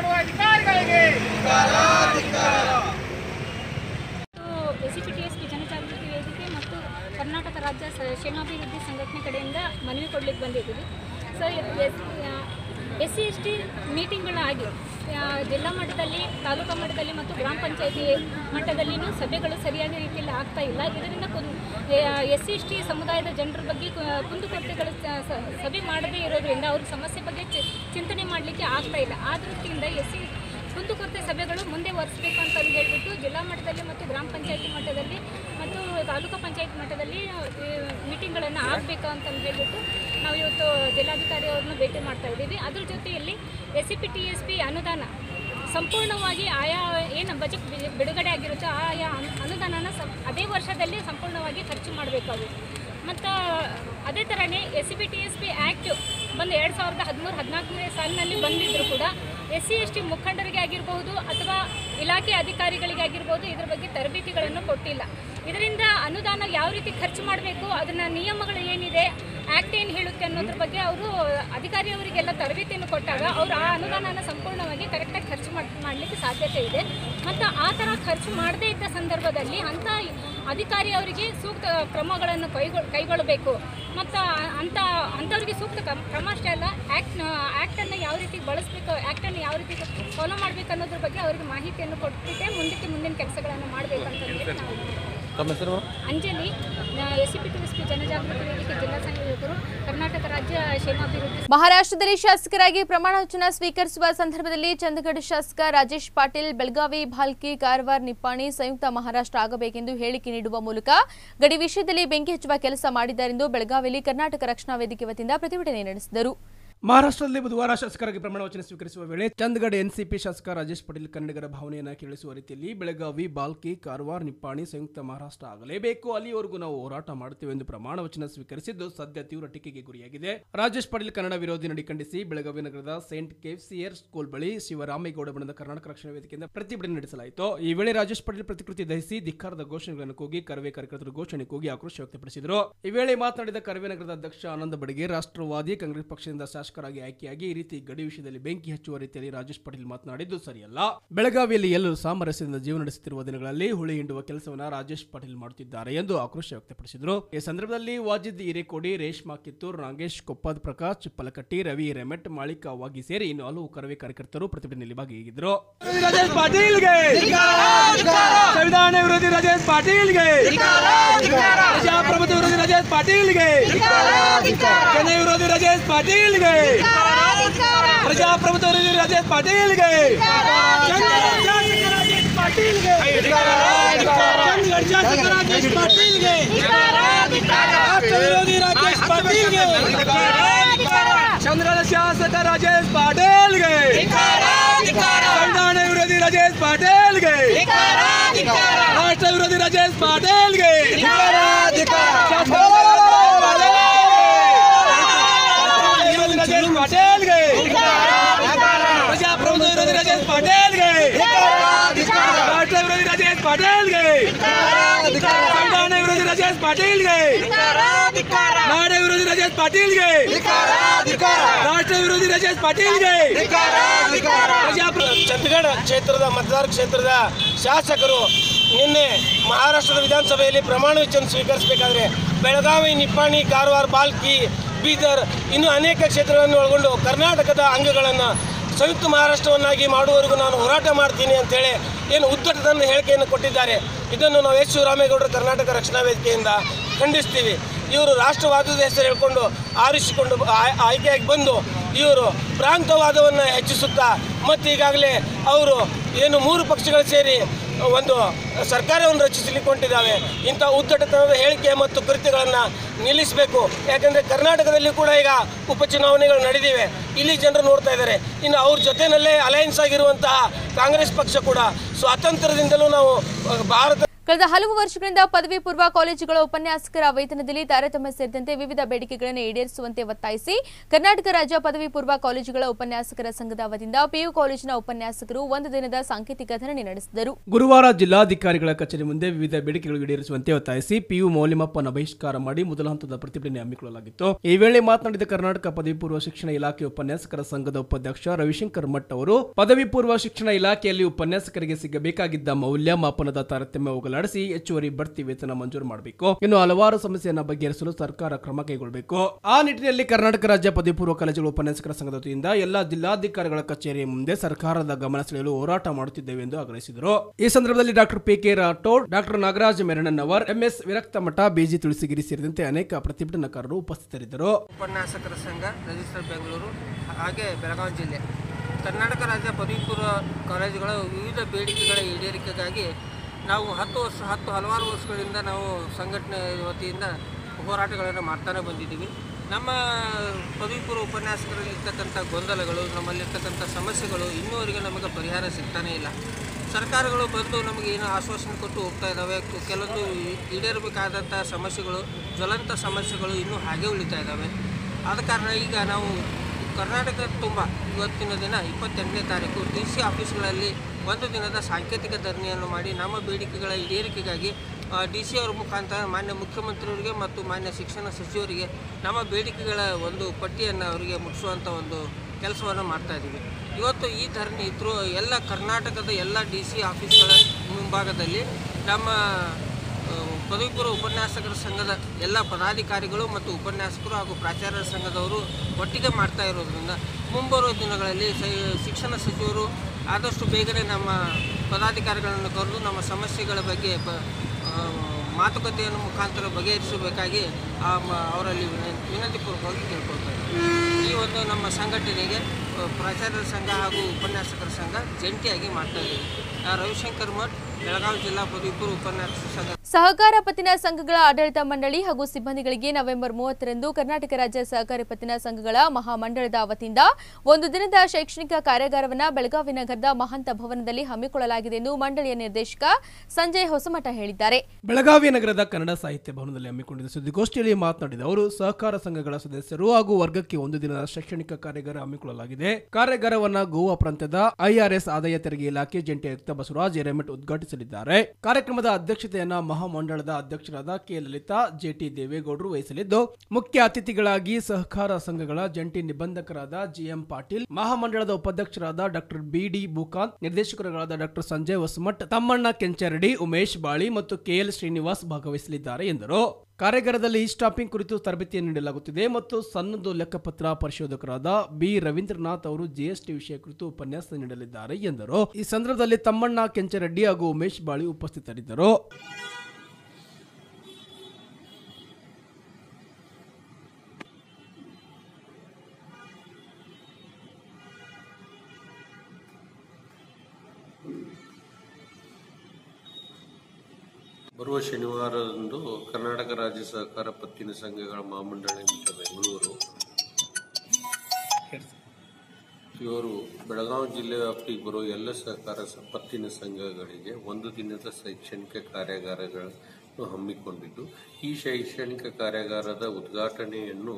S C P T S P ಜನಜಾಗೃತಿ ವೇದಿಕೆ ಮತ್ತು ಕರ್ನಾಟಕ ರಾಜ್ಯ ಸ- ಕ್ಷೇಮಾಭಿವೃದ್ಧಿ ಸಂಘಟನೆ ಕಡೆಯಿಂದ ಮನವಿ ಕೊಡ್ಲಿಕ್ಕೆ ಬಂದಿದ್ದೀವಿ so S C S T ಮೀಟಿಂಗ್ಗಳಾಗಿ ಆ, ಜಿಲ್ಲಾ ಮಟ್ಟದಲ್ಲಿ ತಾಲೂಕಾ ಮಟ್ಟದಲ್ಲಿ ಮತ್ತು ಗ್ರಾಮ ಪಂಚಾಯತಿ ಮಟ್ಟದಲ್ಲಿನೂ ಸಭೆಗಳು ಸರಿಯಾದ ರೀತಿಯಲ್ಲಿ ಆಗ್ತಾ ಇಲ್ಲ ಇದರಿಂದ ಎಸ್ ಸಿ ಎಸ್ ಟಿ ಸಮುದಾಯದ ಜನರ ಬಗ್ಗೆ ಕು- ಕುಂದುಕೊರತೆಗಳು ಸ- ಸ- ಸಭೆ ಮಾಡದೇ ಇರೋದ್ರಿಂದ ಅವ್ರ ಸಮಸ್ಯೆ ಬಗ್ಗೆ ಚಿ- ಚಿಂತನೆ ಮಾಡಲಿಕ್ಕೆ ಆಗ್ತಾ ಇಲ್ಲ ಆ ದೃಷ್ಟಿಯಿಂದ ಎಸ್ ಸಿ ಕುಂದುಕೊರತೆ ಸಭೆಗಳು ಮುಂದೆ ಒರೆಸಬೇಕು ಅಂತ ಹೇಳ್ಬಿಟ್ಟು ಜಿಲ್ಲಾ ಮಟ್ಟದಲ್ಲಿ ಮತ್ತು ಗ್ರಾಮ ಪಂಚಾಯತಿ ಮಟ್ಟದಲ್ಲಿ ಮತ್ತು ತಾಲೂಕು ಪಂಚಾಯತ್ ಮಟ್ಟದಲ್ಲಿ ಮೀಟಿಂಗ್ಗಳನ್ನು ಆಗಬೇಕು ಅಂತಂದು ಹೇಳ್ಬಿಟ್ಟು ನಾವು ಇವತ್ತು ಜಿಲ್ಲಾಧಿಕಾರಿ ಅವ್ರನ್ನ ಭೇಟಿ ಮಾಡ್ತಾ ಇದ್ದೀವಿ ಅದ್ರ ಜೊತೆಯಲ್ಲಿ S C P T S P ಅನುದಾನ ಸಂಪೂರ್ಣವಾಗಿ ಆಯಾ ಏನು ಬಜೆಟ್ ಬಿಡುಗಡೆ ಆಗಿರುತ್ತೋ ಆಯಾ ಅನು- ಅನುದಾನನ ಸಂ ಅದೇ ವರ್ಷದಲ್ಲಿ ಸಂಪೂರ್ಣವಾಗಿ ಖರ್ಚು ಮಾಡಬೇಕು ಮತ್ತು ಅದೇ ಥರನೇ S C B T S P act ಬಂದು ಎರಡು ಸಾವಿರದ ಹದಿಮೂರು ಹದಿನಾಲ್ಕನೇ ಸಾಲಿನಲ್ಲಿ ಬಂದಿದ್ದರೂ ಕೂಡ ಎಸ್ ಸಿ ಎಸ್ ಟಿ ಮುಖಂಡರಿಗೆ ಆಗಿರಬಹುದು ಅಥವಾ ಇಲಾಖೆ ಅಧಿಕಾರಿಗಳಿಗೆ ಆಗಿರ್ಬೋದು ಇದ್ರ ಬಗ್ಗೆ ತರಬೇತಿಗಳನ್ನು ಕೊಟ್ಟಿಲ್ಲ ಇದರಿಂದ ಅನುದಾನ ಯಾವ ರೀತಿ ಖರ್ಚು ಮಾಡಬೇಕು ಅದನ್ನು ನಿಯಮಗಳು ಏನಿದೆ ಆ್ಯಕ್ಟ್ ಏನು ಹೇಳುತ್ತೆ ಅನ್ನೋದ್ರ ಬಗ್ಗೆ ಅವರು ಅಧಿಕಾರಿಯವರಿಗೆಲ್ಲ ತರಬೇತಿಯನ್ನು ಕೊಟ್ಟಾಗ ಅವರು ಆ ಅನುದಾನನ ಸಂಪೂರ್ಣವಾಗಿ ಕರೆಕ್ಟಾಗಿ ಖರ್ಚು ಮಾಡ್ ಮಾಡಲಿಕ್ಕೆ ಸಾಧ್ಯತೆ ಇದೆ ಮತ್ತು ಆ ಥರ ಖರ್ಚು ಮಾಡದೇ ಇದ್ದ ಸಂದರ್ಭದಲ್ಲಿ ಅಂಥ ಅಧಿಕಾರಿ ಅವರಿಗೆ ಸೂಕ್ತ ಕ್ರಮಗಳನ್ನು ಕೈಗೊಳ್ ಕೈಗೊಳ್ಳಬೇಕು ಮತ್ತು ಅಂಥ ಅಂಥವ್ರಿಗೆ ಸೂಕ್ತ ಕ್ರಮ ಕ್ರಮ ಅಷ್ಟೇ ಅಲ್ಲ ಆ್ಯಕ್ಟ್ ಆ್ಯಕ್ಟನ್ನು ಯಾವ ರೀತಿ ಬಳಸಬೇಕು ಆ್ಯಕ್ಟನ್ನು ಯಾವ ರೀತಿ ಫಾಲೋ ಮಾಡಬೇಕು ಅನ್ನೋದ್ರ ಬಗ್ಗೆ ಅವರಿಗೆ ಮಾಹಿತಿಯನ್ನು ಕೊಟ್ಬಿಟ್ಟೆ ಮುಂದಕ್ಕೆ ಮುಂದಿನ ಕೆಲಸಗಳನ್ನು ಮಾಡಬೇಕಂತಂದ್ರೆ ನಾವು ತಮ್ಮ ಹೆಸರು Anjali S C P T S P ಜನಜಾಗೃತಿ ವೇದಿಕೆ ಜಿಲ್ಲಾ ಸಂಯೋಜಕರು ಕರ್ನಾಟಕ ರಾಜ್ಯ ಕ್ಷೇಮಾಭಿವೃದ್ಧಿ ಮಹಾರಾಷ್ಟ್ರದಲ್ಲಿ ಶಾಸಕರಾಗಿ ಪ್ರಮಾಣ ವಚನ ಸ್ವೀಕರಿಸುವ ಸಂದರ್ಭದಲ್ಲಿ ಚಂದಗಢ ಶಾಸಕ ರಾಜೇಶ್ ಪಾಟೀಲ್ ಬೆಳಗಾವಿ ಭಾಲ್ಕಿ ಕಾರವಾರ ನಿಪ್ಪಾಣಿ ಸಂಯುಕ್ತ ಮಹಾರಾಷ್ಟ್ರ ಆಗಬೇಕೆಂದು ಹೇಳಿಕೆ ನೀಡುವ ಮೂಲಕ ಗಡಿ ವಿಷಯದಲ್ಲಿ ಬೆಂಕಿ ಹಚ್ಚುವ ಕೆಲಸ ಮಾಡಿದ್ದಾರೆಂದು ಬೆಳಗಾವಿಯಲ್ಲಿ ಕರ್ನಾಟಕ ರಕ್ಷಣಾ ವೇದಿಕೆ ವತಿಯಿಂದ ಪ್ರತಿಭಟನೆ ನಡೆಸಿದರು ಮಹಾರಾಷ್ಟ್ರದಲ್ಲಿ ಬುಧವಾರ ಶಾಸಕರಾಗಿ ಪ್ರಮಾಣ ವಚನ ಸ್ವೀಕರಿಸುವ ವೇಳೆ ಚಂದಗಢ ಎನ್ಸಿಪಿ ಶಾಸಕ ರಾಜೇಶ್ ಪಟೇಲ್ ಕನ್ನಡಿಗರ ಭಾವನೆಯನ್ನು ಕೇಳಿಸುವ ರೀತಿಯಲ್ಲಿ ಬೆಳಗಾವಿ ಬಾಲ್ಕಿ ಕಾರವಾರ ನಿಪ್ಪಾಣಿ ಸಂಯುಕ್ತ ಮಹಾರಾಷ್ಟ್ರ ಆಗಲೇಬೇಕು ಅಲ್ಲಿಯವರೆಗೂ ನಾವು ಹೋರಾಟ ಮಾಡುತ್ತೇವೆ ಎಂದು ಪ್ರಮಾಣ ವಚನ ಸ್ವೀಕರಿಸಿದ್ದು ಸದ್ಯ ತೀವ್ರ ಟೀಕೆಗೆ ಗುರಿಯಾಗಿದೆ ರಾಜೇಶ್ ಪಟೇಲ್ ಕನ್ನಡ ವಿರೋಧಿ ನಡಿ ಖಂಡಿಸಿ ಬೆಳಗಾವಿ ನಗರದ ಸೇಂಟ್ ಕೆಫ್ಸಿಯರ್ ಸ್ಕೂಲ್ ಬಳಿ ಶಿವರಾಮೇಗೌಡ ಬಣದ ಕರ್ನಾಟಕ ರಕ್ಷಣಾ ವೇದಿಕೆಯಿಂದ ಪ್ರತಿಭಟನೆ ನಡೆಸಲಾಯಿತು ಈ ವೇಳೆ ರಾಜೇಶ್ ಪಟೇಲ್ ಪ್ರತಿಕೃತಿ ದಹಿಸಿ ಧಿಕ್ಕಾರದ ಘೋಷಣೆಗಳನ್ನು ಕೂಗಿ ಕರವೇ ಕಾರ್ಯಕರ್ತರು ಘೋಷಣೆ ಕೂಗಿ ಆಕ್ರೋಶ ವ್ಯಕ್ತಪಡಿಸಿದರು ಈ ವೇಳೆ ಮಾತನಾಡಿದ ಕರವೇ ನಗರದ ಅಧ್ಯಕ್ಷ ಆನಂದ ಬಡಿಗೆ ರಾಷ್ಟ್ರವಾದಿ ಕಾಂಗ್ರೆಸ್ ಪಕ್ಷದಿಂದ ಶಾಸಕ ಶಾಸಕರಾಗಿ ಆಯ್ಕೆಯಾಗಿ ಈ ರೀತಿ ಗಡಿ ವಿಷಯದಲ್ಲಿ ಬೆಂಕಿ ಹಚ್ಚುವ ರೀತಿಯಲ್ಲಿ ರಾಜೇಶ್ ಪಾಟೀಲ್ ಮಾತನಾಡಿದ್ದು ಸರಿಯಲ್ಲ ಬೆಳಗಾವಿಯಲ್ಲಿ ಎಲ್ಲರೂ ಸಾಮರಸ್ಯದಿಂದ ಜೀವನ ನಡೆಸುತ್ತಿರುವ ದಿನಗಳಲ್ಲಿ ಹುಳಿ ಹಿಂಡುವ ಕೆಲಸವನ್ನ ರಾಜೇಶ್ ಪಾಟೀಲ್ ಮಾಡುತ್ತಿದ್ದಾರೆ ಎಂದು ಆಕ್ರೋಶ ವ್ಯಕ್ತಪಡಿಸಿದರು ಈ ಸಂದರ್ಭದಲ್ಲಿ ವಾಜಿದ್ ಹಿರೇಕೋಡಿ ರೇಷ್ಮಾ ಕಿತ್ತೂರ್ ನಾಗೇಶ್ ಕೊಪ್ಪದ್ ಪ್ರಕಾಶ್ ಚಿಪ್ಪಲಕಟ್ಟಿ ರವಿ ರೆಮೆಟ್ ಮಾಳಿಕ ವಾಗಿ ಸೇರಿ ಇನ್ನು ಹಲವು ಕರವೇ ಕಾರ್ಯಕರ್ತರು ಪ್ರತಿಭಟನೆಯಲ್ಲಿ ಭಾಗಿಯಾಗಿದ್ದರು ರಾಜೇಶ್ ಪಾಟೀಲ್ಗೆ ಸಂವಿಧಾನ ವಿರೋಧಿ ರಾಜೇಶ್ ಪಾಟೀಲ್ಗೆ ಪ್ರಜಾಪ್ರಭುತ್ವ ವಿರೋಧಿ ರಾಜೇಶ್ ಪಾಟೀಲ್ಗೆ ಜನ ವಿರೋಧಿ ರಾಜೇಶ್ ಪಾಟೀಲ್ಗೆ ಪ್ರಜಾಪ್ರಭುತ್ವ ವಿರೋಧಿ ರಾಜೇಶ್ ಪಾಟೀಲ್ಗೆ ರಾಜೇಶ್ ಪಾಟೀಲ್ಗೆ ಶಾಸಕ ರಾಜೇಶ್ ಪಾಟೀಲ್ಗೆ ರಾಷ್ಟ್ರ ವಿರೋಧಿ ರಾಜೇಶ್ ಪಾಟೀಲ್ಗೆ ಚಂದ್ರದ ಶಾಸಕ ರಾಜೇಶ್ ಪಾಟೀಲ್ಗೆ ಸಂವಿಧಾನ ವಿರೋಧಿ ರಾಜೇಶ್ ಪಾಟೀಲ್ಗೆ ರಾಷ್ಟ್ರ ವಿರೋಧಿ ರಾಜೇಶ್ ಪಾಟೀಲ್ಗೆ ರಾಜೇಶ್ ಪಾಟೀಲ್ಗೆ ಪ್ರಜಾಪ್ರಭುತ್ವ ವಿರೋಧಿ ರಾಜೇಶ್ ಪಾಟೀಲ್ಗೆ ರಾಷ್ಟ್ರ ವಿರೋಧಿ ರಾಜೇಶ್ ಪಾಟೀಲ್ಗೆ ಸಂವಿಧಾನ ವಿರೋಧಿ ರಾಜೇಶ್ ಪಾಟೀಲ್ಗೆ ನಾಡ ವಿರೋಧಿ ರಾಜೇಶ್ ಪಾಟೀಲ್ಗೆ ರಾಷ್ಟ್ರ ವಿರೋಧಿ ರಾಜೇಶ್ ಪಾಟೀಲ್ಗೆ ಚಂದಗಢ ಕ್ಷೇತ್ರದ ಮತದಾರ ಕ್ಷೇತ್ರದ ಶಾಸಕರು ನಿನ್ನೆ ಮಹಾರಾಷ್ಟ್ರದ ವಿಧಾನಸಭೆಯಲ್ಲಿ ಪ್ರಮಾಣ ವಚನ ಸ್ವೀಕರಿಸಬೇಕಾದ್ರೆ ಬೆಳಗಾವಿ ನಿಪ್ಪಾಣಿ ಕಾರವಾರ ಬಾಲ್ಕಿ ಬೀದರ್ ಇನ್ನು ಅನೇಕ ಕ್ಷೇತ್ರಗಳನ್ನು ಒಳಗೊಂಡು ಕರ್ನಾಟಕದ ಅಂಗಗಳನ್ನು ಸಂಯುಕ್ತ ಮಹಾರಾಷ್ಟ್ರವನ್ನಾಗಿ ಮಾಡುವವರೆಗೂ ನಾನು ಹೋರಾಟ ಮಾಡ್ತೀನಿ ಅಂತೇಳಿ ಏನು ಉದ್ದಟದ ಹೇಳಿಕೆಯನ್ನು ಕೊಟ್ಟಿದ್ದಾರೆ ಇದನ್ನು ನಾವು ಎಸ್ ಶಿವರಾಮೇಗೌಡರು ಕರ್ನಾಟಕ ರಕ್ಷಣಾ ವೇದಿಕೆಯಿಂದ ಖಂಡಿಸ್ತೀವಿ ಇವರು ರಾಷ್ಟ್ರವಾದದ ಹೆಸರು ಹೇಳ್ಕೊಂಡು ಆರಿಸಿಕೊಂಡು ಆಯ್- ಆಯ್ಕೆಯಾಗಿ ಬಂದು ಇವರು ಪ್ರಾಂತವಾದವನ್ನು ಹೆಚ್ಚಿಸುತ್ತಾ ಮತ್ತು ಈಗಾಗಲೇ ಅವರು ಏನು ಮೂರು ಪಕ್ಷಗಳು ಸೇರಿ ಒಂದು ಸರ್ಕಾರವನ್ನು ರಚಿಸಲಿಕ್ಕೆ ಹೊಂಟಿದ್ದಾವೆ ಇಂಥ ಉದ್ದಟತನದ ಹೇಳಿಕೆ ಮತ್ತು ಕೃತ್ಯಗಳನ್ನು ನಿಲ್ಲಿಸಬೇಕು ಯಾಕಂದರೆ ಕರ್ನಾಟಕದಲ್ಲಿ ಕೂಡ ಈಗ ಉಪಚುನಾವಣೆಗಳು ನಡೆದಿವೆ ಇಲ್ಲಿ ಜನರು ನೋಡ್ತಾ ಇದ್ದಾರೆ ಇನ್ನು ಅವ್ರ ಜೊತೆಯಲ್ಲೇ ಅಲಯನ್ಸ್ ಆಗಿರುವಂತಹ ಕಾಂಗ್ರೆಸ್ ಪಕ್ಷ ಕೂಡ ಸ್ವಾತಂತ್ರ್ಯದಿಂದಲೂ ನಾವು ಅಹ್, ಭಾರತ ಕಳೆದ ಹಲವು ವರ್ಷಗಳಿಂದ ಪದವಿ ಪೂರ್ವ ಕಾಲೇಜುಗಳ ಉಪನ್ಯಾಸಕರ ವೇತನದಲ್ಲಿ ತಾರತಮ್ಯ ಸೇರಿದಂತೆ ವಿವಿಧ ಬೇಡಿಕೆಗಳನ್ನು ಈಡೇರಿಸುವಂತೆ ಒತ್ತಾಯಿಸಿ ಕರ್ನಾಟಕ ರಾಜ್ಯ ಪದವಿ ಪೂರ್ವ ಕಾಲೇಜುಗಳ ಉಪನ್ಯಾಸಕರ ಸಂಘದ ವತಿಯಿಂದ ಪಿಯು ಕಾಲೇಜಿನ ಉಪನ್ಯಾಸಕರು ಒಂದು ದಿನದ ಸಾಂಕೇತಿಕ ಧರಣಿ ನಡೆಸಿದರು ಗುರುವಾರ ಜಿಲ್ಲಾಧಿಕಾರಿಗಳ ಕಚೇರಿ ಮುಂದೆ ವಿವಿಧ ಬೇಡಿಕೆಗಳು ಈಡೇರಿಸುವಂತೆ ಒತ್ತಾಯಿಸಿ ಪಿಯು ಮೌಲ್ಯಮಾಪನ ಬಹಿಷ್ಕಾರ ಮಾಡಿ ಮೊದಲ ಹಂತದ ಪ್ರತಿಭಟನೆ ಹಮ್ಮಿಕೊಳ್ಳಲಾಗಿತ್ತು ಈ ವೇಳೆ ಮಾತನಾಡಿದ ಕರ್ನಾಟಕ ಪದವಿ ಪೂರ್ವ ಶಿಕ್ಷಣ ಇಲಾಖೆ ಉಪನ್ಯಾಸಕರ ಸಂಘದ ಉಪಾಧ್ಯಕ್ಷ ರವಿಶಂಕರ್ ಮಠ್ ಅವರು ಪದವಿ ಪೂರ್ವ ಶಿಕ್ಷಣ ಇಲಾಖೆಯಲ್ಲಿ ಉಪನ್ಯಾಸಕರಿಗೆ ಸಿಗಬೇಕಾಗಿದ್ದ ಮೌಲ್ಯಮಾಪನದ ತಾರತಮ್ಯ ಹೋಗಲಾಡಿಸಿ ಹೆಚ್ಚುವರಿ ಬಡ್ತಿ ವೇತನ ಮಂಜೂರು ಮಾಡಬೇಕು ಇನ್ನು ಹಲವಾರು ಸಮಸ್ಯೆಯನ್ನು ಬಗೆಹರಿಸಲು ಸರ್ಕಾರ ಕ್ರಮ ಕೈಗೊಳ್ಳಬೇಕು ಆ ನಿಟ್ಟಿನಲ್ಲಿ ಕರ್ನಾಟಕ ರಾಜ್ಯ ಪದವಿ ಪೂರ್ವ ಕಾಲೇಜುಗಳ ಉಪನ್ಯಾಸಕರ ಸಂಘದ ವತಿಯಿಂದ ಎಲ್ಲಾ ಜಿಲ್ಲಾಧಿಕಾರಿಗಳ ಕಚೇರಿಯ ಮುಂದೆ ಸರ್ಕಾರದ ಗಮನ ಸೆಳೆಯಲು ಹೋರಾಟ ಮಾಡುತ್ತಿದ್ದೇವೆ ಎಂದು ಆಗ್ರಹಿಸಿದರು ಈ ಸಂದರ್ಭದಲ್ಲಿ doctor P K Rathod doctor Nagaraj Merannavar MS Virakta Math busy Tulasigiri ಸೇರಿದಂತೆ ಅನೇಕ ಪ್ರತಿಭಟನಾಕಾರರು ಉಪಸ್ಥಿತರಿದ್ದರು ಉಪನ್ಯಾಸಕರ ಸಂಘ ರಿಜಿಸ್ಟರ್ ಬೆಂಗಳೂರು ಹಾಗೆ ಬೆಳಗಾವಿ ಜಿಲ್ಲೆ ಕರ್ನಾಟಕ ರಾಜ್ಯ ಪದವಿ ಪೂರ್ವ ಕಾಲೇಜುಗಳ ವಿವಿಧ ಬೇಡಿಕೆಗಳ ಈಡೇರಿಕೆಗಾಗಿ ನಾವು ಹತ್ತು ವರ್ಷ ಹತ್ತು ಹಲವಾರು ವರ್ಷಗಳಿಂದ ನಾವು ಸಂಘಟನೆ ವತಿಯಿಂದ ಹೋರಾಟಗಳನ್ನು ಮಾಡ್ತಾನೆ ಬಂದಿದ್ದೀವಿ ನಮ್ಮ ಪದವಿ ಪೂರ್ವ ಉಪನ್ಯಾಸಕರಲ್ಲಿ ಇರ್ತಕ್ಕಂಥ ಗೊಂದಲಗಳು ನಮ್ಮಲ್ಲಿರ್ತಕ್ಕಂಥ ಸಮಸ್ಯೆಗಳು ಇನ್ನೂವರೆಗೆ ನಮಗೆ ಪರಿಹಾರ ಸಿಗ್ತಾನೇ ಇಲ್ಲ ಸರ್ಕಾರಗಳು ಬಂದು ನಮಗೆ ಏನು ಆಶ್ವಾಸನೆ ಕೊಟ್ಟು ಹೋಗ್ತಾ ಇದ್ದಾವೆ ಕು- ಕೆಲವೊಂದು ಈ- ಈಡೇರಬೇಕಾದಂಥ ಸಮಸ್ಯೆಗಳು ಜ್ವಲಂತ ಸಮಸ್ಯೆಗಳು ಇನ್ನೂ ಹಾಗೆ ಉಳಿತಾ ಇದ್ದಾವೆ ಆದ ಕಾರಣ ಈಗ ನಾವು ಕರ್ನಾಟಕ ತುಂಬ ಇವತ್ತಿನ ದಿನ ಇಪ್ಪತ್ತೆಂಟನೇ ತಾರೀಕು ಡಿ ಸಿ ಆಫೀಸ್ಗಳಲ್ಲಿ ಒಂದು ದಿನದ ಸಾಂಕೇತಿಕ ಧರಣಿಯನ್ನು ಮಾಡಿ ನಮ್ಮ ಬೇಡಿಕೆಗಳ ಈಡೇರಿಕೆಗಾಗಿ ಡಿ ಸಿ ಅವರ ಮುಖಾಂತರ ಮಾನ್ಯ ಮುಖ್ಯಮಂತ್ರಿಯವರಿಗೆ ಮತ್ತು ಮಾನ್ಯ ಶಿಕ್ಷಣ ಸಚಿವರಿಗೆ ನಮ್ಮ ಬೇಡಿಕೆಗಳ ಒಂದು ಪಟ್ಟಿಯನ್ನು ಅವರಿಗೆ ಮುಟ್ಟಿಸುವಂಥ ಒಂದು ಕೆಲಸವನ್ನು ಮಾಡ್ತಾ ಇದ್ದೀವಿ ಇವತ್ತು ಈ ಧರಣಿ ಇದ್ರೂ ಎಲ್ಲ ಕರ್ನಾಟಕದ ಎಲ್ಲ ಡಿ ಸಿ ಆಫೀಸ್ಗಳ ಮುಂಭಾಗದಲ್ಲಿ ನಮ್ಮ ಆ, ಪದವಿ ಪೂರ್ವ ಉಪನ್ಯಾಸಕರ ಸಂಘದ ಎಲ್ಲ ಪದಾಧಿಕಾರಿಗಳು ಮತ್ತು ಉಪನ್ಯಾಸಕರು ಹಾಗೂ ಪ್ರಾಚಾರ್ಯರ ಸಂಘದವರು ಒಟ್ಟಿಗೆ ಮಾಡ್ತಾ ಇರೋದ್ರಿಂದ ಮುಂಬರುವ ದಿನಗಳಲ್ಲಿ ಸ- ಶಿಕ್ಷಣ ಸಚಿವರು ಆದಷ್ಟು ಬೇಗನೆ ನಮ್ಮ ಪದಾಧಿಕಾರಿಗಳನ್ನು ಕರೆದು ನಮ್ಮ ಸಮಸ್ಯೆಗಳ ಬಗ್ಗೆ ಪ ಆ, ಮಾತುಕತೆಯನ್ನು ಮುಖಾಂತರ ಬಗೆಹರಿಸಬೇಕಾಗಿ ಆ ಮ- ಅವರಲ್ಲಿ ವಿನ- ವಿನಂತಿಪೂರ್ವಕವಾಗಿ ಕೇಳ್ಕೊಳ್ತಾರೆ ಈ ಒಂದು ನಮ್ಮ ಸಂಘಟನೆಗೆ ಆ, ಪ್ರಾಚಾರ್ಯರ ಸಂಘ ಹಾಗೂ ಉಪನ್ಯಾಸಕರ ಸಂಘ ಜಂಟಿಯಾಗಿ ಮಾಡ್ತಾ ಇದ್ದೀವಿ ಆ, ರವಿಶಂಕರ್ ಮಠ್ ಬೆಳಗಾವಿ ಜಿಲ್ಲಾ ಪದವಿ ಪೂರ್ವ ಉಪನ್ಯಾಸಕರ ಸಂಘ ಸಹಕಾರ ಪತ್ತಿನ ಸಂಘಗಳ ಆಡಳಿತ ಮಂಡಳಿ ಹಾಗೂ ಸಿಬ್ಬಂದಿಗಳಿಗೆ ನವೆಂಬರ್ ಮೂವತ್ತರಂದು ಕರ್ನಾಟಕ ರಾಜ್ಯ ಸಹಕಾರಿ ಪತ್ತಿನ ಸಂಘಗಳ ಮಹಾಮಂಡಳದ ವತಿಯಿಂದ ಒಂದು ದಿನದ ಶೈಕ್ಷಣಿಕ ಕಾರ್ಯಾಗಾರವನ್ನು ಬೆಳಗಾವಿ ನಗರದ ಮಹಂತ ಭವನದಲ್ಲಿ ಹಮ್ಮಿಕೊಳ್ಳಲಾಗಿದೆ ಎಂದು ಮಂಡಳಿಯ ನಿರ್ದೇಶಕ ಸಂಜಯ್ ಹೊಸಮಠ ಹೇಳಿದ್ದಾರೆ ಬೆಳಗಾವಿ ನಗರದ ಕನ್ನಡ ಸಾಹಿತ್ಯ ಭವನದಲ್ಲಿ ಹಮ್ಮಿಕೊಂಡಿದ್ದ ಸುದ್ದಿಗೋಷ್ಠಿಯಲ್ಲಿ ಮಾತನಾಡಿದ ಅವರು ಸಹಕಾರ ಸಂಘಗಳ ಸದಸ್ಯರು ಹಾಗೂ ವರ್ಗಕ್ಕೆ ಒಂದು ದಿನದ ಶೈಕ್ಷಣಿಕ ಕಾರ್ಯಾಗಾರ ಹಮ್ಮಿಕೊಳ್ಳಲಾಗಿದೆ ಕಾರ್ಯಾಗಾರವನ್ನ ಗೋವಾ ಪ್ರಾಂತ್ಯದ ಐಆರ್ಎಸ್ ಆದಾಯ ತೆರಿಗೆ ಇಲಾಖೆ ಜಂಟಿ ಆಯುಕ್ತ ಬಸವರಾಜ್ ಹಿರೇಮಠ್ ಉದ್ಘಾಟಿಸಿ ವಹಿಸಲಿದ್ದಾರೆ ಕಾರ್ಯಕ್ರಮದ ಅಧ್ಯಕ್ಷತೆಯನ್ನ ಮಹಾಮಂಡಳದ ಅಧ್ಯಕ್ಷರಾದ ಕೆ ಲಲಿತಾ ಜೆಟಿ ದೇವೇಗೌಡರು ವಹಿಸಲಿದ್ದು ಮುಖ್ಯ ಅತಿಥಿಗಳಾಗಿ ಸಹಕಾರ ಸಂಘಗಳ ಜಂಟಿ ನಿಬಂಧಕರಾದ ಜಿಎಂ ಪಾಟೀಲ್ ಮಹಾಮಂಡಳದ ಉಪಾಧ್ಯಕ್ಷರಾದ ಡಾಕ್ಟರ್ ಬಿಡಿ ಬುಕಾಂತ್ ನಿರ್ದೇಶಕರುಗಳಾದ ಡಾಕ್ಟರ್ ಸಂಜಯ್ ಹೊಸಮಠ್ ತಮ್ಮಣ್ಣ ಕೆಂಚರಡಿ ಉಮೇಶ್ ಬಾಳಿ ಮತ್ತು ಕೆಎಲ್ ಶ್ರೀನಿವಾಸ್ ಭಾಗವಹಿಸಲಿದ್ದಾರೆ ಎಂದರು ಕಾರ್ಯಾಗಾರದಲ್ಲಿ ಈ ಸ್ಟಾಪಿಂಗ್ ಕುರಿತು ತರಬೇತಿಯನ್ನು ನೀಡಲಾಗುತ್ತಿದೆ ಮತ್ತು ಸನ್ನದು ಲೆಕ್ಕಪತ್ರ ಪರಿಶೋಧಕರಾದ ಬಿ ರವೀಂದ್ರನಾಥ್ ಅವರು ಜಿಎಸ್ಟಿ ವಿಷಯ ಕುರಿತು ಉಪನ್ಯಾಸ ನೀಡಲಿದ್ದಾರೆ ಎಂದರು ಈ ಸಂದರ್ಭದಲ್ಲಿ ತಮ್ಮಣ್ಣ ಕೆಂಚರೆಡ್ಡಿ ಹಾಗೂ ಉಮೇಶ್ ಬಾಳಿ ಉಪಸ್ಥಿತರಿದ್ದರು ಬರುವ ಶನಿವಾರದಂದು ಕರ್ನಾಟಕ ರಾಜ್ಯ ಸಹಕಾರ ಪತ್ತಿನ ಸಂಘಗಳ ಮಹಾಮಂಡಳ ನಿಮಿತ್ತ ಬೆಂಗಳೂರು ಇವರು ಬೆಳಗಾವಿ ಜಿಲ್ಲೆ ವ್ಯಾಪ್ತಿಗೆ ಬರುವ ಎಲ್ಲ ಸಹಕಾರ ಸ- ಪತ್ತಿನ ಸಂಘಗಳಿಗೆ ಒಂದು ದಿನದ ಶೈಕ್ಷಣಿಕ ಕಾರ್ಯಾಗಾರಗಳನ್ನು ಹಮ್ಮಿಕೊಂಡಿದ್ದು ಈ ಶೈಕ್ಷಣಿಕ ಕಾರ್ಯಾಗಾರದ ಉದ್ಘಾಟನೆಯನ್ನು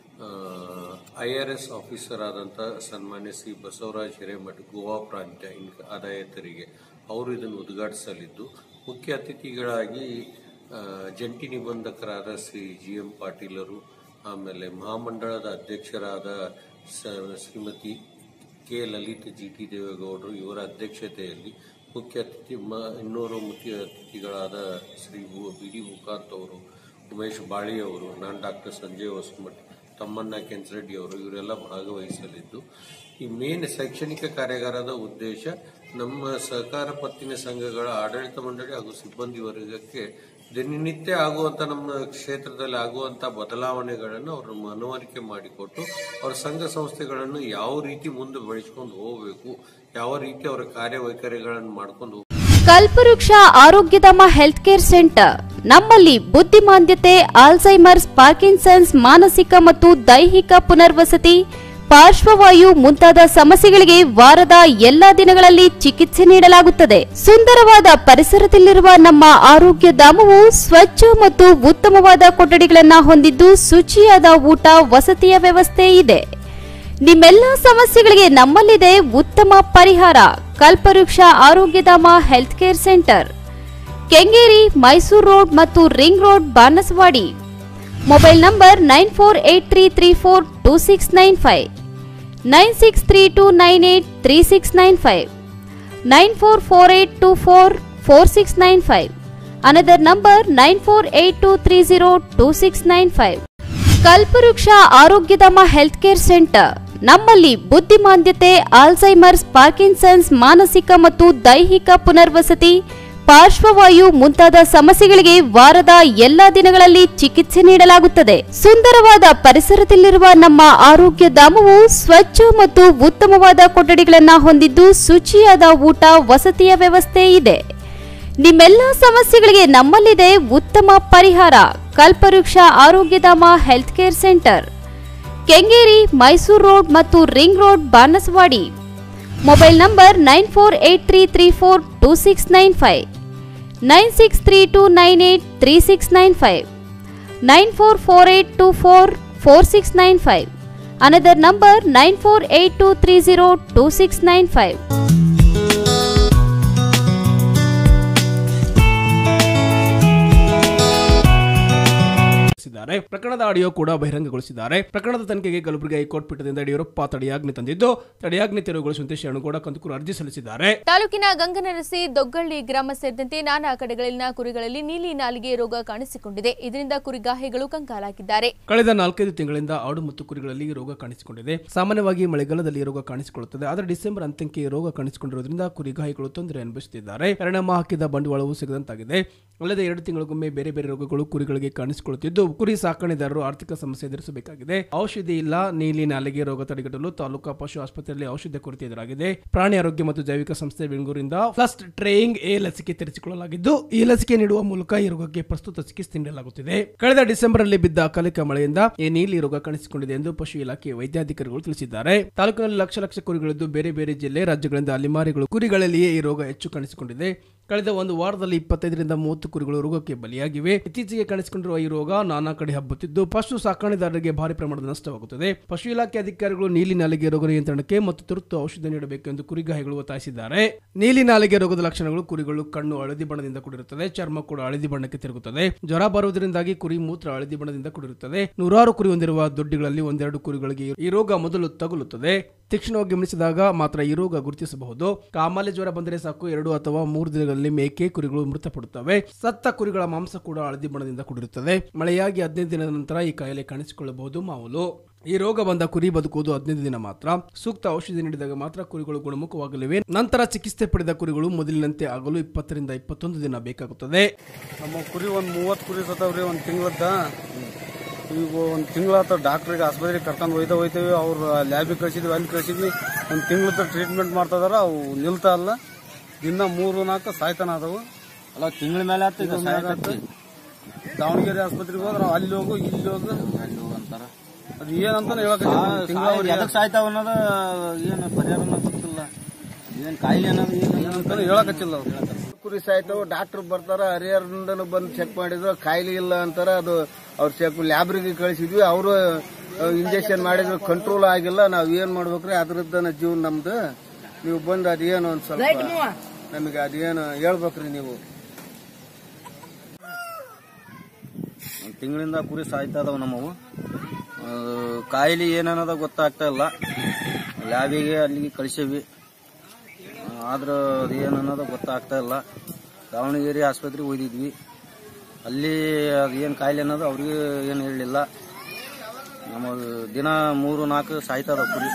ಐ ಆರ್ ಎಸ್ ಆಫೀಸರ್ ಆದಂಥ ಸನ್ಮಾನ್ಯ ಶ್ರೀ ಬಸವರಾಜ್ ಹಿರೇಮಠ್ ಗೋವಾ ಪ್ರಾಂತ್ಯ ಇನ್ಕ ಆದಾಯ ತೆರಿಗೆ ಅವರು ಇದನ್ನು ಉದ್ಘಾಟಿಸಲಿದ್ದು ಮುಖ್ಯ ಅತಿಥಿಗಳಾಗಿ ಆ, ಜಂಟಿ ನಿಬಂಧಕರಾದ ಶ್ರೀ ಜಿ ಎಂ ಪಾಟೀಲರು ಆಮೇಲೆ ಮಹಾಮಂಡಳದ ಅಧ್ಯಕ್ಷರಾದ ಸ- Shrimati K Lalit G T ದೇವೇಗೌಡರು ಇವರ ಅಧ್ಯಕ್ಷತೆಯಲ್ಲಿ ಮುಖ್ಯ ಅತಿಥಿ ಮ ಇನ್ನೂರು ಮುಖ್ಯ ಅತಿಥಿಗಳಾದ ಶ್ರೀ ಬು- ಬಿ ಡಿ ಮುಕಾಂತ್ ಅವರು ಉಮೇಶ್ ಬಾಳಿ ಅವರು ನಾನು ಡಾಕ್ಟರ್ ಸಂಜಯ್ ಹೊಸಮಠ್ ತಮ್ಮಣ್ಣ ಕೆಂಚರೆಡ್ಡಿ ಅವರು ಇವರೆಲ್ಲ ಭಾಗವಹಿಸಲಿದ್ದು ಈ ಮೇನ್ ಶೈಕ್ಷಣಿಕ ಕಾರ್ಯಾಗಾರದ ಉದ್ದೇಶ ನಮ್ಮ ಸಹಕಾರ ಪತ್ತಿನ ಸಂಘಗಳ ಆಡಳಿತ ಮಂಡಳಿ ಹಾಗೂ ಸಿಬ್ಬಂದಿ ವರ್ಗಕ್ಕೆ ದಿನನಿತ್ಯ ಆಗುವಂತ ನಮ್ಮ ಕ್ಷೇತ್ರದಲ್ಲಿ ಆಗುವಂತ ಬದಲಾವಣೆಗಳನ್ನು ಅವರು ಮನವರಿಕೆ ಮಾಡಿಕೊಟ್ಟು ಅವರ ಸಂಘ ಸಂಸ್ಥೆಗಳನ್ನು ಯಾವ ರೀತಿ ಮುಂದೆ ಬೆಳೆಸ್ಕೊಂಡು ಹೋಗಬೇಕು ಯಾವ ರೀತಿ ಅವರ ಕಾರ್ಯವೈಖರಿಗಳನ್ನು ಮಾಡ್ಕೊಂಡು ಕಲ್ಪವೃಕ್ಷ ಆರೋಗ್ಯಧಾಮ ಹೆಲ್ತ್ ಕೇರ್ ಸೆಂಟರ್ ನಮ್ಮಲ್ಲಿ ಬುದ್ಧಿಮಾಂದ್ಯತೆ ಆಲ್ಝೈಮರ್ಸ್ ಪಾರ್ಕಿನ್ಸನ್ಸ್ ಮಾನಸಿಕ ಮತ್ತು ದೈಹಿಕ ಪುನರ್ವಸತಿ ಪಾರ್ಶ್ವವಾಯು ಮುಂತಾದ ಸಮಸ್ಯೆಗಳಿಗೆ ವಾರದ ಎಲ್ಲಾ ದಿನಗಳಲ್ಲಿ ಚಿಕಿತ್ಸೆ ನೀಡಲಾಗುತ್ತದೆ ಸುಂದರವಾದ ಪರಿಸರದಲ್ಲಿರುವ ನಮ್ಮ ಆರೋಗ್ಯ ಧಾಮವು ಸ್ವಚ್ಛ ಮತ್ತು ಉತ್ತಮವಾದ ಕೊಠಡಿಗಳನ್ನು ಹೊಂದಿದ್ದು ಶುಚಿಯಾದ ಊಟ ವಸತಿಯ ವ್ಯವಸ್ಥೆ ಇದೆ ನಿಮ್ಮೆಲ್ಲ ಸಮಸ್ಯೆಗಳಿಗೆ ನಮ್ಮಲ್ಲಿದೆ ಉತ್ತಮ ಪರಿಹಾರ ಕಲ್ಪವೃಕ್ಷ Arogyadhama health care centre Kengeri Mysuru road ಮತ್ತು ring road Banaswadi mobile number nine four eight three three four two six nine five nine six three two nine eight three six nine five nine four four eight two four four six nine five another number nine four eight two three zero two six nine five ಕಲ್ಪವೃಕ್ಷ Arogyadhama health care centre ನಮ್ಮಲ್ಲಿ ಬುದ್ಧಿಮಾಂದ್ಯತೆ Alzheimer's Parkinson's ಮಾನಸಿಕ ಮತ್ತು ದೈಹಿಕ ಪುನರ್ವಸತಿ ಪಾರ್ಶ್ವವಾಯು ಮುಂತಾದ ಸಮಸ್ಯೆಗಳಿಗೆ ವಾರದ ಎಲ್ಲಾ ದಿನಗಳಲ್ಲಿ ಚಿಕಿತ್ಸೆ ನೀಡಲಾಗುತ್ತದೆ ಸುಂದರವಾದ ಪರಿಸರದಲ್ಲಿರುವ ನಮ್ಮ ಆರೋಗ್ಯ ಧಾಮವು ಸ್ವಚ್ಛ ಮತ್ತು ಉತ್ತಮವಾದ ಕೊಠಡಿಗಳನ್ನು ಹೊಂದಿದ್ದು ಶುಚಿಯಾದ ಊಟ ವಸತಿಯ ವ್ಯವಸ್ಥೆ ಇದೆ ನಿಮ್ಮೆಲ್ಲ ಸಮಸ್ಯೆಗಳಿಗೆ ನಮ್ಮಲ್ಲಿದೆ ಉತ್ತಮ ಪರಿಹಾರ ಕಲ್ಪವೃಕ್ಷ Arogyadhama health care centre Kengeri Mysuru road ಮತ್ತು ring road Banaswadi mobile number nine four eight three three four two six nine five nine six three two nine eight three six nine five nine four four eight two four four six nine five another number nine four eight two three zero two six nine five ತಿಳಿಸಿದ್ದಾರೆ ಪ್ರಕರಣದ audio ಕೂಡ ಬಹಿರಂಗಗೊಳಿಸಿದ್ದಾರೆ ಪ್ರಕರಣದ ತನಿಖೆಗೆ Kalaburagi high court ಪೀಠದಿಂದ Yediyurappa ತಡೆಯಾಜ್ಞೆ ತಂದಿದ್ದು ತಡೆಯಾಜ್ಞೆ ತೆರವುಗೊಳಿಸುವಂತೆ ಶರಣಗೌಡ ಕಂದುಕೂರು ಅರ್ಜಿ ಸಲ್ಲಿಸಿದ್ದಾರೆ ತಾಲೂಕಿನ ಗಂಗನರಸಿ ದೊಗ್ಗಳ್ಳಿ ಗ್ರಾಮ ಸೇರಿದಂತೆ ನಾನಾ ಕಡೆಗಳಲ್ಲಿನ ಕುರಿಗಳಲ್ಲಿ ನೀಲಿ ನಾಲಿಗೆ ರೋಗ ಕಾಣಿಸಿಕೊಂಡಿದೆ ಇದರಿಂದ ಕುರಿಗಾಹಿಗಳು ಕಂಗಾಲಾಗಿದ್ದಾರೆ ಕಳೆದ ನಾಲ್ಕೈದು ತಿಂಗಳಿಂದ ಆಡು ಮತ್ತು ಕುರಿಗಳಲ್ಲಿ ಈ ರೋಗ ಕಾಣಿಸಿಕೊಂಡಿದೆ ಸಾಮಾನ್ಯವಾಗಿ ಮಳೆಗಾಲದಲ್ಲಿ ಈ ರೋಗ ಕಾಣಿಸಿಕೊಳ್ಳುತ್ತದೆ ಆದರೆ ಡಿಸೆಂಬರ್ ಅಂತ್ಯಕ್ಕೆ ಈ ರೋಗ ಕಾಣಿಸಿಕೊಂಡಿರುವುದರಿಂದ ಕುರಿಗಾಹಿಗಳು ತೊಂದರೆ ಅನುಭವಿಸುತ್ತಿದ್ದಾರೆ ಪರಿಣಾಮ ಹಾಕಿದ ಬಂಡವಾಳವು ಸಿಗದಂತಾಗಿದೆ ಅಲ್ಲದೆ ಎರಡು ತಿಂಗಳಿಗೊಮ್ಮೆ ಬೇರೆ ಬೇರೆ ರೋಗಗಳು ಕುರಿಗಳಿಗೆ ಕಾಣಿಸಿಕೊಳ್ಳುತ್ತಿದ್ದು ಕುರಿ ಸಾಕಣೆದಾರರು ಆರ್ಥಿಕ ಸಮಸ್ಯೆ ಎದುರಿಸಬೇಕಾಗಿದೆ ಔಷಧಿ ಇಲ್ಲ ನೀಲಿ ನಾಲಿಗೆ ರೋಗ ತಡೆಗಟ್ಟಲು ತಾಲೂಕಾ ಪಶು ಆಸ್ಪತ್ರೆಯಲ್ಲಿ ಔಷಧ ಕೊರತೆ ಎದುರಾಗಿದೆ ಪ್ರಾಣಿ ಆರೋಗ್ಯ ಮತ್ತು ಜೈವಿಕ ಸಂಸ್ಥೆ ಬೆಂಗಳೂರಿಂದ ಫಸ್ಟ್ ಟ್ರೇಯಿಂಗ್ ಎ ಲಸಿಕೆ ತೆರೆಸಿಕೊಳ್ಳಲಾಗಿದ್ದು ಈ ಲಸಿಕೆ ನೀಡುವ ಮೂಲಕ ಈ ರೋಗಕ್ಕೆ ಪ್ರಸ್ತುತ ಚಿಕಿತ್ಸೆ ನೀಡಲಾಗುತ್ತಿದೆ ಕಳೆದ ಡಿಸೆಂಬರ್ ಅಲ್ಲಿ ಬಿದ್ದ ಅಕಾಲಿಕ ಮಳೆಯಿಂದ ಈ ನೀಲಿ ರೋಗ ಕಾಣಿಸಿಕೊಂಡಿದೆ ಎಂದು ಪಶು ಇಲಾಖೆ ವೈದ್ಯಾಧಿಕಾರಿಗಳು ತಿಳಿಸಿದ್ದಾರೆ ತಾಲೂಕಿನಲ್ಲಿ ಲಕ್ಷ ಲಕ್ಷ ಕುರಿಗಳಿದ್ದು ಬೇರೆ ಬೇರೆ ಜಿಲ್ಲೆ ರಾಜ್ಯಗಳಿಂದ ಅಲಿಮಾರಿಗಳು ಕುರಿಗಳಲ್ಲಿಯೇ ಈ ರೋಗ ಹೆಚ್ಚು ಕಾಣಿಸಿಕೊಂಡಿದೆ ಕಳೆದ ಒಂದು ವಾರದಲ್ಲಿ ಇಪ್ಪತ್ತೈದರಿಂದ ಮೂವತ್ತು ಕುರಿಗಳು ರೋಗಕ್ಕೆ ಬಲಿಯಾಗಿವೆ ಇತ್ತೀಚೆಗೆ ಕಾಣಿಸಿಕೊಂಡಿರುವ ಈ ರೋಗ ನಾನಾ ಕಡೆ ಹಬ್ಬುತ್ತಿದ್ದು ಪಶು ಸಾಕಾಣೆದಾರರಿಗೆ ಭಾರಿ ಪ್ರಮಾಣದ ನಷ್ಟವಾಗುತ್ತದೆ ಪಶು ಇಲಾಖೆ ಅಧಿಕಾರಿಗಳು ನೀಲಿ ನಾಲಿಗೆ ರೋಗ ನಿಯಂತ್ರಣಕ್ಕೆ ಮತ್ತು ತುರ್ತು ಔಷಧ ನೀಡಬೇಕು ಎಂದು ಕುರಿಗಾಹಿಗಳು ಒತ್ತಾಯಿಸಿದ್ದಾರೆ ನೀಲಿ ನಾಲಿಗೆ ರೋಗದ ಲಕ್ಷಣಗಳು ಕುರಿಗಳು ಕಣ್ಣು ಹಳದಿ ಬಣ್ಣದಿಂದ ಕೂಡಿರುತ್ತದೆ ಚರ್ಮ ಕೂಡ ಹಳದಿ ಬಣ್ಣಕ್ಕೆ ತಿರುಗುತ್ತದೆ ಜ್ವರ ಬರುವುದರಿಂದಾಗಿ ಕುರಿ ಮೂತ್ರ ಹಳದಿ ಬಣ್ಣದಿಂದ ಕೂಡಿರುತ್ತದೆ ನೂರಾರು ಕುರಿ ಹೊಂದಿರುವ ದೊಡ್ಡಿಗಳಲ್ಲಿ ಒಂದೆರಡು ಕುರಿಗಳಿಗೆ ಈ ರೋಗ ಮೊದಲು ತಗುಲುತ್ತದೆ ತೀಕ್ಷ್ಣವಾಗಿ ಗಮನಿಸಿದಾಗ ಮಾತ್ರ ಈ ರೋಗ ಗುರುತಿಸಬಹುದು ಕಾಮಾಲೆ ಜ್ವರ ಬಂದರೆ ಸಾಕು ಎರಡು ಅಥವಾ ಮೂರು ದಿನಗಳಲ್ಲಿ ಮೇಕೆ ಕುರಿಗಳು ಮೃತಪಡುತ್ತವೆ ಸತ್ತ ಕುರಿಗಳ ಮಾಂಸ ಕೂಡ ಹಳದಿ ಬಣ್ಣದಿಂದ ಕೂಡಿರುತ್ತದೆ ಮಳೆಯಾಗಿ ಹದಿನೈದು ದಿನದ ನಂತರ ಈ ಕಾಯಿಲೆ ಕಾಣಿಸಿಕೊಳ್ಳಬಹುದು ಮಾಮೂಲು ಈ ರೋಗ ಬಂದ ಕುರಿ ಬದುಕುವುದು ಹದಿನೈದು ದಿನ ಮಾತ್ರ ಸೂಕ್ತ ಔಷಧಿ ನೀಡಿದಾಗ ಮಾತ್ರ ಕುರಿಗಳು ಗುಣಮುಖವಾಗಲಿವೆ ನಂತರ ಚಿಕಿತ್ಸೆ ಪಡೆದ ಕುರಿಗಳು ಮೊದಲಿನಂತೆ ಆಗಲು ಇಪ್ಪತ್ತರಿಂದ ಇಪ್ಪತ್ತೊಂದು ದಿನ ಬೇಕಾಗುತ್ತದೆ ನಮ್ಮ ಕುರಿ ಒಂದು ಮೂವತ್ತು ಕುರಿ ಸತ್ತವ್ರಿ ಒಂದು ತಿಂಗಳದ್ದ ಈಗ ಒಂದು ತಿಂಗಳಾತ ಡಾಕ್ಟ್ರಿಗೆ ಆಸ್ಪತ್ರೆಗೆ ಕರ್ಕೊಂಡು ಒಯ್ದ ಹೋಯ್ತೇವೆ ಅವ್ರು ಲ್ಯಾಬಿಗೆ ಕಳಿಸಿದ್ವಿ ಅಲ್ಲಿ ಕಳಿಸಿದ್ವಿ ಒಂದು ತಿಂಗಳದ ಟ್ರೀಟ್ಮೆಂಟ್ ಮಾಡ್ತಿದಾರ ಅವು ನಿಲ್ತಾ ಇಲ್ಲ ದಿನ ಮೂರು ನಾಲ್ಕು ಸಾಯ್ತಾನ ಅದಾವು ಅಲ್ಲ ತಿಂಗಳ ಮೇಲೆ ಆತು ಈಗ ತಿಂಗ್ಳ ಮ್ಯಾಲ್ ಆತು. ದಾವಣಗೆರೆ ಆಸ್ಪತ್ರೆಗೆ ಹೋದ್ರೆ ನಾವು ಅಲ್ಲಿ ಹೋಗು ಇಲ್ಲಿ ಹೋಗು ಅಂತಾರ ಅದು ಏನಂತಾನೆ ಹೇಳಕ್ ಎದಕ್ ಸಾಯ್ತಾವ ಅನ್ನೋದ ಏನು ಪರಿಹಾರ ಗೊತ್ತಿಲ್ಲ ಏನ್ ಕಾಯಿಲೆ ಅನ್ನೋದು ಏನು ಹೇಳಕತ್ತಿಲ್ಲ ಕುರಿ ಸಾಯ್ತಾವ ಡಾಕ್ಟರ್ ಬರ್ತಾರ ಹರಿಹರದಿಂದ ಬಂದು ಚೆಕ್ ಮಾಡಿದ್ರು ಕಾಯಿಲೆ ಇಲ್ಲ ಅಂತಾರ ಅದು ಅವ್ರ ಚೆಕ್ ಲ್ಯಾಬ್ರಿಗೆ ಕಳಿಸಿದ್ವಿ ಅವರು ಇಂಜೆಕ್ಷನ್ ಮಾಡಿದ್ರು ಕಂಟ್ರೋಲ್ ಆಗಿಲ್ಲ ನಾವ್ ಏನ್ ಮಾಡ್ಬೇಕ್ರಿ ಅದ್ರದ್ದನ ಜೀವನ ನಮ್ದು ನೀವು ಬಂದು ಅದೇನು ಒಂದ್ ಸ್ವಲ್ಪ ನಮಗೆ ಅದೇನು ಹೇಳ್ಬೇಕ್ರಿ ನೀವು ಒಂದ್ ತಿಂಗಳಿಂದ ಕುರಿ ಸಾಯ್ತಾ ಇದಾವ ನಮ್ಮವು ಆ, ಕಾಯಿಲೆ ಏನನ್ನೋದ ಗೊತ್ತಾಗ್ತಾ ಇಲ್ಲ ಲ್ಯಾಬಿಗೆ ಅಲ್ಲಿಗೆ ಕಳಿಸೇವಿ ಆದ್ರ ಅದು ಏನನ್ನೋದ ಗೊತ್ತಾಗ್ತಾ ಇಲ್ಲ ದಾವಣಗೆರೆ ಆಸ್ಪತ್ರೆಗೆ ಒಯ್ದಿದ್ವಿ ಅಲ್ಲಿ ಅದು ಏನು ಕಾಯಿಲೆ ಅನ್ನೋದು ಅವ್ರಿಗೆ ಏನು ಹೇಳಲಿಲ್ಲ ನಮ್ಮ ದಿನ ಮೂರು ನಾಲ್ಕು ಸಾಯ್ತಾ ಇದಾವ ಕುರಿ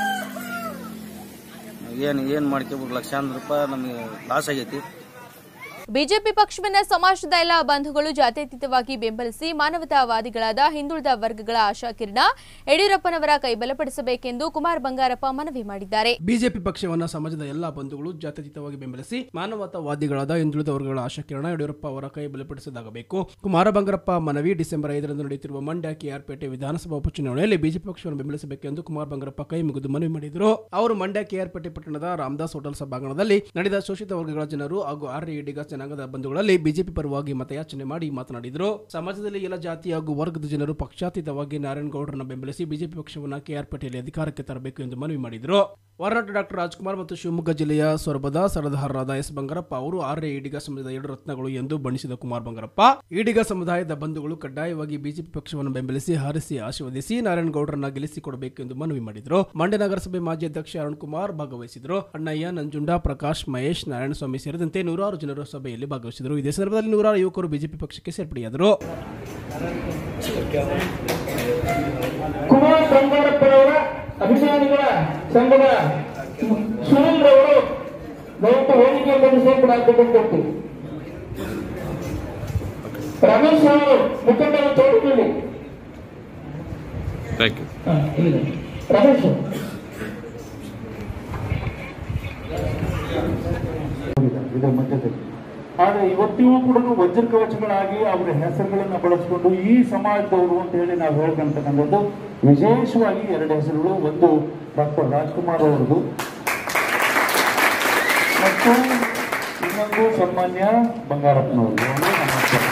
ಏನು ಏನು ಮಾಡ್ಕೋಬೇಕು ಲಕ್ಷಾಂತರ ರೂಪಾಯಿ ನಮಗೆ ಲಾಸ್ ಆಗೈತಿ ಬಿಜೆಪಿ ಪಕ್ಷವನ್ನ ಸಮಾಜದ ಎಲ್ಲ ಬಂಧುಗಳು ಜಾತ್ಯತೀತವಾಗಿ ಬೆಂಬಲಿಸಿ ಮಾನವತಾವಾದಿಗಳಾದ ಹಿಂದುಳಿದ ವರ್ಗಗಳ ಆಶಾಕಿರಣ ಯಡಿಯೂರಪ್ಪನವರ ಕೈ ಬಲಪಡಿಸಬೇಕೆಂದು ಕುಮಾರ್ ಬಂಗಾರಪ್ಪ ಮನವಿ ಮಾಡಿದ್ದಾರೆ ಬಿಜೆಪಿ ಪಕ್ಷವನ್ನ ಸಮಾಜದ ಎಲ್ಲಾ ಬಂಧುಗಳು ಜಾತ್ಯತೀತವಾಗಿ ಬೆಂಬಲಿಸಿ ಮಾನವತಾವಾದಿಗಳಾದ ಹಿಂದುಳಿದ ವರ್ಗಗಳ ಆಶಾಕಿರಣ ಯಡಿಯೂರಪ್ಪ ಅವರ ಕೈ ಬಲಪಡಿಸದಾಗಬೇಕು ಕುಮಾರ ಬಂಗಾರಪ್ಪ ಮನವಿ ಡಿಸೆಂಬರ್ ಐದರಂದು ನಡೆಯುತ್ತಿರುವ ಮಂಡ್ಯ ಕೆಆರ್ಪೇಟೆ ವಿಧಾನಸಭಾ ಉಪಚುನಾವಣೆಯಲ್ಲಿ ಬಿಜೆಪಿ ಪಕ್ಷವನ್ನು ಬೆಂಬಲಿಸಬೇಕೆಂದು ಕುಮಾರ್ ಬಂಗಾರಪ್ಪ ಕೈ ಮುಗಿದು ಮನವಿ ಮಾಡಿದರು ಅವರು ಮಂಡ್ಯ ಕೆಆರ್ಪೇಟೆ ಪಟ್ಟಣದ ರಾಮದಾಸ್ ಹೋಟೆಲ್ ಸಭಾಂಗಣದಲ್ಲಿ ನಡೆದ ಶೋಷಿತ ವರ್ಗಗಳ ಜನರು ಹಾಗೂ ಆರ್ಯ ಈಡಿಗ ಜನಾಂಗದ ಬಂಧುಗಳಲ್ಲಿ ಬಿಜೆಪಿ ಪರವಾಗಿ ಮತಯಾಚನೆ ಮಾಡಿ ಮಾತನಾಡಿದರು ಸಮಾಜದಲ್ಲಿ ಎಲ್ಲ ಜಾತಿ ಹಾಗೂ ವರ್ಗದ ಜನರು ಪಕ್ಷಾತೀತವಾಗಿ ನಾರಾಯಣಗೌಡರನ್ನು ಬೆಂಬಲಿಸಿ ಬಿಜೆಪಿ ಪಕ್ಷವನ್ನು ಕೆಆರ್ಪೇಟೆಯಲ್ಲಿ ಅಧಿಕಾರಕ್ಕೆ ತರಬೇಕು ಎಂದು ಮನವಿ ಮಾಡಿದರು ಹೊರನಾಟ ಡಾಕ್ಟರ್ ರಾಜ್ಕುಮಾರ್ ಮತ್ತು ಶಿವಮೊಗ್ಗ ಜಿಲ್ಲೆಯ ಸೊರಬದ ಸರದಾರರಾದ ಎಸ್ ಬಂಗಾರಪ್ಪ ಅವರು ಆರ್ಯ ಈಡಿಗ ಸಮಾಜದ ಎರಡು ರತ್ನಗಳು ಎಂದು ಬಣ್ಣಿಸಿದ ಕುಮಾರ್ ಬಂಗಾರಪ್ಪ ಈಡಿಗ ಸಮುದಾಯದ ಬಂಧುಗಳು ಕಡ್ಡಾಯವಾಗಿ ಬಿಜೆಪಿ ಪಕ್ಷವನ್ನು ಬೆಂಬಲಿಸಿ ಹಾರಿಸಿ ಆಶೀರ್ವದಿಸಿ ನಾರಾಯಣಗೌಡರನ್ನ ಗೆಲ್ಲಿಸಿಕೊಡಬೇಕು ಎಂದು ಮನವಿ ಮಾಡಿದರು ಮಂಡ್ಯ ನಗರಸಭೆ ಮಾಜಿ ಅಧ್ಯಕ್ಷ ಅರುಣ್ ಕುಮಾರ್ ಭಾಗವಹಿಸಿದರು ಅಣ್ಣಯ್ಯ ನಂಜುಂಡ ಪ್ರಕಾಶ್ ಮಹೇಶ್ ನಾರಾಯಣಸ್ವಾಮಿ ಸೇರಿದಂತೆ ನೂರಾರು ಜನರು ಸಭೆಯಲ್ಲಿ ಭಾಗವಹಿಸಿದರು ಇದೇ ಸಂದರ್ಭದಲ್ಲಿ ನೂರಾರು ಯುವಕರು ಬಿಜೆಪಿ ಪಕ್ಷಕ್ಕೆ ಸೇರ್ಪಡೆಯಾದರು ಕುಮಾರ್ ಬಂಗಾರಪ್ಪನವರ ಅಭಿಮಾನಿಗಳ ಸಂಘದ ಸುನೀಲ್ ರವರು ದಯವಿಟ್ಟು ವೇದಿಕೆ ಬಂದು ಸೇರ್ಪಡಾಗಬೇಕು ಅಂತ ಹೇಳ್ತೀವಿ ರಮೇಶ್ ಅವರು ಮುಖಂಡರ ತೋಟದಲ್ಲಿ ಹಾ, ಇಲ್ಲಿದೆ. ರಮೇಶ್ ಇದರ ಮಧ್ಯದಲ್ಲಿ ಆದ್ರೆ ಇವತ್ತಿಗೂ ಕೂಡ ವಜ್ರ ಕವಚಗಳಾಗಿ ಅವರ ಹೆಸರುಗಳನ್ನ ಬಳಸಿಕೊಂಡು ಈ ಸಮಾಜದವರು ಅಂತ ಹೇಳಿ ನಾವು ಹೇಳ್ಕೊಂತಕ್ಕಂಥದ್ದು ವಿಶೇಷವಾಗಿ ಎರಡು ಹೆಸರುಗಳು ಒಂದು ಡಾಕ್ಟರ್ ರಾಜ್ಕುಮಾರ್ ಅವರದು ಮತ್ತು ಇನ್ನೊಂದು ಸನ್ಮಾನ್ಯ ಬಂಗಾರಪ್ಪನವರು ಇವರು ನಮ್ಮ ಅಧ್ಯಕ್ಷರು.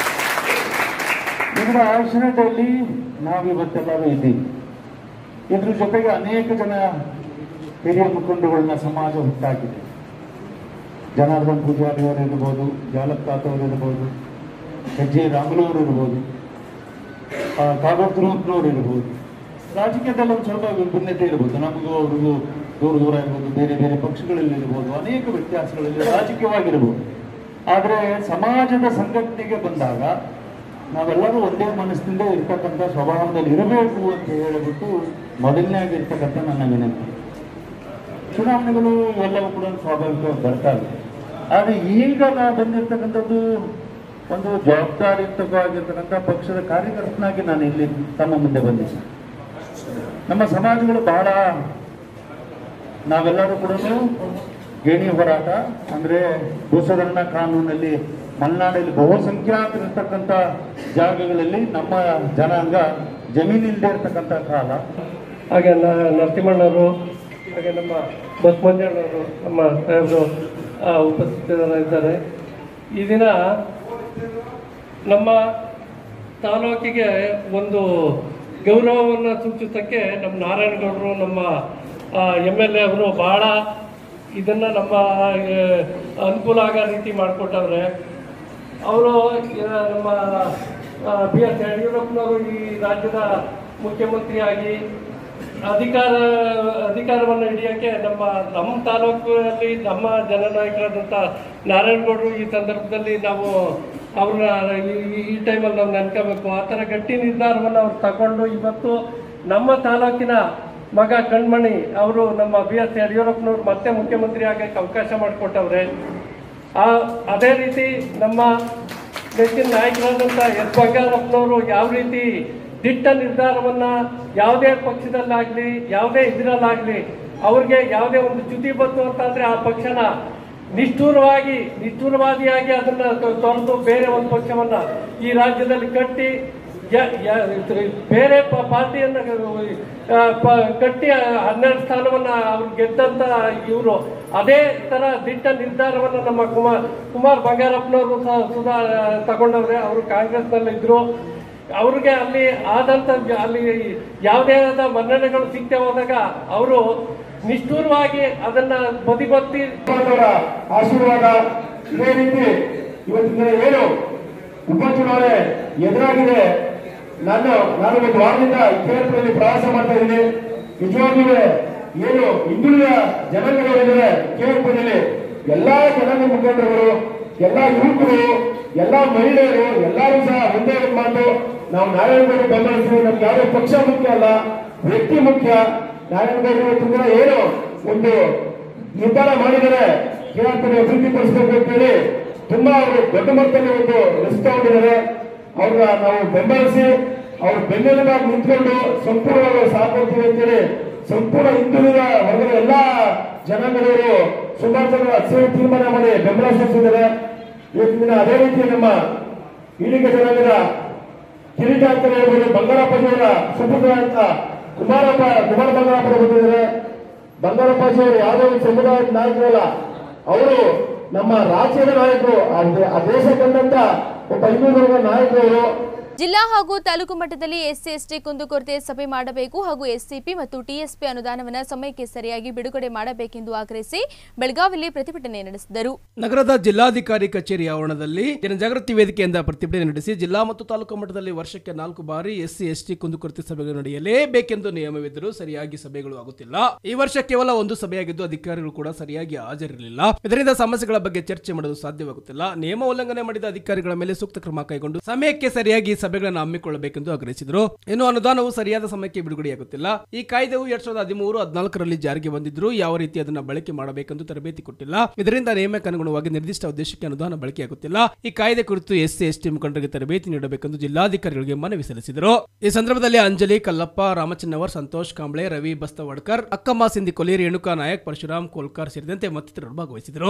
ಇದರ ಆಚರಣೆಯಲ್ಲಿ ನಾವಿವತ್ತೆಲ್ಲರೂ ಇದ್ದೀವಿ ಇದ್ರ ಜೊತೆಗೆ ಅನೇಕ ಜನ ಹಿರಿಯ ಮುಖಂಡಗಳನ್ನ ಸಮಾಜ ಹುಟ್ಟಾಕಿದೆ ಜನಾರ್ದನ್ ಪೂಜಾರಿ ಅವರು ಇರ್ಬೋದು ಜಾಲಪ್ತಾತ್ ಅವರು ಇರ್ಬೋದು ಎಚ್ ಜೆ ರಾಮುಲವರು ಇರ್ಬೋದು ಕಾಗೋತ್ರೂಪ್ನವ್ರು ಇರ್ಬೋದು ರಾಜಕೀಯದಲ್ಲಿ ಒಂದು ಸ್ವಲ್ಪ ವಿಭಿನ್ನತೆ ಇರ್ಬೋದು ನಮಗೂ ಅವ್ರಿಗೂ ದೂರ ದೂರ ಇರ್ಬೋದು ಬೇರೆ ಬೇರೆ ಪಕ್ಷಗಳಲ್ಲಿ ಇರ್ಬೋದು ಅನೇಕ ವ್ಯತ್ಯಾಸಗಳಲ್ಲಿ ರಾಜಕೀಯವಾಗಿರ್ಬೋದು ಆದರೆ ಸಮಾಜದ ಸಂಘಟನೆಗೆ ಬಂದಾಗ ನಾವೆಲ್ಲರೂ ಒಂದೇ ಮನಸ್ಸಿನಿಂದ ಇರ್ತಕ್ಕಂಥ ಸ್ವಭಾವದಲ್ಲಿ ಇರಬೇಕು ಅಂತ ಹೇಳಿಬಿಟ್ಟು ಮೊದಲನೇಯಾಗಿ ಇರ್ತಕ್ಕಂಥ ನನ್ನ ವಿನಂತಿ ಚುನಾವಣೆಗಳು ಇವೆಲ್ಲವೂ ಕೂಡ ಸ್ವಾಭಾವಿಕವಾಗಿ ಬರ್ತಾ ಇದೆ ಆದರೆ ಈಗ ನಾವು ಬಂದಿರತಕ್ಕಂಥದ್ದು ಒಂದು ಜವಾಬ್ದಾರಿಯುತವಾಗಿರ್ತಕ್ಕಂಥ ಪಕ್ಷದ ಕಾರ್ಯಕರ್ತನಾಗಿ ನಾನು ಇಲ್ಲಿ ತಮ್ಮ ಮುಂದೆ ಬಂದಿದ್ದೆ ನಮ್ಮ ಸಮಾಜಗಳು ಬಹಳ ನಾವೆಲ್ಲರೂ ಕೂಡ ಗೇಣಿ ಹೋರಾಟ ಅಂದ್ರೆ ಭೂಸುಧಾರಣಾ ಕಾನೂನಲ್ಲಿ ಮಲೆನಾಡಲ್ಲಿ ಬಹುಸಂಖ್ಯಾತರಿರ್ತಕ್ಕಂಥ ಜಾಗಗಳಲ್ಲಿ ನಮ್ಮ ಜನಾಂಗ ಜಮೀನಿಲ್ಲದೆ ಇರ್ತಕ್ಕಂಥ ಕಾಲ ಹಾಗೆ ನ- ನರಸಿಂಹಣ್ಣವರು ಹಾಗೆ ನಮ್ಮ ಬಸವಂಜಣ್ಣವರು ನಮ್ಮ ಸಾಹೇಬರು ಆ, ಉಪಸ್ಥಿತರಿದ್ದಾರೆ ಈ ದಿನ ನಮ್ಮ ತಾಲೂಕಿಗೆ ಒಂದು ಗೌರವವನ್ನು ಸೂಚಿಸೋಕ್ಕೆ ನಮ್ಮ ನಾರಾಯಣಗೌಡರು ನಮ್ಮ ಎಮ್ ಎಲ್ ಎ ಅವರು ಬಹಳ ಇದನ್ನ ನಮ್ಮ ಆ, ಅನುಕೂಲ ಆಗೋ ರೀತಿ ಮಾಡಿಕೊಟ್ಟವ್ರೆ ಅವರು ನಮ್ಮ ಬಿ ಎಸ್ ಯಡಿಯೂರಪ್ಪನವರು ಈ ರಾಜ್ಯದ ಮುಖ್ಯಮಂತ್ರಿಯಾಗಿ ಅಧಿಕಾರ ಅಧಿಕಾರವನ್ನು ಹಿಡಿಯೋಕ್ಕೆ ನಮ್ಮ ನಮ್ಮ ತಾಲೂಕಿನಲ್ಲಿ ನಮ್ಮ ಜನನಾಯಕರಾದಂಥ ನಾರಾಯಣಗೌಡರು ಈ ಸಂದರ್ಭದಲ್ಲಿ ನಾವು ಅವ್ರನ್ನ ಈ- ಈ ಟೈಮಲ್ಲಿ ನಾವು ನೆನ್ಕೋಬೇಕು ಆ ಥರ ಗಟ್ಟಿ ನಿರ್ಧಾರವನ್ನು ಅವ್ರು ತಗೊಂಡು ಇವತ್ತು ನಮ್ಮ ತಾಲೂಕಿನ ಮಗ ಕಣ್ಮಣಿ ಅವರು ನಮ್ಮ ಬಿ ಎಸ್ ಯಡಿಯೂರಪ್ಪನವ್ರು ಮತ್ತೆ ಮುಖ್ಯಮಂತ್ರಿ ಆಗಕ್ಕೆ ಅವಕಾಶ ಮಾಡಿಕೊಟ್ಟವ್ರೆ ಆ ಅದೇ ರೀತಿ ನಮ್ಮ ನೆಚ್ಚಿನ ನಾಯಕರಾದಂಥ ಎಸ್ ಬಂಗಾರಪ್ಪನವರು ಯಾವ ರೀತಿ ದಿಟ್ಟ ನಿರ್ಧಾರವನ್ನ ಯಾವುದೇ ಪಕ್ಷದಲ್ಲಾಗ್ಲಿ ಯಾವುದೇ ಇದರಲ್ಲಾಗ್ಲಿ ಅವ್ರಿಗೆ ಯಾವುದೇ ಒಂದು ಚ್ಯುತಿ ಬಂತು ಅಂತಂದ್ರೆ ಆ ಪಕ್ಷನ ನಿಷ್ಠೂರವಾಗಿ ನಿಷ್ಠೂರವಾದಿಯಾಗಿ ಅದನ್ನ ತೊ- ತೊರೆದು ಬೇರೆ ಒಂದು ಪಕ್ಷವನ್ನ ಈ ರಾಜ್ಯದಲ್ಲಿ ಕಟ್ಟಿ ಯ- ಯ- ಇದ್ರ- ಬೇರೆ ಪ- ಪಾರ್ಟಿಯನ್ನ ಆ, ಪ- ಕಟ್ಟಿ ಆ ಹನ್ನೆರಡು ಸ್ಥಾನವನ್ನ ಅವ್ರು ಗೆದ್ದಂತ ಇವರು ಅದೇ ತರ ದಿಟ್ಟ ನಿರ್ಧಾರವನ್ನ ನಮ್ಮ ಕುಮಾರ್ ಕುಮಾರ್ ಬಂಗಾರಪ್ಪನವರು ಸಹ ಸುಧಾ ತಗೊಂಡವ್ರೆ ಅವರು ಕಾಂಗ್ರೆಸ್ನಲ್ಲಿ ಇದ್ರು ಅವ್ರಿಗೆ ಅಲ್ಲಿ ಆದಂತ ಅಲ್ಲಿ ಯಾವುದೇ ಆದ ಮನ್ನಣೆಗಳು ಸಿಗ್ತೇ ಹೋದಾಗ ಅವರು ನಿಷ್ಠೂರವಾಗಿ ಅದನ್ನ ಬದಿಗೊತ್ತಿ ಅವರ ಆಶೀರ್ವಾದ ಇದೇ ರೀತಿ ಇವತ್ತಿನ ಏನು ಉಪಚುನಾವಣೆ ಎದುರಾಗಿದೆ ನಾನು ನಾನು ಒಂದು ವಾರದಿಂದ ಈ ಕ್ಷೇತ್ರದಲ್ಲಿ ಪ್ರವಾಸ ಮಾಡ್ತಾ ಇದ್ದೀನಿ ನಿಜವಾಗ್ಲೂ ಏನು ಹಿಂದುಳಿದ ಜನಾಂಗಗಳಿದ್ದಾರೆ ಕ್ಷೇತ್ರದಲ್ಲಿ ಎಲ್ಲಾ ಜನಾಂಗ ಮುಖಂಡರುಗಳು ಎಲ್ಲಾ ಯುವಕರು ಎಲ್ಲಾ ಮಹಿಳೆಯರು ಎಲ್ಲರೂ ಸಹ ಒಂದೇ ಒಂದು ಮಾತು ನಾವು ನಾರಾಯಣಗೌಡ ಬೆಂಬಲಿಸ್ತೀವಿ ನಮ್ಗೆ ಯಾವುದೇ ಪಕ್ಷ ಮುಖ್ಯ ಅಲ್ಲ ವ್ಯಕ್ತಿ ಮುಖ್ಯ ನಾರಾಯಣಗೌಡ ಇವತ್ತು ಕೂಡ ಏನು ಒಂದು ನಿರ್ಧಾರ ಮಾಡಿದರೆ ಕೇರಳದಲ್ಲಿ ಅಭಿವೃದ್ಧಿ ಪಡಿಸಬೇಕು ಅಂತೇಳಿ ತುಂಬಾ ಅವರು ದೊಡ್ಡ ಮಟ್ಟದಲ್ಲಿ ಒಂದು ರಿಸ್ಕ್ ತಗೊಂಡಿದ್ದಾರೆ ಅವ್ರನ್ನ ನಾವು ಬೆಂಬಲಿಸಿ ಅವ್ರ ಬೆನ್ನೆಲುಬಾಗಿ ನಿಂತ್ಕೊಂಡು ಸಂಪೂರ್ಣವಾಗಿ ಸಾಥ್ ಕೊಡ್ತೀವಿ ಅಂತೇಳಿ ಸಂಪೂರ್ಣ ಹಿಂದುಳಿದ ವರ್ಗದ ಎಲ್ಲಾ ಜನಾಂಗದವರು ಸುಮಾರು ಜನ ಹಸಿರು ತೀರ್ಮಾನ ಮಾಡಿ ಬೆಂಬಲ ಸೂಚಿಸಿದ್ದಾರೆ ಇವತ್ತಿನ ದಿನ ಅದೇ ರೀತಿ ನಮ್ಮ ಈಡಿಗ ಜನಾಂಗದ ಕಿರೀಟ ಅಂತ ಹೇಳ್ಬೋದು ಬಂಗಾರಪ್ಪಾಜಿಯವರ ಸುಪುತ್ರ ಅಂತ ಕುಮಾರಪ್ಪ ಕುಮಾರ ಬಂಗಾರಪ್ಪ ಬಂದಿದ್ದಾರೆ ಬಂಗಾರಪ್ಪಾಜಿಯವರು ಯಾವುದೇ ಒಂದು ಸಮುದಾಯದ ನಾಯಕರಲ್ಲ ಅವರು ನಮ್ಮ ರಾಜ್ಯದ ನಾಯಕರು ಆ ದೇ- ಆ ದೇಶ ಕಂಡಂತ ಒಬ್ಬ ಹಿಂದೂ ನಾಯಕರು ಜಿಲ್ಲಾ ಹಾಗೂ ತಾಲೂಕು ಮಟ್ಟದಲ್ಲಿ ಎಸ್ಸಿ ಎಸ್ಟಿ ಕುಂದುಕೊರತೆ ಸಭೆ ಮಾಡಬೇಕು ಹಾಗೂ ಎಸ್ಸಿಪಿ ಮತ್ತು ಟಿಎಸ್ಪಿ ಅನುದಾನವನ್ನು ಸಮಯಕ್ಕೆ ಸರಿಯಾಗಿ ಬಿಡುಗಡೆ ಮಾಡಬೇಕೆಂದು ಆಗ್ರಹಿಸಿ ಬೆಳಗಾವಿಯಲ್ಲಿ ಪ್ರತಿಭಟನೆ ನಡೆಸಿದರು ನಗರದ ಜಿಲ್ಲಾಧಿಕಾರಿ ಕಚೇರಿ ಆವರಣದಲ್ಲಿ ಜನಜಾಗೃತಿ ವೇದಿಕೆಯಿಂದ ಪ್ರತಿಭಟನೆ ನಡೆಸಿ ಜಿಲ್ಲಾ ಮತ್ತು ತಾಲೂಕು ಮಟ್ಟದಲ್ಲಿ ವರ್ಷಕ್ಕೆ ನಾಲ್ಕು ಬಾರಿ ಎಸ್ಸಿ ಎಸ್ಟಿ ಕುಂದುಕೊರತೆ ಸಭೆಗಳು ನಡೆಯಲೇಬೇಕೆಂದು ನಿಯಮವಿದ್ದರೂ ಸರಿಯಾಗಿ ಸಭೆಗಳು ಆಗುತ್ತಿಲ್ಲ ಈ ವರ್ಷ ಕೇವಲ ಒಂದು ಸಭೆಯಾಗಿದ್ದು ಅಧಿಕಾರಿಗಳು ಕೂಡ ಸರಿಯಾಗಿ ಹಾಜರಿರಲಿಲ್ಲ ಇದರಿಂದ ಸಮಸ್ಯೆಗಳ ಬಗ್ಗೆ ಚರ್ಚೆ ಮಾಡಲು ಸಾಧ್ಯವಾಗುತ್ತಿಲ್ಲ ನಿಯಮ ಉಲ್ಲಂಘನೆ ಮಾಡಿದ ಅಧಿಕಾರಿಗಳ ಮೇಲೆ ಸೂಕ್ತ ಕ್ರಮ ಕೈಗೊಂಡು ಸಮಯಕ್ಕೆ ಸರಿಯಾಗಿ ಸಭೆಗಳನ್ನು ಹಮ್ಮಿಕೊಳ್ಳಬೇಕೆಂದು ಆಗ್ರಹಿಸಿದರು ಇನ್ನು ಅನುದಾನವು ಸರಿಯಾದ ಸಮಯಕ್ಕೆ ಬಿಡುಗಡೆಯಾಗುತ್ತಿಲ್ಲ ಈ ಕಾಯ್ದೆಯು ಎರಡ್ ಸಾವಿರದ ಹದಿಮೂರು ಹದಿನಾಲ್ಕರಲ್ಲಿ ಜಾರಿಗೆ ಬಂದಿದ್ರು ಯಾವ ರೀತಿ ಅದನ್ನ ಬಳಕೆ ಮಾಡಬೇಕೆಂದು ತರಬೇತಿ ಕೊಟ್ಟಿಲ್ಲ ಇದರಿಂದ ನಿಯಮಕ್ಕೆ ಅನುಗುಣವಾಗಿ ನಿರ್ದಿಷ್ಟ ಉದ್ದೇಶಕ್ಕೆ ಅನುದಾನ ಬಳಕೆಯಾಗುತ್ತಿಲ್ಲ ಈ ಕಾಯ್ದೆ ಕುರಿತು ಎಸ್ಸಿ ಎಸ್ಟಿ ಮುಖಂಡರಿಗೆ ತರಬೇತಿ ನೀಡಬೇಕೆಂದು ಜಿಲ್ಲಾಧಿಕಾರಿಗಳಿಗೆ ಮನವಿ ಸಲ್ಲಿಸಿದರು ಈ ಸಂದರ್ಭದಲ್ಲಿ ಅಂಜಲಿ ಕಲ್ಲಪ್ಪ ರಾಮಚನ್ನವರ್ ಸಂತೋಷ್ ಕಾಂಬ್ಳೆ ರವಿ ಬಸ್ತವಡ್ಕರ್ ಅಕ್ಕಮ್ಮ ಸಿಂಧಿ ಕೊಲಿ ರೇಣುಕಾ ನಾಯಕ್ ಪರಶುರಾಮ್ ಕೋಲ್ಕರ್ ಸೇರಿದಂತೆ ಮತ್ತಿತರರು ಭಾಗವಹಿಸಿದರು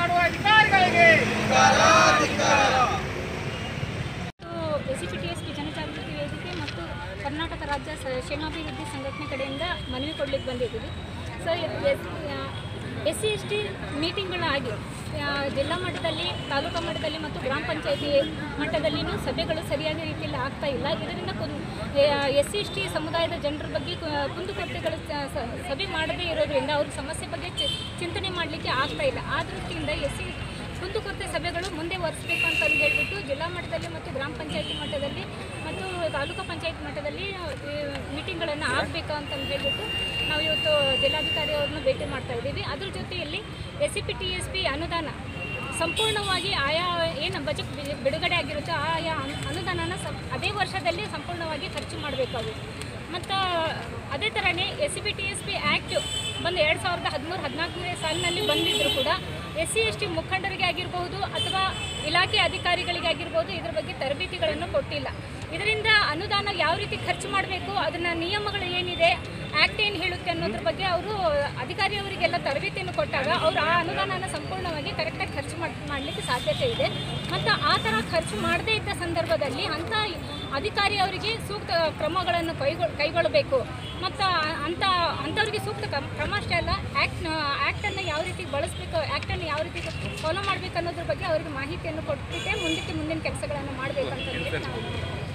ಎಸ್ ಸಿ ಟಿ ಎಸ್ ಜನಜಾಗೃತಿ ವೇದಿಕೆ ಮತ್ತು ಕರ್ನಾಟಕ ರಾಜ್ಯ ಸ- ಕ್ಷೇಮಾಭಿವೃದ್ಧಿ ಸಂಘಟನೆ ಕಡೆಯಿಂದ ಮನವಿ ಕೊಡ್ಲಿಕ್ಕೆ ಬಂದಿದ್ದೀವಿ so S C S T ಮೀಟಿಂಗ್ಗಳಾಗಿ ಆ, ಜಿಲ್ಲಾ ಮಟ್ಟದಲ್ಲಿ ತಾಲೂಕಾ ಮಟ್ಟದಲ್ಲಿ ಮತ್ತು ಗ್ರಾಮ ಪಂಚಾಯತಿ ಮಟ್ಟದಲ್ಲಿನೂ ಸಭೆಗಳು ಸರಿಯಾದ ರೀತಿಯಲ್ಲಿ ಆಗ್ತಾ ಇಲ್ಲ ಇದರಿಂದ ಎಸ್ ಸಿ ಎಸ್ ಟಿ ಸಮುದಾಯದ ಜನರ ಬಗ್ಗೆ ಕು- ಕುಂದುಕೊರತೆಗಳು ಸ- ಸ- ಸಭೆ ಮಾಡದೇ ಇರೋದ್ರಿಂದ ಅವ್ರ ಸಮಸ್ಯೆ ಬಗ್ಗೆ ಚಿ- ಚಿಂತನೆ ಮಾಡಲಿಕ್ಕೆ ಆಗ್ತಾ ಇಲ್ಲ ಆ ದೃಷ್ಟಿಯಿಂದ ಎಸ್ ಸಿ ಕುಂದುಕೊರತೆ ಸಭೆಗಳು ಮುಂದೆ ಒರೆಸಬೇಕು ಅಂತ ಹೇಳ್ಬಿಟ್ಟು ಜಿಲ್ಲಾ ಮಟ್ಟದಲ್ಲಿ ಮತ್ತು ಗ್ರಾಮ ಪಂಚಾಯತಿ ಮಟ್ಟದಲ್ಲಿ ಮತ್ತು ತಾಲೂಕು ಪಂಚಾಯತ್ ಮಟ್ಟದಲ್ಲಿ ಮೀಟಿಂಗ್ಗಳನ್ನು ಆಗಬೇಕು ಅಂತ ಹೇಳ್ಬಿಟ್ಟು ನಾವು ಇವತ್ತು ಜಿಲ್ಲಾಧಿಕಾರಿ ಅವ್ರನ್ನ ಭೇಟಿ ಮಾಡ್ತಾ ಇದ್ದೀವಿ ಅದ್ರ ಜೊತೆಯಲ್ಲಿ S C P T S P ಅನುದಾನ ಸಂಪೂರ್ಣವಾಗಿ ಆಯಾ ಏನು ಬಜೆಟ್ ಬಿ- ಬಿಡುಗಡೆ ಆಗಿರುತ್ತೋ ಆಯಾ ಅನು- ಅನುದಾನನ ಸಂ ಅದೇ ವರ್ಷದಲ್ಲಿ ಸಂಪೂರ್ಣವಾಗಿ ಖರ್ಚು ಮಾಡಬೇಕಾಗುತ್ತೆ ಮತ್ತು ಅದೇ ಥರನೇ S C B T S P act ಬಂದು ಎರಡು ಸಾವಿರದ ಹದಿಮೂರು ಹದಿನಾಲ್ಕನೇ ಸಾಲಿನಲ್ಲಿ ಬಂದಿದ್ದರೂ ಕೂಡ ಎಸ್ ಸಿ ಎಸ್ ಟಿ ಮುಖಂಡರಿಗೆ ಆಗಿರ್ಬೋದು ಅಥವಾ ಇಲಾಖೆ ಅಧಿಕಾರಿಗಳಿಗೆ ಆಗಿರ್ಬೋದು ಇದ್ರ ಬಗ್ಗೆ ತರಬೇತಿಗಳನ್ನು ಕೊಟ್ಟಿಲ್ಲ ಇದರಿಂದ ಅನುದಾನ ಯಾವ ರೀತಿ ಖರ್ಚು ಮಾಡಬೇಕು ಅದನ್ನ ನಿಯಮಗಳು ಏನಿದೆ ಆ್ಯಕ್ಟ್ ಏನು ಹೇಳುತ್ತೆ ಅನ್ನೋದ್ರ ಬಗ್ಗೆ ಅವರು ಅಧಿಕಾರಿಯವರಿಗೆಲ್ಲ ತರಬೇತಿಯನ್ನು ಕೊಟ್ಟಾಗ ಅವರು ಆ ಅನುದಾನನ ಸಂಪೂರ್ಣವಾಗಿ ಕರೆಕ್ಟಾಗಿ ಖರ್ಚು ಮಾಡ್ ಮಾಡಲಿಕ್ಕೆ ಸಾಧ್ಯತೆ ಇದೆ ಮತ್ತು ಆ ಥರ ಖರ್ಚು ಮಾಡದೇ ಇದ್ದ ಸಂದರ್ಭದಲ್ಲಿ ಅಂಥ ಅಧಿಕಾರಿ ಅವರಿಗೆ ಸೂಕ್ತ ಕ್ರಮಗಳನ್ನು ಕೈಗೊಳ್ ಕೈಗೊಳ್ಳಬೇಕು ಮತ್ತು ಅಂಥ ಅಂಥವ್ರಿಗೆ ಸೂಕ್ತ ಕ್ರಮ ಕ್ರಮ ಅಷ್ಟೇ ಅಲ್ಲ ಆ್ಯಕ್ಟ್ ಆ್ಯಕ್ಟನ್ನು ಯಾವ ರೀತಿ ಬಳಸಬೇಕು ಆ್ಯಕ್ಟನ್ನು ಯಾವ ರೀತಿ ಫಾಲೋ ಮಾಡಬೇಕು ಅನ್ನೋದ್ರ ಬಗ್ಗೆ ಅವರಿಗೆ ಮಾಹಿತಿಯನ್ನು ಕೊಟ್ಟಿದ್ದೆ ಮುಂದಕ್ಕೆ ಮುಂದಿನ ಕೆಲಸಗಳನ್ನು ಮಾಡಬೇಕಂತ ಹೇಳಿ ನಾವು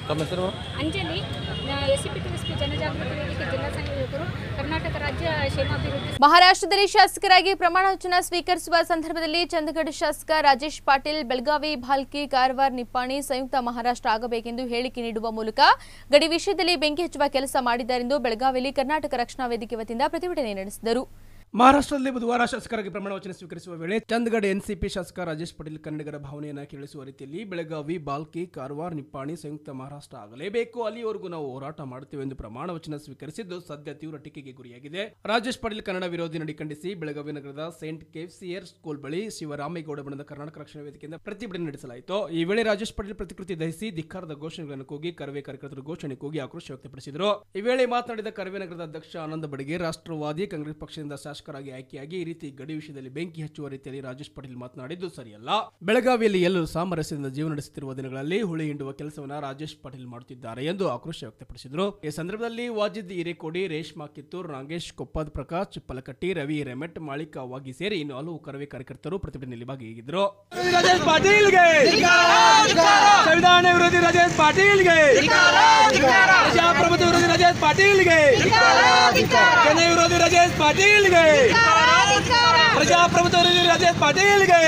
ತಮ್ಮ ಹೆಸರು Anjali S C P T S P ಜನಜಾಗೃತಿ ವೇದಿಕೆ ಜಿಲ್ಲಾ ಸಂಯೋಜಕರು ಕರ್ನಾಟಕ ರಾಜ್ಯ ಕ್ಷೇಮಾಭಿವೃದ್ಧಿ ಮಹಾರಾಷ್ಟ್ರದಲ್ಲಿ ಶಾಸಕರಾಗಿ ಪ್ರಮಾಣ ವಚನ ಸ್ವೀಕರಿಸುವ ಸಂದರ್ಭದಲ್ಲಿ ಚಂದಗಢ ಶಾಸಕ ರಾಜೇಶ್ ಪಾಟೀಲ್ ಬೆಳಗಾವಿ ಭಾಲ್ಕಿ ಕಾರವಾರ ನಿಪ್ಪಾಣಿ ಸಂಯುಕ್ತ ಮಹಾರಾಷ್ಟ್ರ ಆಗಬೇಕೆಂದು ಹೇಳಿಕೆ ನೀಡುವ ಮೂಲಕ ಗಡಿ ವಿಷಯದಲ್ಲಿ ಬೆಂಕಿ ಹಚ್ಚುವ ಕೆಲಸ ಮಾಡಿದ್ದಾರೆಂದು ಬೆಳಗಾವಿಯಲ್ಲಿ ಕರ್ನಾಟಕ ರಕ್ಷಣಾ ವೇದಿಕೆ ವತಿಯಿಂದ ಪ್ರತಿಭಟನೆ ನಡೆಸಿದರು ಮಹಾರಾಷ್ಟ್ರದಲ್ಲಿ ಬುಧವಾರ ಶಾಸಕರಾಗಿ ಪ್ರಮಾಣ ವಚನ ಸ್ವೀಕರಿಸುವ ವೇಳೆ ಚಂದಗಢ ಎನ್ಸಿಪಿ ಶಾಸಕ ರಾಜೇಶ್ ಪಟೇಲ್ ಕನ್ನಡಿಗರ ಭಾವನೆಯನ್ನು ಕೇಳಿಸುವ ರೀತಿಯಲ್ಲಿ ಬೆಳಗಾವಿ ಬಾಲ್ಕಿ ಕಾರವಾರ ನಿಪ್ಪಾಣಿ ಸಂಯುಕ್ತ ಮಹಾರಾಷ್ಟ್ರ ಆಗಲೇಬೇಕು ಅಲ್ಲಿಯವರೆಗೂ ನಾವು ಹೋರಾಟ ಮಾಡುತ್ತೇವೆ ಎಂದು ಪ್ರಮಾಣ ವಚನ ಸ್ವೀಕರಿಸಿದ್ದು ಸದ್ಯ ತೀವ್ರ ಟೀಕೆಗೆ ಗುರಿಯಾಗಿದೆ ರಾಜೇಶ್ ಪಟೇಲ್ ಕನ್ನಡ ವಿರೋಧಿ ನಡಿ ಖಂಡಿಸಿ ಬೆಳಗಾವಿ ನಗರದ ಸೇಂಟ್ ಕೆಫ್ಸಿಯರ್ ಸ್ಕೂಲ್ ಬಳಿ ಶಿವರಾಮೇಗೌಡ ಬಣದ ಕರ್ನಾಟಕ ರಕ್ಷಣಾ ವೇದಿಕೆಯಿಂದ ಪ್ರತಿಭಟನೆ ನಡೆಸಲಾಯಿತು ಈ ವೇಳೆ ರಾಜೇಶ್ ಪಟೇಲ್ ಪ್ರತಿಕೃತಿ ದಹಿಸಿ ಧಿಕ್ಕಾರದ ಘೋಷಣೆಗಳನ್ನು ಕೂಗಿ ಕರವೇ ಕಾರ್ಯಕರ್ತರು ಘೋಷಣೆ ಕೂಗಿ ಆಕ್ರೋಶ ವ್ಯಕ್ತಪಡಿಸಿದರು ಈ ವೇಳೆ ಮಾತನಾಡಿದ ಕರವೇ ನಗರದ ಅಧ್ಯಕ್ಷ ಆನಂದ ಬಡಿಗೆ ರಾಷ್ಟ್ರವಾದಿ ಕಾಂಗ್ರೆಸ್ ಪಕ್ಷದಿಂದ ಶಾಸಕರಾಗಿ ಆಯ್ಕೆಯಾಗಿ ಈ ರೀತಿ ಗಡಿ ವಿಷಯದಲ್ಲಿ ಬೆಂಕಿ ಹಚ್ಚುವ ರೀತಿಯಲ್ಲಿ ರಾಜೇಶ್ ಪಟೇಲ್ ಮಾತನಾಡಿದ್ದು ಸರಿಯಲ್ಲ ಬೆಳಗಾವಿಯಲ್ಲಿ ಎಲ್ಲರೂ ಸಾಮರಸ್ಯದಿಂದ ಜೀವನ ನಡೆಸುತ್ತಿರುವ ದಿನಗಳಲ್ಲಿ ಹುಳಿ ಹಿಂಡುವ ಕೆಲಸವನ್ನ ರಾಜೇಶ್ ಪಟೇಲ್ ಮಾಡುತ್ತಿದ್ದಾರೆ ಎಂದು ಆಕ್ರೋಶ ವ್ಯಕ್ತಪಡಿಸಿದರು ಈ ಸಂದರ್ಭದಲ್ಲಿ ವಾಜಿದ್ ಹಿರೇಕೋಡಿ ರೇಷ್ಮಾ ಕಿತ್ತೂರ್ ನಾಗೇಶ್ ಕೊಪ್ಪದ್ ಪ್ರಕಾಶ್ ಚಿಪ್ಪಲಕಟ್ಟಿ ರವಿ ರೆಮೆಟ್ ಮಾಳಿಕಾ ವಾಗಿ ಸೇರಿ ಇನ್ನು ಹಲವು ಕರವೇ ಕಾರ್ಯಕರ್ತರು ಪ್ರತಿಭಟನೆಯಲ್ಲಿ ಭಾಗಿಯಾಗಿದ್ದರು ರಾಜೇಶ್ ಪಾಟೀಲ್ಗೆ ಸಂವಿಧಾನ ವಿರೋಧಿ ರಾಜೇಶ್ ಪಾಟೀಲ್ಗೆ ಪ್ರಜಾಪ್ರಭುತ್ವ ವಿರೋಧಿ ರಾಜೇಶ್ ಪಾಟೀಲ್ಗೆ ಜನ ವಿರೋಧಿ ರಾಜೇಶ್ ಪಾಟೀಲ್ಗೆ ಪ್ರಜಾಪ್ರಭುತ್ವ ವಿರೋಧಿ ರಾಜೇಶ್ ಪಾಟೀಲ್ಗೆ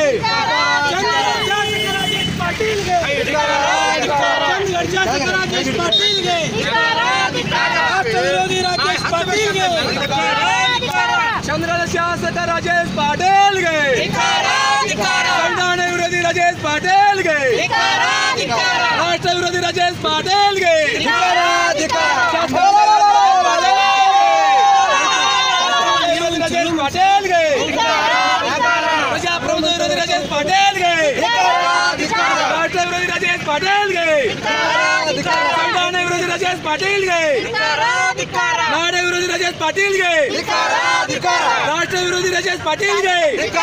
ರಾಜೇಶ್ ಪಾಟೀಲ್ಗೆ ಶಾಸಕ ರಾಜೇಶ್ ಪಾಟೀಲ್ಗೆ ರಾಷ್ಟ್ರ ವಿರೋಧಿ ರಾಜೇಶ್ ಪಾಟೀಲ್ಗೆ ಚಂದ್ರದ ಶಾಸಕ ರಾಜೇಶ್ ಪಾಟೀಲ್ಗೆ ಸಂವಿಧಾನ ವಿರೋಧಿ ರಾಜೇಶ್ ಪಾಟೀಲ್ಗೆ ರಾಷ್ಟ್ರ ವಿರೋಧಿ ರಾಜೇಶ್ ಪಾಟೀಲ್ಗೆ ರಾಜೇಶ್ ಪಾಟೀಲ್ಗೆ ಪ್ರಜಾಪ್ರಭುತ್ವ ವಿರೋಧಿ ರಾಜೇಶ್ ಪಾಟೀಲ್ಗೆ ರಾಷ್ಟ್ರ ವಿರೋಧಿ ರಾಜೇಶ್ ಪಾಟೀಲ್ಗೆ ಸಂವಿಧಾನ ವಿರೋಧಿ ರಾಜೇಶ್ ಪಾಟೀಲ್ಗೆ ನಾಡ ವಿರೋಧಿ ರಾಜೇಶ್ ಪಾಟೀಲ್ಗೆ ರಾಷ್ಟ್ರ ವಿರೋಧಿ ರಾಜೇಶ್ ಪಾಟೀಲ್ಗೆ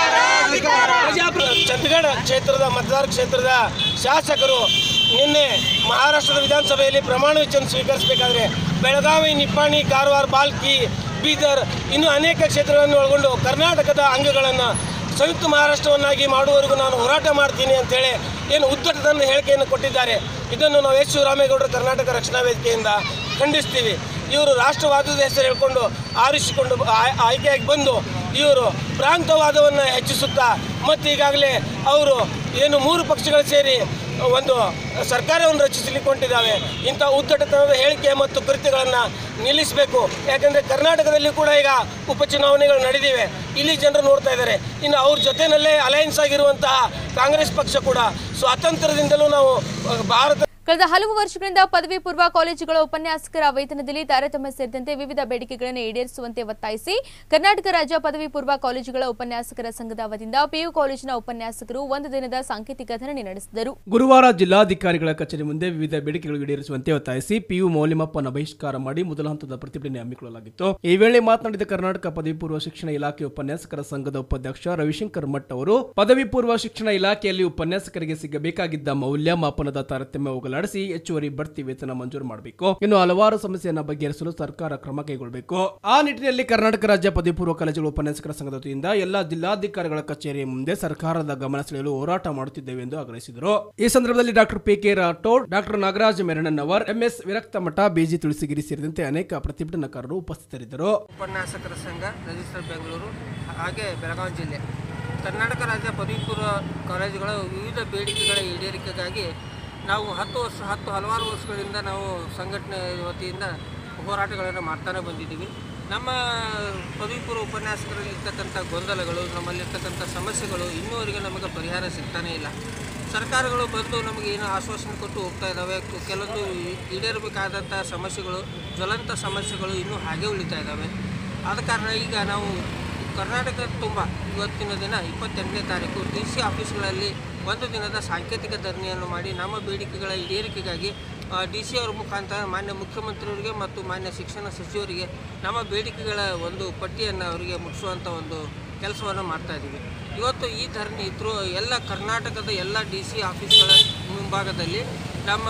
ಚಂದಗಢ ಕ್ಷೇತ್ರದ ಮತದಾರ ಕ್ಷೇತ್ರದ ಶಾಸಕರು ನಿನ್ನೆ ಮಹಾರಾಷ್ಟ್ರದ ವಿಧಾನಸಭೆಯಲ್ಲಿ ಪ್ರಮಾಣ ವಚನ ಸ್ವೀಕರಿಸಬೇಕಾದ್ರೆ ಬೆಳಗಾವಿ ನಿಪ್ಪಾಣಿ ಕಾರವಾರ ಬಾಲ್ಕಿ ಬೀದರ್ ಇನ್ನು ಅನೇಕ ಕ್ಷೇತ್ರಗಳನ್ನು ಒಳಗೊಂಡು ಕರ್ನಾಟಕದ ಅಂಗಗಳನ್ನು ಸಂಯುಕ್ತ ಮಹಾರಾಷ್ಟ್ರವನ್ನಾಗಿ ಮಾಡುವವರೆಗೂ ನಾನು ಹೋರಾಟ ಮಾಡ್ತೀನಿ ಅಂತೇಳಿ ಏನು ಉದ್ದಟದ ಹೇಳಿಕೆಯನ್ನು ಕೊಟ್ಟಿದ್ದಾರೆ ಇದನ್ನು ನಾವು ಎಸ್ ಶಿವರಾಮೇಗೌಡರ ಕರ್ನಾಟಕ ರಕ್ಷಣಾ ವೇದಿಕೆಯಿಂದ ಖಂಡಿಸ್ತೀವಿ ಇವರು ರಾಷ್ಟ್ರವಾದದ ಹೆಸರು ಹೇಳ್ಕೊಂಡು ಆರಿಸಿಕೊಂಡು ಆಯ್- ಆಯ್ಕೆಯಾಗಿ ಬಂದು ಇವರು ಪ್ರಾಂತವಾದವನ್ನು ಹೆಚ್ಚಿಸುತ್ತಾ ಮತ್ತು ಈಗಾಗಲೇ ಅವರು ಏನು ಮೂರು ಪಕ್ಷಗಳು ಸೇರಿ ಒಂದು ಸರ್ಕಾರವನ್ನು ರಚಿಸಲಿಕ್ಕೆ ಹೊಂಟಿದ್ದಾವೆ ಇಂಥ ಉದ್ದಟತನದ ಹೇಳಿಕೆ ಮತ್ತು ಕೃತ್ಯಗಳನ್ನು ನಿಲ್ಲಿಸಬೇಕು ಯಾಕಂದರೆ ಕರ್ನಾಟಕದಲ್ಲಿ ಕೂಡ ಈಗ ಉಪಚುನಾವಣೆಗಳು ನಡೆದಿವೆ ಇಲ್ಲಿ ಜನರು ನೋಡ್ತಾ ಇದ್ದಾರೆ ಇನ್ನು ಅವ್ರ ಜೊತೆಯಲ್ಲೇ ಅಲಯನ್ಸ್ ಆಗಿರುವಂತಹ ಕಾಂಗ್ರೆಸ್ ಪಕ್ಷ ಕೂಡ ಸ್ವಾತಂತ್ರ್ಯದಿಂದಲೂ ನಾವು ಅಹ್, ಭಾರತ ಕಳೆದ ಹಲವು ವರ್ಷಗಳಿಂದ ಪದವಿ ಪೂರ್ವ ಕಾಲೇಜುಗಳ ಉಪನ್ಯಾಸಕರ ವೇತನದಲ್ಲಿ ತಾರತಮ್ಯ ಸೇರಿದಂತೆ ವಿವಿಧ ಬೇಡಿಕೆಗಳನ್ನು ಈಡೇರಿಸುವಂತೆ ಒತ್ತಾಯಿಸಿ ಕರ್ನಾಟಕ ರಾಜ್ಯ ಪದವಿ ಪೂರ್ವ ಕಾಲೇಜುಗಳ ಉಪನ್ಯಾಸಕರ ಸಂಘದ ವತಿಯಿಂದ ಪಿಯು ಕಾಲೇಜಿನ ಉಪನ್ಯಾಸಕರು ಒಂದು ದಿನದ ಸಾಂಕೇತಿಕ ಧರಣಿ ನಡೆಸಿದರು ಗುರುವಾರ ಜಿಲ್ಲಾಧಿಕಾರಿಗಳ ಕಚೇರಿ ಮುಂದೆ ವಿವಿಧ ಬೇಡಿಕೆಗಳು ಈಡೇರಿಸುವಂತೆ ಒತ್ತಾಯಿಸಿ ಪಿಯು ಮೌಲ್ಯಮಾಪನ ಬಹಿಷ್ಕಾರ ಮಾಡಿ ಮೊದಲ ಹಂತದ ಪ್ರತಿಭಟನೆ ಹಮ್ಮಿಕೊಳ್ಳಲಾಗಿತ್ತು ಈ ವೇಳೆ ಮಾತನಾಡಿದ ಕರ್ನಾಟಕ ಪದವಿ ಪೂರ್ವ ಶಿಕ್ಷಣ ಇಲಾಖೆ ಉಪನ್ಯಾಸಕರ ಸಂಘದ ಉಪಾಧ್ಯಕ್ಷ ರವಿಶಂಕರ್ ಮಠ್ ಅವರು ಪದವಿ ಪೂರ್ವ ಶಿಕ್ಷಣ ಇಲಾಖೆಯಲ್ಲಿ ಉಪನ್ಯಾಸಕರಿಗೆ ಸಿಗಬೇಕಾಗಿದ್ದ ಮೌಲ್ಯಮಾಪನದ ತಾರತಮ್ಯ ಹೋಗಲಾಡಿಸಿ ಹೆಚ್ಚುವರಿ ಬಡ್ತಿ ವೇತನ ಮಂಜೂರು ಮಾಡಬೇಕು ಇನ್ನು ಹಲವಾರು ಸಮಸ್ಯೆಯನ್ನು ಬಗೆಹರಿಸಲು ಸರ್ಕಾರ ಕ್ರಮ ಕೈಗೊಳ್ಳಬೇಕು ಆ ನಿಟ್ಟಿನಲ್ಲಿ ಕರ್ನಾಟಕ ರಾಜ್ಯ ಪದವಿ ಪೂರ್ವ ಕಾಲೇಜುಗಳ ಉಪನ್ಯಾಸಕರ ಸಂಘದ ವತಿಯಿಂದ ಎಲ್ಲಾ ಜಿಲ್ಲಾಧಿಕಾರಿಗಳ ಕಚೇರಿಯ ಮುಂದೆ ಸರ್ಕಾರದ ಗಮನ ಸೆಳೆಯಲು ಹೋರಾಟ ಮಾಡುತ್ತಿದ್ದೇವೆ ಎಂದು ಆಗ್ರಹಿಸಿದರು ಈ ಸಂದರ್ಭದಲ್ಲಿ doctor P K Rathod doctor Nagaraj Merannavar MS Virakta Math busy Tulasigiri ಸೇರಿದಂತೆ ಅನೇಕ ಪ್ರತಿಭಟನಾಕಾರರು ಉಪಸ್ಥಿತರಿದ್ದರು ಉಪನ್ಯಾಸಕರ ಸಂಘ ರಿಜಿಸ್ಟರ್ ಬೆಂಗಳೂರು ಹಾಗೆ ಬೆಳಗಾವಿ ಜಿಲ್ಲೆ ಕರ್ನಾಟಕ ರಾಜ್ಯ ಪದವಿ ಪೂರ್ವ ಕಾಲೇಜುಗಳ ವಿವಿಧ ಬೇಡಿಕೆಗಳ ಈಡೇರಿಕೆಗಾಗಿ ನಾವು ಹತ್ತು ವರ್ಷ ಹತ್ತು ಹಲವಾರು ವರ್ಷಗಳಿಂದ ನಾವು ಸಂಘಟನೆ ವತಿಯಿಂದ ಹೋರಾಟಗಳನ್ನು ಮಾಡ್ತಾನೆ ಬಂದಿದ್ದೀವಿ ನಮ್ಮ ಪದವಿ ಪೂರ್ವ ಉಪನ್ಯಾಸಕರಲ್ಲಿ ಇರ್ತಕ್ಕಂಥ ಗೊಂದಲಗಳು ನಮ್ಮಲ್ಲಿರ್ತಕ್ಕಂಥ ಸಮಸ್ಯೆಗಳು ಇನ್ನೂವರೆಗೆ ನಮಗೆ ಪರಿಹಾರ ಸಿಗ್ತಾನೇ ಇಲ್ಲ ಸರ್ಕಾರಗಳು ಬಂದು ನಮಗೆ ಏನು ಆಶ್ವಾಸನೆ ಕೊಟ್ಟು ಹೋಗ್ತಾ ಇದ್ದಾವೆ ಕು- ಕೆಲವೊಂದು ಈ- ಈಡೇರಬೇಕಾದಂಥ ಸಮಸ್ಯೆಗಳು ಜ್ವಲಂತ ಸಮಸ್ಯೆಗಳು ಇನ್ನೂ ಹಾಗೆ ಉಳಿತಾ ಇದ್ದಾವೆ ಆದ ಕಾರಣ ಈಗ ನಾವು ಕರ್ನಾಟಕ ತುಂಬ ಇವತ್ತಿನ ದಿನ ಇಪ್ಪತ್ತೆಂಟನೇ ತಾರೀಕು ಡಿ ಸಿ ಆಫೀಸ್ಗಳಲ್ಲಿ ಒಂದು ದಿನದ ಸಾಂಕೇತಿಕ ಧರಣಿಯನ್ನು ಮಾಡಿ ನಮ್ಮ ಬೇಡಿಕೆಗಳ ಈಡೇರಿಕೆಗಾಗಿ ಡಿ ಸಿ ಅವರ ಮುಖಾಂತರ ಮಾನ್ಯ ಮುಖ್ಯಮಂತ್ರಿಯವರಿಗೆ ಮತ್ತು ಮಾನ್ಯ ಶಿಕ್ಷಣ ಸಚಿವರಿಗೆ ನಮ್ಮ ಬೇಡಿಕೆಗಳ ಒಂದು ಪಟ್ಟಿಯನ್ನು ಅವರಿಗೆ ಮುಟ್ಟಿಸುವಂಥ ಒಂದು ಕೆಲಸವನ್ನು ಮಾಡ್ತಾ ಇದ್ದೀವಿ ಇವತ್ತು ಈ ಧರಣಿ ಇದ್ರೂ ಎಲ್ಲ ಕರ್ನಾಟಕದ ಎಲ್ಲ ಡಿ ಸಿ ಆಫೀಸ್ಗಳ ಮುಂಭಾಗದಲ್ಲಿ ನಮ್ಮ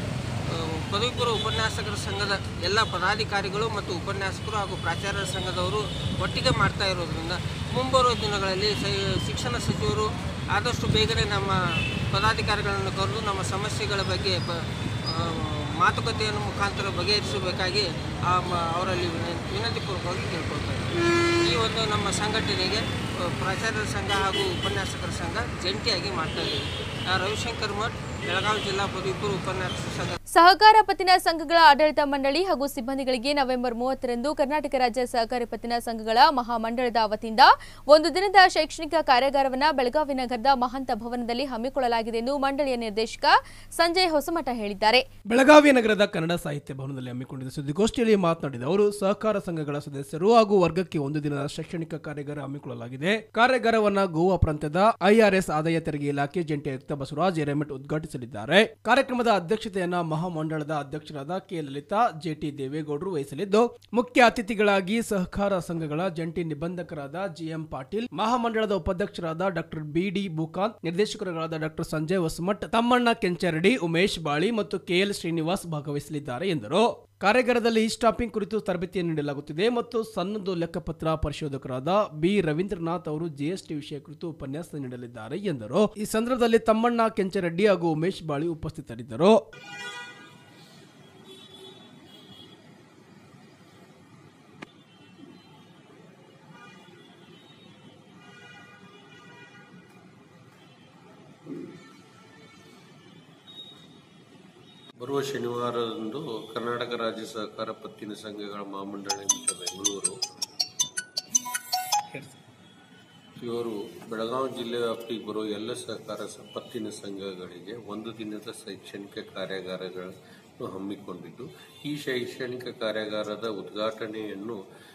ಆ, ಪದವಿ ಪೂರ್ವ ಉಪನ್ಯಾಸಕರ ಸಂಘದ ಎಲ್ಲ ಪದಾಧಿಕಾರಿಗಳು ಮತ್ತು ಉಪನ್ಯಾಸಕರು ಹಾಗೂ ಪ್ರಾಚಾರ್ಯರ ಸಂಘದವರು ಒಟ್ಟಿಗೆ ಮಾಡ್ತಾ ಇರೋದ್ರಿಂದ ಮುಂಬರುವ ದಿನಗಳಲ್ಲಿ ಸ- ಶಿಕ್ಷಣ ಸಚಿವರು ಆದಷ್ಟು ಬೇಗನೆ ನಮ್ಮ ಪದಾಧಿಕಾರಿಗಳನ್ನು ಕರೆದು ನಮ್ಮ ಸಮಸ್ಯೆಗಳ ಬಗ್ಗೆ ಪ- ಆ, ಮಾತುಕತೆಯನ್ನು ಮುಖಾಂತರ ಬಗೆಹರಿಸಬೇಕಾಗಿ ಆ ಮ- ಅವರಲ್ಲಿ ವಿನ- ವಿನಂತಿಪೂರ್ವಕವಾಗಿ ಕೇಳ್ಕೊಳ್ತಾ ಇದ್ದೀನಿ ಈ ಒಂದು ನಮ್ಮ ಸಂಘಟನೆಗೆ ಆ, ಪ್ರಾಚಾರ್ಯರ ಸಂಘ ಹಾಗೂ ಉಪನ್ಯಾಸಕರ ಸಂಘ ಜಂಟಿಯಾಗಿ ಮಾಡ್ತಾ ಇದ್ದೀವಿ ಆ, ರವಿಶಂಕರ್ ಮಠ್ ಬೆಳಗಾವಿ ಜಿಲ್ಲಾ ಪದವಿ ಪೂರ್ವ ಉಪನ್ಯಾಸಕರ ಸಂಘ ಸಹಕಾರ ಪತ್ತಿನ ಸಂಘಗಳ ಆಡಳಿತ ಮಂಡಳಿ ಹಾಗೂ ಸಿಬ್ಬಂದಿಗಳಿಗೆ ನವೆಂಬರ್ ಮೂವತ್ತರಂದು ಕರ್ನಾಟಕ ರಾಜ್ಯ ಸಹಕಾರಿ ಪತ್ತಿನ ಸಂಘಗಳ ಮಹಾಮಂಡಳದ ವತಿಯಿಂದ ಒಂದು ದಿನದ ಶೈಕ್ಷಣಿಕ ಕಾರ್ಯಾಗಾರವನ್ನು ಬೆಳಗಾವಿ ನಗರದ ಮಹಂತ ಭವನದಲ್ಲಿ ಹಮ್ಮಿಕೊಳ್ಳಲಾಗಿದೆ ಎಂದು ಮಂಡಳಿಯ ನಿರ್ದೇಶಕ ಸಂಜಯ್ ಹೊಸಮಠ ಹೇಳಿದ್ದಾರೆ ಬೆಳಗಾವಿ ನಗರದ ಕನ್ನಡ ಸಾಹಿತ್ಯ ಭವನದಲ್ಲಿ ಹಮ್ಮಿಕೊಂಡಿದ್ದ ಸುದ್ದಿಗೋಷ್ಠಿಯಲ್ಲಿ ಮಾತನಾಡಿದ ಅವರು ಸಹಕಾರ ಸಂಘಗಳ ಸದಸ್ಯರು ಹಾಗೂ ವರ್ಗಕ್ಕೆ ಒಂದು ದಿನದ ಶೈಕ್ಷಣಿಕ ಕಾರ್ಯಾಗಾರ ಹಮ್ಮಿಕೊಳ್ಳಲಾಗಿದೆ ಕಾರ್ಯಾಗಾರವನ್ನ ಗೋವಾ ಪ್ರಾಂತ್ಯದ ಐಆರ್ಎಸ್ ಆದಾಯ ತೆರಿಗೆ ಇಲಾಖೆ ಜಂಟಿ ಆಯುಕ್ತ ಬಸವರಾಜ್ ಹಿರೇಮಠ್ ಉದ್ಘಾಟಿಸಲಿದ್ದಾರೆ ಕಾರ್ಯಕ್ರಮದ ಅಧ್ಯಕ್ಷತೆಯನ್ನ ಮಹಾಮಂಡಳದ ಅಧ್ಯಕ್ಷರಾದ ಕೆ ಲಲಿತಾ ಜೆಟಿ ದೇವೇಗೌಡರು ವಹಿಸಲಿದ್ದು ಮುಖ್ಯ ಅತಿಥಿಗಳಾಗಿ ಸಹಕಾರ ಸಂಘಗಳ ಜಂಟಿ ನಿಬಂಧಕರಾದ ಜಿಎಂ ಪಾಟೀಲ್ ಮಹಾಮಂಡಳದ ಉಪಾಧ್ಯಕ್ಷರಾದ ಡಾಕ್ಟರ್ ಬಿಡಿ ಬುಕಾಂತ್ ನಿರ್ದೇಶಕರುಗಳಾದ ಡಾಕ್ಟರ್ ಸಂಜಯ್ ಹೊಸಮಠ್ ತಮ್ಮಣ್ಣ ಕೆಂಚರಡಿ ಉಮೇಶ್ ಬಾಳಿ ಮತ್ತು ಕೆಎಲ್ ಶ್ರೀನಿವಾಸ್ ಭಾಗವಹಿಸಲಿದ್ದಾರೆ ಎಂದರು ಕಾರ್ಯಾಗಾರದಲ್ಲಿ ಸ್ಟಾಪಿಂಗ್ ಕುರಿತು ತರಬೇತಿಯನ್ನು ನೀಡಲಾಗುತ್ತಿದೆ ಮತ್ತು ಸನ್ನದು ಲೆಕ್ಕಪತ್ರ ಪರಿಶೋಧಕರಾದ ಬಿ ರವೀಂದ್ರನಾಥ್ ಅವರು ಜಿಎಸ್ಟಿ ವಿಷಯ ಕುರಿತು ಉಪನ್ಯಾಸ ನೀಡಲಿದ್ದಾರೆ ಎಂದರು ಈ ಸಂದರ್ಭದಲ್ಲಿ ತಮ್ಮಣ್ಣ ಕೆಂಚರೆಡ್ಡಿ ಹಾಗೂ ಉಮೇಶ್ ಬಾಳಿ ಉಪಸ್ಥಿತರಿದ್ದರು ಬರುವ ಶನಿವಾರದಂದು ಕರ್ನಾಟಕ ರಾಜ್ಯ ಸಹಕಾರ ಪತ್ತಿನ ಸಂಘಗಳ ಮಹಾಮಂಡಳ ನಿಮಿಷ ಬೆಂಗಳೂರು ಇವರು ಬೆಳಗಾವಿ ಜಿಲ್ಲೆ ವ್ಯಾಪ್ತಿಗೆ ಬರುವ ಎಲ್ಲ ಸಹಕಾರ ಸ- ಪತ್ತಿನ ಸಂಘಗಳಿಗೆ ಒಂದು ದಿನದ ಶೈಕ್ಷಣಿಕ ಕಾರ್ಯಾಗಾರಗಳನ್ನು ಹಮ್ಮಿಕೊಂಡಿದ್ದು ಈ ಶೈಕ್ಷಣಿಕ ಕಾರ್ಯಾಗಾರದ ಉದ್ಘಾಟನೆಯನ್ನು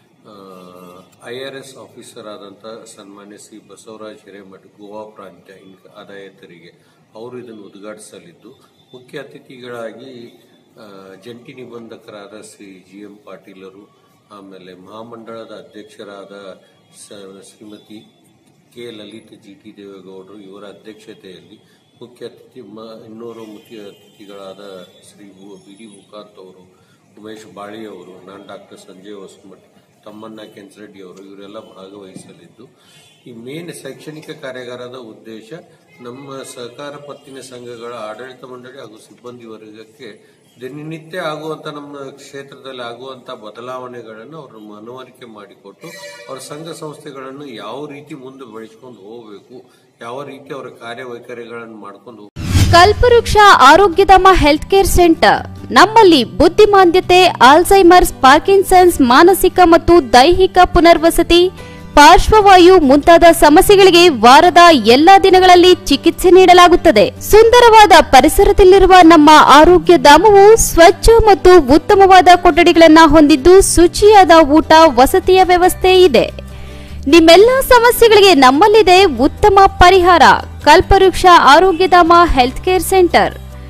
ಐ ಆರ್ ಎಸ್ ಆಫೀಸರ್ ಆದಂಥ ಸನ್ಮಾನ್ಯ ಸಿ ಬಸವರಾಜ್ ಹಿರೇಮಠ್ ಗೋವಾ ಪ್ರಾಂತ್ಯ ಇನ್ಕ ಆದಾಯ ತೆರಿಗೆ ಅವರು ಇದನ್ನು ಉದ್ಘಾಟಿಸಲಿದ್ದು ಮುಖ್ಯ ಅತಿಥಿಗಳಾಗಿ ಆ, ಜಂಟಿ ನಿಬಂಧಕರಾದ ಶ್ರೀ ಜಿ ಎಂ ಪಾಟೀಲರು ಆಮೇಲೆ ಮಹಾಮಂಡಳದ ಅಧ್ಯಕ್ಷರಾದ ಸ- Shrimati K Lalit G T ದೇವೇಗೌಡರು ಇವರ ಅಧ್ಯಕ್ಷತೆಯಲ್ಲಿ ಮುಖ್ಯ ಅತಿಥಿ ಮ ಇನ್ನೂರು ಮುಖ್ಯ ಅತಿಥಿಗಳಾದ ಶ್ರೀ ಬು- ಬಿ ಡಿ ಮುಕಾಂತ್ ಅವರು ಉಮೇಶ್ ಬಾಳಿ ಅವರು ನಾನು ಡಾಕ್ಟರ್ ಸಂಜಯ್ ಹೊಸಮಠ್ ತಮ್ಮಣ್ಣ ಕೆಂಚರೆಡ್ಡಿ ಅವರು ಇವರೆಲ್ಲ ಭಾಗವಹಿಸಲಿದ್ದು ಈ ಮೇನ್ ಶೈಕ್ಷಣಿಕ ಕಾರ್ಯಾಗಾರದ ಉದ್ದೇಶ ನಮ್ಮ ಸಹಕಾರ ಪತ್ತಿನ ಸಂಘಗಳ ಆಡಳಿತ ಮಂಡಳಿ ಹಾಗೂ ಸಿಬ್ಬಂದಿ ವರ್ಗಕ್ಕೆ ದಿನನಿತ್ಯ ಆಗುವಂತ ನಮ್ಮ ಕ್ಷೇತ್ರದಲ್ಲಿ ಆಗುವಂತ ಬದಲಾವಣೆಗಳನ್ನು ಅವರು ಮನವರಿಕೆ ಮಾಡಿಕೊಟ್ಟು ಅವರ ಸಂಘ ಸಂಸ್ಥೆಗಳನ್ನು ಯಾವ ರೀತಿ ಮುಂದೆ ಬೆಳೆಸ್ಕೊಂಡು ಹೋಗಬೇಕು ಯಾವ ರೀತಿ ಅವರ ಕಾರ್ಯವೈಖರಿಗಳನ್ನು ಮಾಡ್ಕೊಂಡು ಹೋಗ್ಬೇಕು ಕಲ್ಪವೃಕ್ಷ ಆರೋಗ್ಯಧಾಮ ಹೆಲ್ತ್ ಕೇರ್ ಸೆಂಟರ್ ನಮ್ಮಲ್ಲಿ ಬುದ್ಧಿಮಾಂದ್ಯತೆ ಆಲ್ಝೈಮರ್ಸ್ ಪಾರ್ಕಿನ್ಸನ್ಸ್ ಮಾನಸಿಕ ಮತ್ತು ದೈಹಿಕ ಪುನರ್ವಸತಿ ಪಾರ್ಶ್ವವಾಯು ಮುಂತಾದ ಸಮಸ್ಯೆಗಳಿಗೆ ವಾರದ ಎಲ್ಲಾ ದಿನಗಳಲ್ಲಿ ಚಿಕಿತ್ಸೆ ನೀಡಲಾಗುತ್ತದೆ ಸುಂದರವಾದ ಪರಿಸರದಲ್ಲಿರುವ ನಮ್ಮ ಆರೋಗ್ಯ ಧಾಮವು ಸ್ವಚ್ಛ ಮತ್ತು ಉತ್ತಮವಾದ ಕೊಠಡಿಗಳನ್ನು ಹೊಂದಿದ್ದು ಶುಚಿಯಾದ ಊಟ ವಸತಿಯ ವ್ಯವಸ್ಥೆ ಇದೆ ನಿಮ್ಮೆಲ್ಲ ಸಮಸ್ಯೆಗಳಿಗೆ ನಮ್ಮಲ್ಲಿದೆ ಉತ್ತಮ ಪರಿಹಾರ ಕಲ್ಪವೃಕ್ಷ Arogyadhama health care centre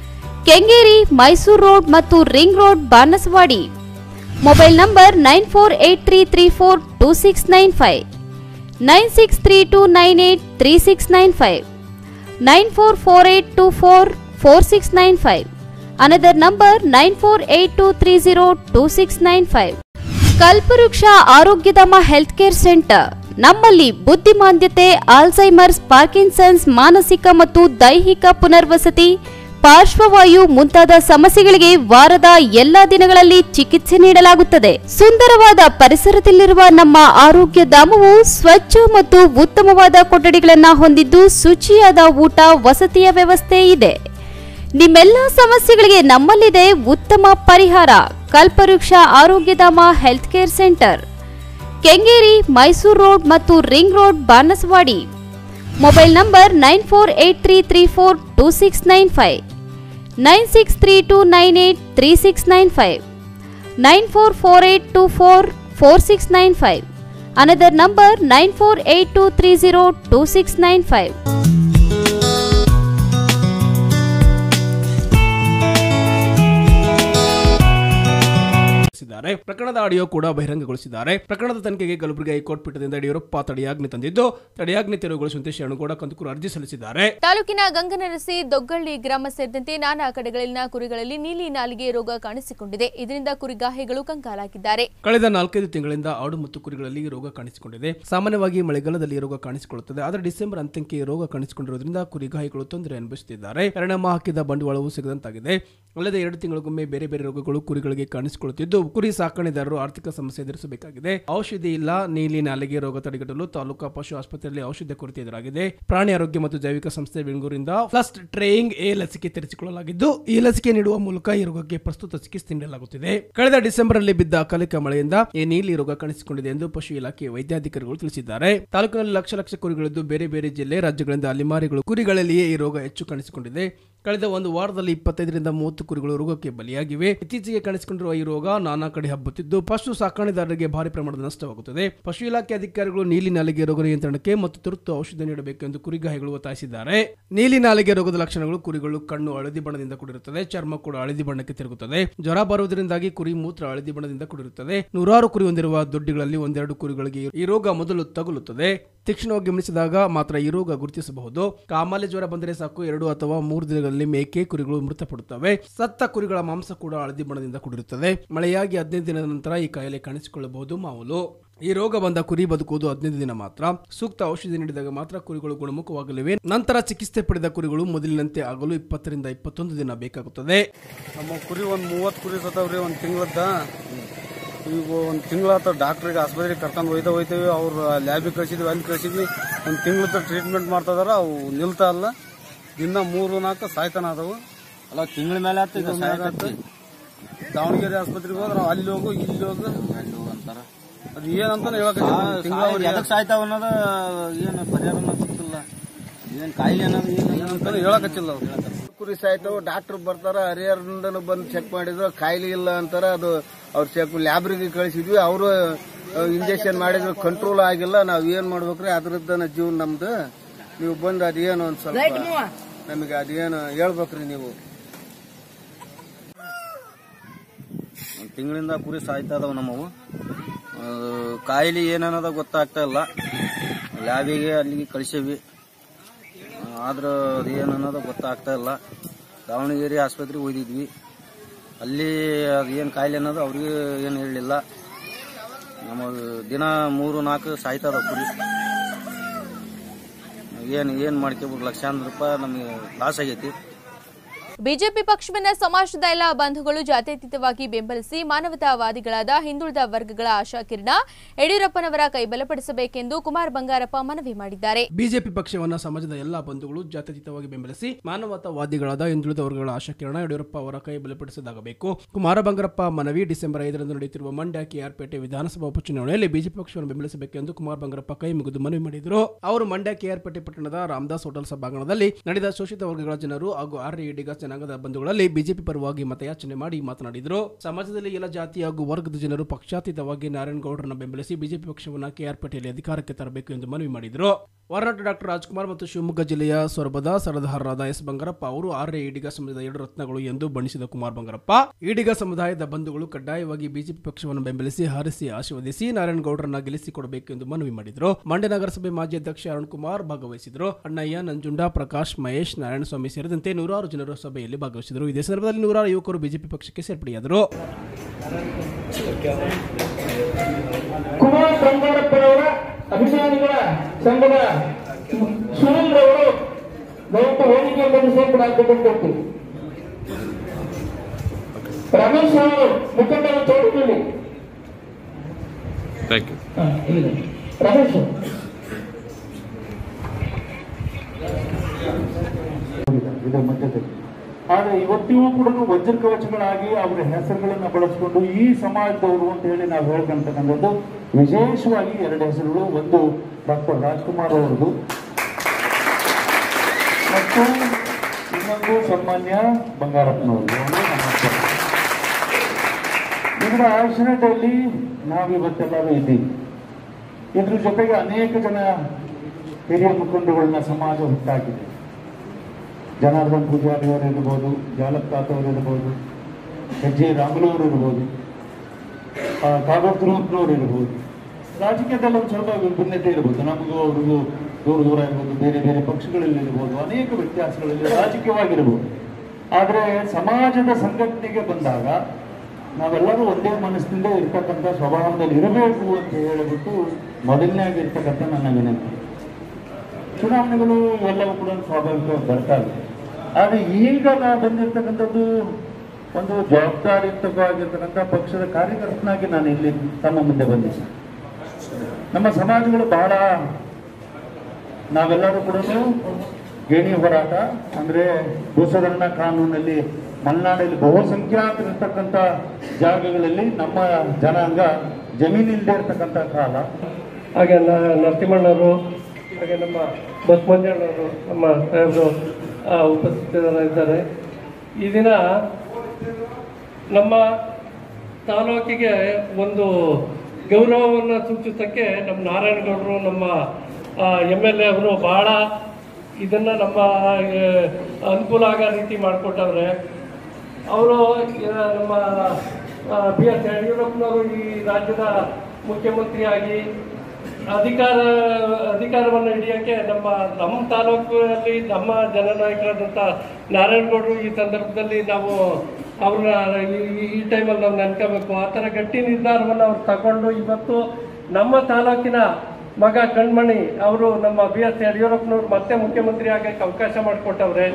Kengeri Mysuru road ಮತ್ತು ring road Banaswadi mobile number nine four eight three three four two six nine five nine six three two nine eight three six nine five nine four four eight two four four six nine five another number nine four eight two three zero two six nine five ಕಲ್ಪವೃಕ್ಷ Arogyadhama health care centre ನಮ್ಮಲ್ಲಿ ಬುದ್ಧಿಮಾಂದ್ಯತೆ Alzheimer's Parkinson's ಮಾನಸಿಕ ಮತ್ತು ದೈಹಿಕ ಪುನರ್ವಸತಿ ಪಾರ್ಶ್ವವಾಯು ಮುಂತಾದ ಸಮಸ್ಯೆಗಳಿಗೆ ವಾರದ ಎಲ್ಲಾ ದಿನಗಳಲ್ಲಿ ಚಿಕಿತ್ಸೆ ನೀಡಲಾಗುತ್ತದೆ ಸುಂದರವಾದ ಪರಿಸರದಲ್ಲಿರುವ ನಮ್ಮ ಆರೋಗ್ಯ ಧಾಮವು ಸ್ವಚ್ಛ ಮತ್ತು ಉತ್ತಮವಾದ ಕೊಠಡಿಗಳನ್ನು ಹೊಂದಿದ್ದು ಶುಚಿಯಾದ ಊಟ ವಸತಿಯ ವ್ಯವಸ್ಥೆ ಇದೆ ನಿಮ್ಮೆಲ್ಲ ಸಮಸ್ಯೆಗಳಿಗೆ ನಮ್ಮಲ್ಲಿದೆ ಉತ್ತಮ ಪರಿಹಾರ ಕಲ್ಪವೃಕ್ಷ Arogyadhama health care centre Kengeri Mysuru road ಮತ್ತು ring road Banaswadi mobile number nine four eight three three four two six nine five nine six three two nine eight three six nine five nine four four eight two four four six nine five another number nine four eight two three zero two six nine five ತಿಳಿಸಿದ್ದಾರೆ ಪ್ರಕರಣದ audio ಕೂಡ ಬಹಿರಂಗಗೊಳಿಸಿದ್ದಾರೆ ಪ್ರಕರಣದ ತನಿಖೆಗೆ Kalaburagi high court ಪೀಠದಿಂದ Yediyurappa ತಡೆಯಾಜ್ಞೆ ತಂದಿದ್ದು ತಡೆಯಾಜ್ಞೆ ತೆರವುಗೊಳಿಸುವಂತೆ ಶರಣಗೌಡ ಕಂದಕೂರು ಅರ್ಜಿ ಸಲ್ಲಿಸಿದ್ದಾರೆ ತಾಲೂಕಿನ ಗಂಗನರಸಿ ದೊಗ್ಗಳ್ಳಿ ಗ್ರಾಮ ಸೇರಿದಂತೆ ನಾನಾ ಕಡೆಗಳಲ್ಲಿನ ಕುರಿಗಳಲ್ಲಿ ನೀಲಿ ನಾಲಿಗೆ ರೋಗ ಕಾಣಿಸಿಕೊಂಡಿದೆ ಇದರಿಂದ ಕುರಿಗಾಹಿಗಳು ಕಂಗಾಲಾಗಿದ್ದಾರೆ ಕಳೆದ ನಾಲ್ಕೈದು ತಿಂಗಳಿಂದ ಆಡು ಮತ್ತು ಕುರಿಗಳಲ್ಲಿ ಈ ರೋಗ ಕಾಣಿಸಿಕೊಂಡಿದೆ ಸಾಮಾನ್ಯವಾಗಿ ಮಳೆಗಾಲದಲ್ಲಿ ಈ ರೋಗ ಕಾಣಿಸಿಕೊಳ್ಳುತ್ತದೆ ಆದರೆ ಡಿಸೆಂಬರ್ ಅಂತ್ಯಕ್ಕೆ ಈ ರೋಗ ಕಾಣಿಸಿಕೊಂಡಿರುವುದರಿಂದ ಕುರಿಗಾಹಿಗಳು ತೊಂದರೆ ಅನುಭವಿಸುತ್ತಿದ್ದಾರೆ ಪರಿಣಾಮ ಹಾಕಿದ ಬಂಡವಾಳವೂ ಸಿಗದಂತಾಗಿದೆ ಅಲ್ಲದೆ ಎರಡು ತಿಂಗಳಿಗೊಮ್ಮೆ ಬೇರೆ ಬೇರೆ ರೋಗಗಳು ಕುರಿಗಳಿಗೆ ಕಾಣಿಸಿಕೊಳ್ಳುತ್ತಿದ್ದು ಕುರಿ ಸಾಕಣೆದಾರರು ಆರ್ಥಿಕ ಸಮಸ್ಯೆ ಎದುರಿಸಬೇಕಾಗಿದೆ ಔಷಧಿ ಇಲ್ಲ ನೀಲಿ ನಾಲಿಗೆ ರೋಗ ತಡೆಗಟ್ಟಲು ತಾಲೂಕಾ ಪಶು ಆಸ್ಪತ್ರೆಯಲ್ಲಿ ಔಷಧ ಕೊರತೆ ಎದುರಾಗಿದೆ ಪ್ರಾಣಿ ಆರೋಗ್ಯ ಮತ್ತು ಜೈವಿಕ ಸಂಸ್ಥೆ ಬೆಂಗಳೂರಿಂದ ಫಸ್ಟ್ ಟ್ರೇಯಿಂಗ್ ಎ ಲಸಿಕೆ ತೆರೆಸಿಕೊಳ್ಳಲಾಗಿದ್ದು ಈ ಲಸಿಕೆ ನೀಡುವ ಮೂಲಕ ಈ ರೋಗಕ್ಕೆ ಪ್ರಸ್ತುತ ಚಿಕಿತ್ಸೆ ನೀಡಲಾಗುತ್ತಿದೆ ಕಳೆದ ಡಿಸೆಂಬರ್ ಅಲ್ಲಿ ಬಿದ್ದ ಅಕಾಲಿಕ ಮಳೆಯಿಂದ ಈ ನೀಲಿ ರೋಗ ಕಾಣಿಸಿಕೊಂಡಿದೆ ಎಂದು ಪಶು ಇಲಾಖೆ ವೈದ್ಯಾಧಿಕಾರಿಗಳು ತಿಳಿಸಿದ್ದಾರೆ ತಾಲೂಕಿನಲ್ಲಿ ಲಕ್ಷ ಲಕ್ಷ ಕುರಿಗಳಿದ್ದು ಬೇರೆ ಬೇರೆ ಜಿಲ್ಲೆ ರಾಜ್ಯಗಳಿಂದ ಅಲಿಮಾರಿಗಳು ಕುರಿಗಳಲ್ಲಿಯೇ ಈ ರೋಗ ಹೆಚ್ಚು ಕಾಣಿಸಿಕೊಂಡಿದೆ ಕಳೆದ ಒಂದು ವಾರದಲ್ಲಿ ಇಪ್ಪತ್ತೈದರಿಂದ ಮೂವತ್ತು ಕುರಿಗಳು ರೋಗಕ್ಕೆ ಬಲಿಯಾಗಿವೆ ಇತ್ತೀಚೆಗೆ ಕಾಣಿಸಿಕೊಂಡಿರುವ ಈ ರೋಗ ನಾನಾ ಕಡೆ ಹಬ್ಬುತ್ತಿದ್ದು ಪಶು ಸಾಕಣೆದಾರರಿಗೆ ಭಾರಿ ಪ್ರಮಾಣದ ನಷ್ಟವಾಗುತ್ತದೆ ಪಶು ಇಲಾಖೆ ಅಧಿಕಾರಿಗಳು ನೀಲಿ ನಾಲಿಗೆ ರೋಗ ನಿಯಂತ್ರಣಕ್ಕೆ ಮತ್ತು ತುರ್ತು ಔಷಧ ನೀಡಬೇಕು ಎಂದು ಕುರಿಗಾಹಿಗಳು ಒತ್ತಾಯಿಸಿದ್ದಾರೆ ನೀಲಿ ನಾಲಿಗೆ ರೋಗದ ಲಕ್ಷಣಗಳು ಕುರಿಗಳು ಕಣ್ಣು ಹಳದಿ ಬಣ್ಣದಿಂದ ಕೂಡಿರುತ್ತದೆ ಚರ್ಮ ಕೂಡ ಹಳದಿ ಬಣ್ಣಕ್ಕೆ ತಿರುಗುತ್ತದೆ ಜ್ವರ ಬರುವುದರಿಂದಾಗಿ ಕುರಿ ಮೂತ್ರ ಹಳದಿ ಬಣ್ಣದಿಂದ ಕೂಡಿರುತ್ತದೆ ನೂರಾರು ಕುರಿ ಹೊಂದಿರುವ ದೊಡ್ಡಿಗಳಲ್ಲಿ ಒಂದೆರಡು ಕುರಿಗಳಿಗೆ ಈ ರೋಗ ಮೊದಲು ತಗುಲುತ್ತದೆ ತೀಕ್ಷ್ಣವಾಗಿ ಗಮನಿಸಿದಾಗ ಮಾತ್ರ ಈ ರೋಗ ಗುರುತಿಸಬಹುದು ಕಾಮಾಲೆ ಜ್ವರ ಬಂದರೆ ಸಾಕು ಎರಡು ಅಥವಾ ಮೂರು ದಿನಗಳಲ್ಲಿ ಮೇಕೆ ಕುರಿಗಳು ಮೃತಪಡುತ್ತವೆ ಸತ್ತ ಕುರಿಗಳ ಮಾಂಸ ಕೂಡ ಹಳದಿ ಬಣ್ಣದಿಂದ ಕೂಡಿರುತ್ತದೆ ಮಳೆಯಾಗಿ ಹದಿನೈದು ದಿನದ ನಂತರ ಈ ಕಾಯಿಲೆ ಕಾಣಿಸಿಕೊಳ್ಳಬಹುದು ಮಾಮೂಲು ಈ ರೋಗ ಬಂದ ಕುರಿ ಬದುಕುವುದು ಹದಿನೈದು ದಿನ ಮಾತ್ರ ಸೂಕ್ತ ಔಷಧಿ ನೀಡಿದಾಗ ಮಾತ್ರ ಕುರಿಗಳು ಗುಣಮುಖವಾಗಲಿವೆ ನಂತರ ಚಿಕಿತ್ಸೆ ಪಡೆದ ಕುರಿಗಳು ಮೊದಲಿನಂತೆ ಆಗಲು ಇಪ್ಪತ್ತರಿಂದ ಇಪ್ಪತ್ತೊಂದು ದಿನ ಬೇಕಾಗುತ್ತದೆ ನಮ್ಮ ಕುರಿ ಒಂದು ಮೂವತ್ತು ಕುರಿ ಸತ್ತವ್ರಿ ಒಂದು ತಿಂಗಳದ್ದ ಈಗ ಒಂದು ತಿಂಗಳಾತ ಡಾಕ್ಟ್ರಿಗೆ ಆಸ್ಪತ್ರೆಗೆ ಕರ್ಕೊಂಡು ಹೋಯ್ತಾ ಹೋಯ್ತೇವೆ ಅವ್ರು ಲ್ಯಾಬಿಗೆ ಕಳ್ಸಿದ್ವಿ ಅಲ್ಲಿ ಕಳ್ಸಿದ್ವಿ ಒಂದು ತಿಂಗಳದ ಟ್ರೀಟ್ಮೆಂಟ್ ಮಾಡ್ತಾಯಿದಾರ ಅವು ನಿಲ್ತಾ ಇಲ್ಲ ದಿನ ಮೂರು ನಾಲ್ಕು ಸಾಯ್ತಾನ ಅದಾವು ಅಲ್ಲ ತಿಂಗಳ ಮೇಲೆ ಆತು ಈಗ ತಿಂಗ್ಳ ಮ್ಯಾಲ್ ಆತು. ದಾವಣಗೆರೆ ಆಸ್ಪತ್ರೆಗೆ ಹೋದ್ರೆ ನಾವು ಅಲ್ಲಿ ಹೋಗು ಇಲ್ಲಿ ಹೋಗು ಅಂತಾರ ಅದು ಏನಂತಾನೆ ಹೇಳಕ್ ಎದಕ್ ಸಾಯ್ತಾವ ಅನ್ನೋದು ಏನು ಪರಿಹಾರ ಸಿಕ್ತಿಲ್ಲ ಏನ್ ಕಾಯಿಲೆ ಅನ್ನೋದು ಏನು ಹೇಳಕತ್ತಿಲ್ಲ ಅವ್ರು ಕುರಿ ಸಾಯ್ತಾವ ಡಾಕ್ಟರ್ ಬರ್ತಾರ ಹರಿಹರದಿಂದನೂ ಬಂದು ಚೆಕ್ ಮಾಡಿದ್ರು ಕಾಯಿಲೆ ಇಲ್ಲ ಅಂತಾರ ಅದು ಅವ್ರು ಚೆಕ್ ಲ್ಯಾಬ್ರಿಗೆ ಕಳಿಸಿದ್ವಿ ಅವರು ಇಂಜೆಕ್ಷನ್ ಮಾಡಿದ್ರು ಕಂಟ್ರೋಲ್ ಆಗಿಲ್ಲ ನಾವ್ ಏನ್ ಮಾಡ್ಬೇಕ್ರಿ ಅದ್ರದ್ದನ ಜೀವನ ನಮ್ದು ನೀವು ಬಂದು ಅದೇನು ಒಂದ್ ಸ್ವಲ್ಪ ನಮಗೆ ಅದೇನು ಹೇಳ್ಬೇಕ್ರಿ ನೀವು ಒಂದ್ ತಿಂಗಳಿಂದ ಕುರಿ ಸಾಯ್ತಾ ಇದಾವ ನಮ್ಮವು ಅದು ಕಾಯಿಲೆ ಏನನ್ನೋದ ಗೊತ್ತಾಗ್ತಾ ಇಲ್ಲ ಲ್ಯಾಬಿಗೆ ಅಲ್ಲಿಗೆ ಕಳಿಸೇವಿ ಆದ್ರೆ ಅದು ಏನು ಅನ್ನೋದು ಗೊತ್ತಾಗ್ತಾ ಇಲ್ಲ ದಾವಣಗೆರೆ ಆಸ್ಪತ್ರೆಗೆ ಹೋಗಿದ್ವಿ ಅಲ್ಲಿ ಅದು ಏನು ಕಾಯಿಲೆ ಅನ್ನೋದು ಅವ್ರಿಗೆ ಏನು ಹೇಳಲಿಲ್ಲ ನಮ್ಮ ದಿನ ಮೂರು ನಾಲ್ಕು ಸಾಯ್ತಾ ಇದಾವ ಕುರಿ ಏನು ಏನು ಮಾಡ್ಕೋಬೇಕು ಲಕ್ಷಾಂತರ ರೂಪಾಯಿ ನಮಗೆ ಲಾಸ್ ಆಗೈತಿ ಬಿಜೆಪಿ ಪಕ್ಷವನ್ನ ಸಮಾಜದ ಎಲ್ಲ ಬಂಧುಗಳು ಜಾತ್ಯತೀತವಾಗಿ ಬೆಂಬಲಿಸಿ ಮಾನವತಾವಾದಿಗಳಾದ ಹಿಂದುಳಿದ ವರ್ಗಗಳ ಆಶಾಕಿರಣ ಯಡಿಯೂರಪ್ಪನವರ ಕೈ ಬಲಪಡಿಸಬೇಕೆಂದು ಕುಮಾರ್ ಬಂಗಾರಪ್ಪ ಮನವಿ ಮಾಡಿದ್ದಾರೆ ಬಿಜೆಪಿ ಪಕ್ಷವನ್ನ ಸಮಾಜದ ಎಲ್ಲಾ ಬಂಧುಗಳು ಜಾತ್ಯತೀತವಾಗಿ ಬೆಂಬಲಿಸಿ ಮಾನವತಾವಾದಿಗಳಾದ ಹಿಂದುಳಿದ ವರ್ಗಗಳ ಆಶಾಕಿರಣ ಯಡಿಯೂರಪ್ಪ ಅವರ ಕೈ ಬಲಪಡಿಸದಾಗಬೇಕು ಕುಮಾರ ಬಂಗಾರಪ್ಪ ಮನವಿ ಡಿಸೆಂಬರ್ ಐದರಂದು ನಡೆಯುತ್ತಿರುವ ಮಂಡ್ಯ ಕೆಆರ್ಪೇಟೆ ವಿಧಾನಸಭಾ ಉಪಚುನಾವಣೆಯಲ್ಲಿ ಬಿಜೆಪಿ ಪಕ್ಷವನ್ನು ಬೆಂಬಲಿಸಬೇಕೆಂದು ಕುಮಾರ ಬಂಗಾರಪ್ಪ ಕೈ ಮುಗಿದು ಮನವಿ ಮಾಡಿದರು ಅವರು ಮಂಡ್ಯ ಕೆಆರ್ಪೇಟೆ ಪಟ್ಟಣದ ರಾಮದಾಸ್ ಹೋಟೆಲ್ ಸಭಾಂಗಣದಲ್ಲಿ ನಡೆದ ಶೋಷಿತ ವರ್ಗಗಳ ಜನರು ಹಾಗೂ ಆರ್ಯ ಇಡಿಗ ಜನಾಂಗದ ಬಂಧುಗಳಲ್ಲಿ ಬಿಜೆಪಿ ಪರವಾಗಿ ಮತಯಾಚನೆ ಮಾಡಿ ಮಾತನಾಡಿದರು ಸಮಾಜದಲ್ಲಿ ಎಲ್ಲ ಜಾತಿ ಹಾಗೂ ವರ್ಗದ ಜನರು ಪಕ್ಷಾತೀತವಾಗಿ ನಾರಾಯಣಗೌಡರನ್ನ ಬೆಂಬಲಿಸಿ ಬಿಜೆಪಿ ಪಕ್ಷವನ್ನು ಕೆಆರ್ಪೇಟೆಯಲ್ಲಿ ಅಧಿಕಾರಕ್ಕೆ ತರಬೇಕು ಎಂದು ಮನವಿ ಮಾಡಿದರು ಹೊರನಾಟ ಡಾಕ್ಟರ್ ರಾಜ್ಕುಮಾರ್ ಮತ್ತು ಶಿವಮೊಗ್ಗ ಜಿಲ್ಲೆಯ ಸೊರಬದ ಸರದಾರರಾದ ಎಸ್ ಬಂಗಾರಪ್ಪ ಅವರು ಆರ್ಯ ಈಡಿಗ ಸಮಾಜದ ಎರಡು ರತ್ನಗಳು ಎಂದು ಬಣ್ಣಿಸಿದ ಕುಮಾರ್ ಬಂಗಾರಪ್ಪ ಈಡಿಗ ಸಮುದಾಯದ ಬಂಧುಗಳು ಕಡ್ಡಾಯವಾಗಿ ಬಿಜೆಪಿ ಪಕ್ಷವನ್ನು ಬೆಂಬಲಿಸಿ ಹಾರಿಸಿ ಆಶೀರ್ವದಿಸಿ ನಾರಾಯಣಗೌಡರನ್ನ ಗೆಲ್ಲಿಸಿಕೊಡಬೇಕು ಎಂದು ಮನವಿ ಮಾಡಿದರು ಮಂಡ್ಯ ನಗರಸಭೆ ಮಾಜಿ ಅಧ್ಯಕ್ಷ ಅರುಣ್ ಕುಮಾರ್ ಭಾಗವಹಿಸಿದರು ಅಣ್ಣಯ್ಯ ನಂಜುಂಡ ಪ್ರಕಾಶ್ ಮಹೇಶ್ ನಾರಾಯಣಸ್ವಾಮಿ ಸೇರಿದಂತೆ ನೂರಾರು ಜನರು ಸಭೆಯಲ್ಲಿ ಭಾಗವಹಿಸಿದರು ಇದೇ ಸಂದರ್ಭದಲ್ಲಿ ನೂರಾರು ಯುವಕರು ಬಿಜೆಪಿ ಪಕ್ಷಕ್ಕೆ ಸೇರ್ಪಡೆಯಾದರು ಕುಮಾರ್ ಬಂಗಾರಪ್ಪನವರ ಅಭಿಮಾನಿಗಳ ಸಂಘದ ಸುರೇಂದ್ರ ಅವರು ದಯವಿಟ್ಟು ವೇದಿಕೆ ಬಂದು ಸೇರ್ಪಡಾಗಬೇಕು ಕೊಡ್ತೀವಿ ರಮೇಶ್ ಅವರು ಮುಖಂಡರ ತೋಟದಲ್ಲಿ ಥ್ಯಾಂಕ್ ಯು ಹಾ, ಇಲ್ಲಿ. ರಮೇಶ್ ಇದರ ಮಧ್ಯದಲ್ಲಿ ಆದ್ರೆ ಇವತ್ತಿಗೂ ಕೂಡ ವಜ್ರ ಕವಚಗಳಾಗಿ ಅವರ ಹೆಸರುಗಳನ್ನ ಬಳಸಿಕೊಂಡು ಈ ಸಮಾಜದವರು ಅಂತ ಹೇಳಿ ನಾವು ಹೇಳ್ಕೊಂತಕ್ಕಂಥದ್ದು ವಿಶೇಷವಾಗಿ ಎರಡು ಹೆಸರುಗಳು ಒಂದು ಡಾಕ್ಟರ್ ರಾಜ್ಕುಮಾರ್ ಅವರದು ಮತ್ತು ಇನ್ನೊಂದು ಸನ್ಮಾನ್ಯ ಬಂಗಾರಪ್ಪನವರು ಅವರು ನಮ್ಮ ಅಪ್ಪ. ಇದರ ಆಶ್ರಯದಲ್ಲಿ ನಾವಿವತ್ತೆಲ್ಲರೂ ಇದ್ದೀವಿ ಇದ್ರ ಜೊತೆಗೆ ಅನೇಕ ಜನ ಹಿರಿಯ ಮುಖಂಡಗಳನ್ನ ಸಮಾಜ ಹುಟ್ಟಾಕಿದೆ ಜನಾರ್ದನ್ ಪೂಜಾರಿ ಅವರು ಇರ್ಬೋದು ಜಾಲಪ್ಪ ಅವರು ಇರ್ಬೋದು ಹೆಜ್ಜೆ ರಾಮುಲು ಅವರು ಇರ್ಬೋದು ಕಾಗೋಡು ತಿರುಮೂರ್ನವ್ರು ಇರ್ಬೋದು ರಾಜಕೀಯದಲ್ಲಿ ಒಂದು ಸ್ವಲ್ಪ ವಿಭಿನ್ನತೆ ಇರ್ಬೋದು ನಮಗೂ ಅವ್ರಿಗೂ ದೂರ ದೂರ ಇರ್ಬೋದು ಬೇರೆ ಬೇರೆ ಪಕ್ಷಗಳಲ್ಲಿ ಇರ್ಬೋದು ಅನೇಕ ವ್ಯತ್ಯಾಸಗಳಲ್ಲಿ ರಾಜಕೀಯವಾಗಿರ್ಬೋದು ಆದರೆ ಸಮಾಜದ ಸಂಘಟನೆಗೆ ಬಂದಾಗ ನಾವೆಲ್ಲರೂ ಒಂದೇ ಮನಸ್ಸಿನಿಂದ ಇರ್ತಕ್ಕಂಥ ಸ್ವಭಾವದಲ್ಲಿ ಇರಬೇಕು ಅಂತ ಹೇಳಿಬಿಟ್ಟು ಮೊದಲನೇಯಾಗಿ ಇರ್ತಕ್ಕಂಥ ನನ್ನ ವಿನಂತಿ ಚುನಾವಣೆಗಳು ಇವೆಲ್ಲವೂ ಕೂಡ ಸ್ವಾಭಾವಿಕವಾಗಿ ಬರ್ತಾ ಇದೆ ಆದರೆ ಈಗ ನಾವು ಬಂದಿರ್ತಕ್ಕಂಥದ್ದು ಒಂದು ಜವಾಬ್ದಾರಿಯುತವಾಗಿರ್ತಕ್ಕಂಥ ಪಕ್ಷದ ಕಾರ್ಯಕರ್ತನಾಗಿ ನಾನು ಇಲ್ಲಿ ತಮ್ಮ ಮುಂದೆ ಬಂದಿದ್ದೆ ನಮ್ಮ ಸಮಾಜಗಳು ಬಹಳ ನಾವೆಲ್ಲರೂ ಕೂಡ ಗೇಣಿ ಹೋರಾಟ ಅಂದ್ರೆ ಭೂಸುಧಾರಣಾ ಕಾನೂನಲ್ಲಿ ಮಲೆನಾಡಲ್ಲಿ ಬಹುಸಂಖ್ಯಾತರಿರ್ತಕ್ಕಂಥ ಜಾಗಗಳಲ್ಲಿ ನಮ್ಮ ಜನಾಂಗ ಜಮೀನಿಲ್ಲದೆ ಇರ್ತಕ್ಕಂಥ ಕಾಲ ಹಾಗೆ ನ- ನರಸಿಂಹಣ್ಣವರು ಹಾಗೆ ನಮ್ಮ ಬಸವಂಜಣ್ಣವರು ನಮ್ಮ ಸಾಹೇಬರು ಆ, ಉಪಸ್ಥಿತರಿದ್ದಾರೆ ಈ ದಿನ ನಮ್ಮ ತಾಲೂಕಿಗೆ ಒಂದು ಗೌರವವನ್ನು ಸೂಚಿಸೋಕ್ಕೆ ನಮ್ಮ ನಾರಾಯಣಗೌಡರು ನಮ್ಮ ಎಮ್ ಎಲ್ ಎ ಅವರು ಭಾಳ ಇದನ್ನು ನಮ್ಮ ಆ, ಅನುಕೂಲ ಆಗೋ ರೀತಿ ಮಾಡಿಕೊಟ್ಟವ್ರೆ ಅವರು ನಮ್ಮ ಬಿ ಎಸ್ ಯಡಿಯೂರಪ್ಪನವರು ಈ ರಾಜ್ಯದ ಮುಖ್ಯಮಂತ್ರಿಯಾಗಿ ಅಧಿಕಾರ ಅಧಿಕಾರವನ್ನು ಹಿಡಿಯೋಕ್ಕೆ ನಮ್ಮ ನಮ್ಮ ತಾಲೂಕಿನಲ್ಲಿ ನಮ್ಮ ಜನನಾಯಕರಾದಂಥ ನಾರಾಯಣಗೌಡರು ಈ ಸಂದರ್ಭದಲ್ಲಿ ನಾವು ಅವ್ರನ್ನ ಈ- ಈ ಟೈಮಲ್ಲಿ ನಾವು ನೆನ್ಕೋಬೇಕು ಆ ಥರ ಗಟ್ಟಿ ನಿರ್ಧಾರವನ್ನು ಅವ್ರು ತಗೊಂಡು ಇವತ್ತು ನಮ್ಮ ತಾಲೂಕಿನ ಮಗ ಕಣ್ಮಣಿ ಅವರು ನಮ್ಮ ಬಿ ಎಸ್ ಯಡಿಯೂರಪ್ಪನವ್ರು ಮತ್ತೆ ಮುಖ್ಯಮಂತ್ರಿ ಆಗಕ್ಕೆ ಅವಕಾಶ ಮಾಡಿಕೊಟ್ಟವ್ರೆ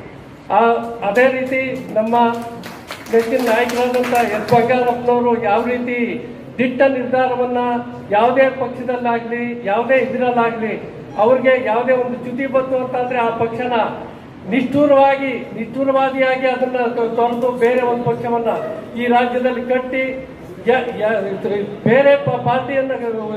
ಆ ಅದೇ ರೀತಿ ನಮ್ಮ ನೆಚ್ಚಿನ ನಾಯಕರಾದಂಥ ಎಸ್ ಬಂಗಾರಪ್ಪನವರು ಯಾವ ರೀತಿ ದಿಟ್ಟ ನಿರ್ಧಾರವನ್ನ ಯಾವುದೇ ಪಕ್ಷದಲ್ಲಾಗ್ಲಿ ಯಾವುದೇ ಇದರಲ್ಲಾಗ್ಲಿ ಅವ್ರಿಗೆ ಯಾವುದೇ ಒಂದು ಚ್ಯುತಿ ಬಂತು ಅಂತಂದ್ರೆ ಆ ಪಕ್ಷನ ನಿಷ್ಠೂರವಾಗಿ ನಿಷ್ಠೂರವಾದಿಯಾಗಿ ಅದನ್ನ ತೊ- ತೊರೆದು ಬೇರೆ ಒಂದು ಪಕ್ಷವನ್ನ ಈ ರಾಜ್ಯದಲ್ಲಿ ಕಟ್ಟಿ ಯ- ಯ- ಬೇರೆ ಪ- ಪಾರ್ಟಿಯನ್ನ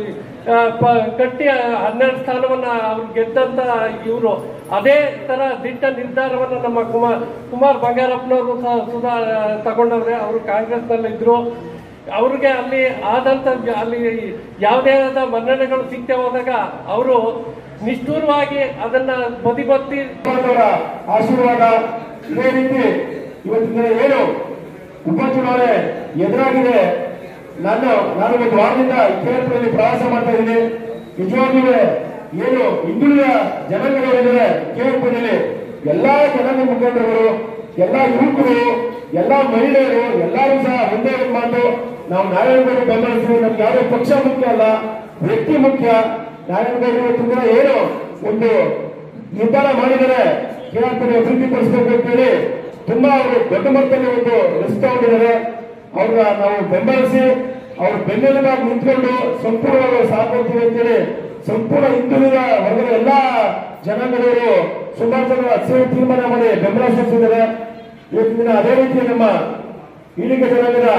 ಆ, ಪ- ಕಟ್ಟಿ ಹನ್ನೆರಡು ಸ್ಥಾನವನ್ನ ಅವ್ರು ಗೆದ್ದಂತ ಇವರು ಅದೇ ತರ ದಿಟ್ಟ ನಿರ್ಧಾರವನ್ನ ನಮ್ಮ ಕುಮಾರ್ ಕುಮಾರ್ ಬಂಗಾರಪ್ಪನವರು ಸಹ ಸುಧಾ ತಗೊಂಡವ್ರೆ ಅವರು ಕಾಂಗ್ರೆಸ್ನಲ್ಲಿದ್ರು ಅವ್ರಿಗೆ ಅಲ್ಲಿ ಆದಂತ ಅಲ್ಲಿ ಯಾವುದೇ ಆದ ಮನ್ನಣೆಗಳು ಸಿಗ್ತೇ ಹೋದಾಗ ಅವರು ನಿಷ್ಠೂರವಾಗಿ ಅದನ್ನ ಬದಿಬತ್ತಿ ಅವರ ಆಶೀರ್ವಾದ ಇದೇ ರೀತಿ ಇವತ್ತಿನ ಏನು ಉಪಚುನಾವಣೆ ಎದುರಾಗಿದೆ ನಾನು ನಾನು ಒಂದು ವಾರದಿಂದ ಈ ಕ್ಷೇತ್ರದಲ್ಲಿ ಪ್ರವಾಸ ಮಾಡ್ತಾ ಇದ್ದೀನಿ ನಿಜವಾಗಿಯೂ ಏನು ಹಿಂದುಳಿದ ಜನಾಂಗಗಳಿದ್ದಾರೆ ಕ್ಷೇತ್ರದಲ್ಲಿ ಎಲ್ಲಾ ಜನಾಂಗ ಮುಖಂಡರುಗಳು ಎಲ್ಲಾ ಯುವಕರು ಎಲ್ಲಾ ಮಹಿಳೆಯರು ಎಲ್ಲರೂ ಸಹ ಒಂದೇ ಒಂದು ಮಾತು ನಾವು ನಾರಾಯಣಗೌಡ ಬೆಂಬಲಿಸಿ ನಮ್ಗೆ ಯಾವುದೇ ಪಕ್ಷ ಮುಖ್ಯ ಅಲ್ಲ ವ್ಯಕ್ತಿ ಮುಖ್ಯ ನಾರಾಯಣಗೌಡ ಇವತ್ತಿನ ದಿನ ಏನು ಒಂದು ನಿರ್ಧಾರ ಮಾಡಿದರೆ ಕೇರಳದಲ್ಲಿ ಅಭಿವೃದ್ಧಿ ಪಡಿಸಬೇಕು ಅಂತ ಹೇಳಿ ತುಂಬಾ ಅವರು ದೊಡ್ಡ ಮಟ್ಟದಲ್ಲಿ ಒಂದು ರಿಸ್ಕ್ ತಗೊಂಡಿದ್ದಾರೆ ಅವ್ರನ್ನ ನಾವು ಬೆಂಬಲಿಸಿ ಅವ್ರ ಬೆನ್ನೆಲುಬಾಗಿ ನಿಂತ್ಕೊಂಡು ಸಂಪೂರ್ಣವಾಗಿ ಸಾಥ್ ಕೊಡ್ತೀವಿ ಅಂತೇಳಿ ಸಂಪೂರ್ಣ ಹಿಂದುಳಿದ ವರ್ಗದ ಎಲ್ಲಾ ಜನಾಂಗದವರು ಸುಮಾರು ಜನ ಹಸಿರು ತೀರ್ಮಾನ ಮಾಡಿ ಬೆಂಬಲ ಸೂಚಿಸಿದ್ದಾರೆ ಇವತ್ತಿನ ದಿನ ಅದೇ ರೀತಿ ನಮ್ಮ ಈಡಿಗ ಜನಾಂಗದ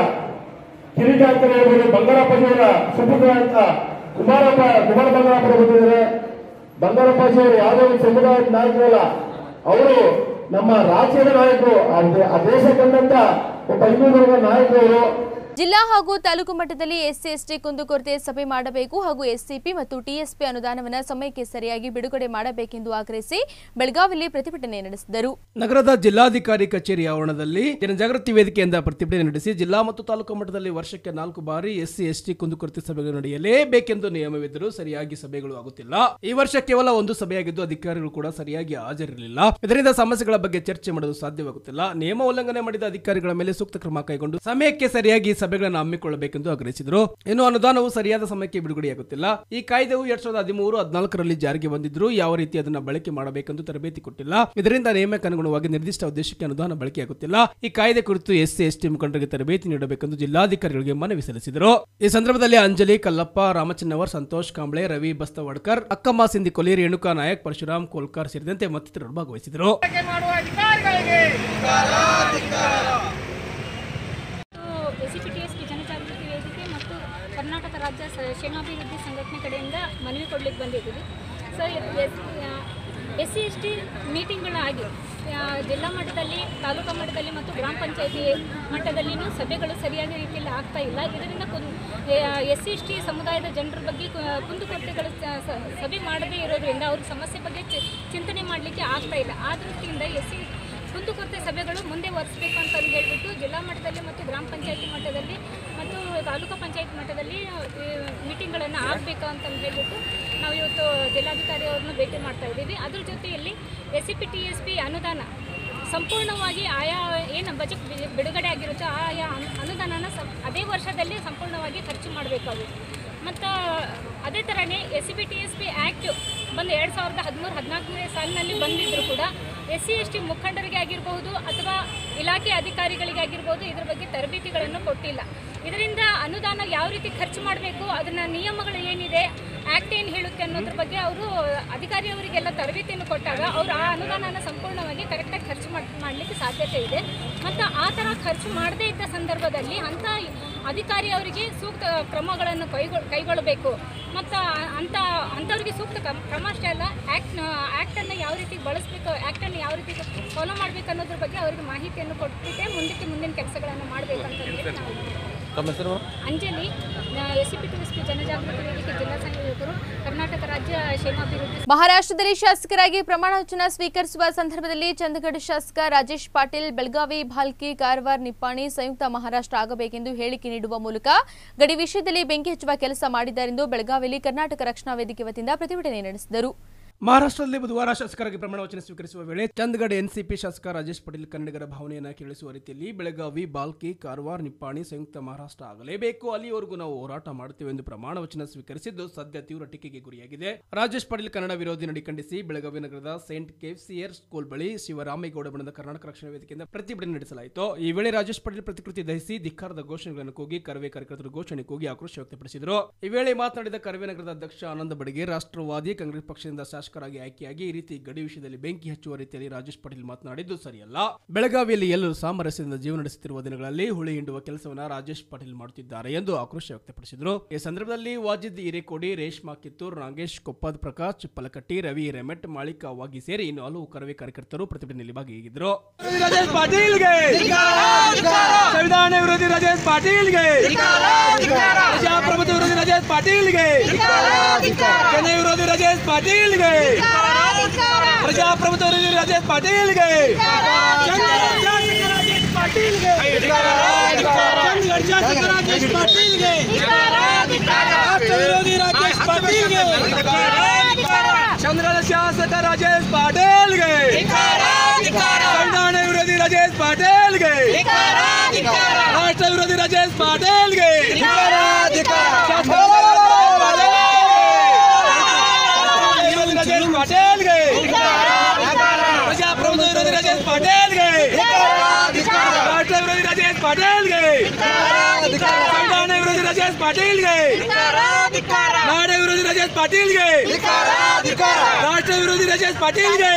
ಕಿರೀಟ ಅಂತ ಹೇಳ್ಬೋದು ಬಂಗಾರಪ್ಪಜಿಯವರ ಸುಪುತ್ರ ಅಂತ ಕುಮಾರಪ್ಪ ಕುಮಾರ ಬಂಗಾರಪ್ಪ ಬಂದಿದ್ದಾರೆ ಬಂಗಾರಪ್ಪಾಜಿ ಅವರು ಯಾವುದೇ ಒಂದು ಸಮುದಾಯದ ನಾಯಕರಲ್ಲ ಅವರು ನಮ್ಮ ರಾಜ್ಯದ ನಾಯಕರು ಆ ದೇ- ಆ ದೇಶ ಕಂಡಂತ ಒಬ್ಬ ಹಿಂದೂ ವರ್ಗದ ನಾಯಕರು ಅವರು ಜಿಲ್ಲಾ ಹಾಗೂ ತಾಲೂಕು ಮಟ್ಟದಲ್ಲಿ ಎಸ್ಸಿ ಎಸ್ಟಿ ಕುಂದುಕೊರತೆ ಸಭೆ ಮಾಡಬೇಕು ಹಾಗೂ ಎಸ್ಸಿಪಿ ಮತ್ತು ಟಿಎಸ್ಪಿ ಅನುದಾನವನ್ನು ಸಮಯಕ್ಕೆ ಸರಿಯಾಗಿ ಬಿಡುಗಡೆ ಮಾಡಬೇಕೆಂದು ಆಗ್ರಹಿಸಿ ಬೆಳಗಾವಿಯಲ್ಲಿ ಪ್ರತಿಭಟನೆ ನಡೆಸಿದರು ನಗರದ ಜಿಲ್ಲಾಧಿಕಾರಿ ಕಚೇರಿ ಆವರಣದಲ್ಲಿ ಜನಜಾಗೃತಿ ವೇದಿಕೆಯಿಂದ ಪ್ರತಿಭಟನೆ ನಡೆಸಿ ಜಿಲ್ಲಾ ಮತ್ತು ತಾಲೂಕು ಮಟ್ಟದಲ್ಲಿ ವರ್ಷಕ್ಕೆ ನಾಲ್ಕು ಬಾರಿ ಎಸ್ಸಿ ಎಸ್ಟಿ ಕುಂದುಕೊರತೆ ಸಭೆಗಳು ನಡೆಯಲೇಬೇಕೆಂದು ನಿಯಮವಿದ್ದರೂ ಸರಿಯಾಗಿ ಸಭೆಗಳು ಆಗುತ್ತಿಲ್ಲ ಈ ವರ್ಷ ಕೇವಲ ಒಂದು ಸಭೆಯಾಗಿದ್ದು ಅಧಿಕಾರಿಗಳು ಕೂಡ ಸರಿಯಾಗಿ ಹಾಜರಿರಲಿಲ್ಲ ಇದರಿಂದ ಸಮಸ್ಯೆಗಳ ಬಗ್ಗೆ ಚರ್ಚೆ ಮಾಡಲು ಸಾಧ್ಯವಾಗುತ್ತಿಲ್ಲ ನಿಯಮ ಉಲ್ಲಂಘನೆ ಮಾಡಿದ ಅಧಿಕಾರಿಗಳ ಮೇಲೆ ಸೂಕ್ತ ಕ್ರಮ ಕೈಗೊಂಡು ಸಮಯಕ್ಕೆ ಸರಿಯಾಗಿ ಸಭೆಗಳನ್ನು ಹಮ್ಮಿಕೊಳ್ಳಬೇಕೆಂದು ಆಗ್ರಹಿಸಿದರು ಇನ್ನು ಅನುದಾನವು ಸರಿಯಾದ ಸಮಯಕ್ಕೆ ಬಿಡುಗಡೆಯಾಗುತ್ತಿಲ್ಲ ಈ ಕಾಯ್ದೆಯು ಎರಡ್ ಸಾವಿರದ ಹದಿಮೂರು ಹದಿನಾಲ್ಕರಲ್ಲಿ ಜಾರಿಗೆ ಬಂದಿದ್ರು ಯಾವ ರೀತಿ ಅದನ್ನ ಬಳಕೆ ಮಾಡಬೇಕೆಂದು ತರಬೇತಿ ಕೊಟ್ಟಿಲ್ಲ ಇದರಿಂದ ನಿಯಮಕ್ಕೆ ಅನುಗುಣವಾಗಿ ನಿರ್ದಿಷ್ಟ ಉದ್ದೇಶಕ್ಕೆ ಅನುದಾನ ಬಳಕೆಯಾಗುತ್ತಿಲ್ಲ ಈ ಕಾಯ್ದೆ ಕುರಿತು ಎಸ್ಸಿ ಎಸ್ಟಿ ಮುಖಂಡರಿಗೆ ತರಬೇತಿ ನೀಡಬೇಕೆಂದು ಜಿಲ್ಲಾಧಿಕಾರಿಗಳಿಗೆ ಮನವಿ ಸಲ್ಲಿಸಿದರು ಈ ಸಂದರ್ಭದಲ್ಲಿ ಅಂಜಲಿ ಕಲ್ಲಪ್ಪ ರಾಮಚನ್ನವರ್ ಸಂತೋಷ್ ಕಾಂಬ್ಳೆ ರವಿ ಬಸ್ತವಡ್ಕರ್ ಅಕ್ಕಮ್ಮ ಸಿಂಧಿ ಕೊಲಿ ರೇಣುಕಾ ನಾಯಕ್ ಪರಶುರಾಮ್ ಕೋಲ್ಕರ್ ಸೇರಿದಂತೆ ಮತ್ತಿತರರು ಭಾಗವಹಿಸಿದರು S C P T S ಜನಜಾಗೃತಿ ವೇದಿಕೆ ಮತ್ತು ಕರ್ನಾಟಕ ರಾಜ್ಯ ಸ- ಕ್ಷೇಮಾಭಿವೃದ್ಧಿ ಸಂಘಟನೆ ಕಡೆಯಿಂದ ಮನವಿ ಕೊಡ್ಲಿಕ್ಕೆ ಬಂದಿದ್ದೀವಿ so S C S T ಮೀಟಿಂಗ್ಗಳಾಗಿ ಆ, ಜಿಲ್ಲಾ ಮಟ್ಟದಲ್ಲಿ ತಾಲೂಕಾ ಮಟ್ಟದಲ್ಲಿ ಮತ್ತು ಗ್ರಾಮ ಪಂಚಾಯತಿ ಮಟ್ಟದಲ್ಲಿನೂ ಸಭೆಗಳು ಸರಿಯಾದ ರೀತಿಯಲ್ಲಿ ಆಗ್ತಾ ಇಲ್ಲ ಇದರಿಂದ ಎಸ್ ಸಿ ಎಸ್ ಟಿ ಸಮುದಾಯದ ಜನರ ಬಗ್ಗೆ ಕು- ಕುಂದುಕೊರತೆಗಳು ಸ- ಸ- ಸಭೆ ಮಾಡದೇ ಇರೋದ್ರಿಂದ ಅವ್ರ ಸಮಸ್ಯೆ ಬಗ್ಗೆ ಚಿ- ಚಿಂತನೆ ಮಾಡಲಿಕ್ಕೆ ಆಗ್ತಾ ಇಲ್ಲ ಆ ದೃಷ್ಟಿಯಿಂದ ಎಸ್ ಸಿ ಕುಂದುಕೊರತೆ ಸಭೆಗಳು ಮುಂದೆ ಒರೆಸಬೇಕು ಅಂತ ಹೇಳ್ಬಿಟ್ಟು ಜಿಲ್ಲಾ ಮಟ್ಟದಲ್ಲಿ ಮತ್ತು ಗ್ರಾಮ ಪಂಚಾಯತಿ ಮಟ್ಟದಲ್ಲಿ ಮತ್ತು ತಾಲೂಕು ಪಂಚಾಯತ್ ಮಟ್ಟದಲ್ಲಿ ಮೀಟಿಂಗ್ಗಳನ್ನು ಆಗಬೇಕು ಅಂತ ಹೇಳ್ಬಿಟ್ಟು ನಾವು ಇವತ್ತು ಜಿಲ್ಲಾಧಿಕಾರಿ ಅವ್ರನ್ನ ಭೇಟಿ ಮಾಡ್ತಾ ಇದ್ದೀವಿ ಅದ್ರ ಜೊತೆಯಲ್ಲಿ S C P T S P ಅನುದಾನ ಸಂಪೂರ್ಣವಾಗಿ ಆಯಾ ಏನು ಬಜೆಟ್ ಬಿ- ಬಿಡುಗಡೆ ಆಗಿರುತ್ತೋ ಆಯಾ ಅನು- ಅನುದಾನನ ಸಂ ಅದೇ ವರ್ಷದಲ್ಲಿ ಸಂಪೂರ್ಣವಾಗಿ ಖರ್ಚು ಮಾಡಬೇಕಾಗುತ್ತೆ ಮತ್ತು ಅದೇ ಥರನೇ S C B T S P act ಬಂದು ಎರಡು ಸಾವಿರದ ಹದಿಮೂರು ಹದಿನಾಲ್ಕನೇ ಸಾಲಿನಲ್ಲಿ ಬಂದಿದ್ದರೂ ಕೂಡ ಎಸ್ ಸಿ ಎಸ್ ಟಿ ಮುಖಂಡರಿಗೆ ಆಗಿರಬಹುದು ಅಥವಾ ಇಲಾಖೆ ಅಧಿಕಾರಿಗಳಿಗೆ ಆಗಿರ್ಬೋದು ಇದ್ರ ಬಗ್ಗೆ ತರಬೇತಿಗಳನ್ನು ಕೊಟ್ಟಿಲ್ಲ ಇದರಿಂದ ಅನುದಾನ ಯಾವ ರೀತಿ ಖರ್ಚು ಮಾಡಬೇಕು ಅದನ್ನ ನಿಯಮಗಳು ಏನಿದೆ ಆ್ಯಕ್ಟ್ ಏನು ಹೇಳುತ್ತೆ ಅನ್ನೋದ್ರ ಬಗ್ಗೆ ಅವರು ಅಧಿಕಾರಿಯವರಿಗೆಲ್ಲ ತರಬೇತಿಯನ್ನು ಕೊಟ್ಟಾಗ ಅವರು ಆ ಅನುದಾನನ ಸಂಪೂರ್ಣವಾಗಿ ಕರೆಕ್ಟಾಗಿ ಖರ್ಚು ಮಾಡ್ ಮಾಡಲಿಕ್ಕೆ ಸಾಧ್ಯತೆ ಇದೆ ಮತ್ತು ಆ ಥರ ಖರ್ಚು ಮಾಡದೇ ಇದ್ದ ಸಂದರ್ಭದಲ್ಲಿ ಅಂಥ ಅಧಿಕಾರಿ ಅವರಿಗೆ ಸೂಕ್ತ ಕ್ರಮಗಳನ್ನು ಕೈಗೊಳ್ ಕೈಗೊಳ್ಳಬೇಕು ಮತ್ತು ಅಂಥ ಅಂಥವ್ರಿಗೆ ಸೂಕ್ತ ಕ್ರಮ ಕ್ರಮ ಅಷ್ಟೇ ಅಲ್ಲ ಆ್ಯಕ್ಟ್ ಆ್ಯಕ್ಟನ್ನು ಯಾವ ರೀತಿ ಬಳಸಬೇಕು ಆ್ಯಕ್ಟನ್ನು ಯಾವ ರೀತಿ ಫಾಲೋ ಮಾಡಬೇಕು ಅನ್ನೋದ್ರ ಬಗ್ಗೆ ಅವರಿಗೆ ಮಾಹಿತಿಯನ್ನು ಕೊಟ್ಟಿದ್ದೆ ಮುಂದಕ್ಕೆ ಮುಂದಿನ ಕೆಲಸಗಳನ್ನು ಮಾಡಬೇಕಂತ ಹೇಳಿ ನಾವು ತಮ್ಮ ಹೆಸರು Anjali S C P T S P ಜನಜಾಗೃತಿ ವೇದಿಕೆ ಜಿಲ್ಲಾ ಸಂಯೋಜಕರು ಕರ್ನಾಟಕ ರಾಜ್ಯ ಕ್ಷೇಮಾಭಿವೃದ್ಧಿ ಮಹಾರಾಷ್ಟ್ರದಲ್ಲಿ ಶಾಸಕರಾಗಿ ಪ್ರಮಾಣ ವಚನ ಸ್ವೀಕರಿಸುವ ಸಂದರ್ಭದಲ್ಲಿ ಚಂದಗಢ ಶಾಸಕ ರಾಜೇಶ್ ಪಾಟೀಲ್ ಬೆಳಗಾವಿ ಭಾಲ್ಕಿ ಕಾರವಾರ ನಿಪ್ಪಾಣಿ ಸಂಯುಕ್ತ ಮಹಾರಾಷ್ಟ್ರ ಆಗಬೇಕೆಂದು ಹೇಳಿಕೆ ನೀಡುವ ಮೂಲಕ ಗಡಿ ವಿಷಯದಲ್ಲಿ ಬೆಂಕಿ ಹಚ್ಚುವ ಕೆಲಸ ಮಾಡಿದ್ದಾರೆಂದು ಬೆಳಗಾವಿಯಲ್ಲಿ ಕರ್ನಾಟಕ ರಕ್ಷಣಾ ವೇದಿಕೆ ವತಿಯಿಂದ ಪ್ರತಿಭಟನೆ ನಡೆಸಿದರು ಮಹಾರಾಷ್ಟ್ರದಲ್ಲಿ ಬುಧವಾರ ಶಾಸಕರಾಗಿ ಪ್ರಮಾಣ ವಚನ ಸ್ವೀಕರಿಸುವ ವೇಳೆ ಚಂದಗಢ ಎನ್ಸಿಪಿ ಶಾಸಕ ರಾಜೇಶ್ ಪಟೇಲ್ ಕನ್ನಡಿಗರ ಭಾವನೆಯನ್ನು ಕೇಳಿಸುವ ರೀತಿಯಲ್ಲಿ ಬೆಳಗಾವಿ ಬಾಲ್ಕಿ ಕಾರವಾರ ನಿಪ್ಪಾಣಿ ಸಂಯುಕ್ತ ಮಹಾರಾಷ್ಟ್ರ ಆಗಲೇಬೇಕು ಅಲ್ಲಿಯವರೆಗೂ ನಾವು ಹೋರಾಟ ಮಾಡುತ್ತೇವೆ ಎಂದು ಪ್ರಮಾಣ ವಚನ ಸ್ವೀಕರಿಸಿದ್ದು ಸದ್ಯ ತೀವ್ರ ಟೀಕೆಗೆ ಗುರಿಯಾಗಿದೆ ರಾಜೇಶ್ ಪಟೇಲ್ ಕನ್ನಡ ವಿರೋಧಿ ನಡಿ ಖಂಡಿಸಿ ಬೆಳಗಾವಿ ನಗರದ ಸೇಂಟ್ ಕೆಫ್ಸಿಯರ್ ಸ್ಕೂಲ್ ಬಳಿ ಶಿವರಾಮೇಗೌಡ ಬಣದ ಕರ್ನಾಟಕ ರಕ್ಷಣಾ ವೇದಿಕೆಯಿಂದ ಪ್ರತಿಭಟನೆ ನಡೆಸಲಾಯಿತು ಈ ವೇಳೆ ರಾಜೇಶ್ ಪಟೇಲ್ ಪ್ರತಿಕೃತಿ ದಹಿಸಿ ಧಿಕ್ಕಾರದ ಘೋಷಣೆಗಳನ್ನು ಕೂಗಿ ಕರವೇ ಕಾರ್ಯಕರ್ತರು ಘೋಷಣೆ ಕೂಗಿ ಆಕ್ರೋಶ ವ್ಯಕ್ತಪಡಿಸಿದರು ಈ ವೇಳೆ ಮಾತನಾಡಿದ ಕರವೇ ನಗರದ ಅಧ್ಯಕ್ಷ ಆನಂದ ಬಡಿಗೆ ರಾಷ್ಟ್ರವಾದಿ ಕಾಂಗ್ರೆಸ್ ಪಕ್ಷದಿಂದ ಶಾಸಕರಾಗಿ ಆಯ್ಕೆಯಾಗಿ ಈ ರೀತಿ ಗಡಿ ವಿಷಯದಲ್ಲಿ ಬೆಂಕಿ ಹಚ್ಚುವ ರೀತಿಯಲ್ಲಿ ರಾಜೇಶ್ ಪಟೇಲ್ ಮಾತನಾಡಿದ್ದು ಸರಿಯಲ್ಲ ಬೆಳಗಾವಿಯಲ್ಲಿ ಎಲ್ಲರೂ ಸಾಮರಸ್ಯದಿಂದ ಜೀವನ ನಡೆಸುತ್ತಿರುವ ದಿನಗಳಲ್ಲಿ ಹುಳಿ ಹಿಂಡುವ ಕೆಲಸವನ್ನ ರಾಜೇಶ್ ಪಟೇಲ್ ಮಾಡುತ್ತಿದ್ದಾರೆ ಎಂದು ಆಕ್ರೋಶ ವ್ಯಕ್ತಪಡಿಸಿದರು ಈ ಸಂದರ್ಭದಲ್ಲಿ ವಾಜಿದ್ ಹಿರೇಕೋಡಿ ರೇಷ್ಮಾ ಕಿತ್ತೂರ್ ನಾಗೇಶ್ ಕೊಪ್ಪದ್ ಪ್ರಕಾಶ್ ಪಲಕಟ್ಟಿ ರವಿ ರೆಮೆಟ್ ಮಾಳಿಕಾ ವಾಗಿ ಸೇರಿ ಇನ್ನು ಹಲವು ಕರವೇ ಕಾರ್ಯಕರ್ತರು ಪ್ರತಿಭಟನೆಯಲ್ಲಿ ಭಾಗಿಯಾಗಿದ್ದರು ರಾಜೇಶ್ ಪಾಟೀಲ್ಗೆ ಸಂವಿಧಾನ ವಿರೋಧಿ ರಾಜೇಶ್ ಪಾಟೀಲ್ಗೆ ಪ್ರಜಾಪ್ರಭುತ್ವ ವಿರೋಧಿ ರಾಜೇಶ್ ಪಾಟೀಲ್ಗೆ ಜನ ವಿರೋಧಿ ರಾಜೇಶ್ ಪಾಟೀಲ್ಗೆ ಪ್ರಜಾಪ್ರಭುತ್ವ ವಿರೋಧಿ ರಾಜೇಶ್ ಪಾಟೀಲ್ಗೆ ರಾಜೇಶ್ ಪಾಟೀಲ್ಗೆ ಶಾಸಕ ರಾಜೇಶ್ ಪಾಟೀಲ್ಗೆ ರಾಷ್ಟ್ರ ವಿರೋಧಿ ರಾಜೇಶ್ ಪಾಟೀಲ್ಗೆ ಚಂದ್ರದ ಶಾಸಕ ರಾಜೇಶ್ ಪಾಟೀಲ್ಗೆ ಸಂವಿಧಾನ ವಿರೋಧಿ ರಾಜೇಶ್ ಪಾಟೀಲ್ಗೆ ರಾಷ್ಟ್ರ ವಿರೋಧಿ ರಾಜೇಶ್ ಪಾಟೀಲ್ಗೆ ರಾಜೇಶ್ ಪಾಟೀಲ್ಗೆ ಪ್ರಜಾಪ್ರಭುತ್ವ ವಿರೋಧಿ ರಾಜೇಶ್ ಪಾಟೀಲ್ಗೆ ರಾಷ್ಟ್ರ ವಿರೋಧಿ ರಾಜೇಶ್ ಪಾಟೀಲ್ಗೆ ಸಂವಿಧಾನ ವಿರೋಧಿ ರಾಜೇಶ್ ಪಾಟೀಲ್ಗೆ ನಾಡ ವಿರೋಧಿ ರಾಜೇಶ್ ಪಾಟೀಲ್ಗೆ ರಾಷ್ಟ್ರ ವಿರೋಧಿ ರಾಜೇಶ್ ಪಾಟೀಲ್ಗೆ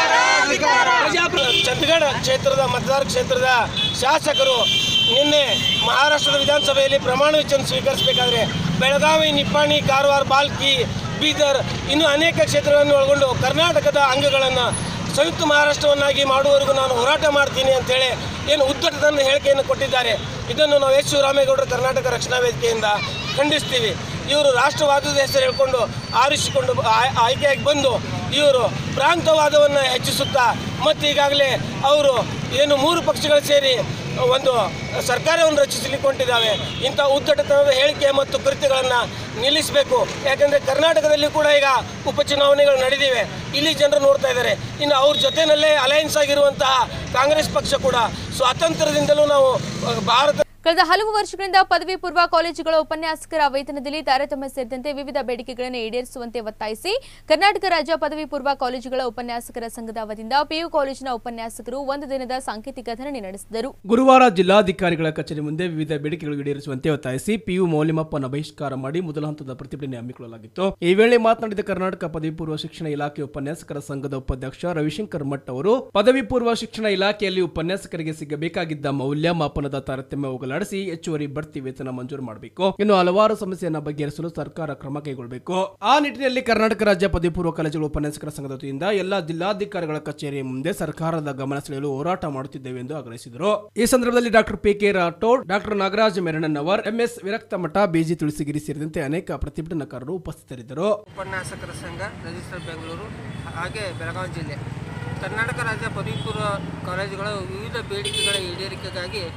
ಚಂದಗಢ ಕ್ಷೇತ್ರದ ಮತದಾರ ಕ್ಷೇತ್ರದ ಶಾಸಕರು ನಿನ್ನೆ ಮಹಾರಾಷ್ಟ್ರದ ವಿಧಾನಸಭೆಯಲ್ಲಿ ಪ್ರಮಾಣ ವಚನ ಸ್ವೀಕರಿಸಬೇಕಾದ್ರೆ ಬೆಳಗಾವಿ ನಿಪ್ಪಾಣಿ ಕಾರವಾರ ಬಾಲ್ಕಿ ಬೀದರ್ ಇನ್ನು ಅನೇಕ ಕ್ಷೇತ್ರಗಳನ್ನು ಒಳಗೊಂಡು ಕರ್ನಾಟಕದ ಅಂಗಗಳನ್ನು ಸಂಯುಕ್ತ ಮಹಾರಾಷ್ಟ್ರವನ್ನಾಗಿ ಮಾಡುವವರೆಗೂ ನಾನು ಹೋರಾಟ ಮಾಡ್ತೀನಿ ಅಂತೇಳಿ ಏನು ಉದ್ದಟದ ಹೇಳಿಕೆಯನ್ನು ಕೊಟ್ಟಿದ್ದಾರೆ ಇದನ್ನು ನಾವು ಎಸ್ ಶಿವರಾಮೇಗೌಡರ ಕರ್ನಾಟಕ ರಕ್ಷಣಾ ವೇದಿಕೆಯಿಂದ ಖಂಡಿಸ್ತೀವಿ ಇವರು ರಾಷ್ಟ್ರವಾದದ ಹೆಸರು ಹೇಳ್ಕೊಂಡು ಆರಿಸಿಕೊಂಡು ಆಯ್- ಆಯ್ಕೆಯಾಗಿ ಬಂದು ಇವರು ಪ್ರಾಂತವಾದವನ್ನು ಹೆಚ್ಚಿಸುತ್ತಾ ಮತ್ತು ಈಗಾಗಲೇ ಅವರು ಏನು ಮೂರು ಪಕ್ಷಗಳು ಸೇರಿ ಒಂದು ಸರ್ಕಾರವನ್ನು ರಚಿಸಲಿಕ್ಕೆ ಹೊಂಟಿದ್ದಾವೆ ಇಂಥ ಉದ್ದಟತನದ ಹೇಳಿಕೆ ಮತ್ತು ಕೃತ್ಯಗಳನ್ನು ನಿಲ್ಲಿಸಬೇಕು ಯಾಕಂದರೆ ಕರ್ನಾಟಕದಲ್ಲಿ ಕೂಡ ಈಗ ಉಪಚುನಾವಣೆಗಳು ನಡೆದಿವೆ ಇಲ್ಲಿ ಜನರು ನೋಡ್ತಾ ಇದ್ದಾರೆ ಇನ್ನು ಅವ್ರ ಜೊತೆಯಲ್ಲೇ ಅಲಯನ್ಸ್ ಆಗಿರುವಂತಹ ಕಾಂಗ್ರೆಸ್ ಪಕ್ಷ ಕೂಡ ಸ್ವಾತಂತ್ರ್ಯದಿಂದಲೂ ನಾವು ಅಹ್, ಭಾರತ ಕಳೆದ ಹಲವು ವರ್ಷಗಳಿಂದ ಪದವಿ ಪೂರ್ವ ಕಾಲೇಜುಗಳ ಉಪನ್ಯಾಸಕರ ವೇತನದಲ್ಲಿ ತಾರತಮ್ಯ ಸೇರಿದಂತೆ ವಿವಿಧ ಬೇಡಿಕೆಗಳನ್ನು ಈಡೇರಿಸುವಂತೆ ಒತ್ತಾಯಿಸಿ ಕರ್ನಾಟಕ ರಾಜ್ಯ ಪದವಿ ಪೂರ್ವ ಕಾಲೇಜುಗಳ ಉಪನ್ಯಾಸಕರ ಸಂಘದ ವತಿಯಿಂದ ಪಿಯು ಕಾಲೇಜಿನ ಉಪನ್ಯಾಸಕರು ಒಂದು ದಿನದ ಸಾಂಕೇತಿಕ ಧರಣಿ ನಡೆಸಿದರು ಗುರುವಾರ ಜಿಲ್ಲಾಧಿಕಾರಿಗಳ ಕಚೇರಿ ಮುಂದೆ ವಿವಿಧ ಬೇಡಿಕೆಗಳು ಈಡೇರಿಸುವಂತೆ ಒತ್ತಾಯಿಸಿ ಪಿಯು ಮೌಲ್ಯಮಾಪನ ಬಹಿಷ್ಕಾರ ಮಾಡಿ ಮೊದಲ ಹಂತದ ಪ್ರತಿಭಟನೆ ಹಮ್ಮಿಕೊಳ್ಳಲಾಗಿತ್ತು ಈ ವೇಳೆ ಮಾತನಾಡಿದ ಕರ್ನಾಟಕ ಪದವಿ ಪೂರ್ವ ಶಿಕ್ಷಣ ಇಲಾಖೆ ಉಪನ್ಯಾಸಕರ ಸಂಘದ ಉಪಾಧ್ಯಕ್ಷ ರವಿಶಂಕರ್ ಮಠ್ ಅವರು ಪದವಿ ಪೂರ್ವ ಶಿಕ್ಷಣ ಇಲಾಖೆಯಲ್ಲಿ ಉಪನ್ಯಾಸಕರಿಗೆ ಸಿಗಬೇಕಾಗಿದ್ದ ಮೌಲ್ಯಮಾಪನದ ತಾರತಮ್ಯ ಹೋಗಲಾಡಿಸಿ ಹೆಚ್ಚುವರಿ ಬಡ್ತಿ ವೇತನ ಮಂಜೂರು ಮಾಡಬೇಕು ಇನ್ನು ಹಲವಾರು ಸಮಸ್ಯೆಯನ್ನು ಬಗೆಹರಿಸಲು ಸರ್ಕಾರ ಕ್ರಮ ಕೈಗೊಳ್ಳಬೇಕು ಆ ನಿಟ್ಟಿನಲ್ಲಿ ಕರ್ನಾಟಕ ರಾಜ್ಯ ಪದವಿ ಪೂರ್ವ ಕಾಲೇಜುಗಳ ಉಪನ್ಯಾಸಕರ ಸಂಘದ ವತಿಯಿಂದ ಎಲ್ಲಾ ಜಿಲ್ಲಾಧಿಕಾರಿಗಳ ಕಚೇರಿ ಮುಂದೆ ಸರ್ಕಾರದ ಗಮನ ಸೆಳೆಯಲು ಹೋರಾಟ ಮಾಡುತ್ತಿದ್ದೇವೆ ಎಂದು ಆಗ್ರಹಿಸಿದರು ಈ ಸಂದರ್ಭದಲ್ಲಿ doctor P K Rathod doctor Nagaraj Merannavar MS Virakta Math busy Tulasigiri ಸೇರಿದಂತೆ ಅನೇಕ ಪ್ರತಿಭಟನಾಕಾರರು ಉಪಸ್ಥಿತರಿದ್ದರು ಉಪನ್ಯಾಸಕರ ಸಂಘ ರಿಜಿಸ್ಟರ್ ಬೆಂಗಳೂರು ಹಾಗೆ ಬೆಳಗಾವಿ ಜಿಲ್ಲೆ ಕರ್ನಾಟಕ ರಾಜ್ಯ ಪದವಿ ಪೂರ್ವ ಕಾಲೇಜುಗಳ ವಿವಿಧ ಬೇಡಿಕೆಗಳ ಈಡೇರಿಕೆಗಾಗಿ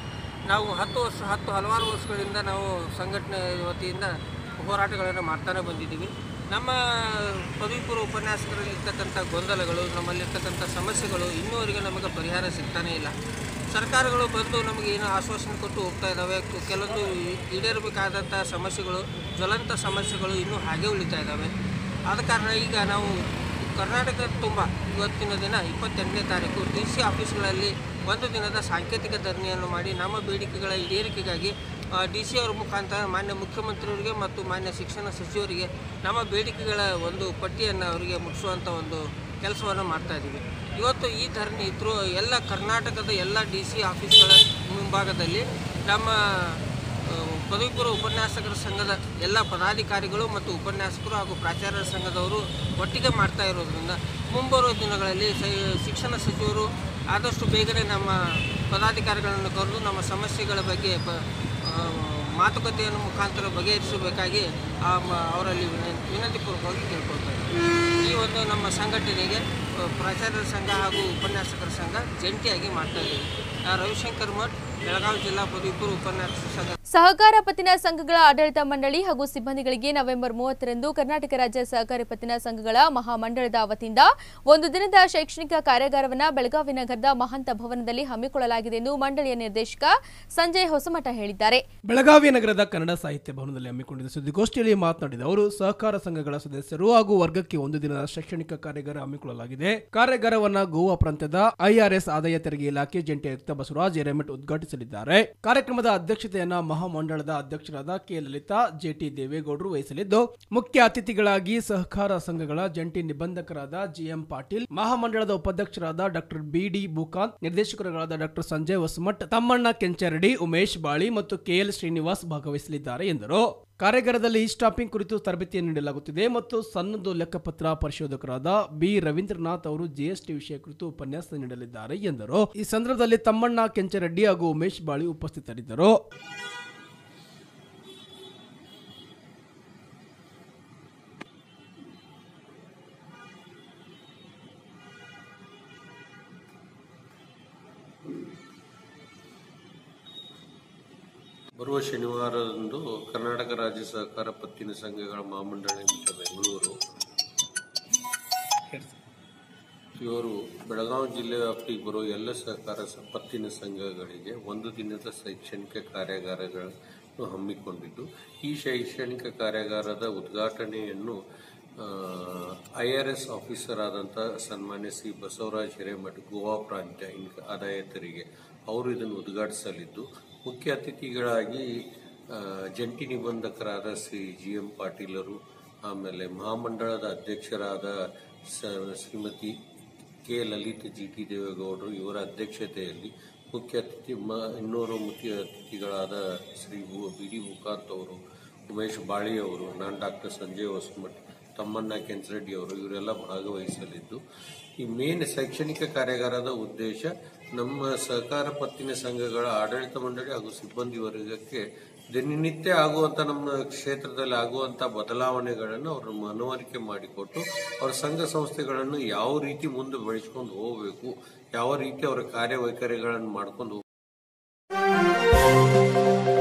ನಾವು ಹತ್ತು ವರ್ಷ ಹತ್ತು ಹಲವಾರು ವರ್ಷಗಳಿಂದ ನಾವು ಸಂಘಟನೆ ವತಿಯಿಂದ ಹೋರಾಟಗಳನ್ನು ಮಾಡ್ತಾನೆ ಬಂದಿದ್ದೀವಿ ನಮ್ಮ ಪದವಿ ಪೂರ್ವ ಉಪನ್ಯಾಸಕರಲ್ಲಿ ಇರ್ತಕ್ಕಂಥ ಗೊಂದಲಗಳು ನಮ್ಮಲ್ಲಿರ್ತಕ್ಕಂಥ ಸಮಸ್ಯೆಗಳು ಇನ್ನೂವರೆಗೆ ನಮಗೆ ಪರಿಹಾರ ಸಿಗ್ತಾನೇ ಇಲ್ಲ ಸರ್ಕಾರಗಳು ಬಂದು ನಮಗೆ ಏನು ಆಶ್ವಾಸನೆ ಕೊಟ್ಟು ಹೋಗ್ತಾ ಇದ್ದಾವೆ ಕು- ಕೆಲವೊಂದು ಈ- ಈಡೇರಬೇಕಾದಂಥ ಸಮಸ್ಯೆಗಳು ಜ್ವಲಂತ ಸಮಸ್ಯೆಗಳು ಇನ್ನೂ ಹಾಗೆ ಉಳಿತಾ ಇದ್ದಾವೆ ಆದ ಕಾರಣ ಈಗ ನಾವು ಕರ್ನಾಟಕ ತುಂಬ ಇವತ್ತಿನ ದಿನ ಇಪ್ಪತ್ತೆಂಟನೇ ತಾರೀಕು ಡಿ ಸಿ ಆಫೀಸ್ಗಳಲ್ಲಿ ಒಂದು ದಿನದ ಸಾಂಕೇತಿಕ ಧರಣಿಯನ್ನು ಮಾಡಿ ನಮ್ಮ ಬೇಡಿಕೆಗಳ ಈಡೇರಿಕೆಗಾಗಿ ಡಿ ಸಿ ಅವರ ಮುಖಾಂತರ ಮಾನ್ಯ ಮುಖ್ಯಮಂತ್ರಿಯವರಿಗೆ ಮತ್ತು ಮಾನ್ಯ ಶಿಕ್ಷಣ ಸಚಿವರಿಗೆ ನಮ್ಮ ಬೇಡಿಕೆಗಳ ಒಂದು ಪಟ್ಟಿಯನ್ನು ಅವರಿಗೆ ಮುಟ್ಟಿಸುವಂಥ ಒಂದು ಕೆಲಸವನ್ನು ಮಾಡ್ತಾ ಇದ್ದೀವಿ ಇವತ್ತು ಈ ಧರಣಿ ಇದ್ರು ಎಲ್ಲ ಕರ್ನಾಟಕದ ಎಲ್ಲ ಡಿ ಸಿ ಆಫೀಸ್ಗಳ ಮುಂಭಾಗದಲ್ಲಿ ನಮ್ಮ ಆ, ಪದವಿ ಪೂರ್ವ ಉಪನ್ಯಾಸಕರ ಸಂಘದ ಎಲ್ಲ ಪದಾಧಿಕಾರಿಗಳು ಮತ್ತು ಉಪನ್ಯಾಸಕರು ಹಾಗೂ ಪ್ರಾಚಾರ್ಯರ ಸಂಘದವರು ಒಟ್ಟಿಗೆ ಮಾಡ್ತಾ ಇರೋದ್ರಿಂದ ಮುಂಬರುವ ದಿನಗಳಲ್ಲಿ ಸ- ಶಿಕ್ಷಣ ಸಚಿವರು ಆದಷ್ಟು ಬೇಗನೆ ನಮ್ಮ ಪದಾಧಿಕಾರಿಗಳನ್ನು ಕರೆದು ನಮ್ಮ ಸಮಸ್ಯೆಗಳ ಬಗ್ಗೆ ಪ ಆ, ಮಾತುಕತೆಯನ್ನು ಮುಖಾಂತರ ಬಗೆಹರಿಸಬೇಕಾಗಿ ಆ ಮ- ಅವರಲ್ಲಿ ವಿನ- ವಿನಂತಿಪೂರ್ವಕವಾಗಿ ಕೇಳ್ಕೊಳ್ತಾ ಇದ್ದೀನಿ ಈ ಒಂದು ನಮ್ಮ ಸಂಘಟನೆಗೆ ಆ, ಪ್ರಾಚಾರ್ಯರ ಸಂಘ ಹಾಗೂ ಉಪನ್ಯಾಸಕರ ಸಂಘ ಜಂಟಿಯಾಗಿ ಮಾಡ್ತಾ ಇದ್ದೀವಿ ಆ, ರವಿಶಂಕರ್ ಮಠ್ ಬೆಳಗಾವಿ ಜಿಲ್ಲಾ ಪದವಿ ಪೂರ್ವ ಉಪನ್ಯಾಸಕರ ಸಂಘ ಸಹಕಾರ ಪತ್ತಿನ ಸಂಘಗಳ ಆಡಳಿತ ಮಂಡಳಿ ಹಾಗೂ ಸಿಬ್ಬಂದಿಗಳಿಗೆ ನವೆಂಬರ್ ಮೂವತ್ತರಂದು ಕರ್ನಾಟಕ ರಾಜ್ಯ ಸಹಕಾರಿ ಪತ್ತಿನ ಸಂಘಗಳ ಮಹಾಮಂಡಳದ ವತಿಯಿಂದ ಒಂದು ದಿನದ ಶೈಕ್ಷಣಿಕ ಕಾರ್ಯಾಗಾರವನ್ನು ಬೆಳಗಾವಿ ನಗರದ ಮಹಂತ ಭವನದಲ್ಲಿ ಹಮ್ಮಿಕೊಳ್ಳಲಾಗಿದೆ ಎಂದು ಮಂಡಳಿಯ ನಿರ್ದೇಶಕ ಸಂಜಯ್ ಹೊಸಮಠ ಹೇಳಿದ್ದಾರೆ ಬೆಳಗಾವಿ ನಗರದ ಕನ್ನಡ ಸಾಹಿತ್ಯ ಭವನದಲ್ಲಿ ಹಮ್ಮಿಕೊಂಡಿದ್ದ ಸುದ್ದಿಗೋಷ್ಠಿಯಲ್ಲಿ ಮಾತನಾಡಿದ ಅವರು ಸಹಕಾರ ಸಂಘಗಳ ಸದಸ್ಯರು ಹಾಗೂ ವರ್ಗಕ್ಕೆ ಒಂದು ದಿನದ ಶೈಕ್ಷಣಿಕ ಕಾರ್ಯಾಗಾರ ಹಮ್ಮಿಕೊಳ್ಳಲಾಗಿದೆ ಕಾರ್ಯಾಗಾರವನ್ನ ಗೋವಾ ಪ್ರಾಂತ್ಯದ ಐಆರ್ಎಸ್ ಆದಾಯ ತೆರಿಗೆ ಇಲಾಖೆ ಜಂಟಿ ಆಯುಕ್ತ ಬಸವರಾಜ್ ಎರೆಮೆಟ್ ಉದ್ಘಾಟಿಸಲಿದ್ದಾರೆ ಕಾರ್ಯಕ್ರಮದ ಅಧ್ಯಕ್ಷತೆಯನ್ನ ಮಹಾಮಂಡಳದ ಅಧ್ಯಕ್ಷರಾದ ಕೆ ಲಲಿತಾ ಜೆಟಿ ದೇವೇಗೌಡರು ವಹಿಸಲಿದ್ದು ಮುಖ್ಯ ಅತಿಥಿಗಳಾಗಿ ಸಹಕಾರ ಸಂಘಗಳ ಜಂಟಿ ನಿಬಂಧಕರಾದ ಜಿಎಂ ಪಾಟೀಲ್ ಮಹಾಮಂಡಳದ ಉಪಾಧ್ಯಕ್ಷರಾದ ಡಾಕ್ಟರ್ ಬಿಡಿ ಬುಕಾಂತ್ ನಿರ್ದೇಶಕರುಗಳಾದ ಡಾಕ್ಟರ್ ಸಂಜಯ್ ಹೊಸಮಠ್ ತಮ್ಮಣ್ಣ ಕೆಂಚರಡಿ ಉಮೇಶ್ ಬಾಳಿ ಮತ್ತು ಕೆಎಲ್ ಶ್ರೀನಿವಾಸ್ ಭಾಗವಹಿಸಲಿದ್ದಾರೆ ಎಂದರು ಕಾರ್ಯಾಗಾರದಲ್ಲಿ ಸ್ಟಾಪಿಂಗ್ ಕುರಿತು ತರಬೇತಿಯನ್ನು ನೀಡಲಾಗುತ್ತಿದೆ ಮತ್ತು ಸನ್ನದು ಲೆಕ್ಕಪತ್ರ ಪರಿಶೋಧಕರಾದ ಬಿ ರವೀಂದ್ರನಾಥ್ ಅವರು ಜಿಎಸ್ಟಿ ವಿಷಯ ಕುರಿತು ಉಪನ್ಯಾಸ ನೀಡಲಿದ್ದಾರೆ ಎಂದರು ಈ ಸಂದರ್ಭದಲ್ಲಿ ತಮ್ಮಣ್ಣ ಕೆಂಚರೆಡ್ಡಿ ಹಾಗೂ ಉಮೇಶ್ ಬಾಳಿ ಉಪಸ್ಥಿತರಿದ್ದರು ಬರುವ ಶನಿವಾರದಂದು ಕರ್ನಾಟಕ ರಾಜ್ಯ ಸಹಕಾರ ಪತ್ತಿನ ಸಂಘಗಳ ಮಹಾಮಂಡಳ ನಿಮಿತ್ತ ಬೆಂಗಳೂರು ಇವರು ಬೆಳಗಾವಿ ಜಿಲ್ಲೆ ವ್ಯಾಪ್ತಿಗೆ ಬರುವ ಎಲ್ಲ ಸಹಕಾರ ಸ- ಪತ್ತಿನ ಸಂಘಗಳಿಗೆ ಒಂದು ದಿನದ ಶೈಕ್ಷಣಿಕ ಕಾರ್ಯಾಗಾರಗಳನ್ನು ಹಮ್ಮಿಕೊಂಡಿದ್ದು ಈ ಶೈಕ್ಷಣಿಕ ಕಾರ್ಯಾಗಾರದ ಉದ್ಘಾಟನೆಯನ್ನು ಐ ಆರ್ ಎಸ್ ಆಫೀಸರ್ ಆದಂಥ ಸನ್ಮಾನ್ಯ ಶ್ರೀ ಬಸವರಾಜ್ ಹಿರೇಮಠ್ ಗೋವಾ ಪ್ರಾಂತ್ಯ ಇನ್ಕ ಆದಾಯ ತೆರಿಗೆ ಅವರು ಇದನ್ನು ಉದ್ಘಾಟಿಸಲಿದ್ದು ಮುಖ್ಯ ಅತಿಥಿಗಳಾಗಿ ಆ, ಜಂಟಿ ನಿಬಂಧಕರಾದ ಶ್ರೀ ಜಿ ಎಂ ಪಾಟೀಲರು ಆಮೇಲೆ ಮಹಾಮಂಡಳದ ಅಧ್ಯಕ್ಷರಾದ ಸ- Shrimati K Lalit G T ದೇವೇಗೌಡರು ಇವರ ಅಧ್ಯಕ್ಷತೆಯಲ್ಲಿ ಮುಖ್ಯ ಅತಿಥಿ ಮ ಇನ್ನೂರು ಮುಖ್ಯ ಅತಿಥಿಗಳಾದ ಶ್ರೀ ಬಿ ಡಿ ಮುಕಾಂತ್ ಅವರು ಉಮೇಶ್ ಬಾಳಿ ಅವರು ನಾನು ಡಾಕ್ಟರ್ ಸಂಜಯ್ ಹೊಸಮಠ್ ತಮ್ಮಣ್ಣ ಕೆಂಚರೆಡ್ಡಿ ಅವರು ಇವರೆಲ್ಲ ಭಾಗವಹಿಸಲಿದ್ದು ಈ ಮೇನ್ ಶೈಕ್ಷಣಿಕ ಕಾರ್ಯಾಗಾರದ ಉದ್ದೇಶ ನಮ್ಮ ಸಹಕಾರ ಪತ್ತಿನ ಸಂಘಗಳ ಆಡಳಿತ ಮಂಡಳಿ ಹಾಗೂ ಸಿಬ್ಬಂದಿ ವರ್ಗಕ್ಕೆ ದಿನನಿತ್ಯ ಆಗುವಂತ ನಮ್ಮ ಕ್ಷೇತ್ರದಲ್ಲಿ ಆಗುವಂತ ಬದಲಾವಣೆಗಳನ್ನು ಅವರು ಮನವರಿಕೆ ಮಾಡಿಕೊಟ್ಟು ಅವರ ಸಂಘ ಸಂಸ್ಥೆಗಳನ್ನು ಯಾವ ರೀತಿ ಮುಂದೆ ಬೆಳೆಸ್ಕೊಂಡು ಹೋಗಬೇಕು ಯಾವ ರೀತಿ ಅವರ ಕಾರ್ಯವೈಖರಿಗಳನ್ನು ಮಾಡ್ಕೊಂಡು ಹೋಗ್ಬೇಕು